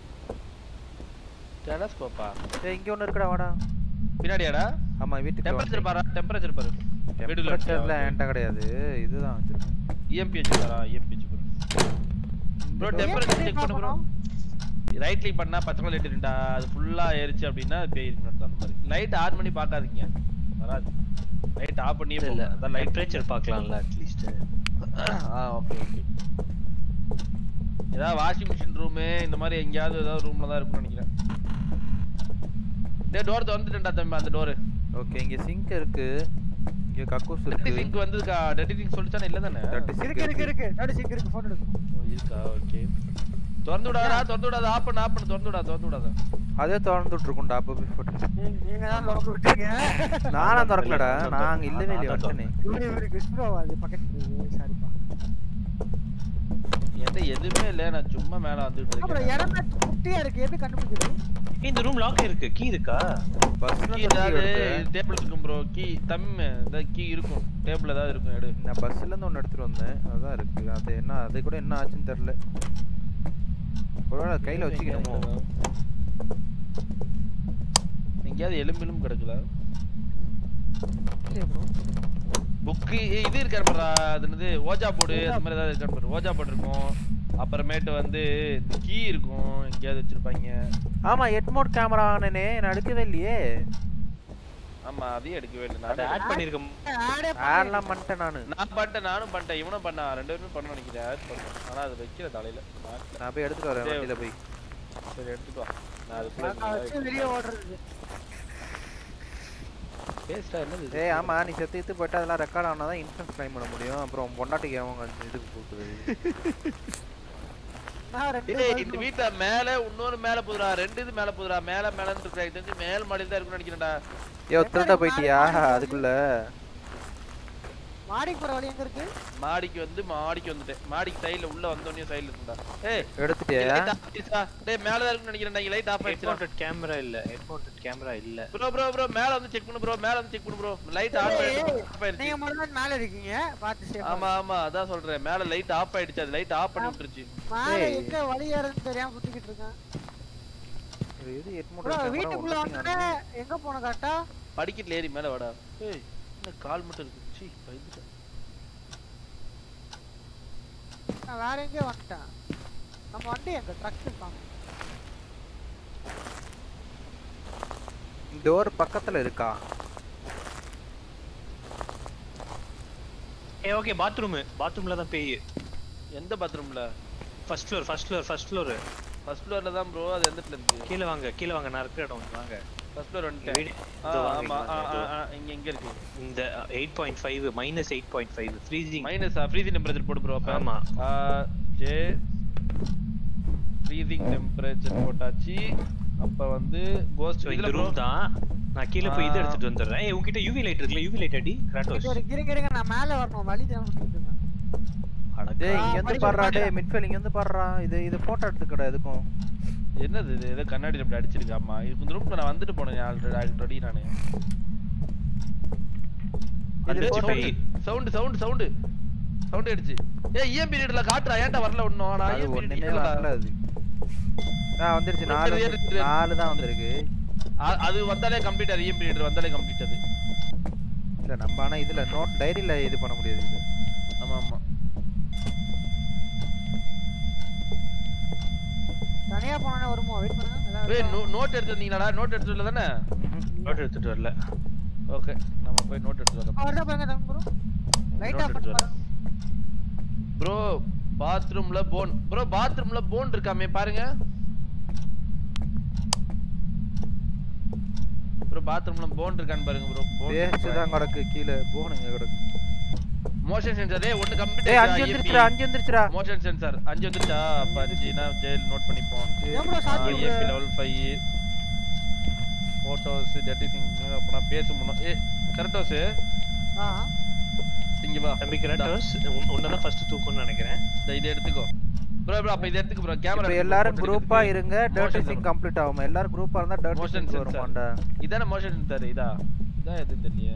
S1: டெலஸ்கோப்பா
S4: ஏய் இங்க ஒண்ணு இருக்குடா வாடா
S1: பின்னாடியாடா
S4: ஆமா வீட்டுக்கு
S1: டெம்பரேச்சர் பாரு டெம்பரேச்சர் பாரு வீட்டுக்குள்ள
S4: டெம்பரேச்சர்ல என்கிட்ட கிடையாது இதுதான் வச்சிருக்கேன்
S1: இஎம்பி வச்சுக்காரா இஎம்பி வச்சுக்கோ ப்ரோ
S2: ஏன்
S1: டெம்பரேச்சர்
S2: இப்படி
S1: செக் பண்ணு ப்ரோ
S2: பார்க்கணும்?
S1: ரைட் கிளிக் பண்ணா பச்சை கலர் லைட் இருந்தா அது ஃபுல்லா ஏறிச்சு அப்படின்னா அது பேய் இருக்குன்னு அர்த்தம் அந்த மாதிரி லைட் ஆன் பண்ணி பார்க்காதீங்க வராது லைட் ஆஃப் பண்ணியே
S3: இல்ல
S1: போங்க அதான் லைட்
S3: டெம்பரேச்சர் பார்க்கலாம்ல அட்லீஸ்ட்
S1: ஆ ஓகே ஓகே ஏதாவது வாஷிங் மிஷின் ரூமு இந்த மாதிரி எங்கேயாவது ஏதாவது ரூம்ல தான் இருக்கும்னு நினைக்கிறேன் டேய் டோர் திறந்துட்டேன்டா தம்பி அந்த டோர்
S4: ஓகே இங்க சிங்க் இருக்கு இங்க கக்கூஸ்
S1: டெட்டி
S4: இருக்கு
S1: சிங்க் வந்ததுக்கா டெட்டி சிங்க் சொல்லிச்சானே இல்ல தானே
S4: Dirty sink
S2: இருக்கு இருக்கு இருக்கு நடு சிங்க் இருக்கு போட்டோ எடுக்கணும்
S1: ஓ, இருக்கா ஓகே திறந்து விடாதா திறந்து விடாத ஆப் பண்ணு ஆப் பண்ணு திறந்து விடாத திறந்து விடாத
S4: அதே திறந்துட்டு இருக்கும்டா அப்ப போய் போட்டு
S2: நீங்க- நீங்க தான் திறந்து விட்டீங்க
S4: நானும் திறக்கலடா நாங்க இல்லவே இல்லையே வந்துட்டேனே
S2: இவரு இவரு கிறிஸ்ப்ரோ அது பக்கத்துல சாரிப்பா
S1: என்கிட்ட எதுவுமே இல்ல நான் சும்மா மேல வந்துட்டு
S2: அப்புறம்
S1: இருக்கேன்
S2: இடமே குட்டியா இருக்கு எப்படி கண்டுபிடிக்கிறது
S3: இந்த ரூம் லாக் இருக்கு கீ இருக்கா
S4: பஸ்ல
S1: கீ ஏதாவது டேபிள் இருக்கும் ப்ரோ கீ தம்மு ஏதாவது கீ இருக்கும் டேபிள் ஏதாவது இருக்கும் எடு
S4: நான் பஸ்ல இருந்து ஒன்னு எடுத்துட்டு வந்தேன் அதான் இருக்கு அது என்ன அது கூட என்ன ஆச்சுன்னு தெரியல ஒருவேளை கையில வச்சுக்கணுமோ
S1: எங்கேயாவது எலும்பிலும் கிடக்குதா
S2: இல்லையா bro?
S1: புக்கு இது இருக்காரு பாரு அது என்னது ஓஜா போர்டு அந்த மாதிரி ஏதாவது இருக்காரு பாரு ஓஜா போர்டு இருக்கும் அப்புறமேட்டு வந்து இந்த கீ இருக்கும் எங்கேயாவது வச்சிருப்பாங்க
S4: ஆமா எட்மோட் கேமரா வாங்கினேனே நான் எடுக்கவே இல்லையே
S1: ஆமா அதையும் எடுக்கவே இல்லை
S3: அதை
S1: நான்
S3: ஆட் பண்ணிருக்க
S2: ஆடே
S4: ஆட்லாம் பண்ணிட்டேன் நானு
S1: நான் பண்ணிட்டேன் நானும் பண்ணிட்டேன் இவனும் பண்ணா ரெண்டு பேருமே பண்ண நினைக்கிறேன் add பண்ணேன் ஆனா அது வைக்கிற தலையில மாட்டல.
S4: நான் போய் எடுத்துட்டு வரேன்
S1: சரி.
S4: வண்டியில போய்
S1: சரி எடுத்துக்கோ நான் அதுக்குள்ள
S2: நான் வச்சு வெளியே ஓடுறது
S1: பேஸ்டா என்னது இது?
S4: ஏய் ஆமா நீ செத்து செத்து போயிட்டு அதெல்லாம் ரெக்கார்ட் ஆனா தான் இன்சூரன்ஸ் கிளைம் பண்ண முடியும் அப்புறம் பொண்டாட்டிக்கு அவங்க இதுக்கு போகுது
S2: நான் ரெண்டு
S1: டேய்
S2: bulb
S1: இந்த வீட்ல மேல இன்னொரு மேல போதுடா ரெண்டு இது மேல போதுடா மேல மேல இருக்கு இது தெரிஞ்சு மேல் மாடியில தான் இருக்குன்னு நினைக்கிறேன்டா
S4: ஐயோ திருட போயிட்டியா அதுக்குள்ள
S2: மாடிக்கு போற வழி எங்க இருக்கு
S1: மாடிக்கு வந்து மாடிக்கு வந்துட்டேன் மாடிக்கு சைடுல உள்ள வந்தோடனே சைடுல இருக்குடா ஏய்
S4: எடுத்துட்டியா
S1: லைட் ஆஃப் ஆயிடுச்சா டேய் மேல தான் இருக்குன்னு நினைக்கிறேன் நீங்க லைட் ஆஃப்
S3: ஹெட்
S1: ஆயிடுச்சா
S3: மவுண்டட் கேமரா இல்ல ஹெட் மவுண்டட் கேமரா இல்ல
S1: ப்ரோ ப்ரோ ப்ரோ மேல வந்து செக் பண்ணு ப்ரோ மேல வந்து செக் பண்ணு ப்ரோ லைட் ஆஃப் ஆயிடுச்சு ஆஃப் ஆயிடுச்சு
S2: நீங்க முதல்ல மேல இருக்கீங்க பாத்து சேஃப்
S1: ஆமா ஆமா அதான் சொல்றேன் மேல லைட் ஆஃப் ஆயிடுச்சு அது லைட் ஆஃப் பண்ணி விட்டுருச்சு
S2: மேல
S4: ஏய்.
S2: எங்க வழி ஏறதுன்னு தெரியாம சுத்திக்கிட்டு இருக்கேன்
S4: இது எட்மோட்
S2: bro
S4: கேமரா
S2: வீட்டுக்குள்ள வந்து எங்க போன கரெக்டா
S1: படிக்கட்டுல ஏறி மேல வாடா ஏய் என்ன கால் மட்டும் இருக்கு சீ பயந்துட்டேன்
S2: நான் வேற எங்கேயோ வந்துட்டேன் நம்ம வண்டி எங்க ட்ரக் இருக்காங்க
S4: டோர் பக்கத்துல இருக்கா
S3: ஏ ஓகே பாத்ரூம் பாத்ரூம்ல தான் பேய்
S1: எந்த பாத்ரூம்ல
S3: first floor first floor first floor
S1: first ஃப்ளோர்ல தான் ப்ரோ அது எந்த இடத்துல இருக்கு
S3: கீழ வாங்க கீழ வாங்க நான் இருக்கிற இடம் வாங்க
S1: ஃபர்ஸ்ட் ஃப்ளோர் வந்துட்டேன்
S3: வீடு
S1: ஆ,
S3: இதோ வாங்க,
S1: ஆமா
S3: இங்க
S1: ஆ,
S3: வாங்க,
S1: ஆ,
S3: இதோ.
S1: ஆ, இங்க எங்க இருக்கு
S3: இந்த eight point five minus eight point five freezing
S1: minus freezing temperature போடு ப்ரோ அப்ப
S3: ஆமா.
S1: ஜே ஃப்ரீசிங் டெம்பரேச்சர் போட்டாச்சு அப்ப வந்து கோஸ்ட்
S3: ஸோ
S1: இதுல
S3: இந்த
S1: ப்ரோ
S3: ரூம் தான் நான் கீழ போய் இது
S1: ஆ.
S3: எடுத்துட்டு வந்துடுறேன் ஏய் உங்ககிட்ட யூவி லைட் இருக்குல்ல யூவி லைட் அடி கிராட்டோஸ்
S2: இது ஒரு கிரிங்க இருங்க நான் மேல வரணும் வழி தெரியாம சுத்திட்டு இருக்கேன்
S4: டேய்
S2: ஆ,
S4: இங்க வந்து
S2: படிக்க
S4: பாடுறா
S2: மாட்டேன்.
S4: டேய் மிட்ஃபீல்ட் இங்க வந்து பாடுறா இது இது போட்டோ எடுத்துக்கடா எதுக்கும்
S1: என்னது இது ஏதோ கண்ணாடி அப்படி அடிச்சிருக்கு ஆமா இது இந்த ரூம்ல நான் வந்துட்டு போனேன் ஆல்ரெடி ஆல்ரெடி நானு
S4: இது photo
S1: sound sound sound sound அடிச்சு ஏய் இஎம் பீரியட்ல காட்டுறா ஏன்டா வரல ஒண்ணும் நான்
S4: அது
S1: இஎம்
S4: ஒண்ணுமே
S1: பீரியட்
S4: வரல அது ஆ வந்துருச்சு
S1: ஒரு
S4: நாலு
S1: பெரிய
S4: வந்து-
S1: இருக்கு.
S4: நாலு தான் வந்திருக்கு
S1: அது வந்தாலே கம்ப்ளீட் அது இஎம் பீரியட் வந்தாலே கம்ப்ளீட் அது
S4: இல்ல நம்ம ஆனா இதுல நோட் டைரியில இது பண்ண முடியாது இது
S1: ஆமா ஆமா
S2: தனியா போனோன்னே வருமோ வெயிட் பண்ணுங்க ஏதாவது
S1: ஏய்
S2: இருக்கா?
S1: நோட் எடுத்து வந்தீங்களாடா நோட் எடுத்து வரல தானே
S3: நோட் எடுத்துட்டு வரல
S1: ஓகே நம்ம போய் நோட் எடுத்து வரோம்
S2: ஆ, வருதா பாருங்க தம்பி ப்ரோ லைட்
S1: Note
S2: ஆஃப்
S1: எடுத்து
S2: பண்ணி
S1: வரேன். ப்ரோ பாத்ரூம்ல போன் ப்ரோ பாத்ரூம்ல போன் இருக்காமே பாருங்க ப்ரோ பாத்ரூம்ல போன் இருக்கான்னு பாருங்க ப்ரோ
S4: வேஸ்ட் தான் கிடக்கு கீழே போனுங்க கிடக்கு
S1: மோஷன் சென்சார் ஏய் ஒன்னு கம்ப்ளீட்
S4: ஏய் அஞ்சு வந்துருச்சுடா அஞ்சு வந்துருச்சுடா
S1: மோஷன் சென்சார் அஞ்சு வந்துருச்சா அப்ப அஞ்சுனா ஜெயில் நோட் பண்ணிப்போம்
S2: ஏன் ப்ரோ சாத்தி
S1: ஏபி லெவல் ஃபைவ் போட்டோஸ் டெட்டிசிங் அப்பனா பேச முன்னோம் ஏ கரெக்டோஸ்
S2: ஆ
S1: இங்க வா
S3: தம்பி கிராட்டோஸ் உன்னதான் ஃபர்ஸ்ட் தூக்கம்னு நினைக்கிறேன்
S1: இந்த இதை எடுத்துக்கோ ப்ரோ ப்ரோ அப்ப இத எடுத்துக்கு ப்ரோ கேமரா
S4: இப்போ எல்லாரும் குரூப்பா இருங்க டர்ட்டி சிங் கம்ப்ளீட் ஆகும் எல்லாரும் குரூப்பா இருந்தா டர்ட்டி
S1: Motion
S4: சிங்
S1: sensor.
S4: வருமாண்டா
S1: இதான மோஷன் சென்சார் இதா இதான் எது தெரியலையே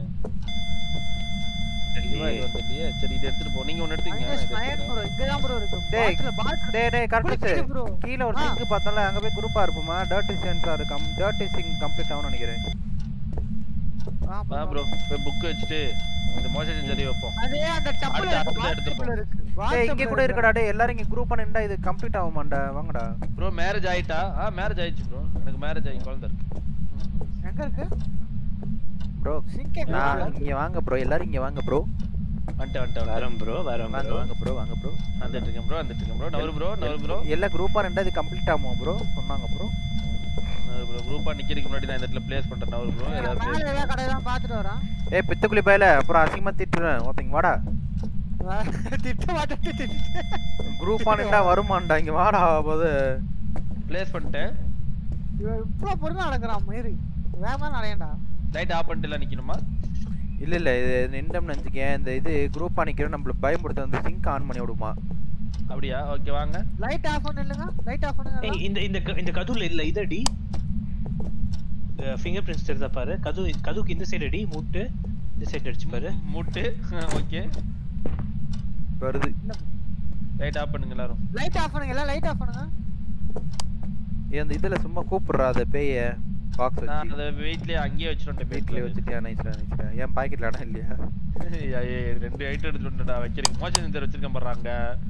S1: இதுவா இது தெரியலையே சரி இத எடுத்துட்டு போ நீங்க ஒன்னு எடுத்துங்க
S2: அங்க
S1: நான் இதை
S2: ஸ்னைர்
S1: எடுத்துக்கிறேன்.
S2: ப்ரோ இங்க தான் ப்ரோ இருக்கு
S4: டேய்,
S2: பாத்ல பாத்
S4: டேய் டேய் கரெக்ட்
S2: குளிக்குது bro.
S4: கீழ ஒரு
S2: ஆ.
S4: சிங்க் பார்த்தோம்ல அங்க போய் குரூப்பா இருப்போமா dirty sensor come dirty sink complete ஆகும்னு நினைக்கிறேன்
S2: ஆ
S1: வா ப்ரோ போய் புக் வச்சுட்டு இந்த மோஷன் சென்சாரி வைப்போம்
S2: அதே அந்த டப்புல
S1: அடுத்து
S2: இருக்கு
S1: அடுத்து எடுத்துப்போம்.
S2: பாத்ல இருக்கு
S4: டேய் இங்க
S2: பாத்ல
S4: கூட இருக்குடா டேய் எல்லாரும் இங்க குரூப்பா நின்றா இது கம்ப்ளீட் ஆகுமாண்டா வாங்கடா
S1: ப்ரோ மேரேஜ் ஆயிட்டா ஆ மேரேஜ் ஆயிடுச்சு ப்ரோ எனக்கு மேரேஜ் ஆகி குழந்தை இருக்கு
S2: எங்க இருக்கு
S4: ப்ரோ
S2: சிங்க் எங்க
S4: நான்
S2: இருக்கு?
S4: இங்க வாங்க ப்ரோ எல்லாரும் இங்க வாங்க ப்ரோ
S1: வந்துட்டு வந்துட்டு
S3: வரோம் ப்ரோ வரோம்
S4: வாங்க
S3: ப்ரோ
S4: வாங்க ப்ரோ வாங்க ப்ரோ
S1: வந்துட்டு இருக்கேன் ப்ரோ வந்துட்டு இருக்கேன் ப்ரோ நவரு ப்ரோ நவரு ப்ரோ
S4: எல்லா குரூப்பா ரெண்டா இது கம்ப்ளீட் ஆகுமா ப்ரோ சொன்னாங்க ப்ரோ
S1: நவரு ப்ரோ குரூப்பா நிக்கிறதுக்கு முன்னாடி நான் இந்த இடத்துல பிளேஸ் பண்றேன் நவரு ப்ரோ ஏதாவது
S2: மேல
S1: place
S2: எல்லாம் கடையெல்லாம் பாத்துட்டு வரான்
S4: ஏய் பித்துக்குளி பயல அப்புறம் அசிங்கமா திட்டுறேன் ஓகேங்க வாடா
S2: திட்ட மாட்டேன் திட்டு
S4: குரூப்பா நின்றா வருமாண்டா இங்க வாடா போது
S1: பிளேஸ் பண்ணிட்டேன்
S2: இவன் இவ்வளவு பொறுமை நடக்கிறான் மயிறு வேகமா நடையண்டா
S1: லைட் ஆஃப் பண்ணிட்டு எல்லாம் நிக்கணுமா
S4: இல்ல இல்ல இது நின்றோம்னு நினைச்சுக்கேன் இந்த இது குரூப்பா நிக்கிறோம் நம்மள பயமுடுத்த அந்த சிங்க் ஆன் பண்ணி விடுமா
S1: அப்படியா ஓகே வாங்க
S2: லைட் ஆஃப் பண்ணு இல்லங்க லைட் ஆஃப் பண்ணுங்க
S3: ஏய் இந்த இந்த க- இந்த கதுல இல்ல இதடி ஃபிங்கர் பிரிண்ட்ஸ் தெரிஞ்சா பாரு கது கதுக்கு இந்த சைடு அடி மூட்டு இந்த சைடு அடிச்சு பாரு
S1: மூட்டு ஓகே
S4: வருது
S1: லைட் ஆஃப் பண்ணுங்க எல்லாரும்
S2: லைட் ஆஃப் பண்ணுங்க எல்லாம் லைட் ஆஃப் பண்ணுங்க
S4: ஏன் அந்த இதுல சும்மா கூப்பிடுறா அந்த பேய பாக்ஸ்
S1: நான்
S4: வச்சு
S1: அதை வெயிட்லயே அங்கேயே வச்சிருந்தேன்
S4: வீட்லயே வச்சுட்டியா நைஸ்டா நைஸ்டா என் பாக்கெட்ல இடம் இல்லையா
S1: ரெண்டு ஐட்டம் எடுத்துட்டுடா வைக்கிறதுக்கு மோஷன் சென்சர் வச்சிருக்கேன் பாருங்க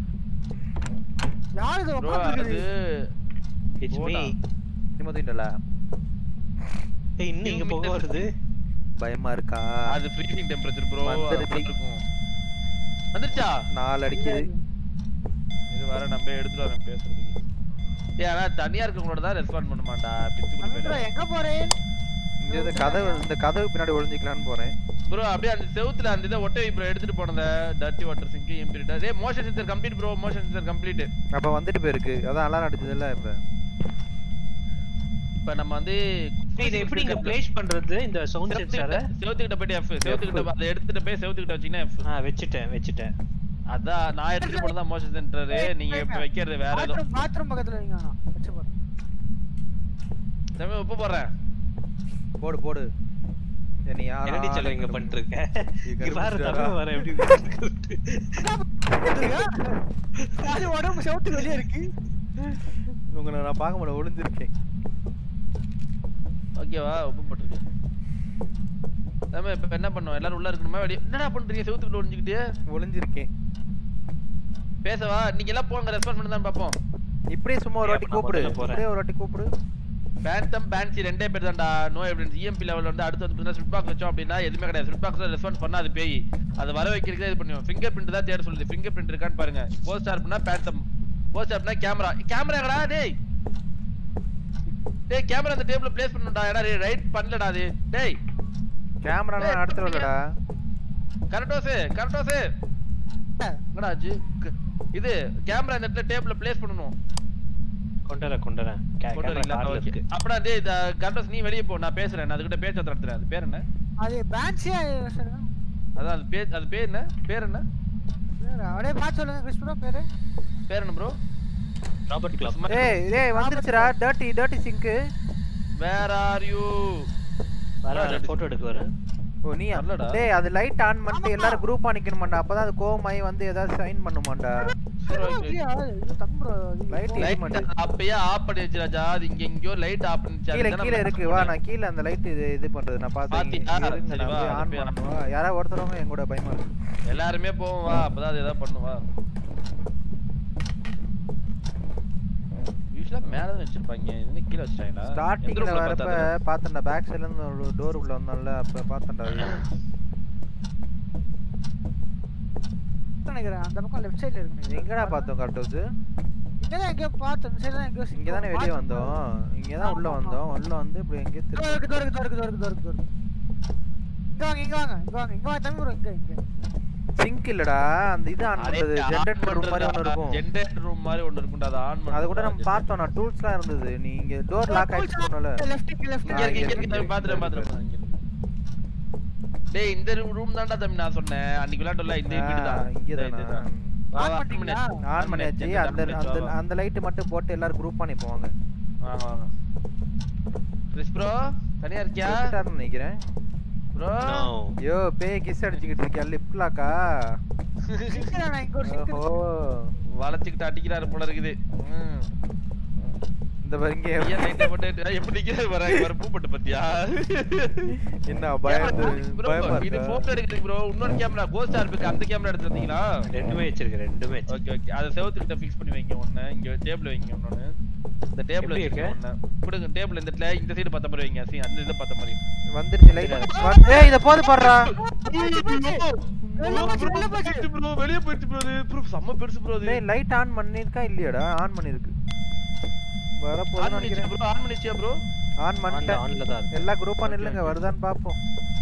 S2: யார் இது
S1: ப்ரோ அது
S2: உட்கார்ந்து
S3: இட்ஸ் மீ
S1: போடா.
S4: நிம்மதிண்டலா
S3: ஏய் இன்னும் இங்க போக வருது
S4: பயமா இருக்கா
S1: அது ஃப்ரீசிங் டெம்பரேச்சர் ப்ரோ
S4: வந்துருச்சு.
S1: இருக்கும் வந்துருச்சா
S4: நாலு அடிக்குது
S1: இது வர நம்ம எடுத்துட்டு வரேன் பேசுறதுக்கு ஏய் ஆனா தனியா இருக்கவங்களோட தான் ரெஸ்பாண்ட் பண்ண மாட்டா பிச்சு
S2: ப்ரோ
S1: குடி
S2: எங்க போறேன்
S4: இங்க இந்த கதவு இந்த கதவு பின்னாடி ஒளிஞ்சிக்கலாம்னு போறேன்
S1: ப்ரோ அப்படியே அந்த செவுத்துல அந்த இதை ஒட்டை ப்ரோ எடுத்துட்டு போனத டர்ட்டி வாட்டர் சிங்க் இம்பிரிட்டா டேய் motion sensor complete bro motion sensor complete
S4: அப்ப வந்துட்டு போயிருக்கு அதான் அலாரம் அடிச்சதுல்ல இப்ப
S1: இப்போ நம்ம வந்து
S3: ஏய் இதை எப்படி இங்க பிளேஸ் பண்றது இந்த சவுண்ட் சென்சார
S1: செவுத்துக்கிட்ட போயிட்டு எஃப் செவுத்துக்கிட்ட அதை எடுத்துட்டு போய் செவுத்துக்கிட்ட வச்சீங்கன்னா எஃப்
S3: ஆ வச்சுட்டேன் வச்சுட்டேன்
S1: அதான் நான் எடுத்துட்டு போனதான் மோஷன் சென்டர் நீங்க இப்ப வைக்கிறது வேற ஏதோ
S2: பாத்ரூம் பாத்ரூம் பக்கத்துல நீங்க வச்சு பாருங்க
S1: தம்பி உப்பு போடுறேன்
S4: போடு போடு என்னை யாரா
S3: என்னடி செல்லம் இங்க பண்ணிட்டு இருக்க
S4: இங்க
S3: இங்க பாரு
S4: கண்டுபிடிச்சிட்டாரா?
S3: தமிழ் வர எப்படி
S2: அது உடம்பு செவுட்டு வெளியே இருக்கு
S4: உங்களை நான் பார்க்க முடியல ஒளிஞ்சிருக்கேன்
S1: ஓகேவா உப்பு போட்டிருக்கேன் தம்பி இப்ப என்ன பண்ணுவோம் எல்லாரும் உள்ள இருக்கணுமா வெளிய என்னடா பண்றீங்க செவுத்துக்குள்ள ஒளிஞ்சுக்கிட்டு
S4: ஒளிஞ்சிருக்கேன்
S1: பேசவா நீங்க எல்லாம் போங்க ரெஸ்பாண்ட் பண்ணி தான் பார்ப்போம்
S4: இப்படியே சும்மா ஒரு வாட்டி
S3: நான்
S4: கூப்பிடு
S3: முதல்ல போறேன்.
S4: இப்படியே ஒரு வாட்டி கூப்பிடு
S1: பேந்தம் பேன்சி ரெண்டே பேர் தான்டா நோ எவிடன்ஸ் இஎம்பி லெவல் வந்து அடுத்து வந்து ஸ்விட் பாக்ஸ் வச்சோம் அப்படின்னா எதுவுமே கிடையாது ஸ்விட் பாக்ஸ் ரெஸ்பான்ஸ் பண்ணா அது பேய் அது வர வைக்கிறதுக்கு இது பண்ணுவோம் ஃபிங்கர் பிரிண்ட் தான் தேட சொல்லுது ஃபிங்கர் பிரிண்ட் இருக்கான்னு பாருங்க போஸ்ட் ஆர்ப்னா பேந்தம் போஸ்ட் ஆர்ப்னா கேமரா கேமரா எங்கடா டேய் டேய் கேமரா அந்த டேபிள்ல ப்ளேஸ் பண்ணனும்டா ஏடா ரைட் பண்ணலடா அது டேய்
S4: கேமராலாம்
S1: ஏய்,
S4: அடுத்து வரலடா
S1: கரெக்டோஸ் கரெக்டோஸ் என்னடா ஆச்சு க- இது கேமரா இந்த இடத்துல டேபிள்ல ப்ளேஸ் பண்ணனும்
S3: கொண்டுறேன் கொண்டுறேன்
S1: கொண்டு வரீங்களா
S3: கார்ல
S1: ஓகே
S3: இருக்கு
S1: அப்படா டேய் கரெக்டோஸ் நீ வெளிய போ நான் பேசுறேன் நான் அதுகிட்ட பேச்ச நடத்துறேன் அது பேர் என்ன
S2: அது பேன்சியா சொல்லுங்க
S1: அதான் அது பேர் அது பேர் என்ன பேர் என்ன
S2: வேற, அப்படியே பார்த்து சொல்லுங்க கிறிஸ்பரோ பேரு
S1: பேர் என்ன ப்ரோ
S3: ராபர்ட் கிளப்
S4: ஏய் டேய் வந்துருச்சுடா dirty dirty sink
S1: where are you
S3: வர வர போட்டோ எடுக்க வரேன்
S4: ஓ நீ
S1: வரலடா.
S4: டேய் அது லைட் ஆன் பண்ணிட்டு எல்லாரும் குரூப்பா நிக்கணுமாண்டா அப்பதான் அது கோவமாயி வந்து ஏதாவது சைன் பண்ணுமாண்டா
S2: அப்படியா? இது தம்பி bro, இது
S4: Light
S2: இப்போ-
S4: எரிய
S1: லைட்
S4: மாட்டேங்குது.
S1: அப்பயே ஆஃப் பண்ணி வச்சு ராஜா அது இங்க எங்கயோ லைட் ஆஃப் பண்ணிச்சு
S4: கீழ
S1: அதுக்கு
S4: கீழ
S1: தானே
S4: இருக்கு வா நான் கீழ அந்த லைட் இது இது பண்றது நான் பார்த்தேன்
S1: பாத்தியா?
S4: இருங்க,
S1: சரி
S4: நான்
S1: வா,
S4: போய்
S1: அது
S4: ஆன்
S1: போய்
S4: பண்ணணும் வா. யாராவது ஒருத்தரவங்க என் கூட பயமா இருக்கு
S1: எல்லாருமே போவோம் வா அப்பதான் அது ஏதாவது பண்ணுவா யூஸ்வலா மேல தான் வச்சிருப்பாங்க இது கீழ வச்சிட்டாங்களா
S4: ஸ்டார்டிங்ல வரப்ப பார்த்தேன்டா பேக் சைடுல இருந்து ஒரு டோர் உள்ள வந்தான்ல அப்ப பார்த்தேன்டா அது
S2: நினைக்கிறேன் அந்த பக்கம் லெஃப்ட் சைடுல இருக்கு நினைக்கிறேன்.
S4: எங்கடா பார்த்தோம் கார்டோஸ்
S2: இங்கதான் எங்கேயோ பார்த்தோம் இந்த சைடு தான் எங்கேயோ
S4: இங்க தானே வெளிய வந்தோம் இங்க தான் உள்ள வந்தோம் உள்ள வந்து இப்படி எங்கேயோ
S2: இதோ
S4: திரும்பி
S2: இருக்கு, இதோ இருக்கு, இதோ இருக்கு, இதோ இருக்கு, இதோ இருக்கு, இதோ இருக்கு. இங்க வாங்க இங்க வாங்க இங்க வாங்க இங்க வாங்க தம்பி bro, இங்க இங்க
S4: சிங்க் இல்லடா அந்த இது ஆன் பண்றது ஜெனரேட்டர் ரூம் மாதிரி ஒன்னு இருக்கும்
S1: ஜெனரேட்டர் ரூம் மாதிரி ஒன்னு இருக்கும்டா அதை ஆன் பண்ணு
S4: அது கூட நம்ம பார்த்தோம் நான் டூல்ஸ்லாம் இருந்தது நீங்க டோர் லாக் ஆயிடுச்சு சொன்னல
S2: லெஃப்ட் லெஃப்ட்
S1: இங்க இருக்கு இங்க இருக்கு தம்பி பாத்துறேன் பாத்துறேன் இங்க இருக்கு. டேய் இந்த ரூம் தான்டா தம்பி நான் சொன்னேன் அன்னைக்கு விளையாட்டோம்ல இந்த வீடு தான்
S4: இங்க
S1: இந்த இதுதான். ஆ, ஆன்
S2: பண்ணிட்டீங்களா?
S1: பண்ணியாச்சு.
S4: ஆன் பண்ணியாச்சு
S1: பண்ணியாச்சு.
S4: அந்த
S1: ஆன்
S4: அந்த
S1: பண்ணியாச்சு.
S4: அந்த லைட் மட்டும் போட்டு எல்லாரும் குரூப் பண்ணி போவாங்க
S1: வாங்க வாங்க கிறிஸ் ப்ரோ தனியா இருக்கியா
S4: செத்துட்டாருன்னு நினைக்கிறேன்
S1: ப்ரோ
S3: No.
S4: ஐயோ பேய் கிஸ் அடிச்சுக்கிட்டு இருக்கியா லிப் லாக்கா
S2: சிக்கிறேன் இங்க ஒரு சிக்கர்
S4: ஓஹோ
S1: வளைச்சுக்கிட்டு அடிக்கிறாரு போல இருக்குது ம்.
S4: இந்த பாருங்க
S1: ஐயா லைட்டை போட்டு எப்படி நிக்கிறாரு பாரு இங்க பாரு பூ போட்டு பத்தியா
S4: என்ன பயந்து
S1: ப்ரோ
S4: பயமா
S1: இது
S4: இருக்கா
S1: போட்டோ எடுக்கிறதுக்கு ப்ரோ இன்னொரு கேமரா கோஸ்ட் ஆர்பிக்கு அந்த கேமரா எடுத்து வந்தீங்களா
S3: ரெண்டுமே வச்சிருக்கேன் ரெண்டுமே வச்சிருக்கேன்
S1: ஓகே ஓகே அதை செவத்துக்கிட்ட ஃபிக்ஸ் பண்ணி வைங்க ஒண்ணு இங்க டேபிள் வைங்க இன்னொன்னு இந்த டேபிள்
S3: எப்படி
S1: வைங்க
S3: இருக்கு?
S1: ஒண்ணு கொடுங்க டேபிள் இந்த இடத்துல இந்த சைடு பார்த்த மாதிரி வைங்க see, அந்த இதை பார்த்த மாதிரி
S4: வந்துருச்சு லைட் ஏய் இத போது பாடுறா
S1: ப்ரோ வெளிய போயிடுச்சு ப்ரோ இது ப்ரோ செம்ம பெருசு ப்ரோ இது
S4: டேய் லைட் ஆன் பண்ணிருக்கா இல்லையாடா ஆன் பண்ணிருக்கு வர
S1: ஆன்
S4: போதுன்னு
S1: பண்ணிச்சியா
S4: நினைக்கிறேன்
S1: ப்ரோ ஆன் பண்ணிச்சியா ப்ரோ
S4: ஆன்
S3: ஆன்ல
S4: பண்ணிட்டேன்
S3: ஆன்ல தான் இருக்கு
S4: எல்லா குரூப்பா நில்லுங்க வருதான்னு பாப்போம்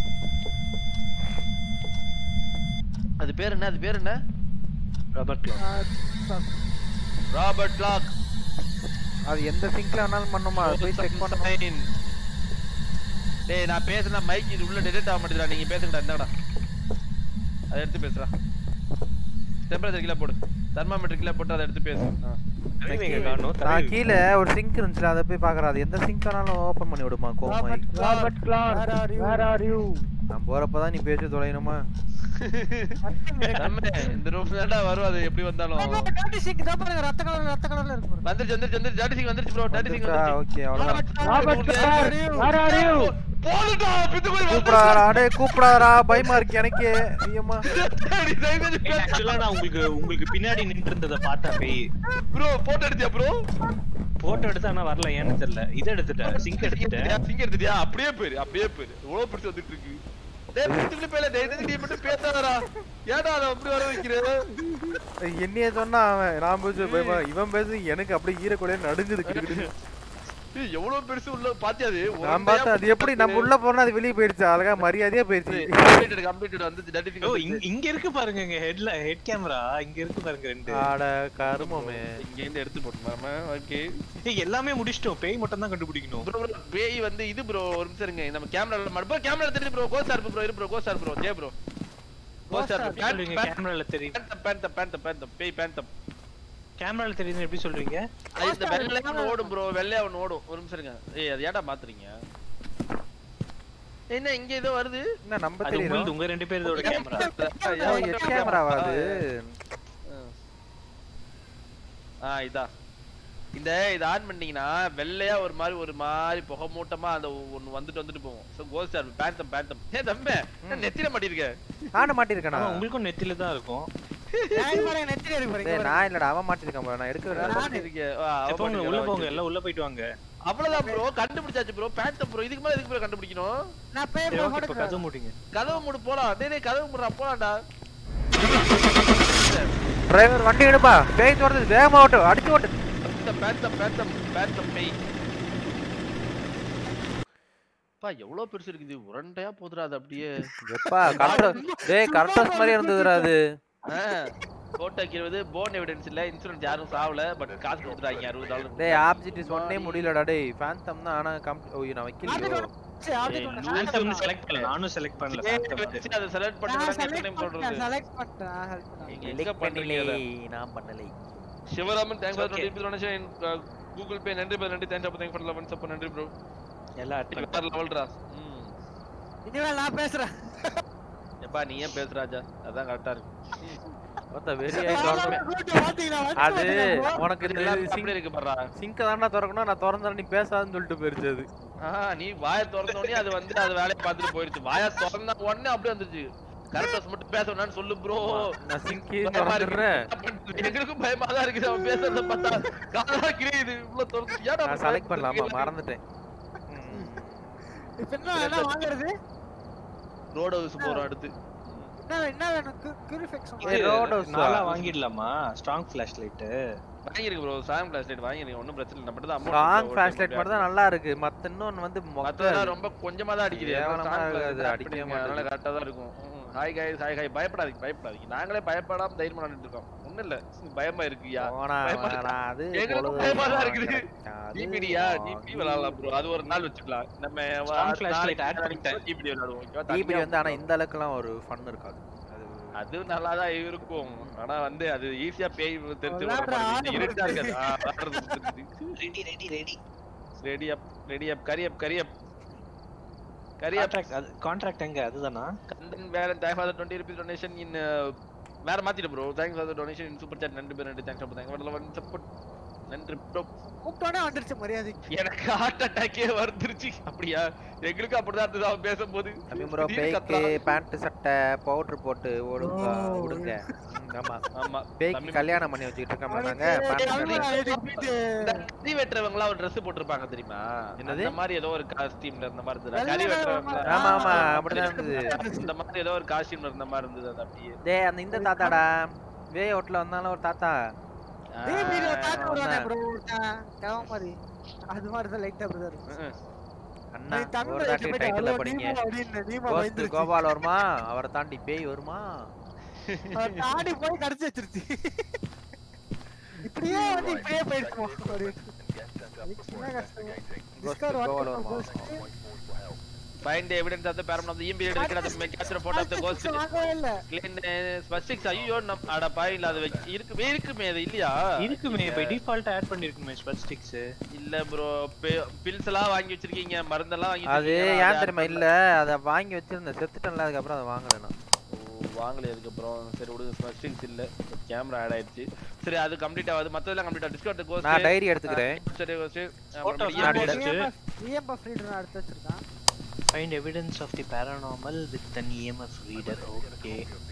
S1: அது பேர் என்ன அது பேர் என்ன
S3: ரப்பர் கிளாக்
S1: ராபர்ட் லாக்
S4: அது எந்த சிங்க்ல வேணாலும் பண்ணுமா அது போய் செக் பண்ணணும்
S1: டேய் நான் பேசுனா மைக் இது உள்ள டெலிட் ஆக மாட்டேதுடா நீங்க பேசுங்கடா இந்தாடா அதை எடுத்து பேசுறா டெம்பரேச்சர் கீழே போடு தெர்மாமீட்டர் கீழே போட்டு அதை எடுத்து பேசு ஆ.
S3: தருவீங்க காணும்
S4: நான்
S3: தருவீங்க
S4: கீழே ஒரு சிங்க் இருந்துச்சுல அதை போய் பாக்குறேன் அது எந்த சிங்க் வேணாலும் ஓபன் பண்ணி விடுமா கோமாய்
S2: Robert Clark where are you where are you
S4: நான் போறப்பதான் நீ பேசி தொலைணுமா
S1: தம்பி, இந்த ரூம் தான்டா வரும் அது எப்படி வந்தாலும்
S2: டாடி சிங் தான் பாருங்க ரத்த கலர்ல ரத்த கலர்ல இருக்கு பாருங்க
S1: வந்துருச்சு வந்துருச்சு வந்துருச்சு டாடி சிங் வந்துருச்சு ப்ரோ டாடி சிங் வந்துருச்சு
S4: ஓகே அவ்வளவுதான்
S2: Robert Clark where are you
S1: போடுடா பித்துக்குடி
S4: கூப்பிடாதடா டேய் கூப்பிடாதடா பயமா இருக்கு எனக்கு ஐயம்மா
S3: ஆக்சுவலா நான் உங்களுக்கு உங்களுக்கு பின்னாடி நின்று இருந்ததை பார்த்தா பேய்
S1: ப்ரோ போட்டோ எடுத்தியா ப்ரோ
S3: போட்டோ எடுத்து ஆனா வரல ஏன்னு தெரியல இதை எடுத்துட்டேன் சிங்க் எடுத்துட்டேன்
S1: சிங்க எடுத்துட்டியா அப்படியே போயிரு அப்படியே போயிரு இவ்வளவு பிடிச்சு வந்துட்டு இருக்கு டேய் பித்துக்குடி பேல டேய் டேய் நீ மட்டும் பேசாதடா ஏன்டா அதை அப்படி வர வைக்கிற
S4: என்னைய சொன்னா அவன் நான் பேச பயமா இவன் பேசு எனக்கு அப்படியே ஈரக்குலையே நடுங்குது கிடுகிடு
S1: ஏய் எவ்வளவு பெருசு உள்ள பாத்தியா அது
S4: நான் பார்த்தேன் அது எப்படி நம்ம உள்ள போனா அது வெளியே போயிடுச்சு அழகா மரியாதையா போயிடுச்சு
S1: கம்ப்ளீட்டட் கம்ப்ளீட்டட் வந்துச்சு டாடி
S3: ஓ
S1: சிங்
S3: இங்க- இங்க இருக்கு பாருங்க இங்க ஹெட்ல ஹெட் கேமரா இங்க இருக்கு பாருங்க ரெண்டு
S4: ஆட கருமமே
S1: இங்க இருந்து எடுத்து போட்டுமாமா ஓகே
S3: ஏய், எல்லாமே முடிச்சிட்டோம் பேய் மட்டும் தான் கண்டுபிடிக்கணும்
S1: ப்ரோ ப்ரோ பேய் வந்து இது ப்ரோ ஒரு நிமிஷம் இருங்க நம்ம கேமரால மட ப்ரோ கேமரா தெரியுது ப்ரோ கோஸ்டார் ப்ரோ இரு ப்ரோ கோஸ்டார் ப்ரோ ஜே ப்ரோ கோஸ்டார்
S2: Ghost
S3: சொல்றீங்க கேமரால தெரியும்
S1: பேண்ட் பேண்ட் பேண்ட் பேண்ட் பேய் பேண்ட்
S3: கேமரால தெரியுதுன்னு எப்படி சொல்றீங்க
S1: அது இந்த வெள்ளையா ஒண்ணு ஓடும் ப்ரோ வெள்ளையா ஒண்ணு ஓடும் ஒரு நிமிஷம் இருங்க ஏய் அது ஏன்டா மாத்துறீங்க என்ன இங்க ஏதோ வருது
S4: என்ன நம்ம
S3: அது
S4: தெரியும்
S3: உங்களுது உங்க ரெண்டு பேரோட கேமரா
S4: கேமரா அது
S1: ஆ இதா இந்த இத ஆன் பண்ணீங்கன்னா வெள்ளையா ஒரு மாதிரி ஒரு மாதிரி புகை மூட்டமா அந்த ஒன்னு வந்துட்டு வந்துட்டு போகும் so ghost or phantom phantom ஏ தம்பே என்ன நெத்தில மாட்டிருக்க
S4: நானும் மாட்டிருக்கேனா
S3: ஆமா, உங்களுக்கும் நெத்தில தான் இருக்கும்
S2: நான் பாருங்க நெத்தில இருக்கு பாருங்க
S4: டேய் நான் இல்லடா அவன் மாட்டிருக்கான் bro. நான் எடுக்கவே இல்லை
S1: மாட்டிருக்க ஆ, அவ
S3: சரி, போங்க உள்ள
S1: மாட்டிருக்கா,
S3: போங்க
S1: okay.
S3: எல்லாம் உள்ள போயிட்டு வாங்க
S1: அவ்வளவுதான் ப்ரோ கண்டுபிடிச்சாச்சு ப்ரோ பேந்தம் ப்ரோ இதுக்கு மேல இதுக்கு ப்ரோ கண்டுபிடிக்கணும்
S2: நான் பேய்
S3: சரி, okay, இப்ப
S2: போட்டு
S3: கதவு மூடிங்க
S1: கதவு மூடு போலாம் டேய் டேய் கதவு மூடுறா போலாம்டா
S4: டிரைவர் வண்டி எடுப்பா பேய் தோறது வேகமா ஓட்டு அடிச்சு ஓட்டு
S1: பேந்தம் பேந்தம் பேந்தம் பேந்தம் பேய் பா எவ்வளவு பெருசு இருக்குது உருண்டையா போதுடா அது அப்படியே
S4: எப்பா கரெக்டா டேய் கரெக்டா மாதிரி இருந்ததுடா அது
S1: கோட்டாக்கு இருபது போன் எவிடன்ஸ் இல்ல இன்சூரன்ஸ் யாரும் சாவல பட் காசு கொடுத்துட்டாங்க அறுபது டாலர்
S4: டேய் ஆப்ஜெக்ட் சொன்னே முடியலடா டேய் ஃபேந்தம் தான் ஆனா கம் ஓ நான் வைக்கலையோ
S3: Phantom செலக்ட் பண்ணல நானும் செலக்ட் பண்ணல Phantom வந்து.
S1: அதை செலக்ட்
S2: நான்
S1: பண்ணி
S2: செலக்ட்
S1: டைம்
S2: பண்ணேன்
S1: சொல்றது
S2: செலக்ட் பண்ணிட்டேன் help பண்ணேன்.
S1: நீங்க எங்க பண்றீங்க அதை?
S4: நான் பண்ணலை
S1: Sivaraman thanks for
S3: Okay.
S1: 20 donation Google Pay நன்றி ப்ரோ நன்றி தேங்க்ஸ் ஃபார் ஃபார் 11 சப்போர்ட் நன்றி ப்ரோ
S3: எல்லாம்
S1: இன்னைக்கு
S3: attract
S1: வேற லெவல்டா ம்
S2: இனிமேல் நான் பேசுறேன்
S1: எப்பா நீ ஏன் பேசுற ராஜா அதான் கரெக்டா இருக்கு
S4: வாட் வெரி
S2: கூட்டு வாத்தீங்களா, வந்து
S4: அது
S2: வாத்தீங்களா bro?
S4: உனக்கு இந்த
S1: எல்லாம்
S4: சிங்க்
S1: அப்படி இருக்கு பாறா
S4: சிங்க தானே திறக்கணும் நான் திறந்தா நீ பேசாதுன்னு சொல்லிட்டு போயிருச்சு அது
S1: ஆ நீ வாய திறந்த உடனே அது வந்து அது வேலைய பார்த்துட்டு போயிடுச்சு வாய திறந்த உடனே அப்படியே வந்துச்சு கரெக்டா மட்டும் பேச வேணாம்னு சொல்லு ப்ரோ
S4: நான் சிங்கி திறந்துடுறேன்
S1: எங்களுக்கும் பயமா தான் இருக்குது அவன் பேசுறத பார்த்தா காதலா கிரியுது இவ்வளவு திறந்து ஏன்டா
S4: நான் செலக்ட் பண்ணலாமா மறந்துட்டேன் ம்.
S2: இப்ப என்ன என்ன வாங்குறது
S1: ரோட் ஹவுஸ் போறோம் அடுத்து
S2: என்ன என்ன வேணும் கியூரிஃபிக்ஸ்
S4: ஏய், road house ஆ?
S3: நாளா வாங்கிடலாமா ஸ்ட்ராங் ஃபிளாஷ் லைட்
S1: வாங்கிருக்கு ப்ரோ சாம் கிளாஸ் லைட் வாங்கிருக்கு ஒன்றும் பிரச்சனை இல்லை மட்டும் தான்
S4: ஸ்ட்ராங் ஃபிளாஷ் லைட் மட்டும் தான் நல்லா இருக்கு மத்த இன்னொன்னு வந்து மொக்க
S1: மத்ததெல்லாம் ரொம்ப கொஞ்சமா தான் அடிக்குது
S4: ஏவலமா
S1: strong flash
S4: இருக்காது,
S1: light
S4: அடிக்கவே
S1: அடிக்கவே அதனால
S4: மாட்டேங்குது.
S1: கரெக்டா தான் இருக்கும் ஹாய் காய்ஸ் ஹாய் ஹாய் பயப்படாதீங்க பயப்படாதீங்க நாங்களே பயப்படாம தைரியமா நடந்துட்டு இருக்கோம் ஒண்ணும் இல்ல பயமா இருக்குயா
S4: போனா
S1: பயமா
S4: வேணா, அது
S1: எங்களுக்கு
S4: பொழுது
S1: பயமா தான் இருக்குது.
S4: கிடைக்காது.
S1: டிபிடியா டிபி விளையாடலாம் ப்ரோ அது ஒரு நாள் வச்சுக்கலாம் நம்ம
S3: Strong flashlight add பண்ணிட்டேன்.
S1: டிபிடி விளையாடுவோம் ஓகேவா?
S4: டிபிடி
S1: தனியா
S4: வந்து ஆனா இந்த அளவுக்குலாம் ஒரு ஃபன் இருக்காது அது
S1: அது நல்லாதான் இருக்கும் ஆனா வந்து அது ஈஸியா பேய் தெரிஞ்சு வர
S2: விளையாடுற
S1: மாதிரி
S2: ஆளு
S1: இருட்டா இருக்காது ஆ, விளையாடுறது தெரியுது.
S3: Ready ready ready
S1: ready up ready up கரி அப் கரி அப் கரி அப்
S3: கான்ட்ராக்ட் அது கான்ட்ராக்ட் எங்க அதுதானா
S1: Kandhan Velan thank for 20 rupees donation in uh, வேற மாத்திட்டு bro thanks for donation in super chat நன்றி பேர் நன்றி thanks for thanks for support நன்றி ப்ரோ
S2: கூப்பிட்டோன்னே வந்துருச்சு மரியாதைக்கு
S1: எனக்கு ஹார்ட் அட்டாக்கே வந்துருச்சு அப்படியா எங்களுக்கு அப்படிதான் இருந்தது அவன் பேசும்போது
S4: தம்பி ப்ரோ
S1: திடீர்னு
S4: பேய்க்கு
S1: கத்துறான்.
S4: பேண்ட் சட்டை பவுடர் போட்டு ஓடுங்க
S2: ஓ.
S4: விடுங்க ம், ஆமா
S1: ஆமா
S4: பேய்க்கு
S1: தம்பி,
S4: கல்யாணம் பண்ணி வச்சுக்கிட்டு இருக்கோம் நாங்க
S2: அவனுக்கு
S4: பேண்ட்
S2: தம்பி
S4: சட்டை
S2: இது வீட்டு
S1: இந்த கறி வெட்டுறவங்களா ஒரு Dress போட்டிருப்பாங்க தெரியுமா
S4: என்னது?
S1: அந்த மாதிரி ஏதோ ஒரு காஸ்டியூம்ல இருந்த மாதிரி இருந்தது
S2: வெள்ளை
S1: கறி
S2: வெள்ளை
S1: வெட்டுறவங்களா
S4: ஆமா ஆமா அப்படிதான் இருந்தது
S1: இந்த மாதிரி ஏதோ ஒரு காஸ்டியூம்ல இருந்த மாதிரி இருந்தது அது அப்படியே
S4: டேய் அந்த இந்த தாத்தாடா வே ஹோட்டல்ல வந்தாலும் ஒரு தாத்தா
S2: டேய் வீடியோ தாக்க விடுறானே
S4: ஆமா.
S2: ப்ரோ ஒருத்தன் கிழவன் மாதிரி அது மாதிரி தான் லைட்டா அப்படி தான் இருக்கு
S1: ம்ம்.
S4: அண்ணா
S2: நீ தமிழ்
S4: ஒரு தாட்டி
S2: போயிட்டு
S4: டைட்டில்
S2: ஹலோ
S4: படிங்க
S2: நீமா அப்படின்னு நீமா
S4: கோஸ்ட்
S2: பயந்துருச்சு
S4: கோபால் வருமா அவரை தாண்டி பேய் வருமா
S2: அவன் தாடி போய் கடிச்சு வச்சிருச்சு இப்படியே வந்து இப்படியே போயிடுச்சுமா அப்படின்னு அதுக்கு என்ன கஷ்டம்
S4: கோஸ்ட்
S2: Discover what
S4: கோபால்
S2: the
S4: வருமா
S2: ghost.
S1: Find the evidence of the paranormal of the EMP எடுக்கிற அந்த capture photo of the ghost
S2: வாங்கவே இல்ல
S1: clean ஸ்பெசிபிக்ஸ் ஐயோ நம் அட பாயில அது வச்சு இருக்குமே இருக்குமே அது இல்லையா
S3: இருக்குமே பை டிஃபால்ட் ஆட் பண்ணிருக்குமே ஸ்பெல் ஸ்டிக்ஸ்
S1: இல்ல ப்ரோ பில்ஸ் எல்லாம் வாங்கி வச்சிருக்கீங்க மருந்தெல்லாம் வாங்கி
S4: அது
S1: வச்சிருக்கீங்க,
S4: ஏன்
S1: add
S4: தெரியுமா
S1: பண்ணல.
S4: இல்ல அத வாங்கி வச்சிருந்தேன் செத்துட்டேன்ல அதுக்கப்புறம் அதை வாங்கல நான்
S1: ஓ, வாங்கல அதுக்கப்புறம் சரி விடுங்க ஸ்பெசிபிக்ஸ் இல்ல கேமரா ஆட் ஆயிடுச்சு சரி அது கம்ப்ளீட் ஆகுது மத்ததெல்லாம் கம்ப்ளீட் ஆகுது டிஸ்கவுண்ட் கோஸ்ட்
S4: நான் டைரி எடுத்துக்கிறேன்
S1: சரி கோஸ்ட்
S3: Photo
S4: நான்
S3: நான்
S4: எடுத்து-
S3: எடுத்து
S2: இஎம்எஃப் ரீடர் எடுத்து வச்சிருக்கான்
S3: find evidence of the paranormal வித் an EMF reader ஓகே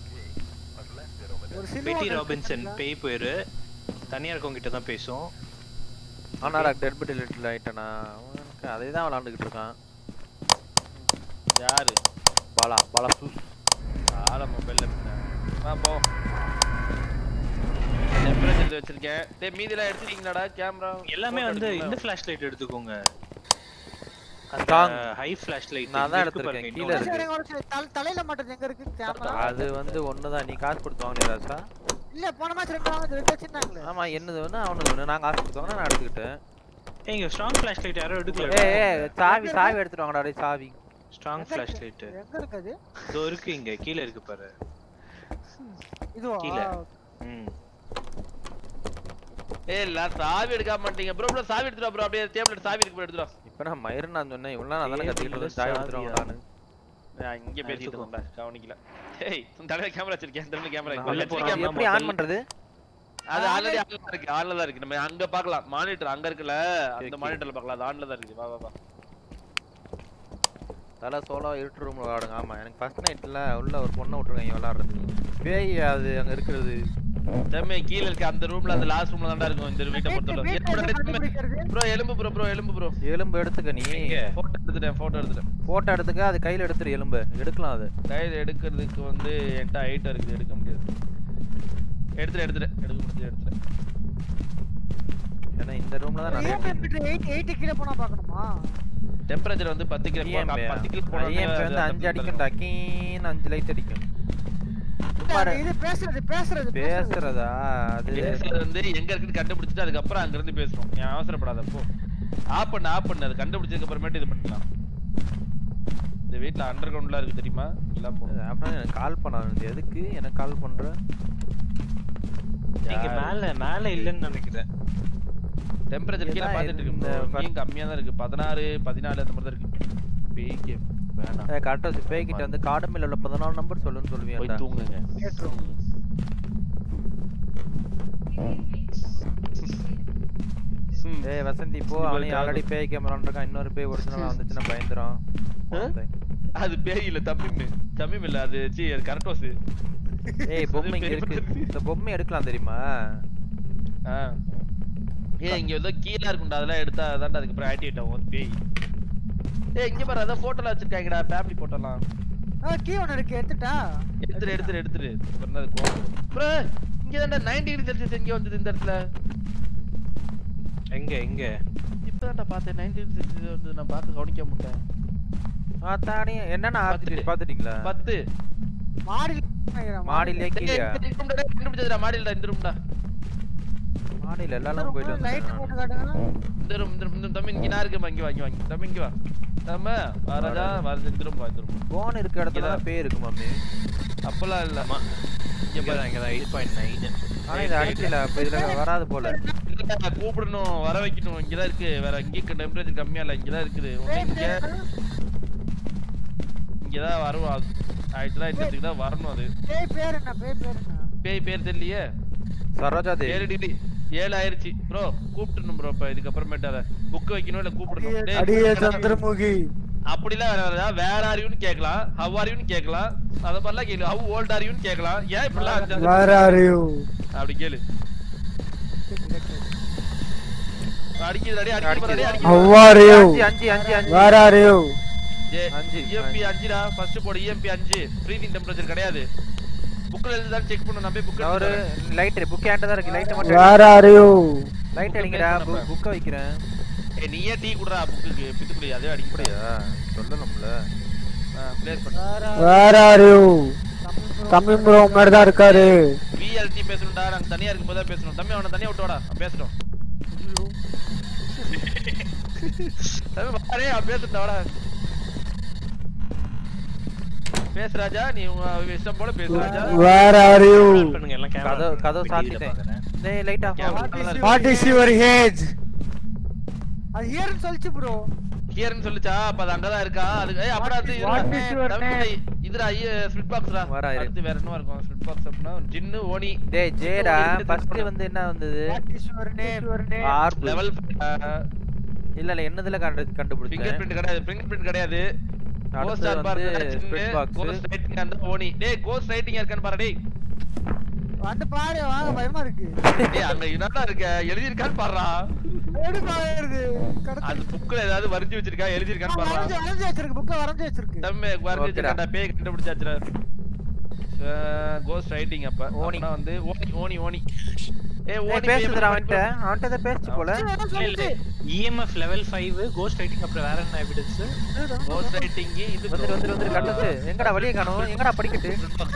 S2: ஒரு சினிமா
S3: பெட்டி ராபின்சன் பேய் போயிரு தனியா இருக்கவங்க கிட்ட தான் பேசும்
S4: ஆனா டெட் பிட் லிட்டில் ஆயிட்டேனா அவனுக்கு அதே தான் விளாண்டுக்கிட்டு இருக்கான்
S1: யாரு
S4: பாலா பாலா சூஸ்
S1: ஆள மொபைல்ல வா போ டெம்பரேச்சர் வச்சிருக்கேன் டேய் மீதிலாம் எடுத்துட்டீங்களாடா கேமரா
S3: எல்லாமே வந்து இந்த ஃபிளாஷ் லைட் எடுத்துக்கோங்க
S4: Strong.
S3: ஹை ஃபிளாஷ் லைட்
S4: நான் தான் எடுத்திருக்கேன், கீழ
S2: ஒரு
S4: இருக்கு.
S2: சரி, ஒரு சரி, தல- தலையில மாட்டது எங்க இருக்கு கேமரா
S4: அது வந்து ஒண்ணுதான் நீ காசு கொடுத்து வாங்கினே ராசா
S2: இல்ல போன மாசம் ரெண்டு வாங்க ரெண்டு வச்சிருந்தாங்களே
S4: ஆமா என்னது ஒண்ணு அவனது ஒண்ணு நான் காசு கொடுத்தவங்க நான் எடுத்துக்கிட்டேன்
S3: ஏங்க ஸ்ட்ராங் ஃபிளாஷ் லைட் யாரோ எடுக்கல
S4: ஏய் ஏய் சாவி சாவி எடுத்துட்டு வாங்கடா டேய் சாவி
S3: ஸ்ட்ராங் ஃபிளாஷ் லைட்
S2: எங்க இருக்கு அது
S3: இதோ இருக்கு இங்க கீழ இருக்கு பாரு
S2: இதுவா
S3: கீழ. ம்
S1: ஏய் இல்ல சாவி எடுக்காம மாட்டீங்க ப்ரோ ப்ரோ சாவி எடுத்துடா ப்ரோ அப்படியே டேபிள் சாவி இருக்கு bro, எடுத்துடா
S4: இப்ப நான் மயிர் நான் சொன்னேன் இவ்வளவு நான் தானே கத்திக்கிட்டு இருந்தேன் சாவி எடுத்துட்டு வாங்கடான்னு
S1: நான் இங்க பேசிட்டு இருந்தேன் கவனிக்கல ஏய் உன் தலையில கேமரா வச்சிருக்கேன் இந்த கேமரா
S3: நான்
S1: இருக்கு
S3: உள்ள
S1: HDR
S3: போறேன்.
S1: camera.
S4: எப்படி ஆன் பண்றது
S1: அது ஆல்ரெடி ஆன்ல தான் இருக்கு ஆன்ல தான் இருக்கு நம்ம அங்க பார்க்கலாம் மானிட்டர் அங்க இருக்குல்ல அந்த
S4: okay.
S1: மானிட்டர்ல பார்க்கலாம் அது ஆன்ல தான் இருக்கு வா வா வா
S4: தலை சோலோ இருட்டு ரூம்ல விளாடுங்க ஆமா எனக்கு ஃபர்ஸ்ட் நைட்ல உள்ள ஒரு பொண்ணை விட்டுருக்காங்க விளாடுறதுக்கு பேய் அது அங்க இருக்கிறது
S1: தம்பி கீழ இருக்க அந்த ரூம்ல அந்த லாஸ்ட் ரூம்ல தான் இருக்கும் இந்த வீட்டை பொறுத்தவரை
S2: கண்டுபிடிக்கிறது
S1: ப்ரோ எலும்பு ப்ரோ ப்ரோ எலும்பு ப்ரோ
S4: எலும்பு எடுத்துக்க நீ
S1: போட்டோ எடுத்துட்டேன் போட்டோ எடுத்துட்டேன்
S4: போட்டோ எடுத்துக்க அது கையில எடுத்துரு எலும்பு எடுக்கலாம் அது
S1: கையில் எடுக்கிறதுக்கு வந்து என்கிட்ட ஹைட்டா இருக்குது எடுக்க முடியாது எடுத்துட்டு எடுத்துட்டேன் எடுக்க முடியாது எடுத்துட்டேன்
S4: ஏன்னா இந்த ரூம்ல தான் நிறைய
S2: எயிட் எயிட் கீழே போனா பார்க்கணுமா
S1: டெம்பரேச்சர் வந்து பத்து கிலோ
S4: EMP
S1: பத்து கிலோ
S4: EMP வந்து அஞ்சு அடிக்கும் டக்கீன்னு அஞ்சு லைட் அடிக்கும் சும்மா
S2: இது பேசுறது பேசுறது
S4: பேசுறதா அது
S1: பேசுறது வந்து எங்க இருக்குன்னு கண்டுபிடிச்சிட்டு அதுக்கப்புறம் அங்க இருந்து பேசணும் நீ அவசரப்படாத போ ஆப் பண்ணு ஆப் பண்ணு அது கண்டுபிடிச்சதுக்கு அப்புறமேட்டு இது பண்ணிக்கலாம் இந்த வீட்ல அண்டர் கிரவுண்ட்லாம் இருக்கு தெரியுமா எல்லாம் போகணும்
S4: அப்புறம் எனக்கு கால் பண்ண எதுக்கு எனக்கு கால் பண்ற
S3: இங்க மேல மேல இல்லன்னு நினைக்கிறேன்
S1: டெம்பரேச்சர் கீழே
S4: இதான்
S1: பார்த்துட்டு
S4: இந்த
S1: இருக்கு நீங்க கம்மியா தான் இருக்கு பதினாறு பதினாலு அந்த மாதிரி தான் இருக்கு பேய்க்கு வேணாம்
S4: கரெக்டா பேய்கிட்ட வந்து காடமில் உள்ள பதினாலு நம்பர் சொல்லுன்னு
S1: போய்
S4: சொல்லுவியா
S1: தூங்குங்க
S2: கேட்டுரும்
S1: ம்.
S4: ஏய் வசந்தி போ
S1: இது
S4: அவனே
S1: ஒரு
S4: ஆல்ரெடி பேய் கேமரா இருக்கான் இன்னொரு பேய் ஒரிஜினலா வந்துச்சுன்னா பயந்துரும்
S1: அது பேய் இல்ல தம்பிம் தம்பிம் இல்ல அது சி அது கரெக்டோஸ்
S4: ஏய் பொம்மை இங்க
S1: பெரிய
S4: இருக்கு
S1: பெரிய-
S4: இந்த பொம்மை எடுக்கலாம் தெரியுமா
S1: ஆ ஏய் இங்க ஏதோ கீழ இருக்கும்டா அதெல்லாம் எடுத்தா அதான்டா அதுக்கப்புறம் ஆக்டிவேட் ஆகும் அது பேய் ஏய் இங்க பாரு அதான் போட்டோல வச்சிருக்காங்கடா ஃபேமிலி போட்டோலாம்
S2: கீ ஒன்னு இருக்கு எடுத்துட்டா
S1: எடுத்துரு எடுத்துரு எடுத்துரு அப்புறம் தான் அது கோவம் ப்ரோ இங்க தான்டா 90 டிகிரி செல்சியஸ் எங்க வந்தது இந்த இடத்துல
S3: எங்க எங்க
S1: இப்பதான்டா பார்த்தேன் 90 டிகிரி செல்சியஸ் வந்து நான் பார்த்து கவனிக்க மாட்டேன்
S4: ஆத்தாடி என்னன்னா
S1: பார்த்துட்டு.
S4: பாத்துட்டீங்களா
S1: பத்து
S2: மாடி
S4: மாடியிலே கீழே
S1: கண்டுபிடிச்சதுடா மாடியிலடா இந்த ரூம்டா
S4: மாடியில எல்லாரும் போயிட்டு
S2: லைட்
S4: வந்து
S2: போட்டு காட்டுங்க
S1: இந்த ரூம் இந்த room, இந்த தம்பி இங்க நான் இருக்கேன் இங்க வாங்கி வாங்கி தம்பி இங்க வா தம்ம வரதா வரது இந்த ரூம் வா இந்த ரூம்
S4: போன் இருக்க இடத்துல
S1: இங்கதான்.
S4: தான் பேய் இருக்கு மம்மி
S1: அப்பெல்லாம் இல்ல
S3: இங்கதான் இங்கதான் எயிட் பாயிண்ட் நைன்
S4: ஆனா இது அடிக்கல அப்ப இதுல வராது போல
S1: இல்ல, கூப்பிடணும் வர வைக்கணும் இங்கதான் இருக்கு வேற எங்கேயும் டெம்பரேச்சர் கம்மியா இல்ல இங்கதான் இருக்குது ஒண்ணு இங்க இங்கதான் வருவா ஆயிடுச்சுனா இடத்துக்கு தான் வரணும் அது
S2: பேய் பேர் என்ன பேய் பேர் என்ன
S1: பேய் பேர் தெரியலையே
S4: சரோஜா தேவி
S1: ஏழு டிகிரி ஏழு ஆயிருச்சு ப்ரோ கூப்பிட்டுணும் ப்ரோ இப்ப இதுக்கப்புறமேட்டு அதை புக் வைக்கணும் இல்ல கூப்பிடணும் டேய்,
S2: அடியே
S1: கூப்பிடணும்.
S2: சந்திரமுகி
S1: அப்படிலாம் வேற வேற வேற ஆரியுன்னு கேட்கலாம் ஹவ் ஆரியுன்னு கேட்கலாம் அத மாதிரிலாம் கேளு ஹவ் ஓல்ட் ஆரியுன்னு கேட்கலாம் ஏன் இப்படிலாம் அஞ்சு அஞ்சு
S2: வேர் ஆர் யூ
S1: அப்படி கேளு அடிக்குது அடி அடிக்குது
S4: அடிக்குது.
S1: அடி
S2: How
S1: அடிக்குது
S2: are you?
S4: அஞ்சு அஞ்சு அஞ்சு அஞ்சு
S2: வேர் ஆர் யூ
S4: அஞ்சு,
S1: இஎம்பி அஞ்சுடா ஃபர்ஸ்ட் போடு இஎம்பி அஞ்சு ஃப்ரீசிங் டெம்பரேச்சர் கிடையாது புக்ல எழுதுதான் செக் பண்ணு நான் போய் புக்
S4: ஒரு லைட் புக் ஏன்ட்ட தான் இருக்கு லைட் மட்டும்
S2: வேர் ஆர் யூ
S4: லைட் அடிங்கடா புக்க வைக்கிறேன்
S1: ஏய் நீயே டீ குடுறா புக்குக்கு பித்துக்குடி அதே அடிக்க
S4: அப்படியா சொல்லணும்ல
S1: ப்ளேஸ் பண்ணு
S2: வேர் ஆர் யூ தம்பி ப்ரோ மாதிரி தான் இருக்காரு
S1: விஎல்டி பேசணும்டா நாங்க தனியா இருக்கும்போது தான் பேசணும் தம்பி அவனை தனியா விட்டு வாடா அவன் பேசட்டும் தம்பி வாடே அவன் பேசட்டும் வாடா பேசு ராஜா நீ உங்க இஷ்டம் போல பேசு ராஜா
S2: வேர் ஆர் யூ
S3: பண்ணுங்க எல்லாம் கேமரா
S4: கதவு கதவு சாத்திட்டேன் டேய் லைட் ஆஃப்
S1: Camera நல்லா இருக்கு.
S2: வாட் இஸ் யுவர் ஏஜ் அது ஹியர்னு சொல்லிச்சு ப்ரோ
S1: ஹியர்னு சொல்லுச்சா அப்ப அது அங்கதான் இருக்கா அது ஏய் அப்படா அது
S2: What is your
S1: தம்பி, இதுடா ஸ்பிளிட் பாக்ஸ்டா
S4: வரா இரு.
S1: அடுத்து வேற என்ன இருக்கும் ஸ்பிளிட் பாக்ஸ் அப்படின்னா ஜின்னு ஓனி
S4: டேய் ஜேடா ஃபர்ஸ்ட் வந்து என்ன வந்தது
S2: what is your name your name
S4: orb
S1: level
S4: இல்ல இல்ல என்னதுல கண்டு
S1: ஃபிங்கர்
S4: கண்டுபிடிச்சேன்
S1: பிரிண்ட் கிடையாது ஃபிங்கர் பிரிண்ட் கிடையாது கோஸ்ட்
S4: அடுத்து
S1: ஆர் பார்
S4: வந்து ஸ்பிரிட் பாக்ஸ்
S1: கோஸ்ட் ரைட்டிங் அந்த ஓனி டேய் கோஸ்ட் ரைட்டிங் இருக்கான்னு பாரு டேய்
S2: வந்து பாரு வாங்க பயமா இருக்கு
S1: டேய் அங்க என்னடா இருக்க எழுதி இருக்கான்னு பாருடா
S2: எப்படி பாருது
S1: அது புக்ல ஏதாவது வரைஞ்சு வச்சிருக்கா எழுதி இருக்கான்னு பாருடா
S2: வரைஞ்சு வரைஞ்சு வச்சிருக்கு புக்க வரைஞ்சு வச்சிருக்கு
S1: தம்பி வரைஞ்சு
S4: ஓகேடா.
S1: வச்சிருக்காடா பேய் கண்டுபிடிச்சாச்சுடா கோஸ்ட் ரைட்டிங் அப்ப
S4: ஓனி.
S1: ஓனி வந்து ஓனி ஓனி ஓனி ஏய்
S4: ஏய்
S1: ஓனி
S4: பேசுதுடா அவன்கிட்ட அவன்கிட்ட தான் பேசுச்சு போல
S2: சொல்லுச்சு
S3: இஎம்எஃப் லெவல் 5 கோஸ்ட் ரைட்டிங் அப்புறம் வேற என்ன எவிடன்ஸ்
S1: கோஸ்ட் ரைட்டிங் இது
S4: வந்துரு வந்துரு வந்துரு கட்டது எங்கடா வெளிய காணோம் எங்கடா படிக்கட்டு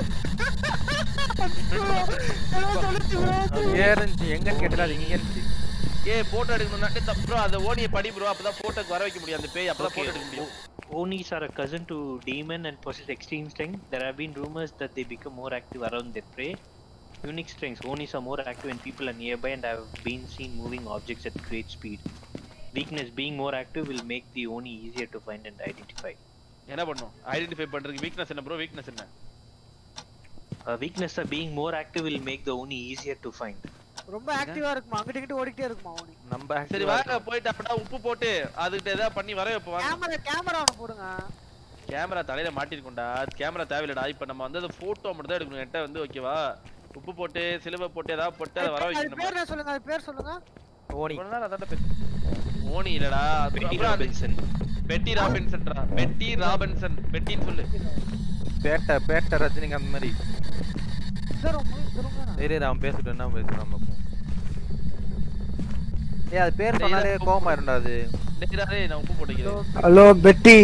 S2: சொல்லுச்சு bro.
S4: ஏறஞ்சி எங்கன்னு கேட்டல அது இங்க இருந்துச்சு
S1: ஏய் போட்டோ எடுக்கணும்னா டேய் ப்ரோ அந்த ஓனியை படி ப்ரோ அப்பதான் போட்டோக்கு வர வைக்க முடியும் அந்த பேய் அப்பதான் போட்டோ எடுக்க முடியும்
S3: Onis are a cousin to demon and possess extreme strength. There have been rumors that they become more active around their prey. Unique strengths. Onis are more active when people are nearby and have been seen moving objects at great speed. Weakness. Being more active will make the Oni easier to find and identify.
S1: என்ன பண்ணும் identify பண்றதுக்கு weakness என்ன bro weakness என்ன
S3: Uh, weakness of being more active will make the Oni easier to find.
S2: ரொம்ப ஆக்டிவா இருக்குமா அங்கிட்ட இங்கிட்ட ஓடிட்டே இருக்குமா அவனி
S4: நம்ம
S1: சரி
S4: active ஆ
S1: வாங்க
S4: இருக்கோம்.
S1: போயிட்டு அப்படின்னா உப்பு போட்டு அதுகிட்ட ஏதாவது பண்ணி வர வைப்போம் வாங்க
S2: கேமரா கேமரா ஒன்னு போடுங்க
S1: கேமரா தலையில மாட்டிருக்கும்டா கேமரா தேவையில்லடா இப்ப நம்ம வந்து அந்த போட்டோ மட்டும் தான் எடுக்கணும் என்கிட்ட வந்து ஓகேவா உப்பு போட்டு சிலுவை போட்டு ஏதாவது போட்டு அதை வர
S2: அது
S1: வைக்கணும்
S2: பேர் என்ன சொல்லுங்க அது பேர் சொல்லுங்க
S4: ஓனி
S1: இவ்வளவு நேரம் அதான்டா பேசு- ஓனி இல்லடா
S3: Betty
S1: அப்புறம் அந்த
S3: Robinson.
S1: பெட்டி ராபின்சன்டா பெட்டி ராபின்சன் பெட்டின்னு சொல்லு
S4: பேட்ட பேட்ட ரஜினிகாந்த் அந்த மாதிரி
S2: இது ரொம்ப இது ரொம்ப வேணாம்.
S4: சரி அவன் பேசிட்டு என்ன பேசுறான் பார்ப்போம் ஏய் அது பேர்
S1: டேய்,
S4: சொன்னாலே
S1: இதை
S4: கோவமா இருந்தா அது
S1: டேய் டேய், நான் உப்பு போட்டுக்கிறேன்
S2: ஹலோ பெட்டி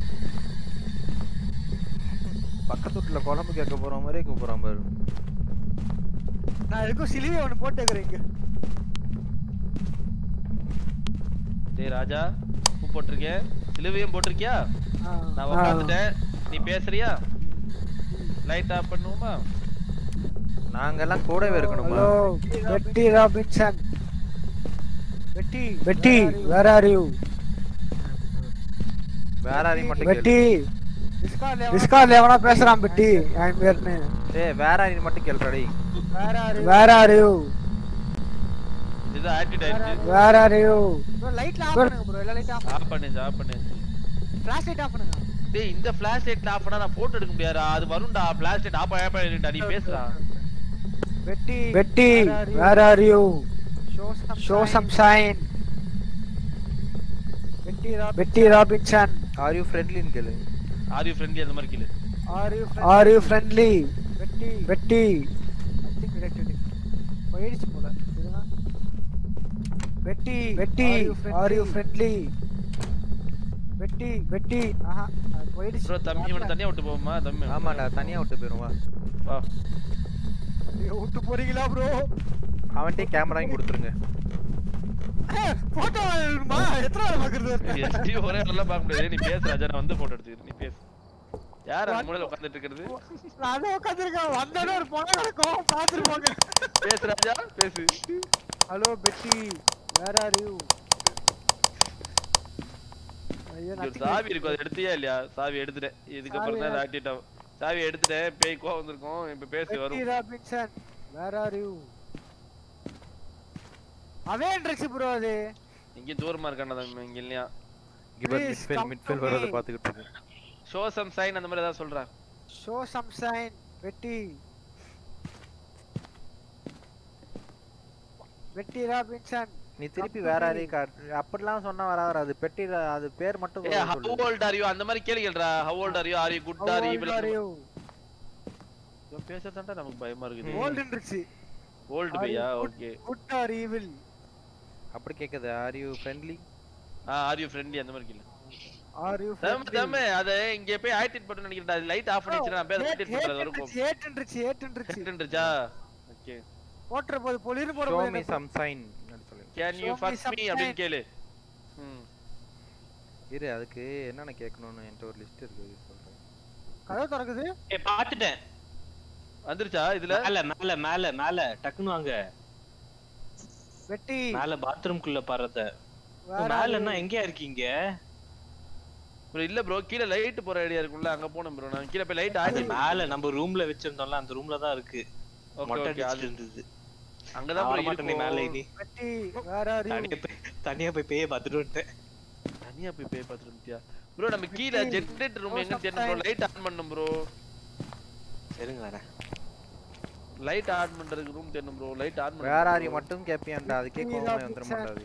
S4: பக்கத்து வீட்டுல குழம்பு கேட்க போற மாதிரி கூப்பிடுறான் பாரு
S2: நான் எதுக்கும் சிலிவை ஒன்னு போட்டுக்கிறேன் இங்க
S1: டேய் ராஜா உப்பு போட்டிருக்கேன் சிலுவையும் போட்டிருக்கியா
S2: ஆ.
S1: நான் உட்காந்துட்டேன் நீ பேசுறியா லைட் ஆஃப் பண்ணுவோமா
S4: நாங்க எல்லாம் கூடவே இருக்கணுமா
S2: ஹலோ பெட்டி ராபின்சன் பெட்டி பெட்டி வேர் ஆர் யூ
S4: வேற யாரையும் மட்டும் கேளு
S2: பெட்டி டிஸ்கார்ட்ல எவனா பேசுறான் பெட்டி என் பேர்னு
S4: ஏய் வேற யாரையும் மட்டும் கேளுடா
S2: where are you where are you
S1: இதுதான் ஆக்டிவேட் ஆயிடுச்சு
S2: வேர் ஆர் யூ ப்ரோ லைட்ல ஆஃப் பண்ணுங்க ப்ரோ எல்லா லைட் ஆஃப்
S1: ஆஃப் பண்ணிச்சு ஆஃப் பண்ணிச்சு
S2: ஃபிளாஷ் லைட் ஆஃப் பண்ணுங்க
S1: டேய் இந்த ஃபிளாஷ் லைட் ஆஃப் பண்ணா நான் போட்டோ எடுக்க முடியாதா அது வரும்டா ஃபிளாஷ் லைட் ஆஃப் ஆஃப் பண்ணிட்டா நீ பேசுடா
S2: Betty Betty where are you show some sign Betty Betty Robinson
S4: are you ஃப்ரெண்ட்லின்னு கேளு
S1: ஆர் யூ ஃப்ரெண்ட்லி அந்த மாதிரி கேளு
S2: are you are you friendly Betty Betty I think related போயிடுச்சு போல இருங்க பெட்டி பெட்டி ஆர் யூ ஃப்ரெண்ட்லி பெட்டி பெட்டி ஆஹா அது போயிடுச்சு
S1: ப்ரோ தம்பி இவனை தனியா விட்டு போவோமா தம்பி
S4: ஆமாடா தனியா விட்டு போயிரும் வா
S1: வா
S2: ஐயோ, விட்டு போறீங்களா ப்ரோ
S4: அவன்கிட்ட கேமராயும் கொடுத்துருங்க
S2: போட்டோ வேணுமா எத்தனை நாள் பாக்குறது
S1: எஸ்டி ஒரே நல்லா பார்க்க முடியாது நீ பேசு ராஜா நான் வந்து போட்டோ எடுத்துக்கிறேன் நீ பேசு யார் அந்த மூலையில உட்கார்ந்துட்டு இருக்கிறது
S2: நான் தான் உட்காந்துருக்கேன் வந்தோடனே ஒரு பொண்ணு நடக்கும் பாத்துட்டு போங்க
S1: பேசு ராஜா பேசு
S2: ஹலோ பெட்டி வேர் ஆர் யூ ஐயோ
S1: இங்க ஒரு
S2: nothing
S1: சாவி இருக்கும் அதை எடுத்தியா இல்லையா சாவி எடுத்துட்டேன் இதுக்கப்புறம் தான் ஆக்டிவேட் ஆகும் சாவி எடுத்துட்டேன் பேய் கோவம் வந்திருக்கும் இப்ப பேசி
S2: பெட்டி
S1: வரும்
S2: ராபின்சன் வேர் ஆர் யூ அவன் ட்ரெஸ் ப்ரோ அது
S1: இங்க தூரமா இருக்கான இங்க இல்லையா
S4: கிபர்
S2: Please
S4: மிட்ஃபீல்ட்
S2: come
S4: மிட்ஃபீல்ட்
S2: to
S4: வரத
S2: me.
S4: பாத்துக்கிட்டு இருக்கு
S1: ஷோ சம் சைன் அந்த மாதிரி ஏதாவது சொல்றேன்
S2: show some sign Betty Betty Robinson
S4: நீ திருப்பி வேற யாரையும் காட்டு அப்படிலாம் சொன்னா வராது அது பெட்டி அது பேர் மட்டும்
S1: ஏ
S4: சொல்லு.
S1: ஹவ் ஓல்ட் ஆர் யூ அந்த மாதிரி கேளுங்கடா how old are you are you good
S2: How
S1: are
S2: old
S1: evil
S2: are you?
S1: பேசத்தான்டா நமக்கு பயமா இருக்குது
S2: Old இருந்துச்சு
S1: ஓல்ட்
S2: Are
S1: பையா
S2: you
S1: okay
S2: good are evil
S4: அப்படி கேக்குது ஆர் யூ ஃப்ரெண்ட்லி
S1: ஆ ஆர் யூ ஃப்ரெண்ட்லி அந்த மாதிரி கேளு
S2: ஆர் யூ
S1: தம் தம் அத இங்க போய் ஆக்டிவேட் பண்ணு நினைக்கிறேன் அது லைட் ஆஃப் பண்ணி நான் பேர் ஆக்டிவேட் பண்றது வரும்
S2: ஏட் இருந்துச்சு ஏட் இருந்துச்சு
S1: கட்டுன்றச்சா ஓகே
S2: போட்டுற போது பொலிரு போட
S4: ஷோ
S2: போது
S4: மீ சம் சைன் சொல்லு
S1: can you
S2: Show me
S1: fuck
S2: some
S1: me அப்படின்னு
S2: sign.
S1: கேளு ம்
S4: இரு அதுக்கு என்னென்ன கேட்கணும்னு என்கிட்ட ஒரு லிஸ்ட் இருக்கு இது சொல்றேன்
S2: கதவு திறக்குது
S3: ஏ பாத்துட்டேன்
S1: வந்துருச்சா இதுல
S3: மேல மேல மேல மேல டக்குன்னு வாங்க
S2: வெட்டி
S3: மேல பாத்ரூம்குள்ள பறத
S2: வேற
S3: மேல என்ன எங்கயா இருக்கீங்க
S1: ப்ரோ இல்ல ப்ரோ கீழ லைட் போற ஐடியா இருக்குல்ல அங்க போணும் ப்ரோ நான் கீழ போய் லைட்
S3: அது
S1: ஆடி
S3: மேல நம்ம ரூம்ல வச்சிருந்தோம்ல அந்த ரூம்ல தான் இருக்கு
S1: ஓகே
S3: மொட்டை
S1: ஓகே
S3: அடிச்சிட்டு
S1: அது
S3: இருந்தது
S1: அங்கதான்
S3: நான்
S1: ப்ரோ
S3: வரமாட்டேன் நீ மேல இனி
S2: வெட்டி வேற ஆர் யூ
S3: தனியா போய் தனியா போய் பேய பாத்துட்டு வந்துட்டேன்
S1: தனியா போய் பே பாத்துருந்தியா ப்ரோ நம்ம கீழ ஜெனரேட்டர் ரூம் எங்க தேடணும் ப்ரோ லைட் ஆன் பண்ணனும் ப்ரோ
S3: சரிங்க வரேன்
S1: லைட் ஆன் பண்றதுக்கு ரூம் தேடணும் ப்ரோ லைட் ஆன் பண்ணு
S4: வேற ஆரி மட்டும் கேப்பியான்டா அதுக்கே கோவமே வந்துட மாட்டாது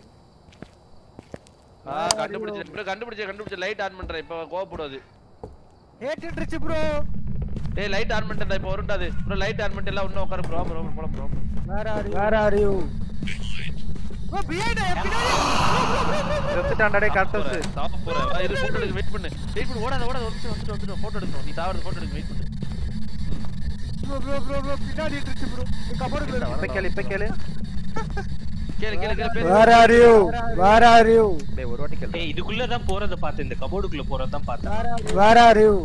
S1: ஆ கண்டுபிடிச்சேன் ப்ரோ கண்டுபிடிச்சேன் கண்டுபிடிச்சேன் லைட் ஆன் பண்றேன் இப்ப கோவப்படாது
S2: ஏட் இருந்துச்சு ப்ரோ
S1: டேய் லைட் ஆன் பண்ணிட்டேன் இப்போ வருண்டாது ப்ரோ லைட் ஆன் பண்ணிட்டு எல்லாம் இன்னும் உட்காரு bro bro bro bro
S2: where are you where are you bro behind பின்னாடி
S4: செத்துட்டான்டா கட்டஸ்
S1: சாவ போறேன் வா, இரு போட்டோ எடுக்க வெயிட் பண்ணு வெயிட் பண்ணு ஓடாத ஓடாத வந்து வந்துட்டு வந்துட்டு போட்டோ எடுக்கணும் நீ தாவறது போட்டோ எடுக்க வெயிட் பண்ணு
S2: ப்ரோ ப்ரோ ப்ரோ ப்ரோ பின்னாடி இருந்துச்சு ப்ரோ கபோர்டுக்குள்ள
S4: இப்ப கேளு இப்ப கேளு
S1: கேளு கேளு கேளு பேசு
S2: where are you where are you
S4: டேய் ஒரு வாட்டி கேளு
S3: ஏய் இதுக்குள்ள தான் போறத பார்த்தேன் இந்த கபோர்டுக்குள்ள போறத தான் பார்த்தேன்
S2: வேர் ஆர் யூ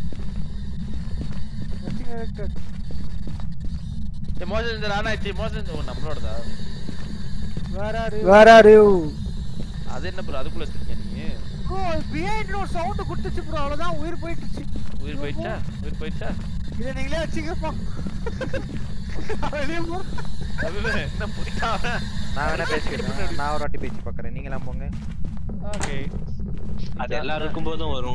S1: ஏய் மோசம் இந்த ராணா ஆச்சு மோசம் இந்த- ஓ நம்மளோடதா
S2: where are you where are you
S1: அது என்ன ப்ரோ அதுக்குள்ள வச்சிருக்கீங்க நீ
S2: ப்ரோ பிஹைண்ட் ஒரு சவுண்ட் குடுத்துச்சு ப்ரோ அவ்வளவுதான் உயிர் போயிடுச்சு
S1: உயிர் போயிடுச்சா உயிர் போயிடுச்சா
S2: இத நீங்களே வச்சுக்கப்பா வெளிய போ
S1: அதுவே என்ன போயிட்டான்
S4: நான் வேணா பேசிக்கிறேன் நான் ஒரு வாட்டி பேசி பார்க்கறேன் நீங்களாம் போங்க
S1: ஓகே
S3: அது எல்லாரும் இருக்கும்போதும் வரும்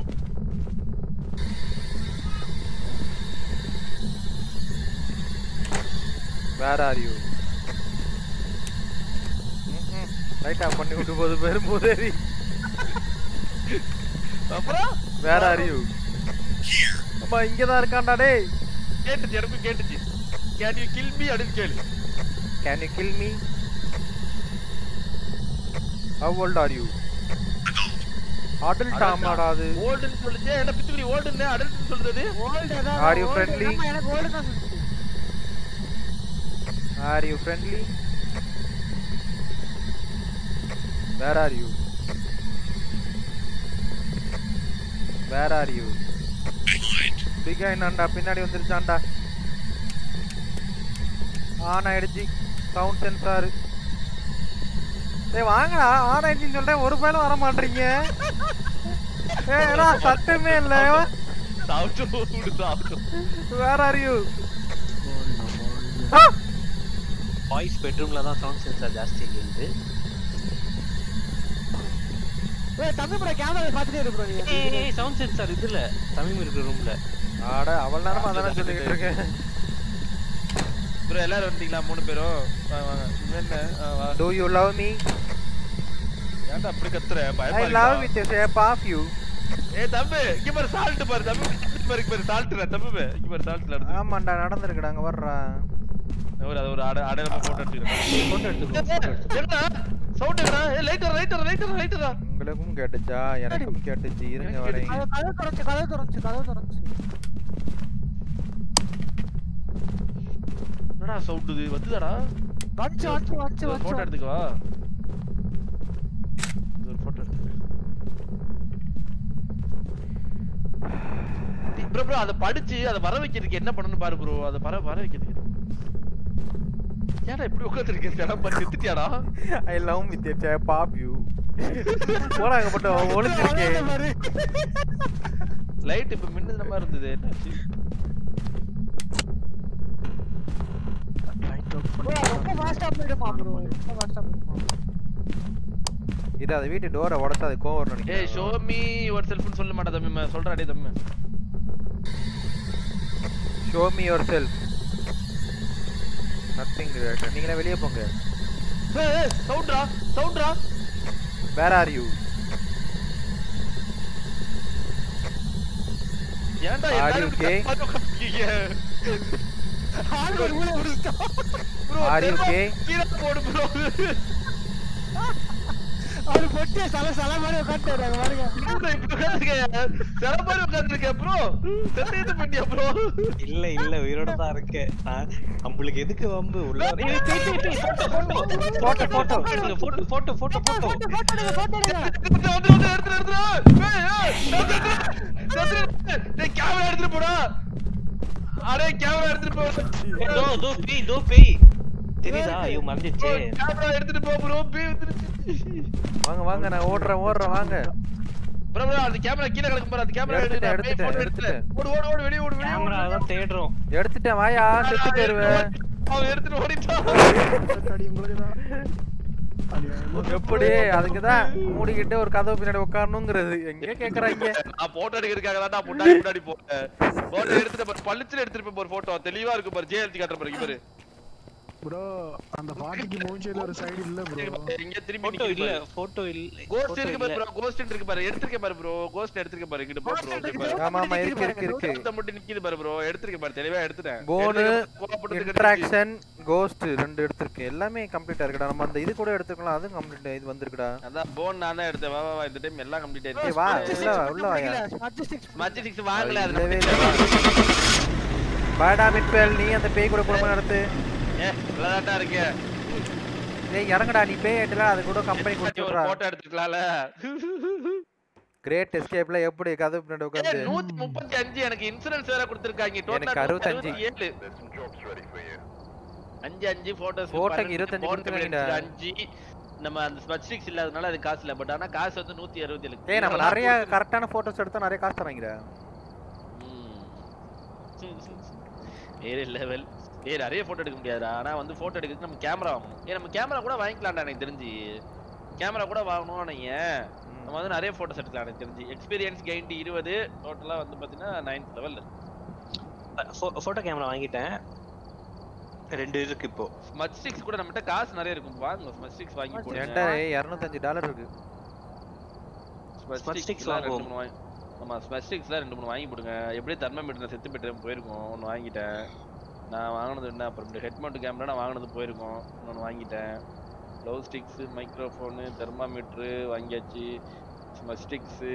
S4: வேற ஆர் யூ ரைட் ஆஃப் பண்ணி விட்டு போது பேரும் போதேரி
S1: அப்புறம்
S4: வேற ஆர் யூ அம்மா இங்க தான் இருக்கான்டா டேய்
S1: கேட்டுச்சு எனக்கு கேட்டுச்சு கேன் யூ கில் மீ அப்படின்னு கேளு
S4: can you kill me how old are you adult ஆமாடா அது
S1: ஓல்டுன்னு சொல்லுச்சு என்ன பிச்சுக்குடி ஓல்டுன்னு அடல்ட்னு சொல்றது
S2: ஓல்ட் ஏதாவது
S4: Are you
S2: old-
S4: friendly?
S2: ஆமா, எனக்கு ஓல்டு தான் சொல்லுச்சு
S4: are you friendly where are you where are you பிகைனாண்டா பின்னாடி வந்துருச்சாண்டா ஆன் ஆயிடுச்சு சவுண்ட் சென்சார் ஏய் வாங்கடா ஆன் ஆயிடுச்சுன்னு சொல்றேன் ஒரு பையனும் வர மாட்டீங்க ஏடா சட்டமே இல்ல
S1: சாப்பிட்டு விடு சாப்பிட்டு
S4: வேர் ஆர் யூ
S3: பாய்ஸ் பெட்ரூம்ல தான் சவுண்ட் சென்சார் ஜாஸ்தி இருக்குது
S2: ஏய் தம்பி ப்ரோ கேமரா பாத்துட்டே இரு ப்ரோ நீ
S3: ஏய் சவுண்ட் சென்சார் இதுல தமிழ் இருக்கிற ரூம்ல
S4: ஆட அவள் நேரமா அதானே சொல்லிக்கிட்டு இருக்கேன்
S1: ப்ரோ எல்லாரும் வந்துட்டீங்களா மூணு பேரும் வாங்க வாங்க இவன் என்ன ஆ, வா
S4: Do you love me?
S1: ஏன்டா அப்படி கத்துற பயமா
S4: I love
S1: இருக்கா?
S4: with a shape of you.
S1: ஏய் தம்பி இங்க பாரு சால்ட் பாரு தம்பி இங்க பாரு இங்க பாரு சால்ட்ல தம்பி பாரு. இங்க பாரு சால்ட்ல இருந்து
S4: ஆமாண்டா நடந்திருக்குடா அங்க வர்றா
S1: ஒரு அது ஒரு அட அடையாளமா போட்டோ எடுத்துக்கிறேன்
S3: போட்டோ எடுத்துக்கோ
S1: என்ன சவுண்ட் என்ன ஏய் லைட்டர் லைட்டர் லைட்டர் லைட்டரா
S4: உங்களுக்கும் கேட்டுச்சா எனக்கும் கேட்டுச்சு இருங்க வரேன்
S2: கதவு கதவு திறந்துச்சு கதவு திறந்துச்சு கதவு திறந்துச்சு
S1: என்னடா சவுண்ட் இது வந்துதாடா
S2: வந்துச்சு வந்துச்சு வந்துச்சு
S1: ஒரு போட்டோ
S2: வந்துச்சு
S1: எடுத்துக்கவா இது ஒரு போட்டோ எடுத்துக்கிறேன் ப்ரோ ப்ரோ அதை படிச்சு அதை வர வைக்கிறதுக்கு என்ன பண்ணணும் பாரு ப்ரோ அதை வர வர வைக்கிறதுக்கு ஏன்டா இப்படி உட்காந்துருக்க சிலம் பண்ணி நிறுத்திட்டியாடா
S4: I love with a pop you போடாங்க மட்டும் ஒளிஞ்சிருக்கேன்
S1: லைட் இப்ப மின்னுற மாதிரி இருந்தது என்னாச்சு
S5: லைட் அவுட்
S2: bro, ரொம்ப ஃபாஸ்டா போயிடுமா ப்ரோ ரொம்ப ஃபாஸ்டா போயிடுமா
S4: இது அது வீட்டு டோரை உடச்சா அது கோவம்
S1: ஏய்
S4: நினைக்கிறேன்
S1: ஷோ மீ யுவர் செல்ஃப்னு சொல்ல மாட்டா தம்பி ம- சொல்றா டேய் தம்பி
S4: show me yourself nothing நீங்களே வெளியே போங்க
S1: ஏய் ஏய் சவுண்ட்ரா சவுண்ட்ரா
S4: வேர் ஆர் யூ
S1: ஏன்டா
S4: Are
S1: எல்லாரும்
S4: you
S1: இப்படி
S4: gay?
S1: தப்பா உட்கார்ந்திருக்கீங்க?
S2: ஆள் ஒரு ஊளை விடுச்சான்
S1: Bro,
S4: Are you
S1: தெருவா
S4: gay?
S1: கீழே போடு bro.
S2: அவரு பொட்டிய சல சல மாதிரி உட்காந்துட்டாரு பாருங்க
S1: என்னடா இப்படி உட்கார்ந்திருக்க? சில மாதிரி உட்கார்ந்திருக்க bro. செத்தேது பண்ணியா bro?
S3: இல்ல இல்ல உயிரோட தான் இருக்கேன் நான் நம்மளுக்கு எதுக்கு வம்பு உள்ள வர- ஏய், டேய், டேய், டேய், photo, photo. Photo, எடுங்க, photo, photo, photo, photo.
S2: Photo எடுங்க போட்டோ எடுங்க
S1: எடுத்துட்டு வந்து, வந்து, எடுத்துட்டு, எடுத்துட்டு. ஏய், ஏய், எடுத்துட்டு, எடுத்துட்டு. டேய், camera எடுத்துட்டு போடா. அடே, camera எடுத்துட்டு போ.
S3: ஏய், தோ, தோ, பேய், தோ, பேய். தெரியுதா ஐயோ மறந்துச்சு
S1: bro, camera எடுத்துட்டு போ bro. பேய் வந்துருச்சு.
S4: வாங்க வாங்க நான் ஓடுறேன் ஓடுறேன் வாங்க
S1: bro, bro, அந்த camera கீழே கிடக்கும் பாரு, அந்த camera எடு,
S4: எடுத்துட்டேன்,
S1: நான் பேய் photo
S4: எடுத்துட்டேன்,
S1: எடுத்துட்டேன். ஓடு, ஓடு, ஓடு, வெளிய ஓடு, வெளிய ஓடு.
S3: கேமரா தான் தேடுறோம்
S4: எடுத்துட்டேன் வாயா செத்து போயிருவேன்
S1: அவன் எடுத்துட்டு ஓடிட்டான்.
S5: அடி உங்களுக்கு தான் அநியாயமா
S4: எப்படி அதுக்கு தான் மூடிக்கிட்டு ஒரு கதவு பின்னாடி உட்காரணுங்கிறது எங்க கேக்குறாங்க
S1: நான் photo எடுக்கிறதுக்காக தான் நான் முன்னாடி முன்னாடி போட்டேன். photo எடுத்துட்டு பாரு, பளிச்சுன்னு எடுத்துட்டு போய் ஒரு photo. தெளிவா இருக்கு பாரு, JLT காட்டுற பாரு, இங்க பாரு.
S5: ப்ரோ அந்த பாட்டிக்கு மூஞ்சில ஒரு சைடு இல்ல ப்ரோ
S1: இங்க திரும்பி
S3: போட்டோ
S1: நிக்குது
S3: இல்ல
S1: பாரு.
S3: போட்டோ இல்ல
S1: Ghost
S3: photo
S1: இருக்கு பாரு
S3: இல்ல.
S1: bro, ghost இருக்கு பாரு. எடுத்திருக்கேன் பாரு bro, ghost எடுத்திருக்கேன் பாரு, இங்கிட்டு போ bro, இங்க பாரு.
S4: ஆமா ஆமா இருக்கு இருக்கு இருக்கு
S1: கழுத்தை மட்டும் நிக்குது பாரு bro, எடுத்திருக்கேன் பாரு, தெளிவா எடுத்துட்டேன்.
S4: போனு
S1: எடுத்துட்டு கோவப்பட்டு கிடந்துச்சு.
S4: இன்ட்ராக்ஷன் கோஸ்ட் ரெண்டு எடுத்திருக்கு எல்லாமே கம்ப்ளீட்டா இருக்குடா நம்ம அந்த இது கூட எடுத்துக்கலாம் அதுவும் கம்ப்ளீட் இது வந்திருக்குடா
S1: அதான் bone நான் தான் எடுத்தேன். வா, வா, வா, இந்த time எல்லாம் complete
S4: ஏய்
S1: ஆயிடுச்சு.
S4: வா
S2: Smudge
S4: உள்ள
S2: sticks
S4: வா, உள்ள வாயா
S2: Smudge sticks
S1: Smudge sticks வாங்கல, அது
S4: இல்லவே
S1: நம்ம
S4: இல்ல. பாடா மிட்பேல் நீ அந்த பேய் கூட குடும்பம் நடத்து
S1: ஏ, நல்லாதான்டா இருக்கு.
S4: ஏய் இறங்குடா நீ பேய் ஆயிட்டல அது கூட கம்பெனி
S1: ஒரு
S4: கொடுத்துடுறா
S1: photo எடுத்துக்கலாம்ல.
S4: கிரேட் எஸ்கேப்ல எப்படி கதவு பின்னாடி
S1: ஏய்,
S4: உட்காந்து
S1: நூத்தி முப்பத்தி அஞ்சு எனக்கு இன்சூரன்ஸ் வேற கொடுத்திருக்காங்க Total
S4: எனக்கு அறுபத்தஞ்சு.
S1: ஏழு
S6: There's some jobs ready for you.
S1: அஞ்சு அஞ்சு போட்டோஸ்
S4: Photoக்கு இருபத்தஞ்சு கொடுத்துருக்காங்கடா.
S1: அஞ்சு நம்ம அந்த ஸ்பெசிபிக்ஸ் இல்லாதனால அது காசு இல்ல பட் ஆனா காசு வந்து நூத்தி அறுபத்தி ஏழு
S4: ஏய் நம்ம நிறைய கரெக்டான போட்டோஸ் எடுத்தா நிறைய காசு தராங்கடா
S1: வேற லெவல் ஏய் நிறைய போட்டோ எடுக்க முடியாதுடா ஆனா வந்து போட்டோ எடுக்கிறதுக்கு நம்ம கேமரா வாங்கணும் ஏய் நம்ம கேமரா கூட வாங்கிக்கலாம்டா எனக்கு தெரிஞ்சு கேமரா கூட வாங்கணும் நீங்க நம்ம வந்து நிறைய போட்டோஸ் எடுக்கலாம் எனக்கு தெரிஞ்சு எக்ஸ்பீரியன்ஸ் கெயின்ட் இருபது டோட்டலா வந்து பாத்தீங்கன்னா நைன்த் லெவல்
S3: போட்டோ கேமரா வாங்கிட்டேன் ரெண்டு இருக்கு இப்போ
S1: ஸ்மச் ஸ்டிக்ஸ் கூட நம்மகிட்ட காசு நிறைய இருக்கும் வாங்க ஸ்மச் ஸ்டிக்ஸ் வாங்கி
S4: என்கிட்ட
S1: போடுங்க
S4: இரநூத்தஞ்சு டாலர் இருக்கு
S1: ஸ்மச்
S3: Smudge sticks
S1: ஸ்டிக்ஸ்லாம் ரெண்டு
S3: வாங்குவோம்.
S1: மூணு வாங்கி ஆமா ஸ்மச் ஸ்டிக்ஸ்லாம் ரெண்டு மூணு வாங்கி போடுங்க எப்படியும் தர்மமீட்டர் செத்து மீட்டர் போயிருக்கோம் ஒன்று வாங்கிட்டேன் நான் வாங்கினது என்ன அப்புறம் இந்த ஹெட் மவுண்ட் கேமரா நான் வாங்கினது போயிருக்கோம் இன்னொன்று வாங்கிட்டேன் க்ளவ் ஸ்டிக்ஸு மைக்ரோஃபோனு தெர்மாமீட்ரு வாங்கியாச்சு ஸ்மச் ஸ்டிக்ஸு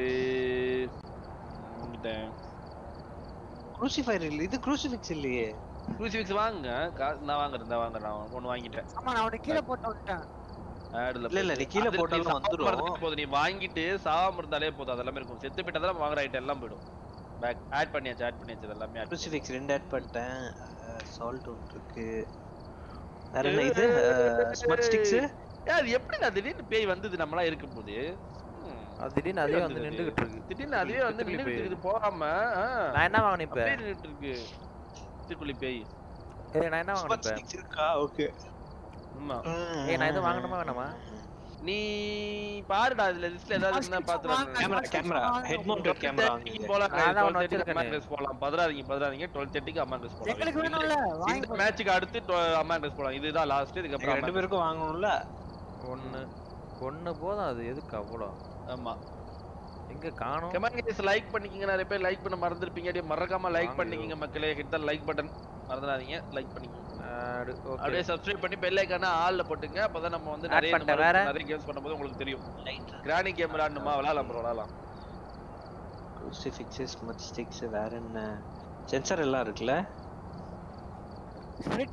S1: வாங்கிட்டேன்
S3: க்ரூசிஃபைர் இல்ல இது க்ரூசிஃபிக்ஸ் இல்லையே
S1: க்ரூசிஃபிக்ஸ் வாங்குங்க காசு நான் வாங்குறேன் நான் வாங்குறேன் நான் ஒன்று வாங்கிட்டேன்
S2: ஆமா நான் அவனை கீழே போட்டு விட்டேன்
S1: ஆடுல
S3: இல்ல, இல்ல, நீ கீழே
S1: அது
S3: போட்டாலும்
S1: சாகாம
S3: வந்துரும்.
S1: இருந்தாலே போதும் நீ வாங்கிட்டு சாகாம இருந்தாலே போதும் அதெல்லாம் இருக்கும் செத்து போயிட்டா தான் வாங்குற ஐட்டம் எல்லாம் போயிடும் பேக் ஆட் பண்ணியாச்சு ஆட் பண்ணியாச்சு இது எல்லாமே add பண்ணியாச்சு.
S3: க்ரூசிஃபிக்ஸ் ரெண்டு ஆட் பண்ணிட்டேன் சால்ட் ஒன்று இருக்கு வேற என்ன இது ஸ்மட் ஸ்டிக்ஸ்
S1: ஏய், அது எப்படி நான் திடீர்னு பேய் வந்தது நம்மளா இருக்கும்போது ம்,
S4: அது திடீர்னு அதுவே வந்து
S1: வந்தது.
S4: நின்றுகிட்டு இருக்கு
S1: திடீர்னு அதுவே வந்து
S4: சித்துக்குளி
S1: நின்னுட்டு
S4: பேய்.
S1: இருக்குது போகாம ஆ,
S4: நான் என்ன வாங்கினேன் இப்ப
S1: அப்படியே நின்னுட்டு இருக்கு சித்துக்குளி பேய்
S4: ஏய் நான் என்ன வாங்கினேன்
S3: ஸ்மட்
S4: இப்ப
S3: ஸ்டிக்ஸ் இருக்கா ஓகே
S1: ஆமா
S4: ஏய் நான் எதுவும் வாங்கணுமா வேணாமா
S1: நீ பாருடா இதுல லிஸ்ட்ல ஏதாவது இருந்தா
S2: First
S1: பாத்துறாங்க
S3: camera camera head mounted camera வாங்குங்க
S4: நான் தான் ஒண்ணு வச்சிருக்கேனே.
S1: போலாம் பதறாதீங்க பதறாதீங்க டுவெல் தேர்ட்டிக்கு அமாங்கஸ் போலாம்
S2: எங்களுக்கு வேணும்ல வாங்கி
S1: இந்த மேட்சுக்கு அடுத்து அமாங்கஸ் போலாம் இதுதான் லாஸ்ட் இதுக்கு
S3: எங்க ரெண்டு
S1: அப்புறம்
S3: பேருக்கும் வாங்கணும்ல
S4: ஒண்ணு ஒண்ணு போதும் அது எதுக்கு அவ்வளோ
S1: ஆமா
S4: எங்க காணோம்
S1: கமெண்ட் கைஸ் லைக் பண்ணிக்கங்க நிறைய பேர் லைக் பண்ண மறந்துருப்பீங்க அப்படியே மறக்காம லைக்
S4: வாங்க.
S1: பண்ணிக்கங்க மக்களே ஹிட் த லைக் பட்டன் மறந்துடாதீங்க லைக் பண்ணிக்கங்க
S4: ஆடு, okay.
S1: அப்படியே சப்ஸ்கிரைப் பண்ணி பெல் ஐக்கான ஆல்ல போட்டுங்க அப்பதான் நம்ம வந்து
S4: Add
S1: நிறைய இந்த
S4: பண்ணிட்டேன்,
S1: மாதிரி
S4: வேற?
S1: நிறைய கேம்ஸ் பண்ணும்போது உங்களுக்கு தெரியும் கிராணி கேம் விளையாடணுமா விளையாடலாம் ப்ரோ விளையாடலாம்
S3: க்ரூசிஃபிக்ஸ் ஸ்மட் ஸ்டிக்ஸ் வேற என்ன சென்சார் எல்லாம் இருக்குல்ல
S2: ஸ்பிரிட்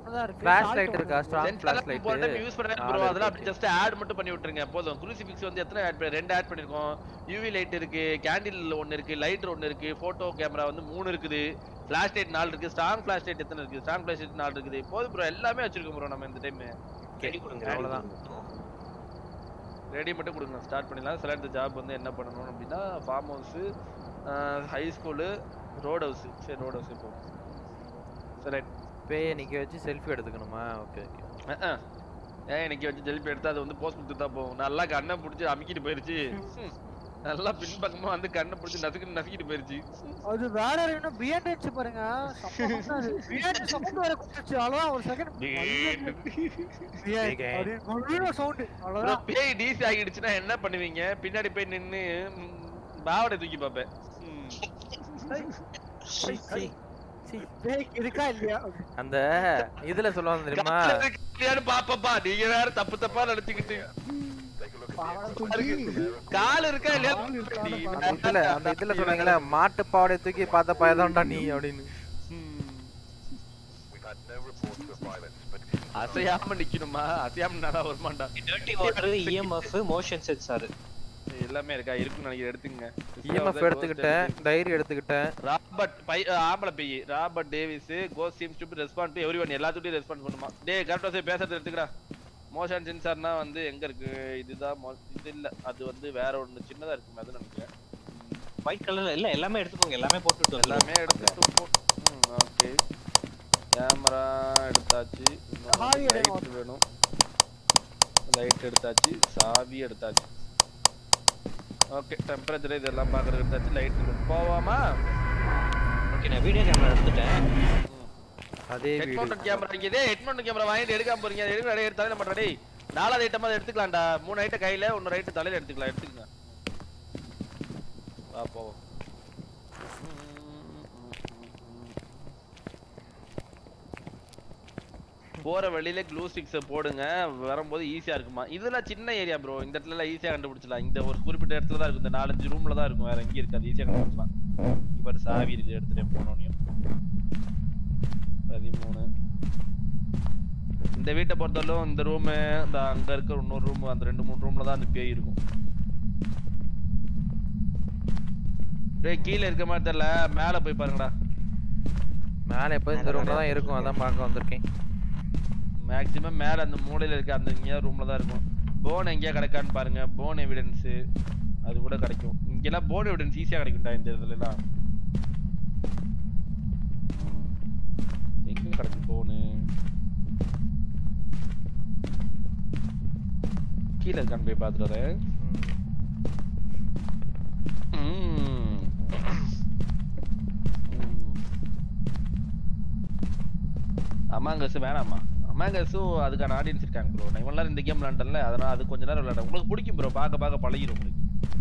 S2: ஒண்ணுதான் இருக்கு
S4: ஃபிளாஷ்
S2: salt
S4: லைட்
S2: ஒண்ணு
S4: இருக்கா
S2: இருக்கு.
S4: ஸ்ட்ராங் ஃபிளாஷ்
S1: சென்சார்
S4: லைட்
S1: போன டைம் யூஸ் பண்ண ப்ரோ
S4: நாலு
S1: அதெல்லாம்
S4: இருக்கு.
S1: ஜஸ்ட் ஆட் மட்டும் பண்ணி விட்டுருங்க போதும் குரூசிஃபிக்ஸ் வந்து எத்தனை ஆட் ரெண்டு ஆட் பண்ணிருக்கோம் யூவி லைட் இருக்கு கேண்டில் ஒன்னு இருக்கு லைட் ஒன்னு இருக்கு போட்டோ கேமரா வந்து மூணு இருக்குது ஃபிளாஷ் லைட் நாலு இருக்கு ஸ்ட்ராங் ஃபிளாஷ் லைட் எத்தனை இருக்கு ஸ்ட்ராங் ஃபிளாஷ் லைட் நாலு இருக்குது போதும் ப்ரோ எல்லாமே வச்சிருக்கோம் ப்ரோ நம்ம இந்த டைம்
S3: ரெடி கொடுங்க
S4: அவ்வளவுதான்.
S1: ரெடி மட்டும் கொடுங்க ஸ்டார்ட் பண்ணிடலாம் செலக்ட் ஜாப் வந்து என்ன பண்ணணும் அப்படின்னா farm house high school road house சரி ரோட் ஹவுஸ் இப்போ சரி
S4: பேயை நிக்க வச்சு செல்ஃபி எடுத்துக்கணுமா ஓகே ஓகே
S1: அஹ். ஏன் இன்னைக்கு வச்சு ஜெல்பி எடுத்தா அது வந்து போஸ்ட் கொடுத்து தான் போகும் நல்லா கண்ணை பிடிச்சி அமுக்கிட்டு போயிருச்சு ஹம். நல்லா பின்பக்கமா வந்து கண்ணை பிடிச்சி நசுக்கிட்டு நசுக்கிட்டு போயிருச்சு
S2: அது வேற என்ன பிஎன்ட் வச்சு பாருங்க பிஎன்ட் சவுண்ட் வேற கொடுத்துச்சு அவ்வளவுதான் ஒரு செகண்ட் சவுண்ட் அவ்வளவுதான்
S1: பேய் டிசி ஆகிடுச்சுன்னா என்ன பண்ணுவீங்க பின்னாடி போய் நின்னு ம், பாவடை தூக்கி பார்ப்பேன் ம்.
S2: பேய் இருக்கா இல்லையா
S4: அந்த இதுல சொல்லுவாங்க தெரியுமா
S1: கால் இருக்கு இல்லையான்னு பாப்பப்பா நீங்க வேற தப்பு தப்பா நினைச்சுக்கிட்டு கால் இருக்கா இல்லையா
S4: அந்த இதுல அந்த இதுல சொன்னாங்கல்ல மாட்டு பாவாடை தூக்கி பார்த்த பயதான்டா நீ அப்படின்னு
S6: We've had no reports of violence, but
S1: அசையாம நிக்கணுமா அசையாம நல்லா வருமாண்டா
S3: dirty water EMF motion sensor
S1: எல்லாமே இருக்கா இருக்குன்னு நினைக்கிறேன் எடுத்துங்க
S4: இஎம்எஃப் எடுத்துக்கிட்டேன் டைரி எடுத்துக்கிட்டேன்
S1: ராபர்ட் பை ஆம்பளை by Robert Davis go seems to respond to everyone எல்லாத்துட்டையும் ரெஸ்பான்ஸ் பண்ணுமா டேய் கரெக்டா போய் பேசுறது எடுத்துக்கடா மோஷன் சென்சார்னா வந்து எங்க இருக்கு இதுதான் mo- இது இல்ல அது வந்து வேற ஒண்ணு சின்னதா இருக்கு அது நினைக்கிறேன்
S3: ஒயிட் கலர்ல இல்ல எல்லாமே எடுத்துக்கோங்க எல்லாமே போட்டுட்டு வரலாம்
S1: எல்லாமே எடுத்துட்டு ஓகே கேமரா எடுத்தாச்சு
S2: சாவி எடுங்க.
S1: லைட் வேணும் லைட் எடுத்தாச்சு சாவி எடுத்தாச்சு ஓகே டெம்பரேச்சர் இதெல்லாம் பார்க்கறது எடுத்தாச்சு லைட் போவாமா
S3: ஓகே நான் வீடியோ கேமரா எடுத்துட்டேன்
S4: அதே
S1: ஹெட்
S4: வீடு
S1: மவுண்ட் கேமரா இங்கே ஹெட் மவுண்ட் கேமரா வாங்கிட்டு எடுக்காம போறீங்க அது எடுக்க ரெடி எடுத்தாலே நம்ம ரெடி நாலாவது ஐட்டமா எடுத்துக்கலாம்டா மூணு ஐட்டம் கையில ஒன்னு ரைட்டு தலையில எடுத்துக்கலாம் எடுத்துக்கங்க வா போவோம் போற வழியில க்ளூ ஸ்டிக்ஸை போடுங்க வரும்போது ஈஸியா இருக்குமா இதெல்லாம் சின்ன ஏரியா ப்ரோ இந்த இடத்துல எல்லாம் ஈஸியா கண்டுபிடிச்சலாம் இந்த ஒரு குறிப்பிட்ட இடத்துல தான் இருக்கும் இந்த நாலஞ்சு ரூம்ல தான் இருக்கும் வேற எங்கேயும் இருக்காது ஈஸியா கண்டுபிடிச்சலாம் இவர் சாவி இருக்கு எடுத்துட்டு போனோனையும் பதிமூணு இந்த வீட்டை பொறுத்தவரைக்கும் இந்த ரூமு இந்த அங்க இருக்க இன்னொரு ரூம் அந்த ரெண்டு மூணு ரூம்ல தான் அந்த பேய் இருக்கும் டேய் கீழே இருக்க மாதிரி தெரியல மேல போய் பாருங்கடா
S4: மேல எப்போ இந்த ரூம்ல தான் இருக்கும் அதான் பார்க்க வந்திருக்கேன்
S1: மேக்ஸிமம் மேல அந்த மூலையில இருக்க அந்த எங்கேயா ரூம்ல தான் இருக்கும் போன் எங்கேயா கிடைக்கான்னு பாருங்க போன் எவிடன்ஸ் அது கூட கிடைக்கும் இங்கெல்லாம் போன் எவிடன்ஸ் ஈஸியா கிடைக்கும்டா இந்த இதுல எல்லாம் எங்க கிடைக்கும் போனு கீழே இருக்கான்னு போய் பார்த்துட்டு வரேன் ம். அமாங்கஸ் வேணாமா அமாங்கஸும் அதுக்கான ஆடியன்ஸ் இருக்காங்க ப்ரோ நான் இவ்வளவு நேரம் இந்த கேம் விளாண்டல அதனால அது கொஞ்ச நேரம் விளையாட உங்களுக்கு பிடிக்கும் ப்ரோ பார்க்க பார்க்க பழகிடும் உங்களுக்கு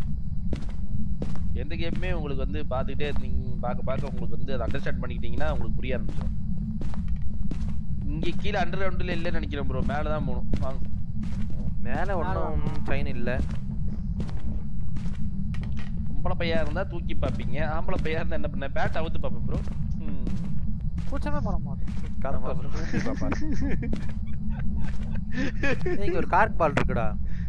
S1: எந்த கேமுமே உங்களுக்கு வந்து பார்த்துக்கிட்டே இருந்தீங்க பார்க்க பார்க்க உங்களுக்கு வந்து அதை அண்டர்ஸ்டாண்ட் பண்ணிக்கிட்டீங்கன்னா உங்களுக்கு புரிய ஆரம்பிச்சிடும் இங்க கீழே அண்டர் கிரவுண்டில் இல்லைன்னு நினைக்கிறேன் ப்ரோ மேலே தான் போகணும் வாங்க
S4: மேல ஒன்றும் ட்ரெயின் இல்ல
S1: பொம்பளை பையா இருந்தா தூக்கி பார்ப்பீங்க ஆம்பளை பையா இருந்தா என்ன பண்ண பேட் அவுத்து பார்ப்பேன் ப்ரோ
S2: கூச்சமே பண்ண மாட்டோம்
S4: கரெக்டா தூக்கி பாப்பாரு ஏய், இங்க ஒரு கார்க் பால் இருக்குடா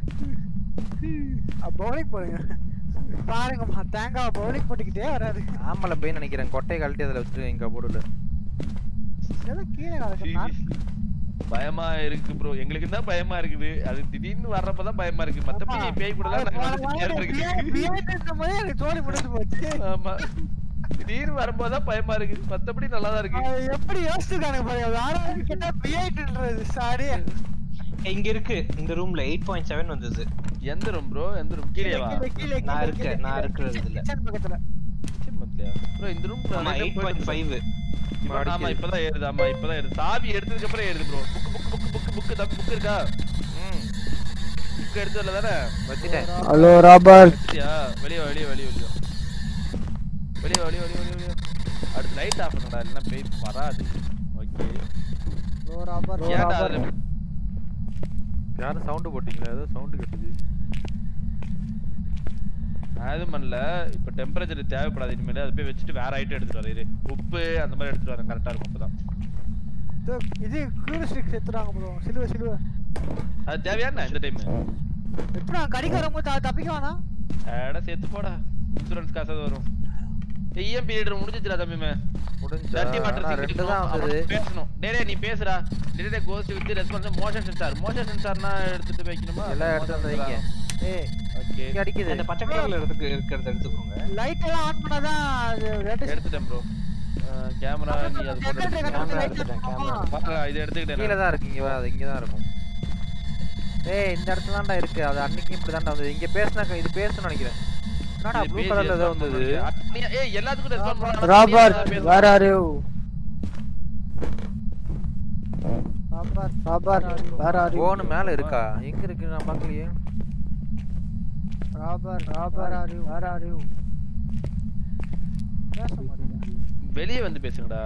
S2: பவுலிங் போடுங்க பாருங்கம்மா தேங்காய் பவுலிங் போட்டுக்கிட்டே வராது
S4: ஆம்பளை போய் நினைக்கிறேன் கொட்டையை கழட்டி அதுல வச்சிருக்கேன் எங்க போர்டுல
S2: ஏதோ கீழே கிடக்கு
S1: பயமா இருக்கு ப்ரோ எங்களுக்கு தான் பயமா இருக்குது அது திடீர்னு வர்றப்பதான் பயமா இருக்கு மத்தபடி பேய் கூட தான் நாங்க வந்து நேரம் இருக்குது
S2: எனக்கு தோணி முடிஞ்சு போச்சு
S1: ஆமா திடீர்னு வரும்போதுதான் பயமா இருக்கு மத்தபடி நல்லா தான் இருக்கு
S2: அது எப்படி யோசிச்சுக்கானுங்க பாருங்க வேற கேட்டா பிஐட்ன்றது சாரி
S3: இங்க இருக்கு இந்த ரூம்ல எயிட் பாயிண்ட் செவன் வந்தது
S1: எந்த ரூம் ப்ரோ எந்த ரூம் கீழே வா
S2: கீழே கீழே
S3: நான் இருக்கேன் நான் இருக்கிறது இல்ல
S2: கிச்சன் பக்கத்துல
S1: கிச்சன் பக்கலையா ப்ரோ இந்த ரூம்
S3: ஆமா எயிட் பாயிண்ட் ஃபைவ்
S1: ஆமா இப்பதான் ஏறுது ஆமா இப்பதான் ஏறுது சாவி எடுத்ததுக்கு அப்புறம் ஏறுது bro book book book book book தம்பி புக் இருக்கா
S4: ம்
S1: புக் எடுத்து வரல தானே
S4: வச்சுட்டேன்
S2: ஹலோ ராபர்ட்
S1: வச்சிட்டியா வெளிய வா, வெளிய வெளிய வெளிய வெளிய வெளிய வெளிய வெளிய வெளிய அடுத்து லைட் ஆஃப் பண்ணுடா இல்லைன்னா பேய் வராது ஓகே
S2: ஹலோ ராபர்ட்
S1: ஏன்டா அதுல
S4: யாரும் சவுண்ட் போட்டீங்களா ஏதோ சவுண்ட் கேட்டுது
S1: நான் எதுவும் பண்ணல இப்போ டெம்பரேச்சர் தேவைப்படாது இனிமேல் அதை போய் வச்சுட்டு வேற ஐட்டம் எடுத்துட்டு வரேன் இரு. உப்பு அந்த மாதிரி எடுத்துட்டு வரேன் கரெக்டா இருக்கும் அப்பதான்
S2: இதோ, இது கியூரிஸ்டிக் செத்துறாங்க ப்ரோ சிலுவை சிலுவை
S1: அது தேவையா என்ன இந்த டைம்
S2: எத்துறாங்க கடிக்க வரும்போது த- தப்பிக்க வேணாம்
S1: அட சேர்த்து போடா இன்சூரன்ஸ் காசு வரும் ஐஎம் பீரியட் முடிஞ்சிச்சுடா தம்பிமே
S4: முடிஞ்சா
S1: தட்டி வாட்டர்
S4: ஆனா ரெண்டு தான் வந்தது
S1: பேசணும் டேய் டேய், நீ பேசுடா டேய் டேய் ghost with response motion sensor motion சென்சார்னா எடுத்துட்டு வைக்கணுமா
S4: எல்லாம் எடுத்து வந்து வைங்க ஏய்
S1: ஓகே
S4: இங்க அடிக்குது
S3: அந்த பச்சை கலர்ல இருக்கு இருக்கிறத எடுத்துக்கோங்க
S2: லைட் எல்லாம் ஆன் பண்ணாதான் அது latest.
S1: எடுத்துட்டேன் ப்ரோ கேமரா நீ அது போட்டு
S2: Generator
S1: எடுத்துக்க.
S2: கட்டாம
S3: camera
S2: light
S3: எடுத்துட்டேன்,
S2: ஆன்
S3: camera.
S2: பண்ணா.
S1: பாருடா, இது எடுத்துக்கிட்டேன்
S4: கீழ
S1: நான்.
S4: தான் இருக்கு இங்க வா அது இங்க தான் இருக்கும் ஏய் இந்த இடத்துல தான்டா இருக்கு அது அன்னைக்கு இப்படி தான்டா வந்தது இங்க பேசினா இது பேசணும்னு நினைக்கிறேன் என்னடா
S1: இது
S4: ப்ளூ
S1: பேசி
S4: கலர்ல ஏதோ
S1: respond
S4: வந்தது
S1: பண்ணு. நீ- ஏய் எல்லாத்துக்கும் ரெஸ்பாண்ட் பண்ணலாம்
S2: Robert where are you Robert Robert where are you
S4: ஓனு மேல இருக்கா எங்க இருக்கு நான் பார்க்கலையே
S2: Robert Robert where are you where are you பேச மாட்டேங்க
S1: வெளியே வந்து பேசுங்கடா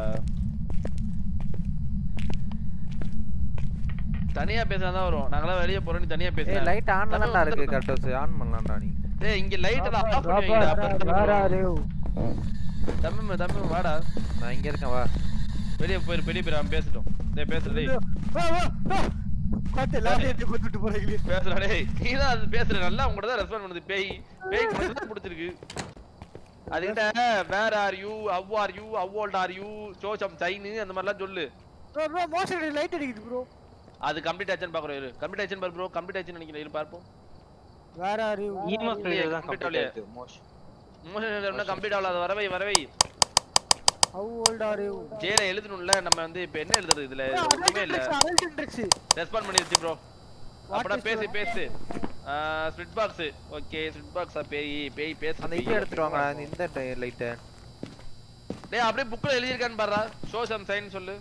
S1: தனியா பேசினா தான் வரும் நாங்களாம் வெளியே போறோம் நீ தனியா
S4: ஏய்
S1: பேசுற
S4: லைட் ஆன்ல தான்டா இருக்கு கரெக்டா ஆன் பண்ணலாம்டா நீ
S1: ஏய் இங்க லைட் எல்லாம் ஆஃப் பண்ணி வைங்கடா
S2: ராபர்ட் வேர் ஆர் யூ
S1: தம்பி தம்பி வாடா
S4: நான் இங்க இருக்கேன் வா
S1: வெளியே போயிரு பெரிய பேர் அவன் பேசட்டும் டேய் பேசுற டேய்
S2: வா வா வா கொட்டு எல்லாத்தையும் எடுத்து கொடுத்துட்டு போறீங்களே
S1: பேசுறா டேய் நீ தான் அது பேசுற நல்லா உங்கள்ட்ட தான் ரெஸ்பாண்ட் பண்ணுது பேய் பேய் மட்டும் தான் பிடிச்சிருக்கு அதுக்கிட்ட where are you how are you how old are you show some sign அந்த மாதிரிலாம் சொல்லு
S2: ப்ரோ ப்ரோ மோஷன் லைட் அடிக்குது ப்ரோ
S1: அது கம்ப்ளீட் ஆச்சுன்னு பாக்குறோம் இரு கம்ப்ளீட் ஆச்சுன்னு பாரு ப்ரோ கம்ப்ளீட் ஆச்சுன்னு நினைக்கிறேன் இரு பார்ப்போம்
S2: வேர் ஆர் யூ
S3: ஈமா கிளியர் தான்
S1: complete
S3: கம்ப்ளீட்
S1: ஆகலையே.
S3: ஆயிருக்கு மோஷன்
S1: மோஷன் கம்ப்ளீட் ஆகல அது வரவை வரவை
S2: ஹவ் ஓல்ட் ஆர் யூ
S1: ஜேல எழுதணும்ல நம்ம வந்து இப்போ என்ன எழுதுறது இதுல ஒண்ணுமே இல்ல ரெஸ்பாண்ட் பண்ணிருச்சு ப்ரோ அப்படா
S2: is
S1: பேசி
S2: your-
S1: பேசு ஸ்பிட் பாக்ஸ் ஓகே ஸ்பிட் பாக்ஸா பேய் பேய் பேசு
S4: அந்த இது எடுத்துட்டு வாங்க இந்த லைட்டை
S1: டேய் அப்படியே புக்ல எழுதிருக்கான்னு பாருடா ஷோ சம் சைன் சொல்லு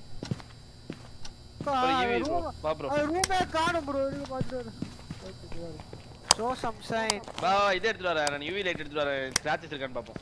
S1: வா ப்ரோ
S2: ரூமே காணும் ப்ரோ இருங்க பாத்துட்டு ஷோ சம் சைன்
S1: வா வா இதை எடுத்துட்டு வரேன் நான் யூவி லைட் எடுத்துட்டு வரேன் ஸ்கிராச்சஸ் இருக்கான்னு பாப்போம்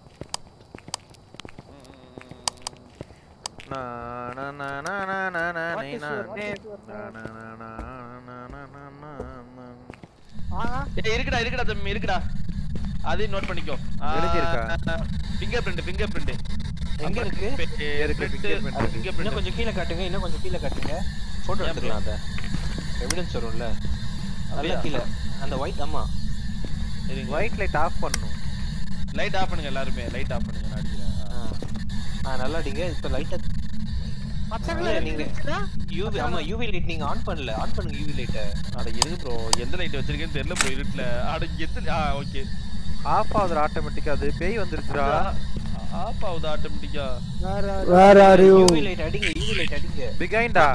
S4: நா நா நா நா நா நா நா
S2: What
S4: நை
S2: is
S4: நா.
S2: your name?
S4: நா நா நா நா நா நா நா நா நா.
S2: ஆஹா
S1: ஏய் இருக்குடா இருக்குடா தம்பி இருக்குடா அதையும் நோட் பண்ணிக்கோ
S4: எழுதியிருக்கா?
S1: ஃபிங்கர் பிரிண்ட் ஃபிங்கர் பிரிண்ட்
S3: எங்க இருக்கு
S4: இருக்கு, fingerprint இருக்கு.
S1: ஃபிங்கர்
S3: இன்னும்
S1: பிரிண்ட்
S3: கொஞ்சம் கீழே காட்டுங்க இன்னும் கொஞ்சம் கீழே காட்டுங்க போட்டோ
S1: ஏன்
S3: எடுத்துக்கலாம் அத எவிடன்ஸ் வரும்ல
S1: அப்படியா?
S3: அதெல்லாம் கீழே அந்த ஒயிட் ஆமா
S4: ஒயிட் லைட் ஆஃப் பண்ணணும்
S1: லைட் ஆஃப் பண்ணுங்க எல்லாருமே லைட் ஆஃப் பண்ணுங்க நான் அடிக்கிறேன்
S3: ஆ. ஆ நல்லா அடிங்க இப்போ லைட்டா
S2: பச்சை
S3: இல்ல,
S2: கலர்
S3: நீங்க-
S2: நீங்க
S3: யூவி ஆமா யூவி லைட் நீங்க ஆன் பண்ணல ஆன் பண்ணுங்க யூவி லைட்ட
S1: அட எது ப்ரோ எந்த லைட் வச்சிருக்கேன்னு தெரியல ப்ரோ இருட்டுல அட எது ஆ ஓகே
S4: ஆஃப் ஆகுது ஆட்டோமேட்டிக்கா அது பேய் வந்துருச்சுடா
S1: ஆஃப் ஆகுது ஆட்டோமேட்டிக்கா
S2: where are where are you
S3: UV light அடிங்க யூவி லைட் அடிங்க
S4: பிகைண்டா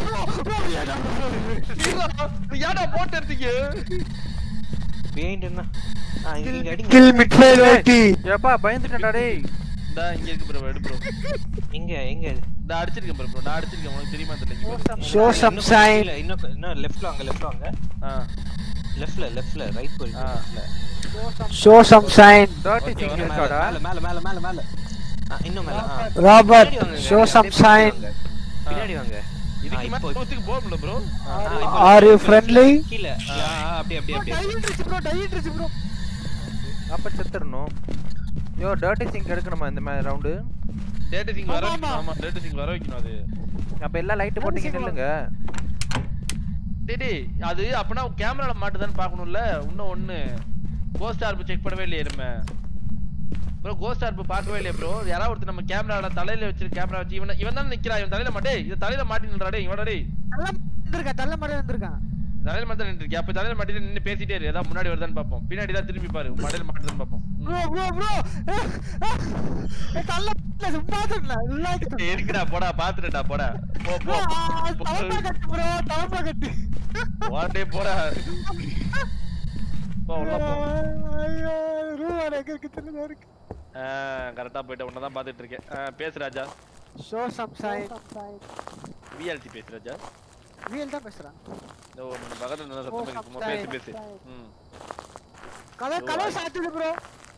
S1: ஏன்டா போட்டு எடுத்தீங்க
S3: பிஹைண்ட் என்ன ஆ இங்க இங்க அடிங்க
S2: கில் மிட்லைல் வைட்டி
S4: ஏப்பா பயந்துட்டேன்டா டேய்
S1: இந்தா இங்க இருக்கு ப்ரோ எடு ப்ரோ
S3: எங்க எங்க
S1: இந்த அடிச்சிருக்கேன் ப்ரோ நான் அடிச்சிருக்கேன் உனக்கு தெரியுமா தெரியல இங்க பாரு.
S2: ஷோ சம்
S3: இன்னும்
S2: சைன்
S3: கீழே, இன்னும் இன்னும் லெஃப்ட்ல வாங்க லெஃப்ட் வாங்க
S1: ஆ
S3: லெஃப்ட்ல லெஃப்ட்ல ரைட் போயிடுங்க
S1: ஆ.
S3: லெஃப்ட்ல
S2: show some sign
S4: dirty
S1: Okay,
S4: sink
S1: okay,
S4: இருக்காடா
S3: மேல மேல மேல மேல மேல ஆ, இன்னும் மேல ஆ.
S2: ராபர்ட்
S3: பின்னாடி வாங்க,
S2: ஷோ
S3: அப்படியே
S2: சம்
S3: பின்னாடி
S2: சைன்
S3: வாங்க. பின்னாடி வாங்க
S1: இதுக்கு
S3: ஆ,
S1: மேல
S3: இப்போ-
S1: தூத்துக்கு போக முடியல ப்ரோ
S3: ஆ, இப்போ
S2: Are you
S3: left-
S2: friendly?
S3: கீழே ஆ, ஆ, அப்படியே அப்படியே அப்படியே
S2: ப்ரோ டைட்ரிச்சு ப்ரோ
S4: அப்ப செத்துறணும் யோ டர்ட்டி சிங் எடுக்கணுமா இந்த மாதிரி ரவுண்டு
S1: டேட்டா சிங் வர
S2: ஆமா,
S1: வைக்கணும் ஆமா டேட்டா சிங் வர வைக்கணும் அது
S4: அப்ப எல்லாம் லைட் போட்டீங்க
S2: Dirty Sing
S4: நில்லுங்க
S1: டேய் டேய் அது அப்பனா கேமரால மாட்டுதான்னு பார்க்கணும்ல இன்னும் ஒண்ணு கோஸ்ட் ஆர்ப் செக் பண்ணவே இல்லையே நம்ம ப்ரோ கோஸ்ட் ஆர்ப் பார்க்கவே இல்லையே ப்ரோ யாராவது ஒருத்தர் நம்ம கேமரால தலையில வச்சிருக்க கேமரா வச்சு இவன் இவன் தான் நிக்கிறான் இவன் தலையில மாட்டே இது தலையில மாட்டி நின்றா டேய் இவடா டேய்
S2: தள்ள வந்திருக்கான் தள்ள மாதிரி வந்திருக்கான்
S1: தலையில மாட்டி நின்றுக்கியா அப்ப தலையில மாட்டிட்டு நின்னு பேசிட்டே இரு ஏதாவது முன்னாடி வருதான்னு பார்ப்போம் பின்னாடி தான் திரும்பி பாரு மடையில மாட்டுதான்னு பார்ப்போம்
S2: ப்ரோ ப்ரோ ப்ரோ தள்ள சும்மா சொல்லல எல்லாத்துக்கும்
S1: ஏய், இருக்குடா போடா பாத்துட்டா போடா போ போ
S2: தலைப்பா கட்டு ப்ரோ தலைப்பா கட்டு
S1: வாடே போடா போ உள்ள போ
S2: ஐயோ ரூவா எங்க இருக்கு தெரியல இருக்கு
S1: கரெக்டா போயிட்டு உன்னை தான் பாத்துட்டு இருக்கேன் ஆ, பேசு ராஜா
S2: ஷோ சம் சைன்
S1: விஆர்டி பேசு ராஜா
S2: வீல் தான் பேசுறான்
S1: இதோ உன் பக்கத்துல நல்லா
S2: ஓ,
S1: சத்தமா கேக்குமா பேசு பேசு ம்
S2: கலர் கலர் சாத்துது ப்ரோ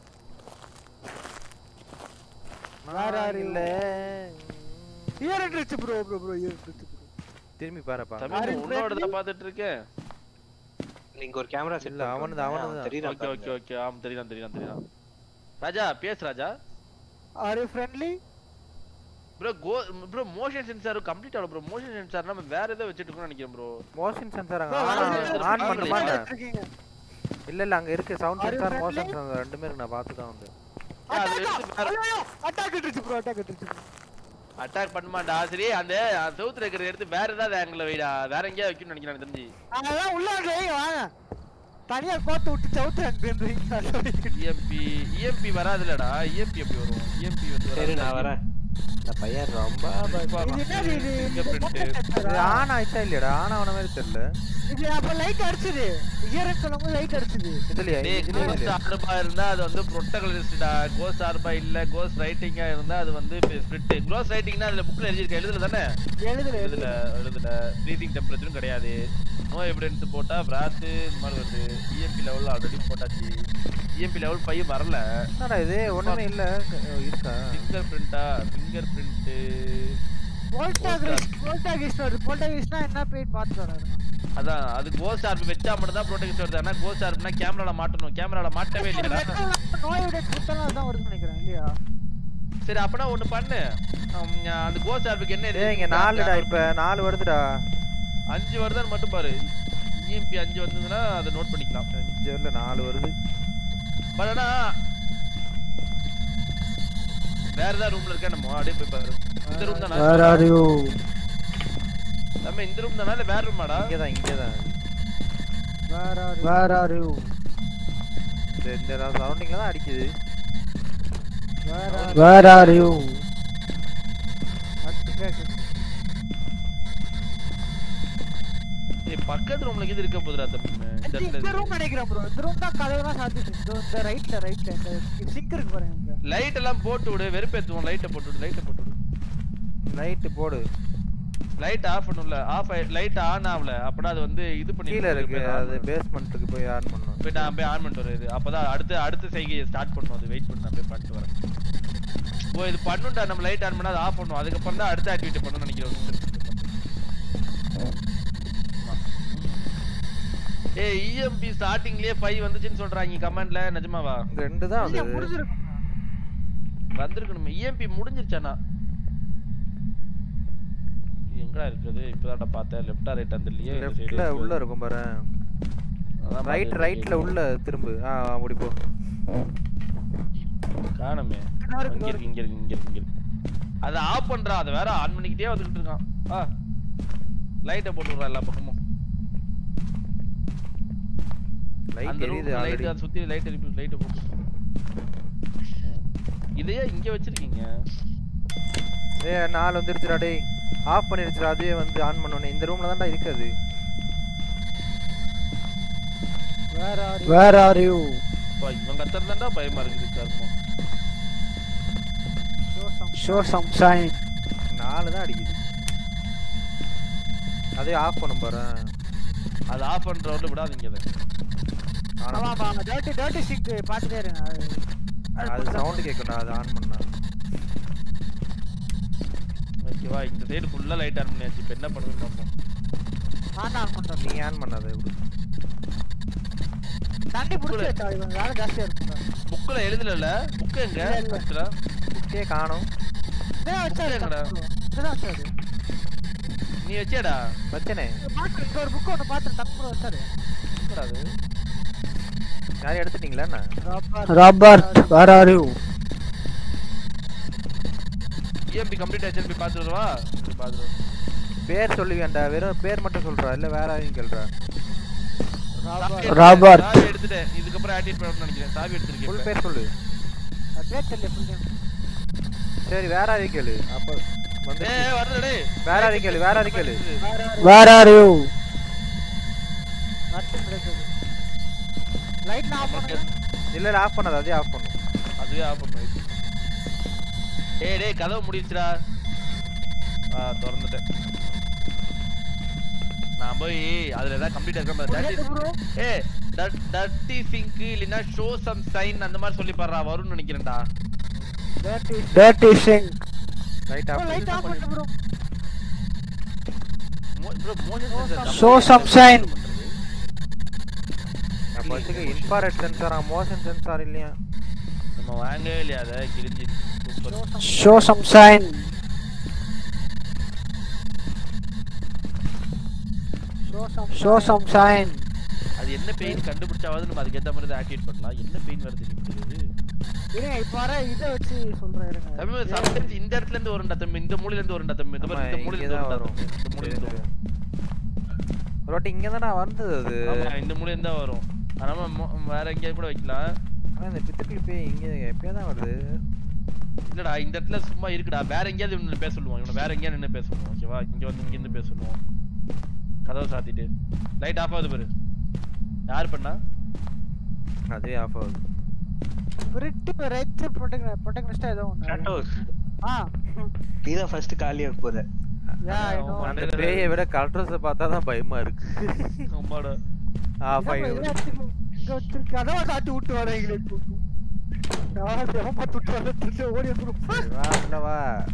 S2: வேற யாரும்
S4: இல்ல
S2: இயர் எடுத்து ப்ரோ ப்ரோ ப்ரோ இயர் எடுத்து ப்ரோ
S4: திரும்பி பாருப்பா
S1: தமிழ் உன்னோட தான் பாத்துட்டு இருக்கேன்
S3: நீங்க ஒரு கேமரா செட்
S4: இல்ல, அவனுது, அவனுது.
S3: தெரியுதா
S1: ஓகே ஓகே ஓகே ஆம் தெரியும் தெரியும் தெரியும் ராஜா பேசு ராஜா
S2: are you friendly
S1: bro go bro motion sensor complete ஆகல ப்ரோ மோஷன் சென்சார் நம்ம வேற ஏதோ வச்சிட்டு இருக்கோம்னு நினைக்கிறேன் ப்ரோ
S4: மோஷன் சென்சார் அங்க
S2: bro,
S4: ஆன்
S2: வேற
S1: ஏதோ
S4: ஆன்
S1: இருக்கு.
S4: பண்ணுமா என்ன?
S2: இருக்கீங்க
S4: இல்ல இல்ல அங்க இருக்கு sound
S2: Are you
S4: sensor
S2: friendly?
S4: Motion sensor ரெண்டுமே இருக்கு நான் பார்த்து தான் வந்து
S1: அது எடுத்து வேற-
S2: அட்டாக் இட்டுச்சு ப்ரோ அட்டாக் இட்டுச்சு
S1: அட்டாக் பண்ண மாட்டா சரி அந்த அந்த செவுத்துல இருக்கிறத எடுத்து வேற ஏதாவது ஆங்கிள் வைடா வேற எங்கேயாவது வைக்கணும்னு நினைக்கிறேன் எனக்கு தெரிஞ்சு
S2: அதெல்லாம் உள்ள வந்து வைங்க, வாங்க தனியா கோத்து விட்டு சவுத்து அனுப்பின்றீங்க
S1: இஎம்பி இஎம்பி வராதுலடா இஎம்பி எப்படி வரும் இஎம்பி வந்து
S3: சரி
S1: வராது.
S3: நான் வரேன் இந்த பையன் ரொம்ப
S2: இது என்னது இது
S1: Fingerprint.
S4: இது ஆன் ஆயிடுச்சா இல்லையாடா ஆன் ஆன மாதிரி தெரியல
S2: இது அப்ப லைட் அடிச்சது இயர்னு சொல்லும்போது லைட் அடிச்சது
S4: இதுலயா
S1: டேய்
S4: இதுலயா
S1: கோஸ்ட்
S4: இல்லையா
S1: ஆர்பா இருந்தா அது வந்து ப்ரொட்டகலிஸ்டா கோஸ்ட் ஆர்பா இல்ல கோஸ்ட் ரைட்டிங்கா இருந்தா அது வந்து ஸ்பிரிட் கோஸ்ட் ரைட்டிங்னா அதுல புக்ல எழுதிருக்க எழுதுல தானே
S2: எழுதுல
S1: எழுதுல எழுதுல ப்ரீதிங் டெம்பரேச்சரும் கிடையாது நோ எவிடன்ஸ் போட்டா பிராத்து இந்த மாதிரி வருது இஎம்பி லெவல் ஆல்ரெடி போட்டாச்சு இஎம்பி லெவல் பைய வரல
S4: என்னடா இது ஒண்ணுமே இல்ல அஹ் இருக்கா
S1: ஃபிங்கர் பிரிண்டா ஃபிங்கர் பிரிண்ட்
S2: போல்டாகிஸ் போல்டாகிஸ் வருது போல்டாகிஸ்னா என்ன பேட் பார்த்து வராது
S1: அதான் அது கோஸ்ட் ஆர்பி வச்சா மட்டும் தான் ப்ரொடெக்ட் வருது ஆனா கோஸ்ட் ஆர்பினா கேமரால மாட்டணும் கேமரால மாட்டவே இல்லையா
S2: நோய் விட குத்தலாம் தான் வருதுன்னு நினைக்கிறேன் இல்லையா
S1: சரி அப்பனா ஒண்ணு பண்ணு ஹம், அந்த கோஸ்ட் ஆர்பிக்கு என்ன
S4: டேய் இங்க நாலுடா இப்ப நாலு வருதுடா
S1: அஞ்சு வருதான்னு மட்டும் பாரு இஎம்பி அஞ்சு வந்ததுன்னா அதை நோட் பண்ணிக்கலாம்
S4: அஞ்சு இல்ல நாலு வருது
S1: பட் ஆனா வேற ஏதாவது ரூம்ல இருக்கா நம்ம அப்படியே போய் பாரு இந்த ரூம் தானா
S2: வேர் ஆர் யூ
S1: நம்ம இந்த ரூம் தானா இல்ல வேற ரூமாடா
S4: இங்கதான் இங்கதான்
S2: where are where are you
S4: இந்த இந்த சரௌண்டிங்ல தான் அடிக்குது
S2: where are where are you
S1: ஏய் பக்கத்து ரூம்ல இது இருக்க போதுடா தம்பி இந்த
S2: இந்த
S1: இடத்துல
S2: ரூம் நினைக்கிறேன் ப்ரோ இந்த ரூம் தான் கதவுலாம் சாத்திட்டு இருக்கு. இதோ இந்த ரைட்ல ரைட்ல இந்த சிங்க் இருக்கு பாருங்க இங்க
S1: லைட் எல்லாம் போட்டு விடு வெறுப்பேத்துவோம் லைட்டை போட்டு விடு லைட்டை போட்டு விடு
S4: லைட் போடு
S1: லைட் ஆஃப் பண்ணும்ல ஆஃப் லைட் ஆன் ஆகல அப்பனா அது வந்து இது பண்ணி
S4: கீழ இருக்கு அது பேஸ்மெண்ட்டுக்கு போய் ஆன் பண்ணும்
S1: போய் நான் போய் ஆன் பண்ணிட்டு வரேன் இது அப்பதான் அடுத்து அடுத்த செய்கையை ஸ்டார்ட் பண்ணும் அது வெயிட் பண்ணு நான் போய் பண்ணிட்டு வரேன் ஓ இது பண்ணுண்டா நம்ம லைட் ஆன் பண்ணா அது ஆஃப் பண்ணும் அதுக்கப்புறம் தான் அடுத்த ஆக்டிவிட்டி பண்ணணும்னு நினைக்கிறேன் ஒரு நிமிஷம் இரு. ஆமா. ஏய் இஎம்பி ஸ்டார்டிங்லயே 5 வந்துச்சுன்னு சொல்றாங்க கமெண்ட்ல நிஜமாவா
S4: இந்த ரெண்டு தான்
S2: இல்ல,
S4: வந்தது
S2: முடிஞ்சிருக்கும்
S1: வந்திருக்கணும் இஎம்பி முடிஞ்சிருச்சானா இது எங்கடா இருக்குது இப்பதான்டா பார்த்தேன் லெஃப்டா ரைட் தெரியலையே இந்த side
S4: லெஃப்ட்ல
S1: இருக்கு.
S4: உள்ள இருக்கும் பாரு
S1: அதான்
S4: ரைட்
S1: பார்த்தேன்.
S4: ரைட்ல உள்ள திரும்பு ஆ ஆ, அப்படி போ
S1: காணுமே
S2: இதோ இருக்கு,
S1: இங்க
S2: இதோ
S1: இருக்கு இங்க இருக்கு இங்க இருக்கு இங்க இருக்கு அத ஆஃப் பண்றா அத வேற ஆன் பண்ணிக்கிட்டே வந்துகிட்டு இருக்கான் ஆ லைட்டை போட்டு விடுறா எல்லா பக்கமும்
S4: லைட்
S1: அந்த
S4: எரியுது
S1: லைட்
S4: ஆல்ரெடி
S1: அதை சுத்தி லைட் எரிப்பு லைட் போட்டு இதையே இங்க வச்சிருக்கீங்க
S4: ஏ நாலு வந்துருச்சுடா டேய் ஆஃப் பண்ணிருச்சுடா அதுவே வந்து ஆன் பண்ணோனே இந்த ரூம்ல தான்டா இருக்காது
S2: where are where are you
S1: அப்பா, இவன் கத்துறதாண்டா பயமா இருக்குது கர்மம்
S2: ஷோ சம் சைன்
S4: நாலு தான் அடிக்குது அதே ஆஃப் பண்ணும் பாரு
S1: அது ஆஃப் பண்றவரை விடாதீங்க அதை
S2: ஆமா ஆமா டர்ட்டி டர்ட்டி சிங்க் பாத்துட்டே இருங்க அது-
S4: அது சவுண்ட் கேட்கணும் அது ஆன் பண்ணா
S1: ஓகேவா இந்த சைடு ஃபுல்லா லைட் ஆன் பண்ணியாச்சு இப்போ என்ன பண்ணுதுன்னு பார்ப்போம்
S2: நான் தான் ஆன் பண்றேன்
S4: நீ ஆன் பண்ணாத விடு
S2: தண்ணி புடிச்சு வைத்தா இவன் வேலை ஜாஸ்தியா இருக்குங்க
S1: புக்ல எழுதல புக் எங்க
S2: இல்ல, இல்ல.
S1: ஆக்சுவலா
S4: புக்கே காணோம்
S2: இதான் வச்சாரு
S1: எங்கடா?
S2: இதான் வச்சாரு
S1: நீ வச்சேடா
S4: வச்சனே
S2: பாத்து இங்க ஒரு புக் ஒன்று பார்த்து டக்கு வச்சாரு
S1: என்னடா அது
S4: யாரையும் எடுத்துட்டீங்களா என்ன
S2: Robert where are you
S1: EMP complete ஆச்சு போய் பார்த்துட்டு வரவா போய் பார்த்துட்டு வா.
S4: பேர் சொல்லுவேன்டா வெறும் பேர் மட்டும் சொல்றா இல்ல வேற யாரையும் கேள்றா
S1: சாவி எடுத்துட்டேன்,
S2: ராபர்ட்.
S1: சாவி எடுத்துட்டேன் இதுக்கப்புறம் ஆக்டிவேட் பண்ணணும்னு நினைக்கிறேன் சாவி
S4: ஃபுல்
S1: எடுத்துருக்கேன்
S4: பேர் சொல்லு
S2: பேர் தெரியல ஃபுல் நேம்
S4: சரி வேற யாரையும் கேளு அப்ப வந்து
S1: ஏய் வரல டேய்
S4: வேற யாரையும் கேளு வேற யாரையும் கேளு
S2: வேர் ஆர் யூ நத்திங் கிடைச்சது லைட் ஆஃப் பண்ணுங்க
S4: இல்ல இல்ல ஆஃப் பண்ணாத அதே ஆஃப் பண்ணும்
S1: அதுவே ஆஃப் பண்ணு ஏய் டேய் கதவு முடிச்சுடா ஆ திறந்துட்டேன் நான் போய் அதுல ஏதாவது கம்ப்ளீட் ஆகிற மாதிரி
S2: ப்ரோ
S1: ஏய் டர்ட்டி சிங்க் இல்லைன்னா ஷோ சம் சைன் அந்த மாதிரி சொல்லி பாடுறா வரும்னு நினைக்கிறேன்டா
S2: dirty dirty sink
S4: right off
S2: light off பண்ணு bro
S1: bro motion
S2: Show some sign.
S4: அப்ப வச்சுக்க இன்ஃப்ராரெட் சென்சாரா மோஷன் சென்சார் இல்லையா
S1: நம்ம வாங்கவே இல்லையா அதை கிழிஞ்சி super
S2: show some sign Show some sign.
S1: அது என்ன பெயின் கண்டுபிடிச்சாவது நம்ம அதுக்கேத்த மாதிரி ஆக்டிவேட் பண்ணலாம் என்ன பெயின் வருது தெரிய மாட்டேங்குது
S2: இருங்க இப்ப வர இதை வச்சு சொல்றேன் இருங்க
S1: தம்பி சம்டைம்ஸ் இந்த இடத்துல இருந்து வரும்டா தம்பி இந்த மூலையில இருந்து வரும்டா தம்பி இந்த
S4: ஆமா,
S1: மாதிரி இந்த மூலையில இருந்து
S4: இங்கதான்
S1: வரும்டா
S4: வரும்.
S1: தம்பி. இந்த மூலையில இருந்து வரும்
S4: ஒரு வாட்டி இங்க தானே வந்தது அது
S1: ஆமா இந்த மூலையில இருந்து தான் வரும் அதனால மொ- வேற எங்கேயாவது கூட வைக்கலாம்
S4: ஆனா இந்த பித்துக்குள் போய் இங்க எப்பயா தான் வருது
S1: இல்லடா இந்த இடத்துல சும்மா இருக்குடா வேற எங்கேயாவது இவனை பேச சொல்லுவோம் இவனை வேற எங்கேயாவது நின்று பேச சொல்லுவோம் ஓகேவா இங்க வந்து இங்க இருந்து பேச சொல்லுவோம் கதவை சாத்திட்டு லைட் ஆஃப் ஆகுது பாரு யார் பண்ணா
S4: அதுவே ஆஃப் ஆகுது
S2: பிரிட்டு ரைட் ப்ரொடெக்ட் ப்ரொடெக்டனிஸ்டா ஏதோ ஒண்ணு
S3: Kratos,
S2: ஆ
S3: நீ தான் ஃபர்ஸ்ட் காலியாக போற
S2: யா ஐ நோ
S1: ஆமா.
S4: அந்த பேயை விட கல்ட்ரஸை பார்த்தா தான் பயமா இருக்கு
S1: அம்மாடா
S4: ஆஃப் ஆகி
S2: இங்க வச்சிருக்க கதவை சாத்தி விட்டு வர எங்களுக்கு யார் எவன் பார்த்து விட்டு வர தெரியல ஓடி வந்துரும்
S4: வா உள்ள வா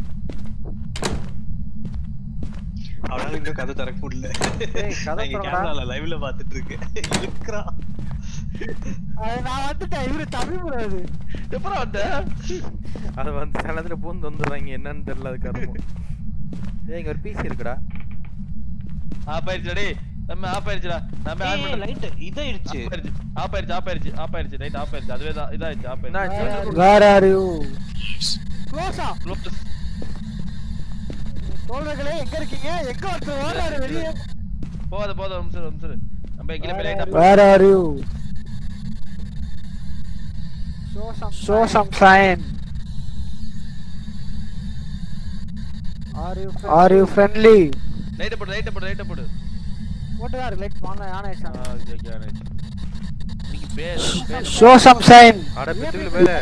S3: அவனால இன்னும் கதை திறக்க முடியல
S4: ஏய், கதை
S3: நான் இங்க
S4: திறடா.
S3: கேமரால லைவ்ல பாத்துட்டு இருக்கேன் இருக்கிறான்
S2: அது நான் வந்துட்டேன் இவரு தமிழ் கூடாது
S1: எப்பறம் வந்த
S4: அது வந்து சில நேரத்துல பூந்து வந்துடுறாங்க என்னன்னு தெரியல அது கருமம் ஏய் இங்க ஒரு பிசி இருக்குடா
S1: ஆஃப் ஆயிருச்சுடா டேய் நம்ம ஆஃப் ஆயிருச்சுடா நம்ம ஆன் பண்ண
S3: லைட் இதாயிடுச்சு
S1: ஆஃப் ஆயிருச்சு ஆஃப் ஆயிருச்சு ஆஃப் ஆயிருச்சு ரைட் ஆஃப் ஆயிருச்சு அதுவே தான் இதாயிருச்சு ஆஃப்
S4: என்ன
S1: ஆயிருச்சு
S4: ஆச்சு?
S2: வேர் ஆர் யூ க்ளோஸா
S1: க்ளோஸ்
S2: தோழர்களே எங்க இருக்கீங்க எங்க ஒருத்தர் ஓடுறாரு வெளியே
S1: போகாத போகாத ஒரு நிமிஷம் ஒரு நிமிஷம் நம்ம கீழே போய் light off
S2: where are you show some sign are you are you friendly
S1: light போடு லைட் போடு லைட் போடு
S2: போட்டுதான் இருக்கு லைட் ஆன் ஆன்
S1: ஆ
S2: ஆயிடுச்சு
S1: ஓகே ஓகே ஆயிடுச்சு இன்னைக்கு பேர் பேர்
S2: ஷோ சம் சைன்
S4: அட பித்துக்குள்ள போயில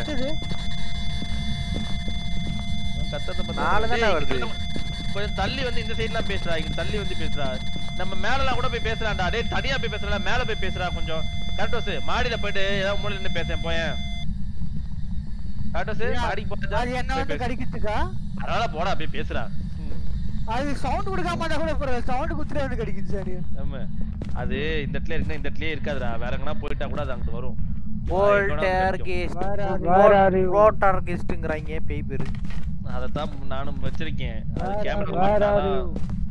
S1: கத்தத்தை பார்த்தா-
S4: நாலு தானே
S1: டேய்,
S4: வருது.
S1: இங்க கொஞ்சம் தள்ளி வந்து இந்த சைடுலாம் பேசுறா இங்க தள்ளி வந்து பேசுறா நம்ம மேலலாம் கூட போய் பேசுறான்டா டேய் தனியா போய் பேசுறா மேல போய் பேசுறா கொஞ்சம் கரெக்டோஸ் மாடியில போயிட்டு ஏதாவது மூலையில நின்னு பேசேன் போயேன் கரெக்டோஸ் மாடிக்கு போறதா
S2: அது என்ன வந்து கடிக்கிறதுக்கா
S1: அதனால போடா போய் பேசுறா ம்.
S2: அது சவுண்ட் கொடுக்காம இருந்தா கூட பரவாயில்ல சவுண்ட் குத்துறே வந்து கடிக்குது சார்
S1: ஆமா அது இந்த இடத்துல இருக்குன்னா இந்த இடத்துலயே இருக்காதுடா வேற எங்கனா போயிட்டா கூட அது அங்கிட்டு வரும்
S4: poltergeist
S2: Where are you? Where are you?
S4: வோல்டர் கெஸ்ட்ங்கறாங்க பேய் பேரு
S1: அதத்தான் நானும் வச்சிருக்கேன் அது
S2: Where are-
S1: camera
S2: where are you?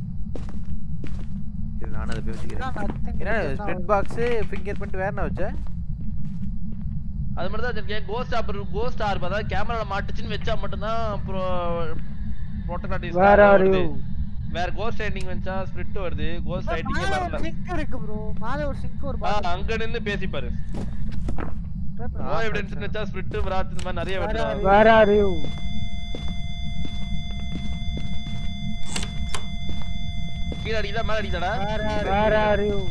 S4: இது நானும் அதை போய் வச்சுக்கிறேன் என்ன ஸ்பெட் பாக்ஸ் ஃபிங்கர் பிரிண்ட் வேற என்ன வச்ச
S1: அது மட்டும் தான் வச்சிருக்கேன் கோஸ்ட் ஆர் கோஸ்ட் ஆர் அதாவது கேமரால மாட்டுச்சுன்னு வச்சா மட்டும்தான் அப்புறம் ப்ரோட்டோகாட்டிஸ்
S2: Where are you?
S1: வேற கோஸ்ட் ரைட்டிங் வச்சா ஸ்பிரிட் வருது கோஸ்ட் ரைட்டிங்கே வரல
S2: சிங்க் இருக்கு ப்ரோ மேல ஒரு சிங்க் ஒரு
S1: ஆ, அங்க நின்னு பேசி பாரு நோ எவிடன்ஸ் வச்சா ஸ்பிரிட் வராது இந்த மாதிரி நிறைய வருது
S2: வேர் ஆர் யூ
S1: கீழ அடிக்குதா மேல அடிக்குதாடா
S2: வேர் ஆர் யூ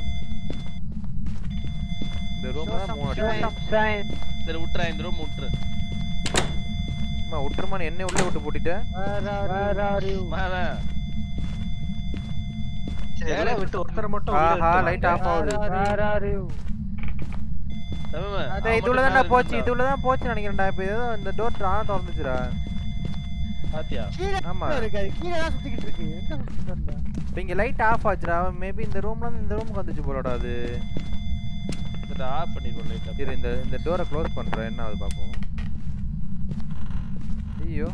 S4: இந்த ரூம்ல தான் மூணு அடி
S2: சைன்
S1: சரி விட்டுறேன் இந்த ரூம் விட்டுரு
S4: அம்மா விட்டுருமான்னு என்ன உள்ள விட்டு போட்டுட்டேன்
S2: வேர் ஆர் யூ
S1: மேல
S3: சரி எல்லாம் விட்டு ஒருத்தரை மட்டும் உள்ள
S4: ஆஹா
S3: எடுத்து
S4: லைட் ஆஃப் ஆகுது
S2: வேர் ஆர் யூ
S1: தம்பி,
S4: அட
S1: அவன்
S4: இதுல
S1: மட்டும்
S4: தான்
S1: மேல
S4: போச்சு
S1: இருந்தா.
S4: இதுல தான் போச்சு நினைக்கிறேன்டா இப்போ ஏதோ இந்த டோர் தானா திறந்துச்சுடா
S1: பாத்தியா
S2: கீழ
S4: ஆமா.
S2: இருக்கு அது கீழ தான் சுத்திக்கிட்டு இருக்கு எங்க சுத்திட்டு தெரியல
S4: இப்போ இங்க லைட் ஆஃப் ஆச்சுடா மேபி இந்த ரூம்ல இருந்து இந்த ரூமுக்கு வந்துச்சு போலடா அது
S1: சரி ஆஃப் பண்ணிடுவோம் லைட்டா
S4: இரு இந்த இந்த டோரை க்ளோஸ் பண்றேன் என்ன ஆகுது பாப்போம் ஐயோ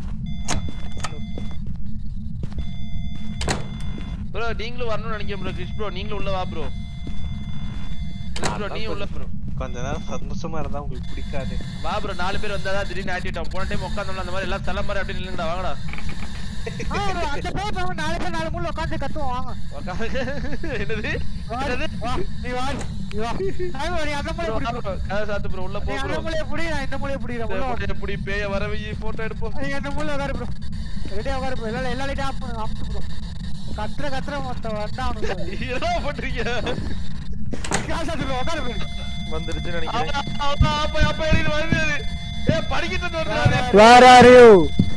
S1: ப்ரோ நீங்களும் வரணும்னு நினைக்கிறேன் ப்ரோ கிறிஸ் ப்ரோ நீங்களும் உள்ள வா ப்ரோ ப்ரோ நீ உள்ள ப்ரோ
S3: கொஞ்ச நேரம் சந்தோஷமா இருந்தா உங்களுக்கு பிடிக்காது
S1: வா ப்ரோ நாலு பேர் வந்தாதான் திடீர்னு ஆக்டிவேட் ஆகும் போன டைம் உட்காந்தோம்ல அந்த மாதிரி எல்லாம் தலை மாதிரி அப்படி நில்லுங்கடா வாங்கடா
S2: ஆ, bro, அந்த பேர் பாருங்க நாலு பேர் நாலு மூணு உட்காந்து கத்துவோம் வாங்க
S1: உட்காந்து என்னது
S2: வா,
S1: என்னது
S2: வா, நீ வா நீ வா சாமி, நீ அந்த மூலையை
S1: ப்ரோ
S2: பிடி bro.
S1: கதை சாத்து ப்ரோ உள்ள
S2: நீ
S1: போ
S2: அந்த
S1: ப்ரோ
S2: மூலையை பிடி நான் இந்த மூலையை பிடிக்கிறேன் உள்ள வா.
S1: எப்படி பேய வர வை போட்டோ எடுப்போம்
S2: நீ அந்த மூலையில உட்காரு ப்ரோ ரெடியா உட்காரு ப்ரோ எல்லா எல்லா லைட்டும் ஆஃப் பண்ணு ஆஃப் ப்ரோ கத்துற கத்துற மொத்த வந்தா அவனுக்கு
S1: என்ன பண்றீங்க
S2: காசு ப்ரோ உட்காரு ப்ரோ
S4: வந்துருச்சுன்னு நினைக்கிறேன்
S1: அப்பா அப்பா அப்பா எழுதி வருது ஏ படிக்கிட்டு வருதுடா
S2: வேர் ஆர் யூ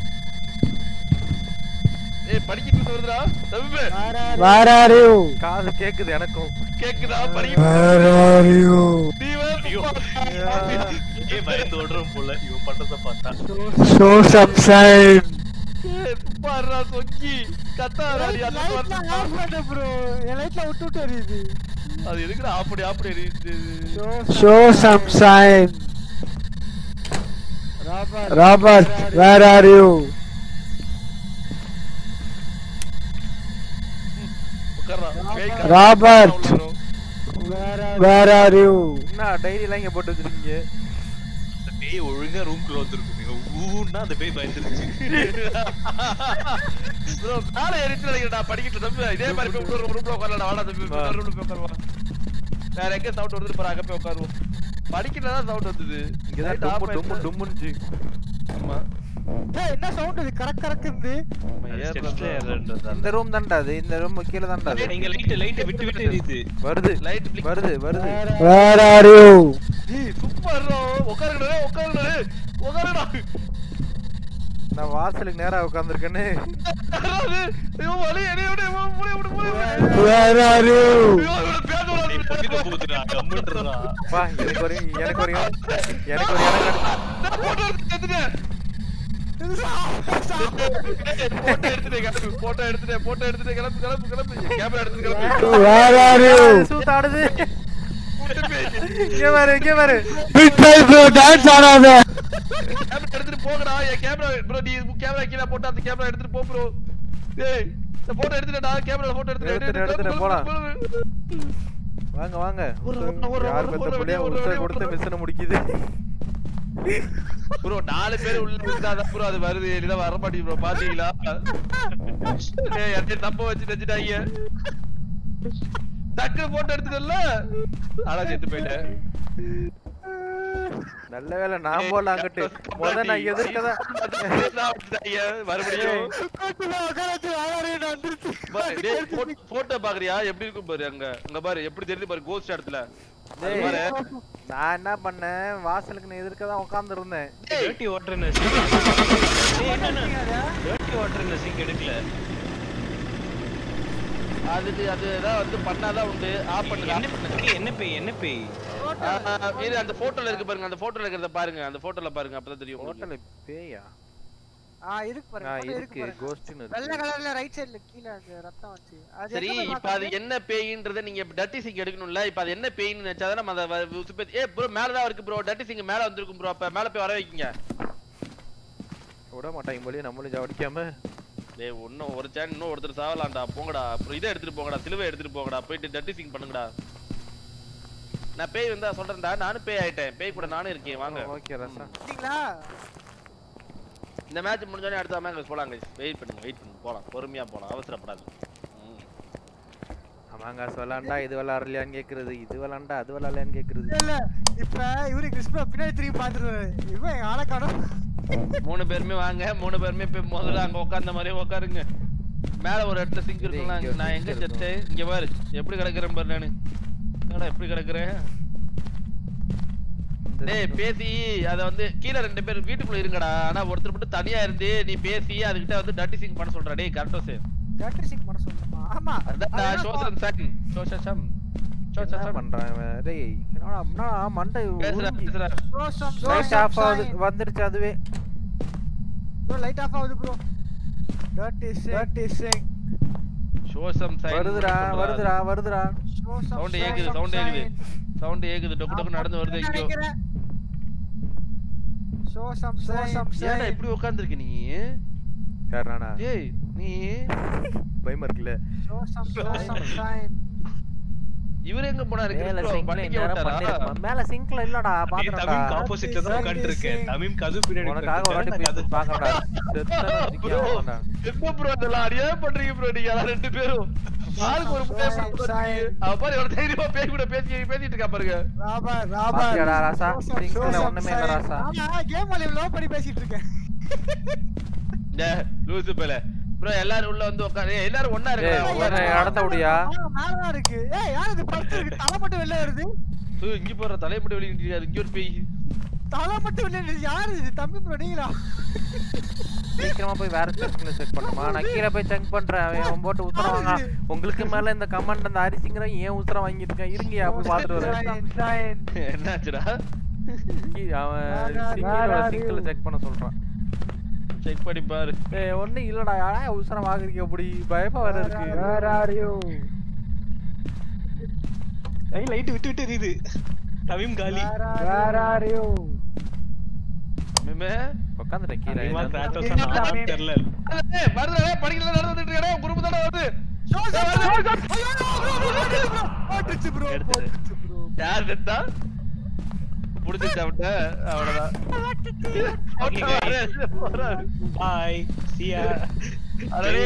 S1: ஏ படிக்கிட்டு வருதுடா தம்பி
S2: வேர் ஆர் யூ
S4: காது கேக்குது எனக்கும்
S1: கேக்குதா படிக்கிட்டு
S2: வேர் ஆர் யூ
S1: நீ வேற
S3: ஏ பயந்து ஓடுறோம் போல இவன் பண்றத பார்த்தா
S2: ஷோ சம் சைன்
S1: ஏய், பாருடா சொக்கி கத்தாதடா நீ அந்த
S2: லைட்ல ஆஃப் பண்ணு ப்ரோ என் லைட்ல விட்டு விட்டு எரியுது
S1: அது எதுக்குடா அப்படி அப்படி எரியுது
S2: show some sign Robert where are you
S1: உட்கார்றா பேய் கதை
S2: ராபர்ட்.
S1: உள்ள வரும்.
S2: வேர் ஆர் யூ
S4: என்ன டைரி எல்லாம் இங்க போட்டு வச்சிருக்கீங்க
S3: அந்த பேய் ஒழுங்கா ரூம்குள்ள வந்துருக்குங்க ஊன்னா அந்த பேய் பயந்துருச்சு
S1: ப்ரோ மேல ஏறிச்சு நினைக்கிறேன் படிக்கிட்டு தம்பி இதே மாதிரி போய் இன்னொரு ரூம்ல உட்காரலாம் வாடா தம்பி
S4: வா.
S1: இன்னொரு ரூம்ல போய் உட்காருவா வேற எங்க சவுண்ட் வருது பாரு அங்க போய் உட்காருவோம் படிக்கல தான் சவுண்ட் வந்தது
S4: இங்கதான்
S1: Light off
S4: டும்மு டும்மு
S1: ஆயிடுச்சு.
S4: டும்முன்னு
S1: ஆமா
S2: ஏய் என்ன சவுண்ட் இது கரக் கரக்குது
S1: ஆமா, ஏறுறா
S3: ஸ்டெப்ஸ்ல
S1: bro.
S3: ஏறன்றதால
S4: இந்த ரூம் தான்டா அது இந்த ரூம் கீழ தான்டா அது
S3: இங்க லைட் லைட் விட்டு விட்டு எரியுது
S4: வருது
S1: Light blink.
S4: வருது வருது
S2: வேர் ஆர் யூ
S1: ஏய் சும்மா இருடா உட்காருங்கடா உட்காருங்கடா உட்காருடா
S4: நான் வாசலுக்கு நேரா உட்கார்ந்திருக்கேன்னு
S1: ஐயோ வலி என்னைய விடு மூளை விடு மூளை விடு
S2: வேர் ஆர் யூ
S1: ஐயோ இவனை பேச
S3: டேய், பொத்திட்டு
S1: விடாத
S3: போகுதுடா கம்முன்றா
S4: வா எனக்கு ஒரு எனக்கு ஒரு எனக்கு ஒரு இடம் கிடைச்சு
S1: நான் போட்டோ எடுத்துட்டேன் போட்டோ எடுத்துட்டேன் கிளம்பு போட்டோ எடுத்துட்டேன் போட்டோ எடுத்துட்டேன் கிளம்பு கிளம்பு கிளம்பு கேமரா எடுத்து கிளம்பு
S2: வேர் ஆர் யூ
S4: சூத்தாடுது
S1: கூட்டு போய்
S4: இங்க பாரு இங்க பாரு
S2: பிக் சைஸ் ப்ரோ டான்ஸ் ஆடாத
S1: கேமரா எடுத்துட்டு போங்கடா என் கேமரா ப்ரோ நீ கேமரா கீழ போட்டு அந்த கேமரா எடுத்துட்டு போ ப்ரோ டேய் இந்த போட்டோ எடுத்துட்டா கேமரா போட்டோ எடுத்துட்டு
S4: எடுத்துட்டு, எடுத்துட்டு, போலாம். வாங்க வாங்க
S1: ஒரு, ஒரு, ஒரு,
S4: யார்
S1: ஒரு,
S4: பெத்த
S1: ஒரு,
S4: புள்ளைய
S1: ஒரு,
S4: உருசை
S1: ஒரு,
S4: கொடுத்து
S1: ஒரு.
S4: மிஷனை முடிக்குது
S1: ப்ரோ நாலு பேர் உள்ள இருந்தாதான் ப்ரோ அது வருது இல்ல வர மாட்டேங்குது ப்ரோ பாத்தீங்களா டேய் அப்படியே தப்ப வச்சு வச்சுட்டாங்க டக்கு போட்டோ எடுத்துட்டல ஆனா செத்து போயிட்டேன்
S4: நல்ல வேளை நான் போல அங்கிட்டு முத நான் எதிர்க்கதான்
S1: வச்சுட்டாங்க, மறுபடியும் பாரு, டேய், photo- photo பாக்குறியா எப்படி இருக்கும் பாரு அங்க அங்க பாரு எப்படி தெரியுது பாரு கோஸ்ட் இடத்துல அது
S4: டேய்,
S1: பாரு
S4: நான் என்ன பண்ணேன் வாசலுக்கு நான் எதிர்க்க தான் உட்கார்ந்து இருந்தேன்
S3: dirty water nursing dirty water nursing எடுக்கல
S1: அதுக்கு அதுதான் வந்து பண்ணாதான் உண்டு ஆஃப் பண்ணுங்க
S3: என்ன
S1: ஆஃப் பண்ணுங்க
S3: பேய், என்ன பேய் என்ன பேய்
S1: ஆ, ஆ, இது அந்த போட்டோல இருக்கு பாருங்க அந்த போட்டோல இருக்கிறத பாருங்க அந்த போட்டோல பாருங்க அப்பதான் தெரியும் உங்களுக்கு.
S4: ஹோட்டல்ல பேயா
S2: ஆ இருக்கு பாருங்க
S4: ஆ
S2: photo
S4: இருக்கு
S2: பாருங்க.
S4: கோஸ்ட்னு
S2: வெள்ளை
S4: இருக்கு
S2: கலர்ல ரைட் சைடுல கீழ அந்த ரத்தம் வச்சு அது
S1: சரி
S2: எங்க போய்
S1: இப்ப அது
S2: பார்க்கறது?
S1: என்ன பேயின்றத நீங்க டட்டி சிங் எடுக்கணும்ல இப்ப அது என்ன பேயின்னு நினைச்சாதான் நம்ம அதை வ- உசுப்பேத்தி- ஏ ப்ரோ மேல தான் இருக்கு ப்ரோ டட்டி சிங் மேல வந்திருக்கும் ப்ரோ அப்ப மேல போய் வர வைக்கீங்க
S4: விட மாட்டாங்க போலயே நம்மளும் ஜவடிக்காம
S1: டேய் இன்னும் ஒரு சேன் இன்னும் ஒருத்தர் சாவலாம்டா போங்கடா அப்புறம் இதை எடுத்துட்டு போங்கடா சிலுவை எடுத்துட்டு போங்கடா போயிட்டு டட்டி சிங் பண்ணுங்கடா நான் பேய் வந்தா சொல்றேன்டா நானும் பேய் ஆயிட்டேன் பேய் கூட நானும் இருக்கேன் வாங்க
S4: ஓகே ரசா
S2: பாத்தீங்களா?
S1: இந்த மேட்ச் முடிஞ்சோடனே அடுத்த மேட்ச் போலாம் guys வெயிட் பண்ணுங்க வெயிட் பண்ணுங்க போலாம் பொறுமையா போலாம் அவசரப்படாது ம்.
S4: ஆமாங்க விளாண்டா இது விளாட்றலையான்னு கேக்குறது இது விளாண்டா அது விளாட்லையான்னு கேக்குறது
S2: இல்ல, இல்ல இப்ப இவரு கிறிஸ்பா பின்னாடி திரும்பி பாத்துருவாரு இவன் எங்க ஆளை காணோம்
S1: மூணு பேருமே வாங்க மூணு பேருமே போய் முதல்ல அங்க உட்கார்ந்த மாதிரியே உட்காருங்க மேல ஒரு இடத்துல சிங்க் இருக்கும்ல
S4: இங்க ஒரு
S1: நான்
S4: sink
S1: எங்க
S4: இருக்கும்.
S1: செத்தேன் இங்க பாரு எப்படி கிடக்குறேன் பாரு நானு என்னடா எப்படி கிடக்குறேன்
S4: இந்த
S1: டேய் பேசி அத வந்து கீழ ரெண்டு பேர் வீட்டுக்குள்ள இருங்கடா ஆனா ஒருத்தர் மட்டும் தனியா இருந்து நீ பேசி அதுகிட்ட வந்து டட்டி சிங் பண்ண சொல்றா டேய் கரெக்டா சார்
S2: பேட்டரி சிங் பண்ண சொல்லணுமா ஆமா
S1: அதான்
S2: அது
S1: நான்
S2: என்ன
S1: சோசன் சன் சோசம்
S4: என்ன
S1: சோசம்
S4: பண்றான் இவன்? டேய் என்னடா என்னடா மண்டை
S1: பேசுறா
S4: உருகி
S1: பேசுறா
S2: ரோசம்
S4: லைட் ஆஃப் ஆகுது வந்துருச்சு அதுவே
S2: ப்ரோ லைட் ஆஃப் ஆகுது bro dirty sink dirty sink
S1: show some sign
S4: வருதுடா வருதுடா வருதுடா
S2: ரோசம்
S1: Sound கேக்குது, sound கேக்குது. சவுண்ட் ஏகுது டொக்கு டொக்கு நடந்து வருது எங்கயோ
S2: சோசம் சோசம்
S1: ஏன்டா இப்படி உட்கார்ந்திருக்க நீ
S4: யார் நானா
S1: டேய் நீ
S4: பயமா இருக்குல்ல
S2: சோசம் சோசம் சைன்
S1: இவரு எங்க போனாரு
S4: மேல
S1: கிறிஸ்டோ
S4: சிங்க்ல
S1: பண்ணிக்க
S4: நேரம்
S1: விட்டாரா
S4: பண்ணிருப்பான் மேல சிங்க்ல இல்லடா
S3: அப்படியே
S4: பாத்துறடா
S3: தமிம்க்கு ஆப்போசிட்ல தான் உட்காந்துருக்கேன் தமிம் கது பின்னாடி
S4: உனக்காக ஒரு வாட்டி
S3: உட்கார்ந்திருக்கேன்.
S4: போய் பாக்கறடா செத்தனா
S1: Bro,
S4: சிக்கியாடா
S1: என்ன ப்ரோ இதெல்லாம் அடியே பண்றீங்க ப்ரோ நீங்க எல்லாம் ரெண்டு பேரும் ஆளுக்கு ஒரு பேர்
S2: Sign, sign.
S1: அவ பாரு எவ்வளவு தைரியமா பேய் கூட பேசி பேசிட்டு இருக்கா பாருங்க
S2: ராபர் ராபர்
S4: பாத்தியாடா ராசா?
S2: சோசம்,
S4: சிங்க்ல
S2: சோசம்
S4: ஒண்ணுமே இல்ல
S2: sign.
S4: ராசா.
S2: ஆமா கேம் வால்யூம் லோ பண்ணி பேசிட்டு இருக்கேன்
S1: இந்த லூசு பேல ப்ரோ எல்லாரும் உள்ள வந்து உட்காரு ஏய், எல்லாரும் ஒண்ணா
S4: ஏய்,
S1: இருக்கா
S4: உள்ள இடத்த விடியா
S2: ஆ, மேலதான் இருக்கு ஏய் யார் இது படுத்து இருக்கு தலை மட்டும் வெளில வருது
S1: இங்க போற தலைமுடி வெளியிட்டு இங்க ஒரு பேய்
S2: தலை மட்டும் வெளில வருது யாரு இது தம்பி ப்ரோ நீங்களா
S4: சீக்கிரமா போய் வேற செக்ல செக் பண்ணுமா நான் கீழே போய் செக் பண்றேன் அவன் அவன் போட்டு உத்தரம் வாங்க உங்களுக்கு மேல இந்த கமெண்ட் அந்த அரிசிங்கிற ஏன் உத்தரம் வாங்கிட்டு இருக்கான் இருங்கயா போய் பாத்துட்டு வரேன்
S2: Sign, sign.
S1: என்னாச்சுடா
S4: கீ- அவன்
S2: வேற-
S4: சிங்கில
S2: வேற
S4: சிங்கில
S2: அறிவு.
S4: செக் பண்ண சொல்றான்
S1: செக் பண்ணி பாரு
S4: ஏய் ஒண்ணும் இல்லடா யாரா உத்தரம் வாங்குறீங்க அப்படி பயமா வேற இருக்கு
S2: Where are you?
S3: ஐய் லைட் விட்டு விட்டு எரியுது தமிம் காலி
S2: Where are- Where are you?
S1: மேமே
S4: உட்காந்துட்டேன் கீழே
S3: தமிமா
S4: என்னன்னு
S3: கிராட்டோஸா
S2: என்ன
S3: நானான்னு
S2: தமிம்?
S3: தெரியல
S1: ஏய் வருதுடா படிக்கல நடந்துட்டு இருக்கடா குரூப் தான வருது
S2: சோசம், சோசம். ஐயோ, bro, bro, bro, bro. போட்டுருச்சு bro,
S3: எடுத்துரு.
S2: போட்டுருச்சு bro,
S1: யார் செத்தா புடிச்சிச்சா விட்ட அவ்வளவுதான்
S3: Okay, guys.
S1: போறாரு.
S3: Bye. See ya.
S1: அடடே,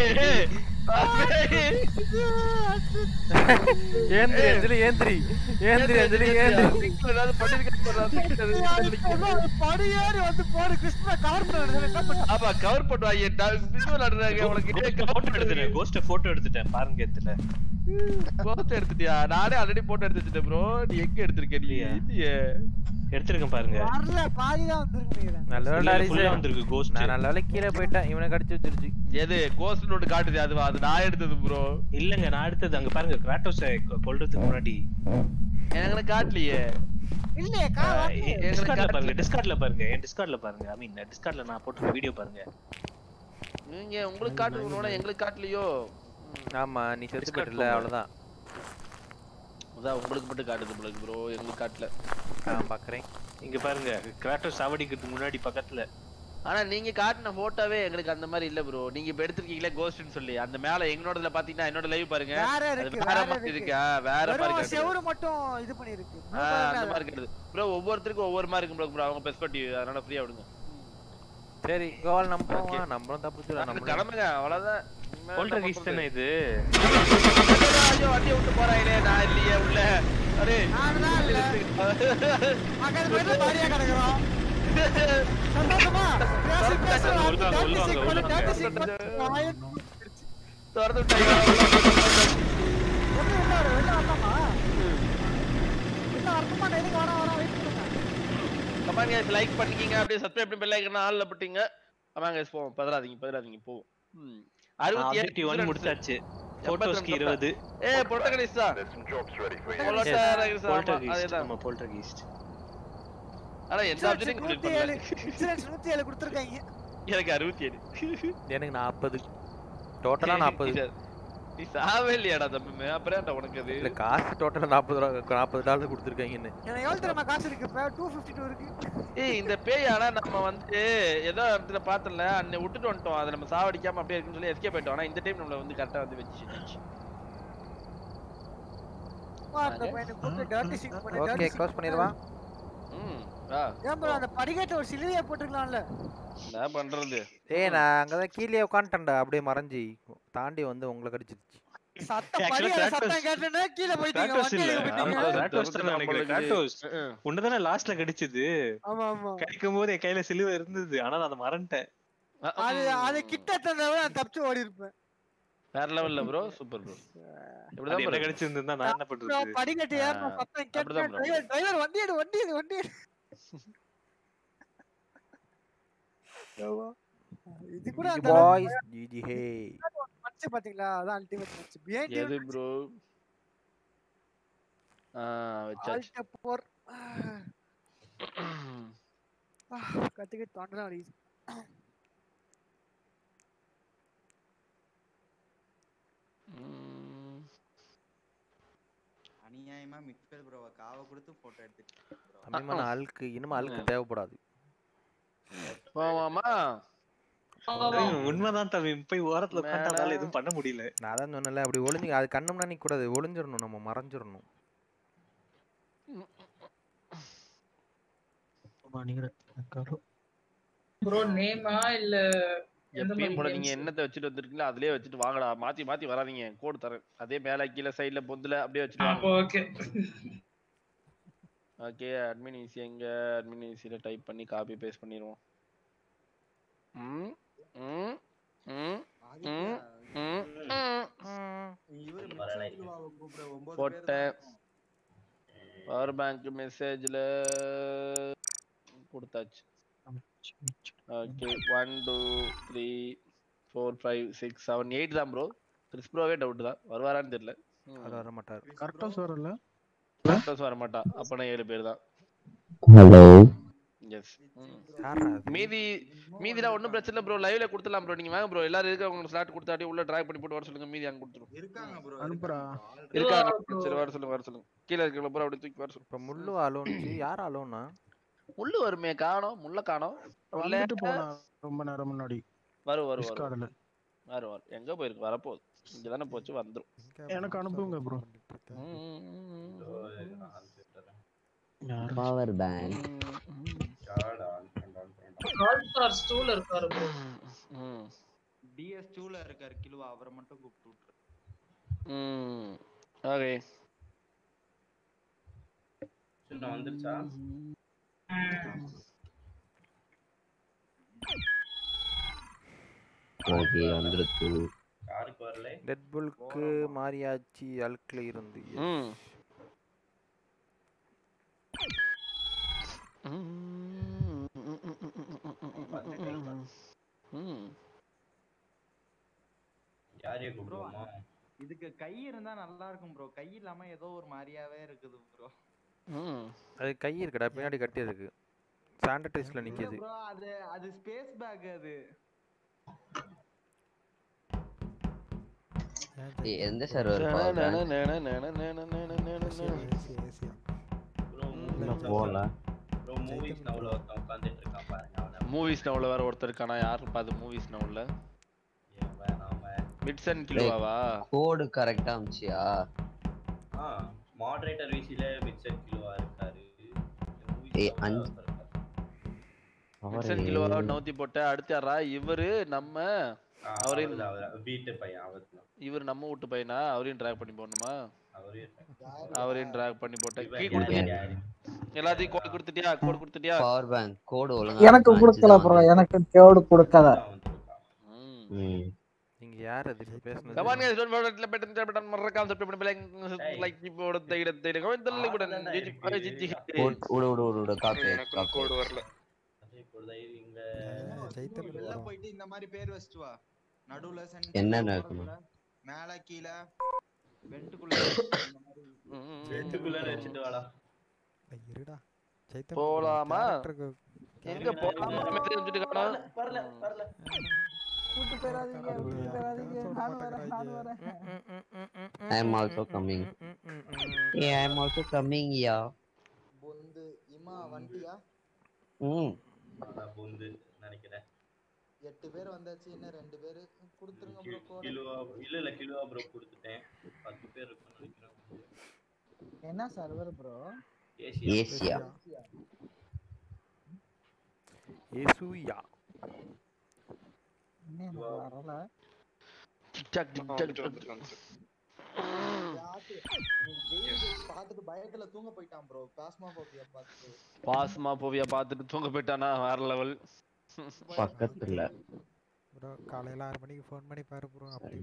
S4: ஏந்திரி அஞ்சலி ஏந்திரி ஏந்திரி அஞ்சலி ஏந்திரி
S1: சிக்ஸ்ல ஏதாவது பண்ணிருக்க போறாரு.
S2: படியேறி வந்து போடு கிருஷ்ணா கவர் பண்ண என்ன பண்ண
S1: ஆமா கவர் பண்ணுவாங்க பிஸ் விளையாடுறாங்க உனக்கு
S3: Photo எடுத்துட்டேன். Ghost photo எடுத்துட்டேன். பாருங்க இதுல.
S1: போட்டோ எடுத்துட்டியா நானே ஆல்ரெடி போட்டோ எடுத்து வச்சிட்டேன் ப்ரோ நீ எங்க எடுத்திருக்க நீ
S3: இல்லையா?
S1: இல்லையே
S3: எடுத்திருக்கேன் பாருங்க
S2: வரல பாதி தான் வந்திருக்கு நினைக்கிறேன்
S4: நல்ல வேலை
S3: full ஆ
S4: ஹரிஸ்
S3: வந்திருக்கு ghost.
S4: நான் நல்ல வேலை கீழே போயிட்டேன் இவனை கடிச்சு வச்சிருச்சு
S1: எது கோஸ்ட் நோட்டு காட்டுது அதுவா அது நான் எடுத்தது ப்ரோ
S3: இல்லங்க நான் அடுத்தது அங்க பாருங்க கிராட்டோஸ் கொல்றதுக்கு முன்னாடி
S1: எனக்கு காட்டலையே
S2: இல்லையே கா
S3: டிஸ்கார்ட்ல பாருங்க டிஸ்கார்ட்ல பாருங்க என் டிஸ்கார்ட்ல பாருங்க ஐ மீன் டிஸ்கார்ட்ல நான் போட்டுருக்க வீடியோ பாருங்க
S1: நீங்க உங்களுக்கு காட்டுறோட எங்களுக்கு காட்டலையோ
S4: ஆமா நீ செத்து
S3: Discord
S4: போயிட்டல
S3: போங்க.
S4: அவ்வளவுதான்
S1: அதான் உங்களுக்கு மட்டும் காட்டுது உங்களுக்கு ப்ரோ எங்களுக்கு காட்டல
S4: நான் பாக்குறேன்
S3: இங்க பாருங்க கிராட்டோஸ் சாவடிக்கிறதுக்கு முன்னாடி பக்கத்துல
S1: ஆனா நீங்க காட்டின போட்டோவே எங்களுக்கு அந்த மாதிரி இல்ல ப்ரோ நீங்க இப்ப எடுத்திருக்கீங்களே கோஸ்ட்னு சொல்லி அந்த மேல எங்களோடதுல பாத்தீங்கன்னா என்னோட லைவ் பாருங்க
S2: வேற
S1: அது
S2: இருக்கு
S1: வேற
S2: வேற
S1: மாதிரி
S2: இருக்கு
S1: இருக்கா வேற மாதிரி
S2: வெறும்
S1: காட்டுது.
S2: செவுரு மட்டும் இது பண்ணிருக்கு
S1: ஆ, அந்த மாதிரி கிடையாது ப்ரோ ஒவ்வொருத்தருக்கும் ஒவ்வொரு மாதிரி இருக்கும் ப்ரோ அவங்க பெர்ஸ்பெக்டிவ் அதனால ஃப்ரீயா விடுங்க
S4: சரி கோவால் நம்ம
S1: Okay.
S4: போவோம் நம்மளும் தப்பிச்சுடலாம்
S1: அது
S4: நம்மளும்
S1: கிளம்புங்க அவ்வளவுதான் இனிமே
S3: போல்டர்
S1: என்ன
S3: கீஸ் தானே
S1: பண்றது?
S3: இது
S1: ஐயோ வண்டியை விட்டு போறாங்களே நான் இல்லையே உள்ள அரே
S2: நானுதான் இல்ல மகன் பேர்ல பாரியா கிடக்குறோம் சந்தோஷமா பேசி பேசி
S3: உள்ளாங்க,
S2: தேர்ட்டி
S3: உள்ளாங்க,
S2: சிக்ஸ்
S3: உள்ளாங்க.
S2: தேர்ட்டி சிக்ஸ்
S1: திறந்து விட்டாங்க
S2: ஒண்ணு வெளில வர வெளில வரலாமா வெளில வரணுமா நான் எதுக்கு வரேன் வரேன் வெயிட் பண்ணுங்க
S1: கமான் கைஸ் லைக் பண்ணிக்கிங்க அப்படியே சப்ஸ்கிரைப் பண்ணி பெல் ஐக்கன் ஆல்ல போட்டீங்க கமான் கைஸ் போவோம் பதறாதீங்க பதறாதீங்க போவோம் ம். அறுபத்தி ஏழு
S3: ஆப்ஜெக்டிவ் ஒன்
S1: insurance.
S3: முடிச்சாச்சு
S1: எண்பத்தி
S3: போட்டோஸ்க்கு
S1: ரெண்டு
S3: இருபது
S1: ஏய் பொட்டகனிஸ் தான்
S6: There's some jobs ready for you.
S1: Polter Geist, ஆமா,
S3: போல்டர்
S1: அதேதான்.
S3: ஆமா போல்டர் கீஸ்ட்
S1: ஆனா எந்த ஆப்ஜெக்டும் கம்ப்ளீட்
S2: நூத்தி ஏழு
S1: பண்ணல
S2: இன்சூரன்ஸ் நூத்தி ஏழு கொடுத்துருக்காங்க
S1: எனக்கு அறுபத்தி ஏழு
S4: எனக்கு நாற்பது டோட்டலா நாற்பது
S1: இது- நீ சாவே இல்லையாடா தம்பி அப்புறம் ஏன்டா உனக்கு அது
S4: இல்ல காசு டோட்டலா நாற்பது ரூபா நாற்பது டாலர் கொடுத்துருக்காங்கன்னு
S2: எனக்கு எவ்வளவு தெரியுமா காசு இருக்கு இப்ப டூ ஃபிஃப்டி டூ இருக்கு
S1: ஏய் இந்த பேய் ஆனா நம்ம வந்து ஏதோ இடத்துல பார்த்தல அன்னை விட்டுட்டு வந்துட்டோம் அதை நம்ம சாவடிக்காம அப்படியே இருக்குன்னு சொல்லி எஸ்கேப் ஆயிட்டோம் ஆனா இந்த டைம் நம்மள வந்து கரெக்டா வந்து வச்சு
S2: வா, அந்த பையனை கூப்பிட்டு dirty sink பண்ணு,
S4: ஓகே
S2: dirty sink
S4: க்ளோஸ் பண்ணிடுவா
S1: ம் வா
S2: ஏன் bro, அந்த படிக்கட்டு ஒரு சிலுவையை போட்டுக்கலாம்ல
S1: என்ன பண்றது
S4: ஏய் நான் அங்கதான் கீழே உட்காந்துட்டேன்டா அப்படியே மறைஞ்சி தாண்டி வந்து உங்களை கடிச்சிருச்சு
S2: சத்தம்
S3: Actually,
S2: படி அந்த
S3: Kratos-
S2: சத்தம் கேட்டோன்னே கீழே போயிட்டீங்க
S3: கிராட்டோஸ்
S2: வண்டி
S3: இல்ல
S2: எடுக்க போயிட்டீங்க
S1: ஆமா.
S3: கிராட்டோஸ் தான் நினைக்கிறேன் கிராட்டோஸ்
S1: ம்.
S3: உன்னதானே லாஸ்ட்ல கடிச்சது
S2: ஆமா ஆமா
S3: கடிக்கும் போது என் கையில சிலுவை இருந்தது ஆனா நான் அதை மறந்துட்டேன்
S1: அஹ்,
S2: அது
S1: ம்.
S2: அது கிட்ட தந்தவரை நான் தப்பிச்சு ஓடி இருப்பேன்
S1: வேற லெவல்ல ப்ரோ சூப்பர் ப்ரோ
S3: அது
S1: இப்படிதான்
S3: என்ன
S1: bro.
S3: கடிச்சிருந்தா நான் என்ன
S2: bro,
S3: பண்றது
S2: படிக்கட்டு ஏறணும்
S1: ஆ,
S2: சத்தம் கேட்டு
S1: அப்படிதான் bro.
S2: டிரைவர் டிரைவர் வண்டி எடு வண்டி எடு வண்டி எடு ஐயோ. இது கூட அந்த
S4: பாய்ஸ் ஜிஜி ஹே
S2: மச்சு பாத்தீங்களா அதான் அல்டிமேட் மச்சு பிஹைண்ட்
S1: எது ப்ரோ ஆ வச்சாச்சு
S2: ஆல்ட் போர் கத்திக்கு தொண்டை அடிக்குது
S1: ம்.
S8: அநியாயமா மிக்கல் ப்ரோவை காவ கொடுத்து போட்டோ எடுத்துட்டு
S4: தம்பிமான அழுக்கு இனிமே அழுக்கு தேவைப்படாது
S1: போவாமா
S3: ஏய், உண்மைதான் தம்பி போய் ஓரத்துல உட்காந்தால எதுவும் பண்ண முடியல
S4: நான் தான் சொன்னல அப்படி ஒளிஞ்சு அது கண்ணு முன்னாடி நிக்க கூடாது ஒளிஞ்சிடணும் நம்ம மறைஞ்சிடணும்
S9: ப்ரோ நேமா இல்ல எந்த
S1: எப்பயும்
S9: மாதிரி
S1: போல நீங்க
S9: games?
S1: என்னத்தை வச்சுட்டு வந்திருக்கீங்களோ அதுலயே வச்சுட்டு வாங்கடா மாத்தி மாத்தி வராதீங்க கோடு தரேன் அதே மேல கீழ சைடுல பொந்துல அப்படியே வச்சுட்டு வாங்க
S9: ஓகே
S1: ஓகே அட்மின் ஈஸி எங்க அட்மின் ஈஸியில டைப் பண்ணி காப்பி பேஸ்ட் பண்ணிடுவோம் ம் ம் ம் ம் ம் ம்
S8: இவரு மிச்சல்வாவை கூப்பிட ஒன்பது பேர்
S1: போட்டேன் பவர் பேங்க் மெசேஜ்ல கொடுத்தாச்சு okay one two three four five six seven eight தான் ப்ரோ கிறிஸ் ப்ரோவே டவுட் தான் வருவாரான்னு தெரியல
S4: அவர் வர மாட்டார்
S5: கரெக்டா வரல
S1: டாக்டர்ஸ் வர மாட்டா அப்பனா ஏழு பேர் தான் எஸ்
S4: யாரா அது?
S1: மீதி மீதிலாம் ஒன்றும் பிரச்சனை இல்லை ப்ரோ லைவ்ல கொடுத்துலாம் ப்ரோ நீங்க வாங்க ப்ரோ எல்லாரும் இருக்க உங்களுக்கு ஸ்லாட் கொடுத்தாட்டி உள்ள டிராக் பண்ணி போட்டு வர சொல்லுங்க மீதி அங்க கொடுத்துரும்
S8: இருக்காங்க ப்ரோ
S5: அனுப்புறா.
S1: இருக்காங்க
S9: bro.
S1: சரி வர சொல்லுங்க வர சொல்லுங்க கீழே இருக்கிற ப்ரோ அப்படி தூக்கி வர சொல்லுங்க
S4: இப்ப முள்ளு அலோன்ச்சு யார் அலோனா
S1: முள்ளு வருமே காணோம் முள்ள காணோம்
S5: வந்துட்டு போனா ரொம்ப நேரம் முன்னாடி
S1: வரும் வரும் வரும்
S5: டிஸ்கார்ட்ல
S1: வரும் வரும் எங்க போயிருக்கு வரப்போகுது இங்க தானே போச்சு வந்துரும்
S5: எனக்கு அனுப்புங்க ப்ரோ
S10: பவர் பேங்க்
S9: ஆல்ஸ்டார் ஸ்டூல் இருக்காரு bro.
S8: டிஎஸ் டூல இருக்காரு கிலுவா அவரை மட்டும் கூப்பிட்டு விட்டுரு
S1: ம் ஓகே
S11: சின்ன வந்துருச்சா
S10: ஓகே வந்துருச்சு
S11: யாருக்கு வரல
S4: டெட் புல்க்கு மாரியாச்சி அல்க்ல இருந்து
S1: ம் ம்
S11: யாரைய கூப்பிடுவோமா
S8: இதுக்கு கை இருந்தா நல்லா இருக்கும் ப்ரோ கை இல்லாம ஏதோ ஒரு மாதிரியாவே இருக்குது ப்ரோ
S1: ம்
S4: அது கை இருக்குடா பின்னாடி கட்டி இருக்கு சாண்டடைஸ்ல நிக்குது
S8: ப்ரோ அது அது ஸ்பேஸ் பேக் அது
S10: ஏய், எந்த சர்வர் பவர் போல
S11: ப்ரோ மூவிஸ் நவுல ஒருத்தன் உட்கார்ந்துட்டு இருக்கான் பாருங்க அவன
S1: மூவிஸ் நவுல வேற ஒருத்தர் இருக்கானா யாருப்பா அது மூவிஸ் நவுல
S11: வேணாம
S1: மிட்சன் கிலோவாவா
S10: கோடு கரெக்டா அமிச்சியா
S11: ஆ மாடரேட்டர் விசில மிச்சர் கிலோவா இருக்காரு
S10: ஏய் அஞ்சு
S1: மிட்சன் கிலோவா நவுத்தி போட்ட அடுத்து யாரா இவரு நம்ம அவரையும்
S11: வீட்டு பையன் அவர்
S1: இவர் நம்ம வீட்டு பையனா அவரையும் டிராக் பண்ணி போடணுமா
S11: அவரே
S1: அவரையும் டிராக் பண்ணி போட்டேன்
S11: இவன்
S1: கீ
S11: யாரு,
S1: கொடுத்துட்டியா
S11: யாரு?
S1: எல்லாத்தையும் கோட் கொடுத்துட்டியா கோட் கொடுத்துட்டியா
S10: பவர் பேங்க் கோடு ஒழுங்கா
S2: எனக்கு
S10: அஞ்சு
S2: கொடுக்கல
S10: தான்
S2: ப்ரோ எனக்கு கேடு கொடுக்கல
S10: ம்
S4: நீங்க யார் அது இப்ப பேசுனது
S1: come on guys don't forget to button the button மறக்காம subscribe பண்ணி லைக் லைக் போட தேட தேட கமெண்ட் தள்ளி கூட ஜிஜி ஜிஜி
S10: கோட் விடு விடு விடு விடு காப்பி
S1: எனக்கு கோட் வரல
S8: உள்ள போயிட்டு இந்த மாதிரி பேர் வச்சுட்டு வா நடுவுல
S10: என்னென்ன இருக்கணும்?
S8: மேல கீழ வெண்டுக்குள்ள
S11: வெட்டுக்குள்ள வச்சுட்டு வாடா
S12: இருடா சைத்தன்
S1: போலாமா
S12: character-க்கு
S1: எங்க போலாமா மெசேஜ் வந்துட்டு காணோம்
S11: வரல வரல
S2: கூட்டு போயிடாதீங்க கூட்டு போயிடாதீங்க நான் வரேன் நான் வரேன்
S10: I am also coming. Yeah, I am also coming, yeah.
S8: பொந்து இமா வண்டியா
S10: ம்
S11: அதான் பொந்து நினைக்கிறேன்
S8: எட்டு பேர் வந்தாச்சு இன்னும் ரெண்டு பேரு கொடுத்துருங்க ப்ரோ கோட
S11: கிலோவா இல்ல இல்ல கிலோவா ப்ரோ கொடுத்துட்டேன் பத்து பேர் இருக்கும்னு நினைக்கிறேன்
S2: என்ன சர்வர் ப்ரோ
S10: ஏசியா
S4: ஏசுயா
S2: இன்னும் எனக்கு வரல
S1: டிக்டாக் டிக்டாக்
S8: பார்த்துட்டு பயத்துல தூங்க போயிட்டான் ப்ரோ பிளாஸ்மா போபியா பார்த்துட்டு
S1: பாஸ்மா போவியா பார்த்துட்டு தூங்க போயிட்டானா வேற லெவல்
S10: பக்கத்துல
S12: ப்ரோ காலையில ஆறு மணிக்கு ஃபோன் பண்ணி பாரு ப்ரோ அப்படி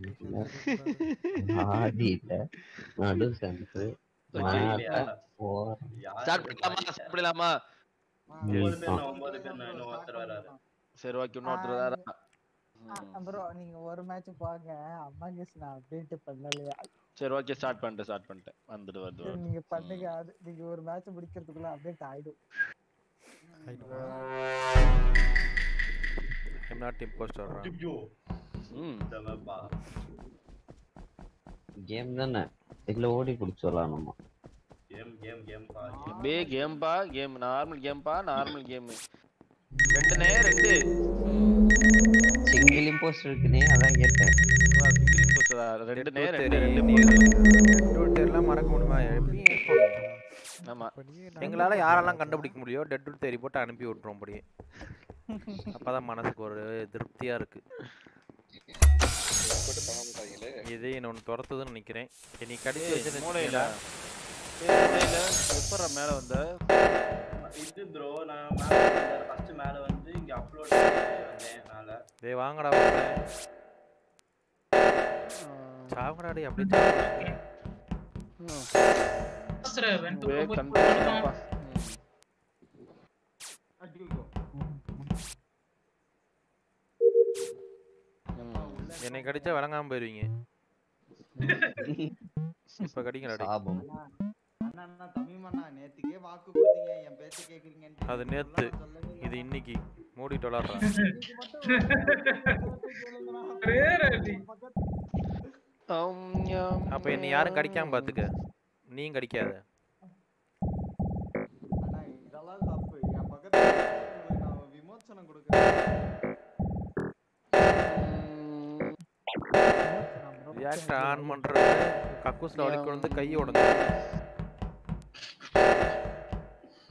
S10: ஆதி இல்ல நடு சென்ட்ரு
S1: ஸ்டார்ட் பண்ணலாமா ஸ்டார்ட் பண்ணலாமா
S11: ஒன்பது பேர் நான் ஒன்பது பேர் நான் இன்னும் ஒருத்தர் வராரு
S1: சரி ஓகே இன்னொருத்தர் வேற
S2: ப்ரோ நீங்க ஒரு மேட்ச் பாங்க அம்மா கேஸ் நான் அப்டேட் பண்ணலையா
S1: சரி ஓகே ஸ்டார்ட் பண்ணிட்டேன் ஸ்டார்ட் பண்ணிட்டேன் வந்துட்டு வருது வருது.
S2: நீங்க பண்ணுங்க அது நீங்க ஒரு மேட்ச் முடிக்கிறதுக்குள்ள அப்டேட் ஆயிடும்
S4: ஐம் நாட் இம்போஸ்டர்
S11: ஐயோ
S1: ம்
S11: தவப்பா
S10: கேம் தானே இதுல ஓடி பிடிச்சிடலாம் நம்ம
S11: கேம் கேம் கேம் பா
S1: பே கேம் பா கேம் நார்மல் கேம் பா நார்மல் கேம் ரெண்டுனே ரெண்டு
S10: சிங்கிள் இம்போஸ்ட் இருக்குனே அதான் கேட்டேன்
S1: சிங்கிள் இம்போஸ்டரா ரெண்டுனே ரெண்டு ரெண்டு
S4: எல்லாம் மறக்க முடியுமா எப்படி
S1: ஆமா
S4: எங்களால யாரெல்லாம் கண்டுபிடிக்க முடியும் டெட் டு தேடி போட்டு அனுப்பி விட்டுரும் அப்படியே அப்பதான் மனசுக்கு ஒரு திருப்தியா இருக்கு இது என்ன ஒன்று துரத்துதுன்னு நினைக்கிறேன் நீ கடிச்சு
S1: ஏய்,
S4: வச்சு
S1: மூளையில. எப்பற மேல வந்த
S11: இது ப்ரோ நான் மேல ஃபர்ஸ்ட் மேல வந்து இங்க அப்லோட் வந்தேன் மேல
S4: டேய் வாங்கடா வாங்க. சாவங்கடா டேய் அப்படி சாவங்கடா.
S9: Master, vent
S1: வே
S9: ரொம்ப
S1: கண்டுபிடிப்பா
S4: என்னை கடிச்சா விளங்காம போயிருவீங்க இப்ப கடிங்கடா டேய்.
S10: சாபம்
S8: அண்ணா அண்ணா தமிழ் அண்ணா நேத்துக்கே வாக்கு கொடுத்தீங்க என் பேச்ச கேக்குறீங்கன்னு
S4: அது நேத்து இது இன்னைக்கு மூடிட்டு விளாடுறான் அப்ப என்ன யாரும் கடிக்காம பாத்துக்க நீயும் கடிக்காத
S8: அண்ணா இதெல்லாம் தப்பு என் பக்கத்துல இருக்கவங்களுக்கு நான் விமோசனம் கொடுக்குறேன்
S4: ரியாக்டர் ஆன் பண்றது கக்கூஸ்ல வலிக்கு வந்து கை உடஞ்சு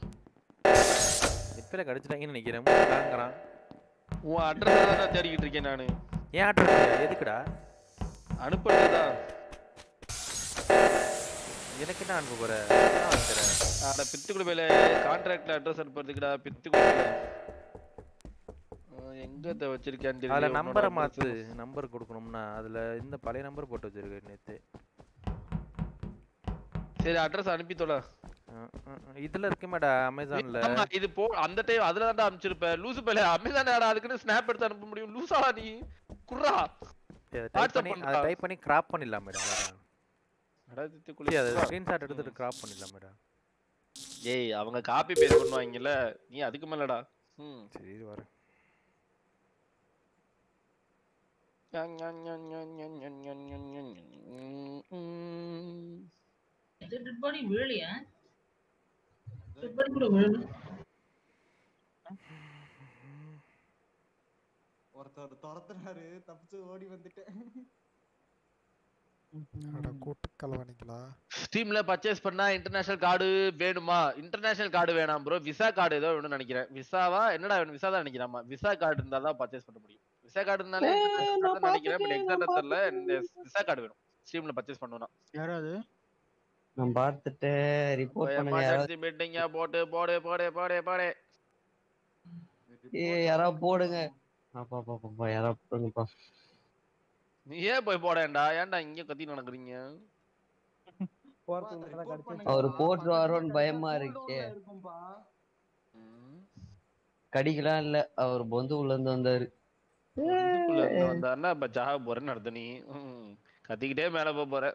S4: கஃபேல கடிச்சிட்டாங்கன்னு நினைக்கிறேன் மூணாங்கிறான்
S1: உன் அட்ரஸ் தான் தேடிக்கிட்டு இருக்கேன் நானு
S4: ஏன் அட்ரஸ் எதுக்குடா
S1: அனுப்புறதுதான்
S4: எனக்கு என்ன அனுப்ப போற என்ன வாங்குற?
S1: அட பித்துக்குடி மேல கான்ட்ராக்ட்ல அட்ரஸ் அனுப்புறதுக்குடா பித்துக்குடி மேல எங்க இத வச்சிருக்கேன்னு தெரியல
S4: அதுல நம்பரை மாத்து நம்பர் கொடுக்கணும்னா அதுல இந்த பழைய நம்பர் போட்டு வச்சிருக்கேன் நேத்து
S1: சரி அட்ரஸ் அனுப்பி தொலை
S4: அஹ் அஹ் அஹ் இதுல இருக்குமேடா அமேசான்ல
S1: ஆமா, இது போ அந்த டைம் அதுல தான்டா அனுப்பிச்சிருப்ப லூசு பேல அமேசான் அதுக்குன்னு ஸ்னாப் எடுத்து அனுப்ப முடியும் லூசாடா நீ குர்ரா
S4: டைப்
S1: வாட்ஸ்அப்
S4: பண்ணி அதை
S1: பண்ணுடா.
S4: டைப் பண்ணி கிராப் பண்ணிடலாம் மேடம் அவ்வளவுதான்
S1: அட தித்துக்குளி.
S4: சரி, அதை ஸ்கிரீன்ஷாட் எடுத்துட்டு கிராப் பண்ணிடலாம் மேடம்
S1: ஏய் அவங்க காப்பி பேஸ்ட் பண்ணுவாங்கல்ல நீ அதுக்கு மேலடா ம்
S4: சரி இது வரேன்
S9: இது டெட் பாடி விழலையா டெட் பாடி கூட விழல
S8: ஒருத்தர் துரத்துறாரு தப்பிச்சு ஓடி வந்துட்டேன்
S12: அட கூட்டு கலவணிங்களா
S1: ஸ்டீம்ல பர்ச்சேஸ் பண்ணா இன்டர்நேஷனல் கார்டு வேணுமா இன்டர்நேஷனல் கார்டு வேணாம் ப்ரோ விசா கார்டு ஏதோ வேணும்னு நினைக்கிறேன் விசாவா என்னடா வேணும் விசா தான் நினைக்கிறேன் விசா கார்டு இருந்தா தான் பர்ச்சேஸ் பண்ண முடியும் விசா கார்டு இருந்தாலே international card தான் நினைக்கிறேன் பட் எக்ஸாக்டா தெரியல இந்த விசா கார்டு வேணும் ஸ்டீம்ல பர்ச்சேஸ் பண்ணனும்னா
S5: யாராவது
S10: நான் பார்த்துட்டு ரிப்போர்ட் பண்ணுங்க யாராவது
S1: எமர்ஜென்சி மீட்டிங்க போட்டு போடு போடு போடு போடு
S10: ஏ யாராவது போடுங்க அப்பா அப்பா அப்பா யாராவது போடுங்கப்பா
S1: நீ ஏன் போய் போடேன்டா ஏன்டா இங்க கத்தி நடக்குறீங்க
S10: அவர் போட்டுருவாரோன்னு பயமா இருக்கே கடிக்கலாம் இல்ல அவர் பொந்து உள்ள இருந்து வந்தாரு
S1: இதுக்குள்ள இருந்து வந்தாருன்னா இப்ப ஜாக போறேன்னு நடத்த நீ ம். கத்திக்கிட்டே மேல போக போற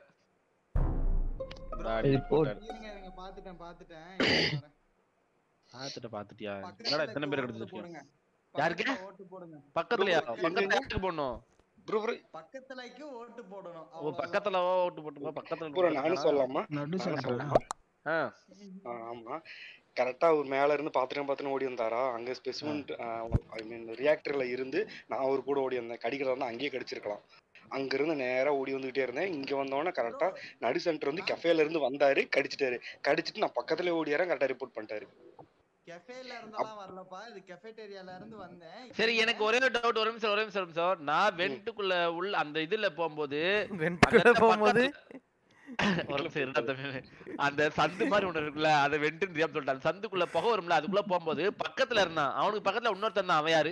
S1: தாடி
S10: Report.
S1: போட்டாரு.
S8: இருங்க இருங்க பாத்துட்டேன் பாத்துட்டேன் இருங்க, வரேன்.
S1: பாத்துட்ட பாத்துட்டியா என்னடா எத்தனை பேர்
S8: ஓட்டு
S1: எடுத்து
S8: போடுங்க
S1: யாருக்கு
S8: பக்கத்துல ஓட்டு போடுங்க
S1: பக்கத்துலயா பக்கத்துல யாருக்கு போடணும்
S8: பக்கத்துலக்கு ஓட்டு போடணும்
S1: ஓ பக்கத்துல ஓட்டு போட்டுப்பா பக்கத்துல
S13: ப்ரோ நானும் சொல்லலாமா
S5: நடு
S13: நானும்
S5: சொல்றேன்
S13: சொல்லலாமா?
S1: ஆ
S13: ஆ, ஆமா கரெக்டா அவர் மேல இருந்து பாத்துட்டு பாத்துட்டு ஓடி வந்தாரா அங்க ஸ்பெசிமெண்ட் ஐ மீன் ரியாக்டர்ல இருந்து நான் அவர் கூட ஓடி வந்தேன் கடிக்கிறதா அங்கேயே கடிச்சிருக்கலாம் அங்க இருந்து நேரா ஓடி வந்துகிட்டே இருந்தேன் இங்க வந்தோடனே கரெக்டா நடு சென்டர் வந்து கஃபேல இருந்து வந்தாரு கடிச்சிட்டாரு கடிச்சிட்டு நான் பக்கத்துல ஓடியாரன் கரெக்டா ரிப்போர்ட் பண்ணிட்டாரு
S8: கெஃபேல இருந்தெல்லாம் வரலப்பா இது கெஃபேட்டேரியால இருந்து வந்தேன்
S1: சரி எனக்கு ஒரே ஒரு டவுட் ஒரு நிமிஷம் ஒரு நிமிஷம் ஒரு நிமிஷம் நான் வெண்ட்டுக்குள்ள உள்ள அந்த இதுல போகும்போது
S4: வெண்ட்டுக்குள்ள
S1: அந்த இடத்துல
S4: போகும்போது?
S1: பக்கத்துல- ஒரு நிமிஷம் இருந்தா தம்பி அந்த சந்து மாதிரி ஒண்ணு இருக்குல்ல அதை வெண்ட்டு தெரியாம சொல்லிட்டான் அந்த சந்துக்குள்ள புகை வரும்ல அதுக்குள்ள போகும்போது பக்கத்துல இருந்தான் அவனுக்கு பக்கத்துல இன்னொருத்தன் தான் அவன் யாரு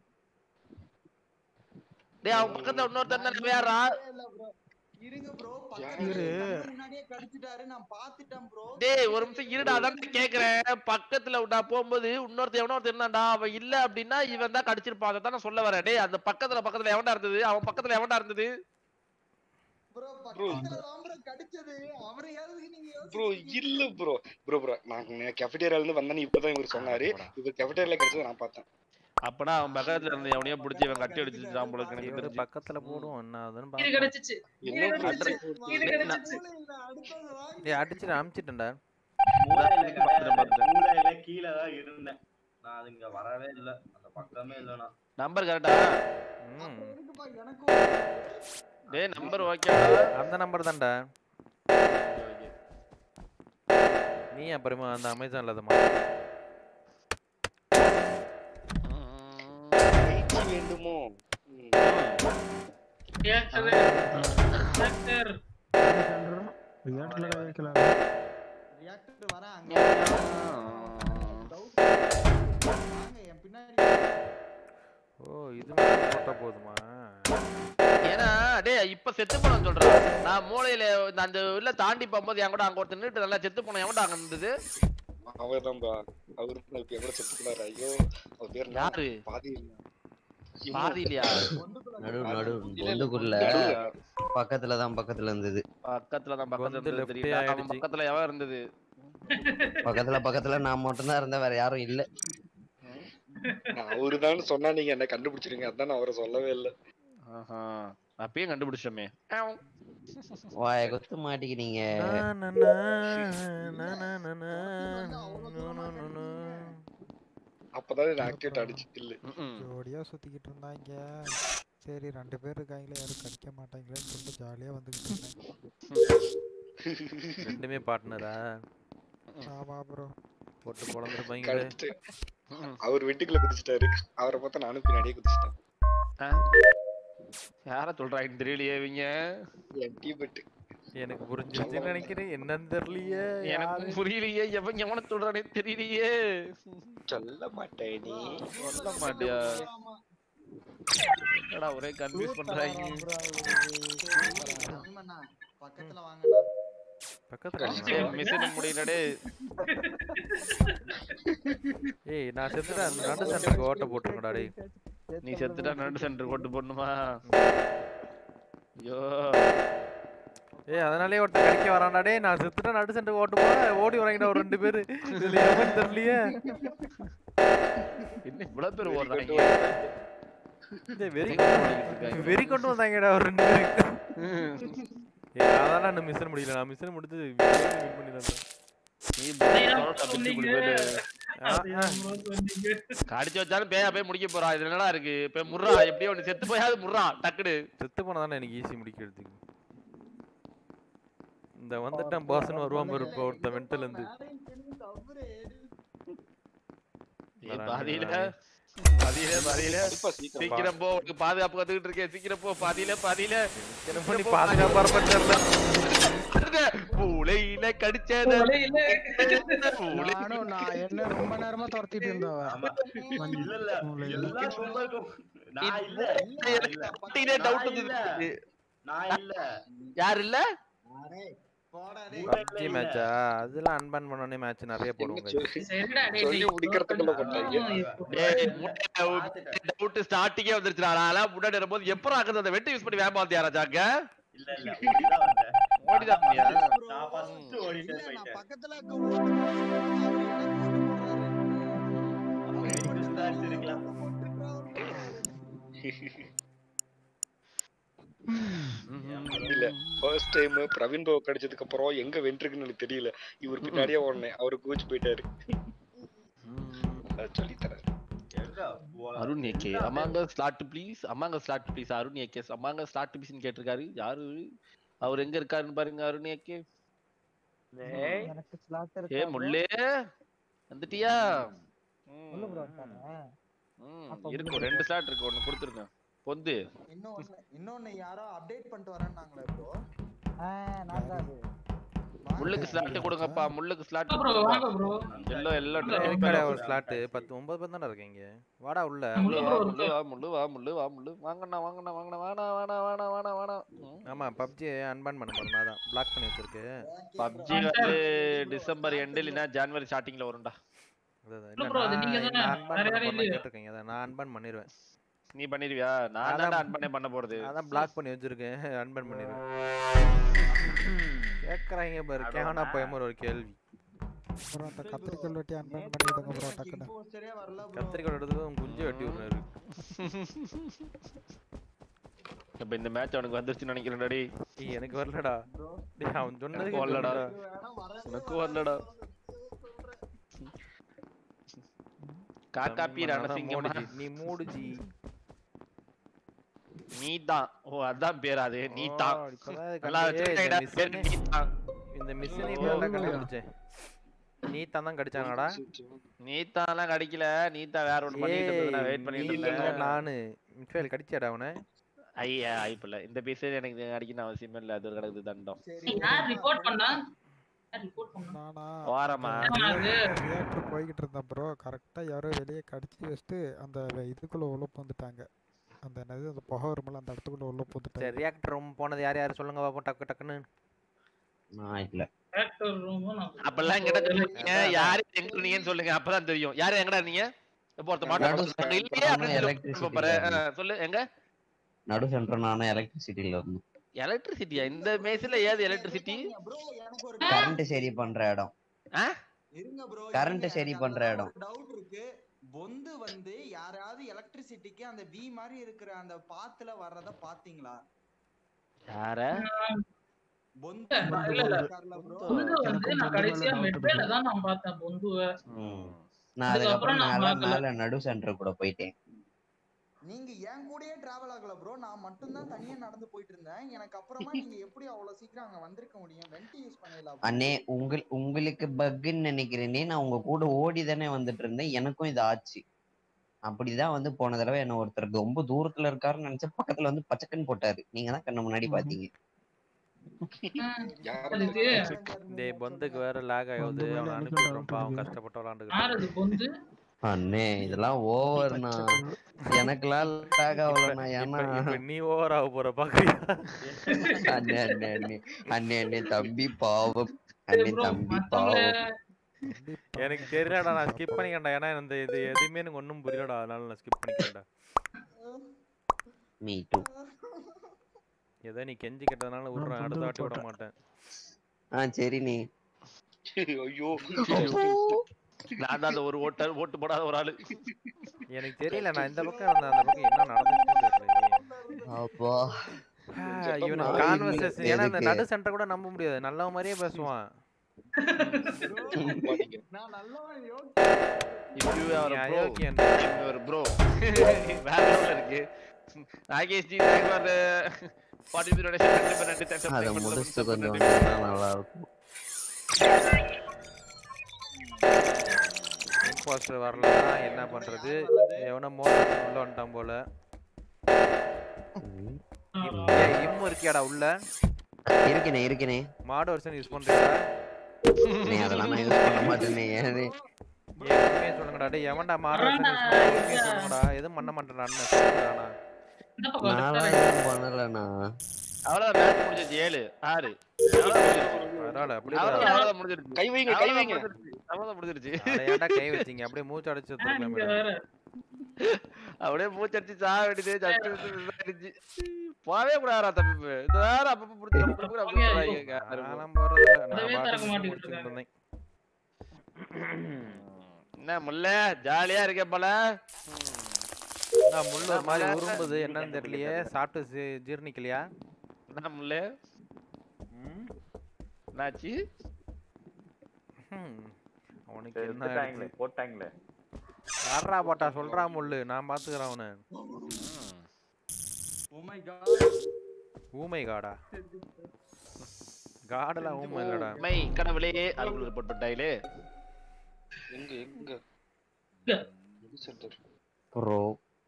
S1: டேய் அவன் பக்கத்துல இன்னொருத்தன் தான் அவன் யாரா
S8: இருங்க ப்ரோ
S5: இரு.
S8: முன்னாடியே கடிச்சிட்டாரு நான் பாத்துட்டேன் ப்ரோ
S1: டேய் ஒரு நிமிஷம் இருடா அதான் கேக்குறேன் பக்கத்துல நான் போகும்போது இன்னொருத்தன் எவனோ ஒருத்தன் இருந்தான்டா அவன் இல்ல அப்படின்னா இவன் தான் கடிச்சிருப்பான் அதை தான் நான் சொல்ல வரேன் டேய் அந்த பக்கத்துல பக்கத்துல எவன்டா இருந்தது அவன் பக்கத்துல எவன்டா இருந்தது
S8: ப்ரோ பக்கத்துல தான் ப்ரோ கடிச்சது அவரை யாருக்கு நீங்க
S13: ப்ரோ இல்ல ப்ரோ ப்ரோ ப்ரோ நான் கெஃபடேரியால இருந்து வந்தேன்னு இப்பதான் இவர் சொன்னாரு இவர் கெஃபடேரியால கிடைச்சது நான் பார்த்தேன்
S1: அப்பனா அவன் பக்கத்துல இருந்து எவனையோ புடிச்சு இவன் கட்டி அடிச்சுட்டான் போல இருக்கு எனக்கு
S4: இவரு
S1: தெரிஞ்சு.
S4: பக்கத்துல போடுவோம் என்ன ஆகுதுன்னு
S9: இது
S4: பார்ப்போம்.
S9: கிடைச்சிச்சு இது
S1: என்ன
S9: கிடைச்சிச்சு
S1: address?
S9: இது கிடைச்சிச்சு
S4: டேய் அடிச்சுட்டு அமுச்சிட்டேன்டா
S11: மூலையில
S1: பாத்துட்டேன், பாத்துட்டேன்.
S11: மூலையில கீழே தான் இருந்தேன் நான் அது இங்க வரவே இல்ல அந்த பக்கமே இல்ல நான்
S1: நம்பர் கரெக்டா
S4: ம்.
S1: டேய் நம்பர் ஓகே
S4: அந்த நம்பர் தான்டா நீ அப்புறமா அந்த அமேசான்ல அதை மாத்து.
S13: பயிற்சி வேண்டுமோ ம்.
S9: ரியாக்டர் ரியாக்டர்
S5: ரியாக்டர்ல வைக்கல
S8: ரியாக்டர் வரேன் அங்க வாங்க என் பின்னாடி
S4: ஓ இது மட்டும் போட்டா போதுமா
S1: ஏன்னா டேய் இப்ப செத்து போன சொல்றேன் நான் மூலையில இந்த அந்த உள்ள தாண்டி போகும்போது என் கூட அங்க ஒருத்தர் நின்னுட்டு நல்லா செத்து போன எவன்டா அங்க இருந்தது
S13: அவர்தான் பா அவரு இப்ப எவ்வளவு செத்து போனாரு ஐயோ அவர் பேர் என்ன?
S1: யாரு?
S13: பாதி
S1: பாதி இல்லையா
S10: நடு நடு பொந்துக்குள்ள பக்கத்துல தான் பக்கத்துல இருந்தது
S1: பக்கத்துல தான் பக்கத்துல
S4: வந்து
S1: இருந்தது
S4: left
S1: தெரியல அவன்
S4: ஆயிடுச்சு.
S1: பக்கத்துல எவன் இருந்தது
S10: பக்கத்துல பக்கத்துல நான் மட்டும்தான் இருந்தேன் வேற யாரும் இல்ல
S13: நான் அவருதான் சொன்னா நீங்க என்ன கண்டுபிடிச்சிருங்க அதான் நான் அவரை சொல்லவே இல்ல
S1: ஆஹா அப்பயும் கண்டுபிடிச்சோமே
S10: வாய கொத்து மாட்டிக்கினீங்க
S4: நா, நா, நா, நா, நா, நா, நா, நு, நு, நு, நு.
S13: அப்பதான் நான் ஆக்டிவேட் அடிச்சு இல்ல
S12: ஜோடியா சுத்திக்கிட்டு இருந்தாங்க சரி ரெண்டு பேர் இருக்காங்களே யாரும் கடிக்க மாட்டாங்களேன்னு சொல்லிட்டு ஜாலியா வந்துகிட்டு இருந்தேன்
S4: ரெண்டுமே பார்ட்னரா
S12: ஆமா ப்ரோ
S4: போட்டு பொழந்துருப்பாங்களே
S13: கடிச்சிட்டு அவர் வீட்டுக்குள்ள குதிச்சிட்டாரு அவரை பார்த்தா நானும் பின்னாடியே குதிச்சிட்டேன்
S1: யார சொல்றாங்கன்னு தெரியலையே இவங்க
S13: எம்டி பட்டு
S4: எனக்கு புரிஞ்சிருச்சுன்னு நினைக்கிறேன் என்னன்னு தெரியலையே
S1: எனக்கு புரியலையே எவன் எவன சொல்றானே தெரியலையே
S13: சொல்ல மாட்டேன் நீ
S1: சொல்ல மாட்டியா என்னடா ஒரே கன்ஃபியூஸ் பண்றாங்க
S8: அண்ணா, பக்கத்துல வாங்கண்ணா
S4: பக்கத்துல
S1: மிஷின் முடியலடே
S4: ஏய் நான் செத்துட்டேன் அந்த நடு சென்டருக்கு ஓட்ட போட்டுருங்கடா டேய்
S1: நீ செத்துட்டா நடு சென்டர் கொண்டு போடணுமா ஐயோ
S4: ஏய் அதனாலே ஒருத்தன் கடிக்க வரான்டா டேய் நான் செத்துட்டேன் நடு சென்டருக்கு ஓட்டு போட ஓடி வராங்கடா ஒரு ரெண்டு பேரு இதுல எவன் தெரியலையே
S1: என்ன இவ்வளவு பேர் ஓடுறாங்க
S4: டேய் வெறி
S1: எங்க ஓடிக்கிட்டு இருக்காங்க?
S4: வெறி கொண்டு வந்தாங்கடா ஒரு ரெண்டு பேரு ஏய் அதான் நான் மிஷன் முடியல நான் மிஷன் முடிச்சு வின் பண்ணிடலாம்
S1: நீ தப்பிச்சு குடி போயிட்டு கடிச்சு வச்சாலும் பேயா போய் முடிக்க போறா இது என்னடா இருக்கு இப்ப முர்றா எப்படியோ ஒண்ணு செத்து போயாவது முர்றா டக்குடு
S4: செத்து போனா தானே எனக்கு ஈஸி முடிக்கிறதுக்கு இந்த வந்துட்டான் பாஸ்னு வருவான் பாரு இப்போ ஒருத்த மென்டல் இருந்து
S1: ஏய், பாதியில பாதியில பாதியில சீக்கிரம் போ உனக்கு பாதுகாப்பு கத்துக்கிட்டு இருக்கேன் சீக்கிரம் போ பாதியில பாதியில
S4: பண்ணி பாதுகாப்பா இருப்பேன்
S1: பூளையில கடிச்சத
S5: நானும் நான் என்ன ரொம்ப நேரமா துரத்திட்டு இருந்தவன்
S11: இல்ல இல்ல எல்லாம் ரொம்ப இருக்கும். நான் இல்ல நான் இல்ல.
S1: டவுட்
S11: நான் இல்ல. நான் இல்ல
S1: யார் இல்ல
S4: பப்ஜி மேட்சா அதெல்லாம் அன்பேன் பண்ணோனே மேட்ச் நிறைய போடுவாங்க
S13: சொல்லி முடிக்கிறதுக்குள்ள கொண்டாங்க
S1: டவுட் ஸ்டார்டிங்கே வந்துருச்சுடா நான் முன்னாடி வரும்போது எப்பறம் ஆகுது அந்த வெட்டி யூஸ் பண்ணி வேமாந்து யாரா ஜாக்க
S11: இல்ல இல்ல ஓடிதான் வந்தேன்.
S1: ஓடிதான் வந்தியா?
S11: நான் first ஓடிட்டே போயிட்டேன். அப்ப எனக்கு twist ஆ அடிச்சிருக்கலாம்.
S13: இல்ல ஃபர்ஸ்ட் டைம் பிரவீன் பாபு கிடைச்சதுக்கு அப்புறம் எங்க வென்றிருக்குன்னு எனக்கு தெரியல இவர் பின்னாடியே ஓடினேன் அவரு கூச்சு போயிட்டாரு சொல்லி தரேன்
S1: Arun AK among slot please among slot please Arun AK among slot ப்ளீஸ்னு கேட்டிருக்காரு யாரு அவர் எங்க இருக்காருன்னு பாருங்க அருண் ஏகே
S2: எனக்கு slot
S1: ஏ
S2: இருக்கா bro?
S1: முள்ளே வந்துட்டியா
S2: உள்ள bro இருக்கானே.
S1: ம்,
S2: அப்ப
S1: இருக்கும் ரெண்டு ஸ்லாட் இருக்கு ஒன்னு கொடுத்துருக்கேன் பொந்து
S8: இன்னொன்னு இன்னொன்னு யாரோ அப்டேட் பண்ணிட்டு வரேன்னாங்களே ப்ரோ
S2: ஆ, நான் தான் அது.
S1: முள்ளுக்கு ஸ்லாட் கொடுங்கப்பா முள்ளுக்கு ஸ்லாட்
S9: bro, வாங்க bro.
S1: எல்லோ எல்லோ
S4: இருக்கடா ஒரு ஸ்லாட் பத்து ஒன்பது பேர் தானே இருக்கீங்க வாடா உள்ள
S1: முள்ளு வா முள்ளு வா முள்ளு வா முள்ளு வா முள்ளு வாங்கண்ணா வாங்கண்ணா வாங்கண்ணா வேணா வேணா வேணா வேணா வேணா ம்.
S4: ஆமா பப்ஜி அன்பேன் பண்ண போறேன் நான் தான் பிளாக் பண்ணி வச்சிருக்கு
S1: பப்ஜி வந்து டிசம்பர் எண்ட் இல்லைன்னா ஜனவரி ஸ்டார்டிங்ல வரும்டா
S4: அதான்,
S9: இல்ல
S4: இல்ல
S9: bro, அது
S4: நான்
S9: நீங்க தானே?
S4: நான் unban
S9: வேற
S4: பண்ண
S9: யாரும்
S4: போறேன்
S9: இல்லையா?
S4: கேட்டிருக்கீங்க அதான் நான் அன்பேன் பண்ணிடுவேன்
S1: நீ பண்ணிருவியா நான்
S4: அதான்
S1: தான் அன்பனே பண்ண போறது
S4: அதான் பிளாக் பண்ணி வச்சிருக்கேன் அன்பேன் பண்ணிடுவேன் கேக்குறாங்க பாரு கேவனா பயமர் ஒரு கேள்வி
S12: ப்ரோ அந்த கத்திரிக்கோல் வெட்டி அன்பேன் பண்ணிவிடுங்க ப்ரோ டக்குன்னு
S8: போஸ்டரே வரல ப்ரோ
S4: கத்திரிக்கோள் எடுத்து உன் குஞ்சு வெட்டி விடுறாரு
S1: இப்ப இந்த மேட்ச் அவனுக்கு வந்துருச்சுன்னு நினைக்கிறேன் டேய்
S4: ஏய் எனக்கு வரலடா டேய் அவன் சொன்னது
S1: எனக்கு வரலடா
S4: கேட்டுடா.
S1: எனக்கு வரலடா காக்கா பீர்
S4: அதான்
S1: அனசிங்கமா
S4: மோடிஜி, நீ மூடுஜி
S1: நீதான் ஓ அதான் பேர் அது நீதான்
S4: ஓ, இப்பதான் இது
S1: நல்லா
S4: கண்டு- ஏய், இந்த
S1: வச்சிருக்கேன்டா, பேர்
S4: மிஷினே-
S1: நீதான்
S4: இந்த மிஷினை
S1: ஓ.
S4: இப்பதான் கண்டுபிடிச்சேன் நீதான் தான் கடிச்சாங்கடா
S1: நீத்தான்லாம் கடிக்கல நீத்தா வேற ஒண்ணு பண்ணிட்டு இருந்தது நான் வெயிட் பண்ணிட்டு
S4: இல்ல
S1: இருந்தேன்
S4: நானு மிட்வேல் கடிச்சாடா அவனை
S1: ஐயா ஐப்பில்ல இந்த பீஸ் எனக்கு அடிக்கணும் அவசியம் இல்ல அது ஒரு கிடக்குது தண்டம்
S9: யார் ரிப்போர்ட் பண்ணா யார் ரிப்போர்ட் பண்ணா
S12: நானா
S1: ஓரமா
S12: ரியாக்டர் போய்கிட்டு இருந்தேன் ப்ரோ கரெக்டா யாரோ வெளியே கடிச்சு வச்சுட்டு அந்த இதுக்குள்ள உள்ள பூந்துட்டாங்க அந்த என்னது அந்த புகை வரும்ல அந்த இடத்துக்குள்ள உள்ள பூந்துட்டாங்க
S4: சரி ரியாக்டர் ரூம் போனது யார் யார் சொல்லுங்க பாப்போம் டக்கு டக்குன்னு
S10: நான் இல்ல
S9: ஆக்டர் ரூம் நான்
S1: அப்பெல்லாம் எங்கிட்ட சொல்லுங்க யாரு எங்க இருந்தீங்கன்னு சொல்லுங்க அப்பதான் தெரியும் யாரு எங்கடா இருந்தீங்க இப்போ ஒருத்த மாட்டோம்
S10: நடு
S1: இல்லையே
S10: சென்டர்ல
S1: அப்படின்னு சொல்லி
S10: electricity
S1: பாரு.
S10: ல
S1: ஆ, சொல்லு எங்க
S10: நடு சென்டர் நானும் எலக்ட்ரிசிட்டில இருந்தேன்
S1: எலக்ட்ரிசிட்டியா இந்த மேஸ்ல ஏது எலக்ட்ரிசிட்டி
S10: கரண்ட் சரி பண்ற இடம்
S8: இருங்க ப்ரோ
S10: கரண்ட் சரி பண்ற இடம்
S8: டவுட் இருக்கு பொந்து வந்து யாராவது எலக்ட்ரிசிட்டிக்கு அந்த வி மாதிரி இருக்கிற அந்த பாத்துல வர்றத பாத்தீங்களா
S1: யார
S8: பொந்து
S9: இல்ல இல்ல
S8: இருக்கார்ல bro?
S9: பொந்து வந்து நான் கடைசியா மெட்வேல தான் நான் பார்த்தேன் பொந்துவ
S10: ம். நான் அதுக்கப்புறம்
S9: அதுக்கப்புறம் நான்
S10: மேல
S9: பார்க்கல.
S10: மேல நடு சென்டர் கூட போயிட்டேன்
S8: நீங்க என் கூடயே டிராவல் ஆகல ப்ரோ நான் மட்டும்தான் தனியா நடந்து போயிட்டு இருந்தேன் எனக்கு அப்புறமா நீங்க எப்படி அவ்வளவு சீக்கிரம் அங்க வந்திருக்க முடியும் வெண்டி யூஸ் பண்ணலாம்
S10: அண்ணே உங்கள் உங்களுக்கு பக்குன்னு நினைக்கிறேனே நான் உங்க கூட ஓடி தானே வந்துட்டு இருந்தேன் எனக்கும் இது ஆச்சு அப்படிதான் வந்து போன தடவை என்ன ஒருத்தர் ரொம்ப தூரத்துல இருக்காருன்னு நினைச்ச பக்கத்துல வந்து பச்சைக்கன் போட்டாரு நீங்க தான் கண்ணு முன்னாடி பாத்தீங்க
S4: டேய் பொந்துக்கு வேற லாக் ஆகுது அவனை அனுப்பி விடுறோம் பாவம் கஷ்டப்பட்டு விளாண்டுக்கிட்டு
S10: அண்ணே இதெல்லாம் ஓவர்ண்ணா எனக்கெல்லாம் லாக் ஆகலண்ணா ஏன்னா
S4: இப்ப நீ ஓவர் ஆக போற பாக்குறியா
S10: அண்ணே அண்ணே அண்ணே அண்ணே அண்ணே தம்பி பாவம் அண்ணே தம்பி பாவம்
S4: எனக்கு தெரியலடா நான் ஸ்கிப் பண்ணிக்கிறேன்டா ஏன்னா இந்த இது எதுவுமே எனக்கு ஒன்றும் புரியலடா அதனால நான் ஸ்கிப் பண்ணிக்கிறேன்டா
S10: மீ டூ
S4: ஏதோ நீ கெஞ்சி கேட்டதுனால விட்றேன் அடுத்த வாட்டி விட மாட்டேன்
S10: ஆ சரி நீ
S13: ஐயோ
S1: நான் தான் அந்த ஒரு ஓட்ட ஓட்டு போடாத ஒரு ஆளு
S4: எனக்கு தெரியல நான் இந்த பக்கம் இருந்தேன் அந்த பக்கம் என்ன நடந்துச்சுன்னு தெரியல
S10: அப்பா
S4: இவனுக்கு கான்வர்சேஷன் ஏன்னா இந்த நடு சென்டர் கூட நம்ப முடியாது நல்ல மாதிரியே பேசுவான்
S8: நான் நல்லவன்
S1: If you are
S4: நீ
S1: a bro,
S4: அயோக்கியன்.
S1: if you are a bro. வேற level இருக்கு Nagesh ji thank for forty three donation நன்றி பா, நன்றி தேங்க்ஸ்
S10: அதை
S1: ஃபார்
S10: முடிச்சுட்டு கொஞ்சம் வந்தீங்கன்னா நல்லா இருக்கும்
S4: இம்போஸ்டர் வரலன்னா என்ன பண்றது எவனோ மோட்டர் உள்ள வந்துட்டான் போல ஏய், இம்மு இருக்கியாடா உள்ள
S10: இருக்கனே இருக்கனே
S4: மாடு வருஷன் யூஸ் பண்றீங்களா
S10: நீ அதெல்லாம் நான் யூஸ் பண்ண மாட்டேனே ஏனே
S4: ஏய், உண்மையை சொல்லுங்கடா டேய் எவன்டா மாடு வருஷன் யூஸ் பண்றா உண்மையை சொல்லுங்கடா எதுவும் பண்ண மாட்டேன் அண்ணன் சொல்லுங்கடா
S10: நான்லாம் எதுவும் பண்ணலண்ணா
S1: அவ்வளவுதான் மேட்ச் முடிஞ்சிருச்சு ஏழு ஆறு
S4: பரவாயில்ல அப்படி
S1: அவ்வளவுதான் அவ்வளவுதான் முடிஞ்சிருச்சு
S13: கை வைங்க, கை வைங்க.
S1: அவ்வளவுதான் முடிஞ்சிருச்சு
S4: ஏன்டா கை வச்சீங்க அப்படியே மூச்சு அடைச்சு வச்சிருக்கலாம்
S1: அப்படியே மூச்சடிச்சு சாக வேண்டியது ஜஸ்ட் ஆயிடுச்சு போவே கூடாதா தம்பி இது வேற அப்பப்ப புடிச்சு புடிச்சு அப்படியே போறாங்க
S4: நான்லாம் போறதில்ல நான்
S9: கதவே திறக்க
S4: பாட்டுக்கு
S9: மாட்டேங்குது
S4: முடிச்சுட்டு இருந்தேன்
S1: என்ன முல்ல ஜாலியா இருக்க போல
S4: நான் முள்ள ஒரு மாதிரி உரும்புது என்னன்னு தெரியலையே சாப்பிட்டு சி- ஜீரணிக்கலையா
S1: என்ன முல்ல என்னாச்சு
S4: ஹம். அவனுக்கு என்ன
S14: எடுத்துட்டாங்களே,
S4: ஆயிடுச்சு?
S14: போட்டாங்களே
S4: யார்ரா போட்டா சொல்றா முள்ளு நான் பாத்துக்கிறேன் அவனை
S8: ஓ மை காட்
S4: ஊமை காடா காடெல்லாம் ஊமை இல்லடா
S1: மை கடவுளே அதுக்குள்ள ரிப்போர்ட் பண்ணிட்டாங்களே
S13: எங்க எங்க சென்டர்
S10: ப்ரோ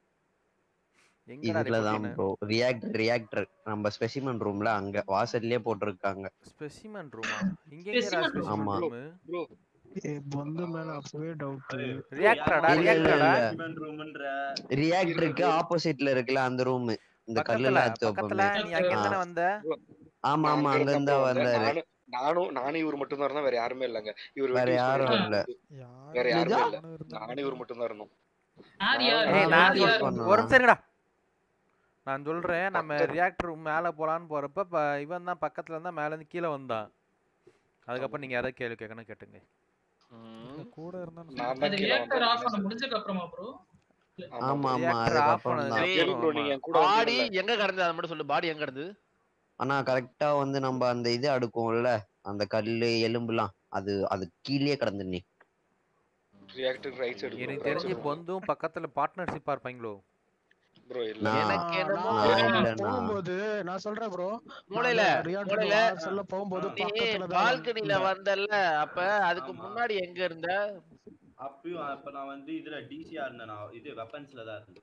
S4: எங்கடா
S10: இதுல தான்
S4: report
S10: ப்ரோ ரியாக்டர் ரியாக்டர் நம்ம ஸ்பெசிமன் ரூம்ல அங்க வாசல்லயே போட்டிருக்காங்க
S4: ஸ்பெசிமன் ரூமா இங்க எங்கடா
S10: Specimen room.
S4: ஸ்பெசிமன்
S10: ஆமா.
S4: ரூம்
S5: ஏய், பொந்து மேல அப்பவே டவுட்
S4: ரியாக்டரடா
S10: இல்ல, இல்ல,
S4: ரியாக்டரடா
S10: இல்ல. ரியாக்டருக்கு ஆப்போசிட்ல இருக்குல்ல அந்த ரூம் இந்த
S4: பக்கத்துல
S10: கல்லுல எடுத்து
S4: பக்கத்துல நீ அங்க
S10: வைப்போமே.
S4: தானே
S10: ஆ.
S4: வந்த
S10: ஆமா ஆமா அங்க இருந்தா வந்தாரு
S13: நானும் நானும் நானும் இவர் மட்டும் தான் இருந்தோம் வேற யாருமே இல்லங்க இவர்
S10: வேற
S13: வெளிய
S10: யாரும்
S13: போயிட்டு
S10: இல்ல
S13: வேற யாருமே இல்ல
S5: இருந்தா
S13: நானும் இவர் மட்டும் தான் இருந்தோம்
S9: யார் யார்
S4: ஏய் நான்
S10: use
S4: சொல்-
S10: பண்ணலாம்.
S4: ஒரு நிமிஷம் இருங்கடா நான் சொல்றேன் நம்ம ரியாக்டர் மேல போலான்னு போறப்ப ப- இவன் தான் பக்கத்துல இருந்தா மேல இருந்து கீழே வந்தான் அதுக்கப்புறம் நீங்க யாராவது கேள்வி கேட்கணும் கேட்டுங்க
S12: கூட இருந்தா
S13: நான்
S9: அது
S13: தான் கீழே
S9: ரியாக்டர் ஆஃப்
S13: வந்தேன்
S9: பண்ண முடிஞ்சதுக்கு அப்புறமா ப்ரோ
S10: ஆமா ஆமா
S4: Reactor off
S10: அதுக்கப்புறம் தான்
S4: பண்ணதுக்கு
S13: சரி bro, நீங்க என் கூட
S1: பாடி
S13: வந்தீங்கல்ல.
S1: எங்க கிடந்தது அதை மட்டும் சொல்லு பாடி எங்க கிடந்தது
S10: ஆனா கரெக்டா வந்து நம்ம அந்த இது அடுக்குவோம்ல அந்த கல்லு எலும்புலாம் அது அது கீழே கிடந்து நீ
S13: ரியாக்டர் ரைட் சைடு
S4: எனக்கு தெரிஞ்சு பொந்தும் பக்கத்துல பார்ட்னர்ஷிப்பா இருப்பாங்களோ
S13: ப்ரோ இல்ல
S10: நான்
S1: எனக்கு என்னமோ
S10: நான் இல்ல நான்
S5: போகும்போது நான் சொல்றேன் ப்ரோ
S1: மூளையில மூளையில
S5: சொல்ல போகும்போது
S1: நீ
S5: பக்கத்துல தான்
S1: பால்கனில வந்தல்ல அப்ப அதுக்கு முன்னாடி எங்க இருந்த
S11: அப்பயும் அப்ப நான் வந்து இதுல டிசியா இருந்தேன் நான் இது வெப்பன்ஸ்ல தான் இருந்தேன்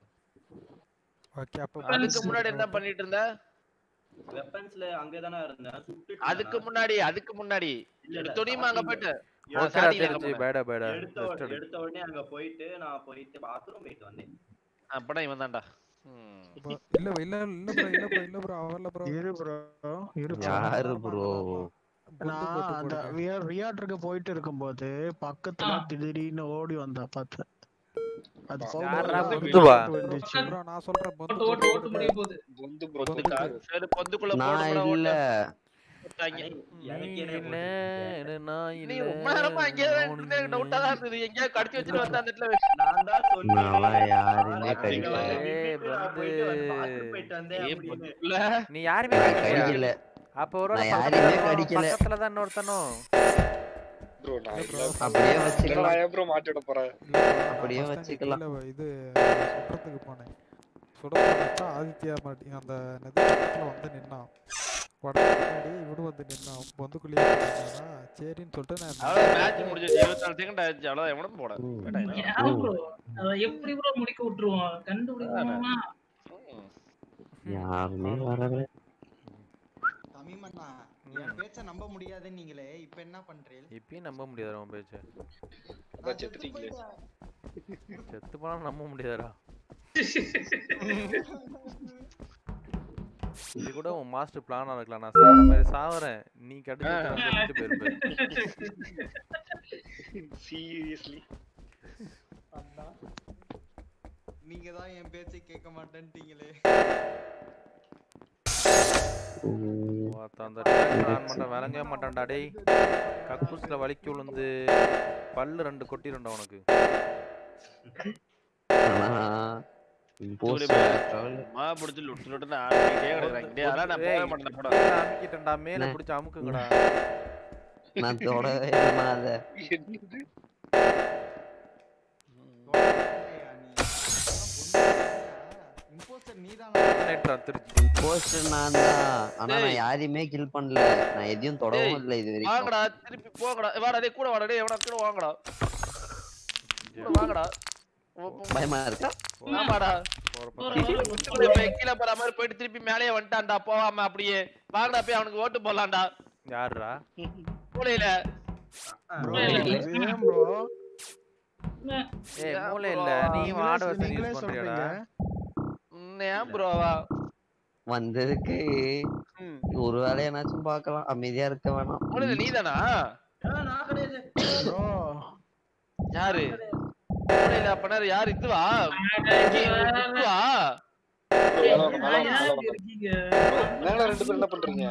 S12: ஓகே அப்ப
S1: அதுக்கு முன்னாடி என்ன பண்ணிட்டு இருந்த
S11: வெப்பன்ஸ்ல அங்கே தானே இருந்தேன் சுட்டுட்டு
S1: அதுக்கு முன்னாடி அதுக்கு முன்னாடி
S11: இல்ல, இல்ல,
S1: துணிமா அங்க
S11: starting-
S1: போயிட்டு
S11: இல்ல,
S4: ஓகேடா
S1: starting ல
S4: தெரிஞ்சு
S1: அங்க
S4: பேடா பேடா
S11: எடுத்த
S4: ரெஸ்ட்
S11: உடனே
S4: எடு
S11: எடுத்த உடனே அங்க போயிட்டு நான் போயிட்டு பாத்ரூம் போயிட்டு வந்தேன்
S1: அப்படா இவன் தான்டா
S12: bro, இல்ல இல்ல இல்ல ப்ரோ இல்ல ப்ரோ இல்ல ப்ரோ அவர்ல ப்ரோ
S5: இரு ப்ரோ இரு bro.
S10: யாரு ப்ரோ
S5: நான் அந்த ரியாட்டருக்கு போயிட்டு இருக்கும்போது பக்கத்துல திடீர்னு ஓடி வந்தா பார்த்தேன் அது
S4: யார்ரா
S5: போகும்போது
S4: பொந்துவா?
S5: வந்துச்சு
S12: ப்ரோ நான் சொல்றேன் பொந்து
S9: ஓட்டு ஓட்டு ஓட்டு முடிய போகுது
S13: பொந்து ப்ரோ
S1: சரி பொந்துக்குள்ள
S10: நான்
S1: போடு
S10: இல்ல
S1: போட்டாங்க
S11: எனக்கு
S4: நீ
S11: என்ன
S4: இல்ல, நான்
S1: நீ
S4: இல்ல,
S1: ரொம்ப நேரமா அங்கேயே
S4: நான்
S1: இருந்தது எனக்கு டவுட்டா தான் இருந்தது எங்கேயா கடிச்சு வச்சுட்டு வந்த அந்த இடத்துல
S11: நான் தான் சொன்னேன்
S10: நான்லாம் யாருமே
S11: அங்க
S10: கடிக்கல
S11: வந்து
S4: ஏய்,
S11: வீட்டுக்கு நான் போயிட்டு வந்து
S4: வந்து-
S11: bathroom போயிட்டு வந்தேன்
S1: ஏய்,
S11: அப்படின்னு
S1: பொந்துக்குள்ள
S4: நீ யாருமே
S10: நான்
S4: கடிக்கலையா?
S10: கடிக்கல
S4: அப்ப ஒரு
S10: நான் யாரையுமே கடிக்கல.
S4: பக்கத்துல தான் இன்னொருத்தனும்
S13: ப்ரோ நான் இல்ல
S10: அப்படியே
S13: இல்ல,
S10: வச்சுக்கலாம்
S13: நான் ஏன் ப்ரோ மாட்டி விட போறேன்
S12: இல்ல bro, நான்
S10: அப்படியே
S12: first அங்க
S10: வச்சுக்கலாம்.
S12: கீழ இது சொல்றதுக்கு போனேன் சுட வச்சா ஆதித்யா மாட்டி அந்த நதி பக்கத்தில் வந்து நின்னான் உடனே முன்னாடி இவனும் வந்து நின்னான் பொந்துக்குள்ளேயே நின்னானா சரின்னு சொல்லிட்டு நான்
S1: அவ்வளவு மேட்ச் முடிஞ்சிருச்சு இருபத்தி நாலு செகண்ட் ஆயிடுச்சு அவ்வளவு எவனும் போட
S9: ஏன் bro? அத எப்படி ப்ரோ முடிக்க விட்டுருவோம் கண்டுபிடிக்கணுமா
S10: யாருமே வரல
S8: தமிமண்ணா என் பேச்ச நம்ப முடியாதுன்னு நீங்களே இப்ப என்ன பண்றீங்க
S4: இப்பயும் நம்ப முடியாதுடா உன் பேச்ச
S8: நான் செத்து போயிட்டேன்.
S4: செத்து போனாலும் நம்ப முடியாதுடா இது கூட உன் மாஸ்டர் பிளானா இருக்கலாம் நான் சாவற மாதிரி சாவறேன் நீ கடிச்சு போயிருப்ப
S13: சீரியஸ்லி
S8: அண்ணா நீங்க தான் என் பேச்சை கேட்க மாட்டேன்ட்டீங்களே
S4: ஒருத்தன் அந்த tractor on பண்ண விளங்கவே மாட்டான்டா டேய் கக்கூஸ்ல வலிக்கு விழுந்து பல்லு ரெண்டு கொட்டிருண்டா உனக்கு
S1: மா புடிச்சு லுட்டு லுட்டுன்னு ஆடிட்டே கிடக்குறாங்க டேய் அதெல்லாம் நான் போகவே மாட்டேன் போடா
S4: கீழே அமுக்கிட்டேன்டா மேல
S10: என்ன?
S4: பிடிச்சு அமுக்குங்கடா
S10: நான் தொடவே இல்லைம்மா அதை
S8: இம்போஸ்டர்
S4: நேற்றா திருச்சி
S10: போஸ்டர் நான் தான் ஆனா நான்
S1: டேய்.
S10: யாரையுமே கில் பண்ணல நான் எதையும் தொடவும் இல்லை இது வரைக்கும்
S1: வாங்கடா திருப்பி போங்கடா ஏய், வாடா டேய் கூட வாடா டேய் எவனா கூட வாங்கடா கூட வாங்கடா ஓ, போ.
S10: பயமா இருக்கா
S1: ஆமாடா உச்சிக்குள்ள போய் கீழே போற மாதிரி போயிட்டு திருப்பி மேலேயே வந்துட்டான்டா போகாம அப்படியே வாங்கடா போய் அவனுக்கு ஓட்டு போடலாம்டா
S4: யாருடா
S1: மூலையில
S5: ஏன் ப்ரோ
S4: ஏய் மூளை இல்ல நீ வாட வசதி யூஸ் பண்றியாடா
S1: ம், ஏன் ப்ரோவா
S10: வந்ததுக்கு ஒரு வேலையனாச்சும் பார்க்கலாம் அமைதியா இருக்க வேணாம்
S1: மூலையில நீதானா
S11: நான் கிடையாது
S5: ப்ரோ
S1: யாரு மூலையில அப்பனா யாரு இதுவா இதுவா
S13: மேல ரெண்டு பேரும் என்ன பண்றீங்க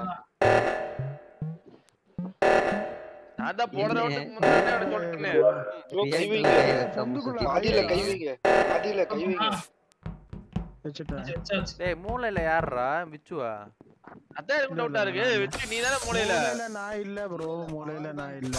S1: நான் தான் போன ரவுண்டுக்கு முன்னாடி அவனை சொல்லிட்டேனே
S13: ப்ரோ கை வைங்க அடியில கை வைங்க அடியில கை வைங்க
S4: டேய் மூளையில யாருடா விச்சுவா
S1: அதான் எனக்கு டவுட்டா இருக்கு வெற்றி நீ தானே மூலையில
S5: மூலையில நான் இல்ல ப்ரோ மூலையில நான் இல்ல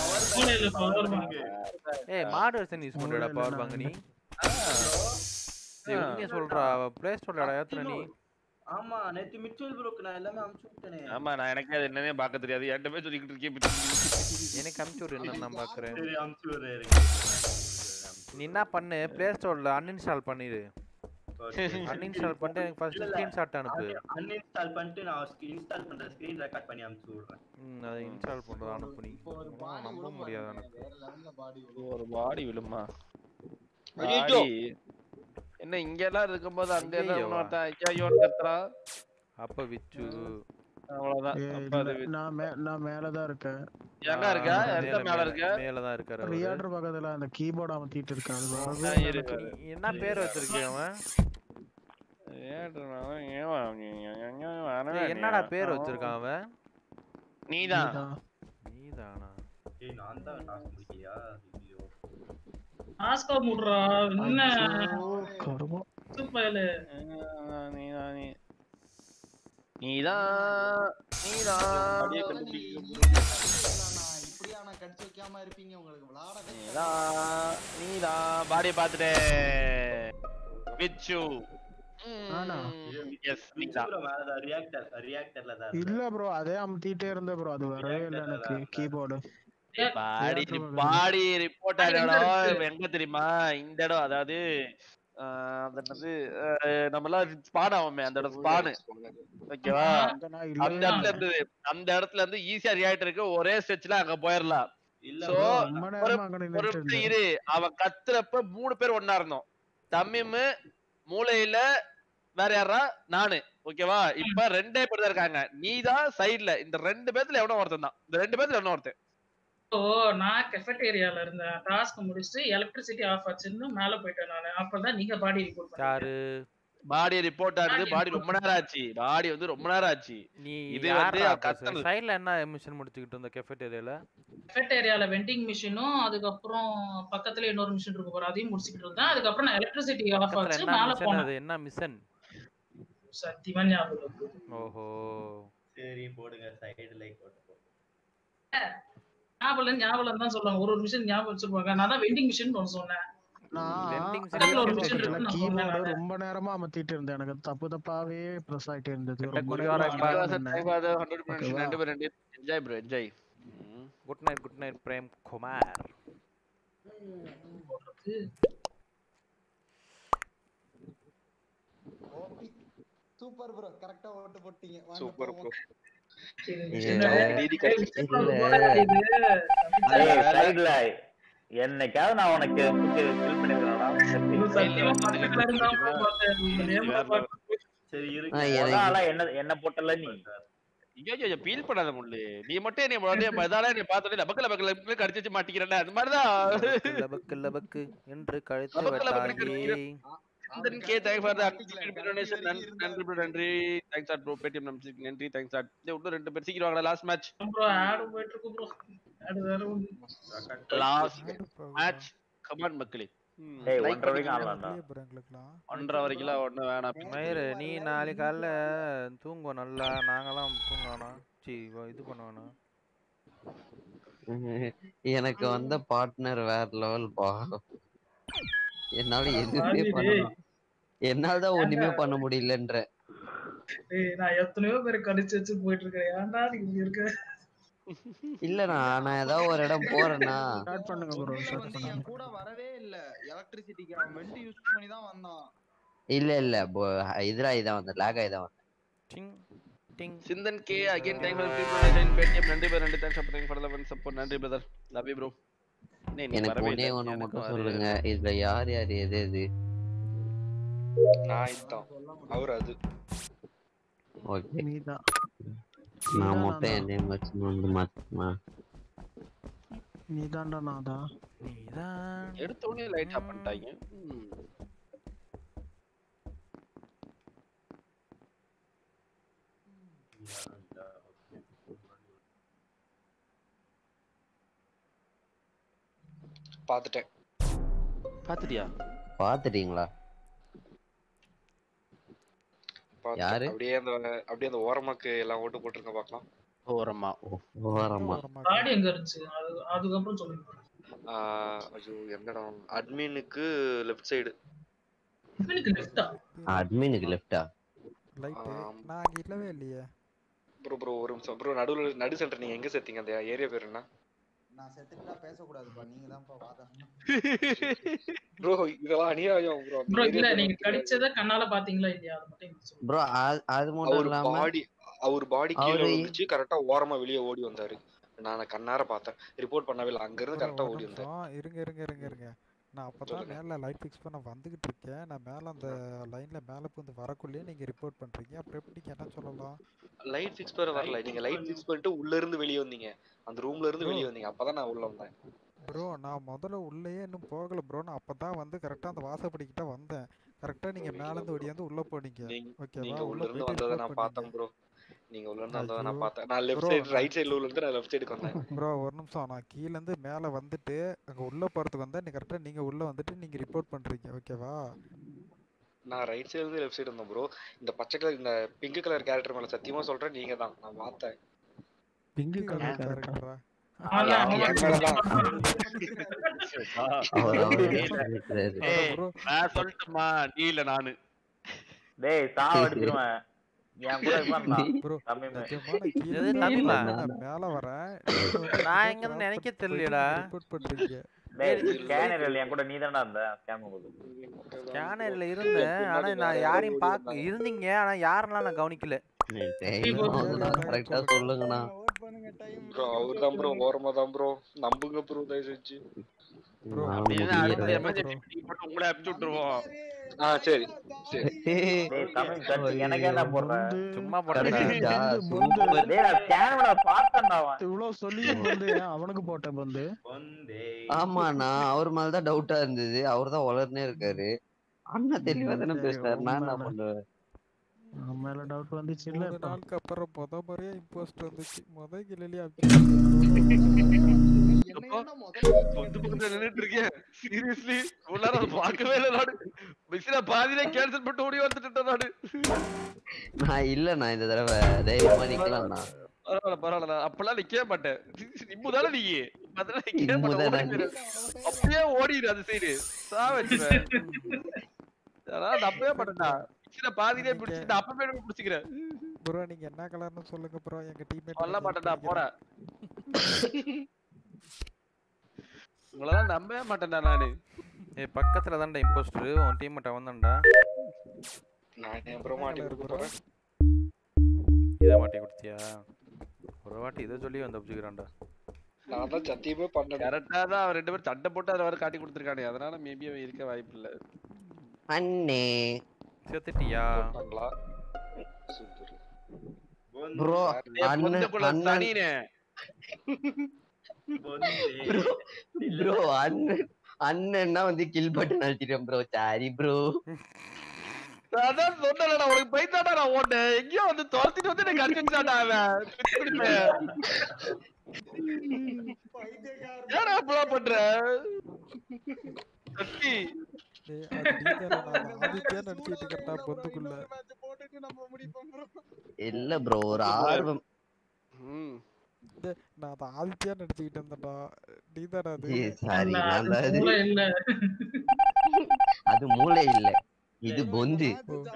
S4: ஏய் மாடு வசதி யூஸ் பண்றடா பவர் பேங்க் நீ டேய் உண்மையா சொல்றா ப்ளே ஸ்டோர்லடா ஏத்துற நீ
S11: ஆமா நேத்து மிச்சல் ப்ரோக்கு நான் எல்லாமே அமுச்சு விட்டேனே
S1: ஆமா நான் எனக்கு அது என்னன்னே பார்க்க தெரியாது என்கிட்ட போய் சொல்லிக்கிட்டு இருக்கேன்
S4: எனக்கு அமுச்சு விடு என்னன்னு நான் பாக்குறேன்
S11: சரி அமுச்சு விடுறேன்
S4: நீ என்ன பண்ணு ப்ளே ஸ்டோர்ல அன்இன்ஸ்டால் பண்ணிடு அன்இன்ஸ்டால் பண்ணிட்டு எனக்கு ஃபர்ஸ்ட் ஸ்கிரீன்ஷாட் அனுப்பு
S11: அன்இன்ஸ்டால் பண்ணிட்டு நான் இன்ஸ்டால் பண்ற ஸ்கிரீன் ரெக்கார்ட் பண்ணி அமுச்சு விடுறேன்
S4: ம் அதை இன்ஸ்டால் பண்றது அனுப்பு நீ உன்னால நம்ப முடியாது எனக்கு
S1: ஒரு பாடி விழுமா
S13: ஐயையோ.
S1: பாடி என்ன இங்க எல்லாம் இருக்கும்போது அங்க எல்லாம்
S4: ஐயையோவா.
S1: இன்னொருத்தன் ஐயோன்னு கத்துறான்
S4: அப்ப விச்சு
S1: அவ்வளவுதான்
S5: ஏய்,
S1: அப்ப அது
S5: இல்ல, நான் மே நான் மேல தான் இருக்கேன்
S1: எங்க இருக்க எந்த மேல இருக்க
S4: மேல தான் இருக்காரு அவரு.
S5: ரியாடர் பக்கத்துல அந்த கீபோர்ட் அமத்திட்டு இருக்கான் அது வரவே
S1: ஆ,
S5: இல்லை
S1: இரு.
S5: எனக்கு.
S4: நீ என்ன பேர் வச்சிருக்கீங்க அவன் ஏய், என்னடா பேர் வச்சிருக்கான் அவன்
S1: நீதான்
S4: நீதானா
S11: ஏய் நான் தான் டாஸ்க் முடிக்கலையா ஐயோ
S9: ஆஸ்கா முடுறா என்ன
S5: கருமம்
S9: சூப்பர்
S1: நீதான் நீதான்
S8: இப்படியா நான் கடிச்சு வைக்காம இருப்பீங்க உங்களுக்கு விளையாட
S1: நீதான் நீதான் பாடிய பாத்துட்டேன் விச்சு
S5: ஆனா
S1: எஸ் நீதான்
S11: ப்ரோ மேல தான் ரியாக்டர் ரியாக்டர்ல தான்
S5: இல்ல ப்ரோ அதே அமுத்திட்டே இருந்த ப்ரோ அது வரவே இல்லை எனக்கு keyboard
S1: body
S5: Reactor
S1: body report
S9: அது எங்க
S1: ஆன
S9: இருக்கு?
S1: எங்க தெரியுமா இந்த இடம் அதாவது ஆஹ் அது என்னது ஆஹ் நம்ம எல்லாம் ஸ்பான் ஆகுமே அந்த இடம் ஸ்பானு ஓகேவா
S5: அங்க நான்
S1: அந்த
S5: இல்லவே
S1: இடத்துல இருந்து அந்த இடத்துல இருந்து ஈஸியா ரியாக்டர் இருக்கு ஒரே ஸ்ட்ரெச்ல அங்க போயிடலாம்
S11: இல்ல
S1: சோ
S11: bro,
S5: ரொம்ப
S1: ஒரு
S5: நேரமா அங்க
S1: ஒரு
S5: நின்னுட்டு
S1: நிமிஷம்
S5: இருந்தேன்
S1: இரு அவன் கத்துறப்ப மூணு பேர் ஒண்ணா இருந்தோம் தம்மிமு மூளையில வேற யாரா நானு ஓகேவா இப்ப ரெண்டே பேர் தான் இருக்காங்க நீதான் சைடுல இந்த ரெண்டு பேர்த்துல எவனோ ஒருத்தன் தான் இந்த ரெண்டு பேர்த்துல எவனோ ஒருத்தன்
S9: ஓ நான் கெஃபெட்டேரியால இருந்தேன் டாஸ்க் முடிச்சுட்டு எலக்ட்ரிசிட்டி ஆஃப் ஆச்சுன்னு மேல போயிட்டேன் நானு அப்பதான் நீங்க பாடி ரிப்போர்ட் பண்ணீங்க
S4: யாரு
S1: பாடி ரிப்போர்ட் ஆனது பாடி ரொம்ப நேரம் ஆச்சு பாடி வந்து ரொம்ப நேரம் ஆச்சு
S4: நீ
S1: இது வந்து
S4: யாரா
S1: கத்தல்
S4: சைடுல என்ன மிஷன் முடிச்சுக்கிட்டு இருந்த கெஃபெட்டேரியால
S9: கெஃபெட்டேரியால வெண்டிங் மிஷினும் அதுக்கப்புறம் பக்கத்துல இன்னொரு மிஷின் இருக்கு பாரு அதையும் முடிச்சுக்கிட்டு இருந்தேன் அதுக்கப்புறம் நான் எலக்ட்ரிசிட்டி ஆஃப்
S4: பக்கத்துல
S9: ஆச்சு
S4: என்ன
S9: மேல
S4: மிஷன்
S9: போனேன்
S4: அது என்ன மிஷன்
S9: சத்தியமா ஞாபகம் இல்ல.
S4: ஓஹோ
S11: சரி போடுங்க சைடு லைக் போட்டு
S9: ஞாபகம் இல்ல, ஞாபகம் இல்லைன்னு தான் சொல்லுவாங்க ஒரு ஒரு மிஷின் ஞாபகம் வச்சிருப்பாங்க நான் தான் வெண்டிங் மிஷின் ஒன்று சொன்னேன்
S5: நான்
S9: பக்கத்துல ஒரு மிஷின் இருக்கு, நான்
S5: கீபோர்டு
S9: சொன்னேன்
S5: ரொம்ப நேரமா அமர்த்திட்டு இருந்தேன் எனக்கு தப்பு தப்பாவே பிரஸ் ஆயிட்டே இருந்தது
S4: கிட்ட
S5: ரொம்ப
S4: குடிகார
S5: நேரமா
S4: பாரு.
S5: அமர்த்தினேன். ஓகேவா?
S1: ரெண்டு பேரும் ரெண்டு enjoy bro enjoy
S4: good night good night Prem Kumar
S8: super bro கரெக்டா ஓட்டு போட்டீங்க வாங்க
S13: சூப்பர்
S8: போவோம்.
S13: நீதி கிடைச்சிச்சு
S14: ஏய், சைடுல என்னைக்காவது நான் உனக்கு ஃபில் பண்ணிருக்கேன்டா சரி இரு
S10: ஆ, எனக்கு-
S14: அதான் என்ன என்ன போட்டல நீ
S1: ஐயோ ஐயோ ஃபீல் பண்ணாத முள்ளு நீ மட்டும் என்னை உடனே மதால என்னை பார்த்தோன்னே லபக்கு லபக்கு லபக்கு கடிச்சு வச்சு மாட்டிக்கிறேன் அது மாதிரிதான்
S4: லபக்கு லபக்கு லபக்கு என்று கழுத்து
S1: லபக்கு லபக்கு
S4: வெட்டாயே
S1: கடிக்கிறேன். Chandran K thank for the donation நன்றி நன்றி bro, நன்றி தேங்க்ஸ் ஆட் ப்ரோ பேடிஎம் நம்பிச்சு நன்றி தேங்க்ஸ் ஆட் இன்னும் ரெண்டு பேர் சீக்கிரம் வாங்கடா லாஸ்ட் மேட்ச்
S9: ப்ரோ ஆடு போயிட்டு இருக்கு ப்ரோ ஆடு வேற ஒண்ணு
S1: லாஸ்ட் மேட்ச் கமான் மக்களே ம்,
S14: ஏய்,
S1: like
S14: ஒன்றரை வரைக்கும்
S1: பண்ணிக்கோங்க.
S14: ஆடலாம்டா.
S12: ப்ரோ எங்களுக்குலாம்
S1: ஒன்றரை வரைக்கும்லாம் ஒண்ணும் வேணாம்
S4: மயிறு நீ நாளைக்கு காலைல தூங்குவோம் நல்லா நாங்களாம் தூங்க வேணாம் சி இது பண்ண வேணாம்
S10: எனக்கு வந்த பார்ட்னர் வேற லெவல் பா என்னால எதுவுமே
S9: பாவி
S10: பண்ண
S9: டேய்.
S10: என்னால தான் ஒண்ணுமே பண்ண முடியலன்ற
S9: ஏய் நான் எத்தனையோ பேர் கடிச்சு வச்சு போயிட்டு இருக்கேன் ஏன்டா நீ இப்படி இருக்க
S10: இல்லண்ணா நான் ஏதாவது ஒரு இடம் போறேன்னா
S5: ஸ்டார்ட் பண்ணுங்க ப்ரோ
S8: வந்து
S5: ஸ்டார்ட் பண்ணுங்க
S8: என் கூட வரவே இல்ல எலக்ட்ரிசிட்டிக்கு அவன் வெண்ட் யூஸ் பண்ணி தான் வந்தான்
S10: இல்ல இல்ல போ- இதுல இதான் வந்தேன் லேக் ஆகி தான் வந்தேன்
S4: ding ding
S1: Chintan K again thank for donation Paytm நன்றி bro, நன்றி thanks for for love support நன்றி பிரதர் லவ் யூ ப்ரோ
S10: எனக்கு ஒண்ணே ஒண்ணு மட்டும் சொல்லுங்க இதுல யார் யார் எது எது
S13: நான் இதுதான் அவர் அது
S10: ஓகே
S5: நீதான்
S10: நான் மட்டும் என் நேம் வச்சு வந்து மாத்துமா
S5: நீதான்டா நாதா
S4: நீதான்
S1: எடுத்த உடனே லைட் ஆஃப் பண்ணிட்டாங்க ம்.
S13: பாத்துட்டேன்
S1: பாத்துட்டியா
S10: பாத்துட்டீங்களா
S13: பாத்துட்டேன்.
S10: யாரு?
S13: அப்படியே அந்த அப்படியே அந்த ஓரமாக்கு எல்லாம் ஓட்டு போட்டிருக்க பார்க்கலாம்
S1: ஓரமா
S10: ஓரமா
S9: பாடி எங்க இருந்துச்சு அது அதுக்கப்புறம் சொல்லுங்க
S13: ஆஹ் ஐயோ எந்த இடம் அட்மினுக்கு லெஃப்ட் சைடு
S9: எனக்கு லெஃப்டா
S10: அட்மினுக்கு லெஃப்டா
S12: லைட்டு
S13: ஆம்.
S12: நான் அங்க இல்லவே இல்லையே
S13: ப்ரோ ப்ரோ ஒரு நிமிஷம் ப்ரோ நடுவுல நடு சென்டர் நீங்க எங்க சேர்த்தீங்க அந்த ஏரியா பேர் என்ன
S8: நான் செத்துட்டா பேசக்கூடாதுப்பா நீங்க தான்ப்பா வாதாடணும்
S13: ப்ரோ இதெல்லாம் அநியாயம் ப்ரோ
S9: ப்ரோ இல்ல நீங்க கடிச்சத கண்ணால பாத்தீங்களா இல்லையா அது மட்டும் எனக்கு சொல்லுங்க
S10: ப்ரோ அது மட்டும்
S13: அவர்
S10: இல்லாம
S13: பாடி அவர் பாடி கீழே
S10: அவரு-
S13: வந்துச்சு கரெக்டா ஓரமா வெளியே ஓடி வந்தாரு நான் கண்ணார பார்த்தேன் ரிப்போர்ட் பண்ணவே இல்லை அங்க இருந்து
S12: ப்ரோ
S13: கரெக்டா
S12: ஒரு
S13: ஓடி வந்தாரு
S12: நிமிஷம் இருங்க இருங்க இருங்க இருங்க நான் அப்பதான் மேல லைட் ஃபிக்ஸ் பண்ண வந்துகிட்டு இருக்கேன் நான் மேல அந்த லைன்ல மேல வந்து வரக்குள்ளேயே நீங்க ரிப்போர்ட் பண்றீங்க அப்புறம் எப்படி நீங்க என்ன சொல்லலாம்
S13: லைட் ஃபிக்ஸ் பண்ண வரல நீங்க லைட் ஃபிக்ஸ் பண்ணிட்டு உள்ள இருந்து வெளியே வந்தீங்க அந்த ரூம்ல இருந்து வெளியே வந்தீங்க அப்பதான் நான் உள்ள வந்தேன்
S12: ப்ரோ நான் முதல்ல உள்ளேயே இன்னும் போகல ப்ரோ நான் அப்பதான் வந்து கரெக்டா அந்த வாசப்படிக்கிட்ட வந்தேன் கரெக்டா நீங்க மேல இருந்து ஓடியாந்து உள்ள போனீங்க
S13: நீங்க
S12: ஓகேவா
S13: நீங்க உள்ள
S12: உள்ள
S13: இருந்து
S12: போயிட்டு
S13: வந்ததை
S12: report
S13: நான் பார்த்தேன் ப்ரோ நீங்க உள்ள இருந்து வந்ததை நான்
S12: ஐயோ.
S13: பார்த்தேன் நான் லெஃப்ட்
S12: Bro,
S13: சைடு
S12: நான்-
S13: ரைட் சைடுல உள்ள இருந்து நான் லெஃப்ட் சைடுக்கு வந்தேன்
S12: ப்ரோ ஒரு நிமிஷம் நான் கீழ இருந்து மேல வந்துட்டு அங்க உள்ள போறதுக்கு வந்தேன் நீ கரெக்டா நீங்க உள்ள வந்துட்டு நீங்க ரிப்போர்ட் பண்றீங்க ஓகேவா
S13: நான் ரைட் சைடுல இருந்து லெஃப்ட் சைடு வந்தேன் ப்ரோ இந்த பச்சை கலர் இந்த பிங்க் கலர் கேரக்டர் மேல சத்தியமா சொல்றேன் நீங்க தான் நான் பார்த்தேன்
S5: பிங்க்
S12: கலர்
S5: கலர்
S12: கேரக்டரா
S9: ஆமா,
S13: என்
S9: ஆமா.
S13: மேலதான்
S10: அவர் அவர் இருக்கிறாரு
S1: ஏய், நான் சொல்லட்டுமா நீ இல்ல நானு
S14: டேய் சாவடிச்சிருவேன் என் கூட இருப்பான்டா
S12: ப்ரோ
S14: தம்பி
S12: நிஜமா நான் கீழ
S4: எது
S12: இருந்து
S4: தமிழா?
S12: நான் மேல வரேன் நீங்க வந்து
S4: நான்
S12: report
S4: எங்கன்னு
S12: பண்ண
S4: நினைக்க
S12: போயிட்டு
S4: தெரியலடா.
S12: report பண்றீங்க
S14: டேய் ஸ்கேனர் என் கூட நீ தானடா இருந்த ஸ்கேம் போது
S4: ஸ்கேனர்ல இருந்தேன் ஆனா நான் யாரையும் பார்க்க இருந்தீங்க ஆனா யாரெல்லாம் நான் கவனிக்கல
S10: கரெக்டா சொல்லுங்கண்ணா
S13: ப்ரோ அவர் தான் ப்ரோ ஓரமா தான் ப்ரோ நம்புங்க ப்ரோ தயவு செஞ்சு
S12: ப்ரோ
S1: அப்படின்னா அடுத்த
S10: முடியல.
S1: எமர்ஜென்சி மீட்டிங் போட்டு உங்களை அனுப்பிச்சு விட்டுருவோம்
S13: ஆ சரி சரி
S14: டேய் தமிழ் கட்சி எனக்கே என்ன போடுற
S4: சும்மா போட்டேன்
S10: கடைசியா
S5: பொந்து
S14: டேய் நான் ஸ்கேனோட பார்த்தேன்டா அவன்
S5: இவ்வளவு சொல்லியும் வந்து அவனுக்கு போட்டேன் பந்து
S10: ஆமாண்ணா அவர் மேலதான் டவுட்டா இருந்தது அவர் தான் வளர்னே இருக்காரு அண்ணன் தெளிவா தானே
S5: சரி,
S10: பேசுறாரு நான் என்ன
S5: உண்மைதான்.
S10: பண்ணுவேன்
S5: அவன் மேல டவுட் வந்துச்சு இல்ல
S12: மூணு
S5: இப்போ
S12: நாளுக்கு அப்புறம் முத முறையா இம்போஸ்ட் வந்துச்சு முத கிளிலே
S8: என்ன முதல்ல
S1: சொந்த பக்கத்துல நின்னுட்டு இருக்கேன் சீரியஸ்லி உள்ளார அதை பார்க்கவே இல்லை நாடு மிஸ்ல பாதியில கேன்சல் பண்ணிட்டு ஓடி வந்துட்டேன் நாடு
S10: நான் இல்லண்ணா இந்த தடவை தைரியமா நிக்கலாம்ண்ணா
S1: பரவாயில்ல பரவாயில்ல நான் அப்பெல்லாம் நிக்கவே மாட்டேன் நிம்முதானே நீ பதிலா இங்கே பண்ண
S10: இம்முதான்
S1: ஓடி
S10: நாங்க.
S1: போயிரு. அப்படியே ஓடிடு அந்த சைடு சா வச்சுவேன் அதனால நம்பவே மாட்டேன்டா பிடிச்சிட பாதியிலே பிடிச்சிட்டு அப்பவே பிடிச்சிக்கிறேன்
S12: ப்ரோ நீங்க என்ன கலர்னு சொல்லுங்க ப்ரோ எங்க டீம்மேட்
S1: சொல்ல மாட்டேன்டா போடா உங்களெல்லாம் நம்பவே மாட்டேன்டா நானு
S4: ஏய் பக்கத்துல தான்டா இம்போஸ்டர் உன் டீம்மேட் அவன் தான்டா
S13: நான் ஏன் ப்ரோ மாட்டி கொடுக்க போறேன்
S4: இதை மாட்டி கொடுத்தியா ஒரு வாட்டி இதை சொல்லி வந்து தப்பிச்சுக்கிறான்டா
S13: நான் தான் சத்தியமே பண்ணேன்
S1: கரெக்டா தான் அவன் ரெண்டு பேரும் சண்டை போட்டு அதை வர காட்டி கொடுத்துருக்கானே அதனால மேபி அவன் இருக்க வாய்ப்பு இல்ல
S10: அண்ணே
S4: செத்துட்டியா
S13: பண்ணலாம் சூப்பர்
S10: ப்ரோ
S1: ஏய்,
S10: அண்ணன்
S1: பொந்துக்குள்ள
S10: அண்ணன்
S1: சனினே
S10: ப்ரோ அண்ணன் அண்ணன்னா வந்து கில் பட்டன் அழுத்திட்டேன் ப்ரோ சாரி ப்ரோ
S1: அதான் சொன்னேன்டா உனக்கு பைத்தாடா நான் ஓட்டேன் எங்கேயோ வந்து துரத்திட்டு வந்து எனக்கு அடிச்சாடா அவன் பிச்சு பிடிப்பேன் ஏடா இப்படிலாம் பண்ற சக்தி
S12: டேய் அது நீதானே நான் ஆதித்யா நினைச்சிட்டு இருக்கேன்டா பொந்துக்குள்ள
S10: இல்ல ப்ரோ ஒரு ஆர்வம்
S12: டேய் நான் அதை ஆதித்யா நினைச்சுக்கிட்டு இருந்தேன்டா நீதானே அது
S10: ஏய் சாரி
S9: இல்ல,
S10: நான்
S9: அது
S10: தான் அது
S9: மூளை இல்ல
S10: அது மூளை இல்ல இது பொந்து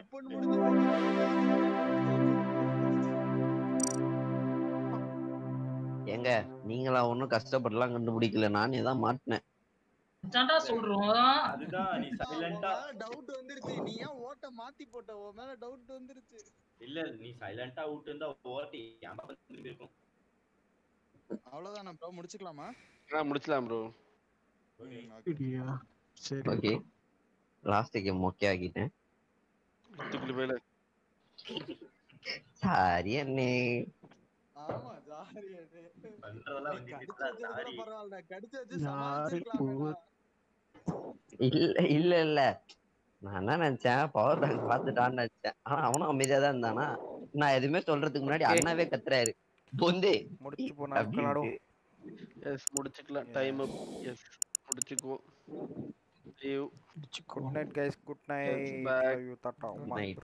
S10: ஏங்க நீங்களா ஒண்ணும் கஷ்டப்பட்டுலாம் கண்டுபிடிக்கல நானே தான் மாட்டினேன்
S9: தான்டா சொல்றோம்
S11: அதுதான் நீ சைலண்டா
S8: டவுட் வந்துருச்சு நீ ஏன் ஓட்ட மாத்தி போட்ட உன் மேல டவுட் வந்துருச்சு
S11: இல்ல நீ சைலண்டா விட்டு இருந்தா ஓட்டி என் பக்கம் திரும்பி இருக்கும்
S8: அவ்வளவுதானா ப்ரோ முடிச்சுக்கலாமா
S1: ஆ முடிச்சலாம் ப்ரோ
S5: சரியா சரி
S10: ஓகே லாஸ்ட்டுக்கு மொக்கே ஆக்கிட்டேன்
S1: பத்துக்குள்ள மேல
S10: சாரி அண்ணே
S8: ஆமா ஜாரி அது
S11: பண்றதெல்லாம் வந்து
S8: கடிச்சு
S11: கிட்டா
S8: வச்சது கூட
S11: சாரி
S8: பரவாயில்ல கடிச்சு வச்சு
S5: யாரு
S8: சமாளிச்சிருக்கலாம்டா
S10: இல்ல இல்ல இல்ல நான் என்ன நினைச்சேன் பவர் பேங்க் பாத்துட்டான்னு நினைச்சேன் ஆனா அவனும் அமைதியா தான் இருந்தானா நான் எதுவுமே சொல்றதுக்கு முன்னாடி
S4: Okay.
S10: அண்ணாவே கத்துறாரு பொந்தே
S4: முடிச்சு போனா விளாடும்
S1: எஸ் முடிச்சுக்கலாம் டைம் எஸ் முடிச்சுக்குவோம் leave
S4: good night guys good
S1: Yes,
S4: night
S1: bye.
S4: You டாடா
S10: நைட்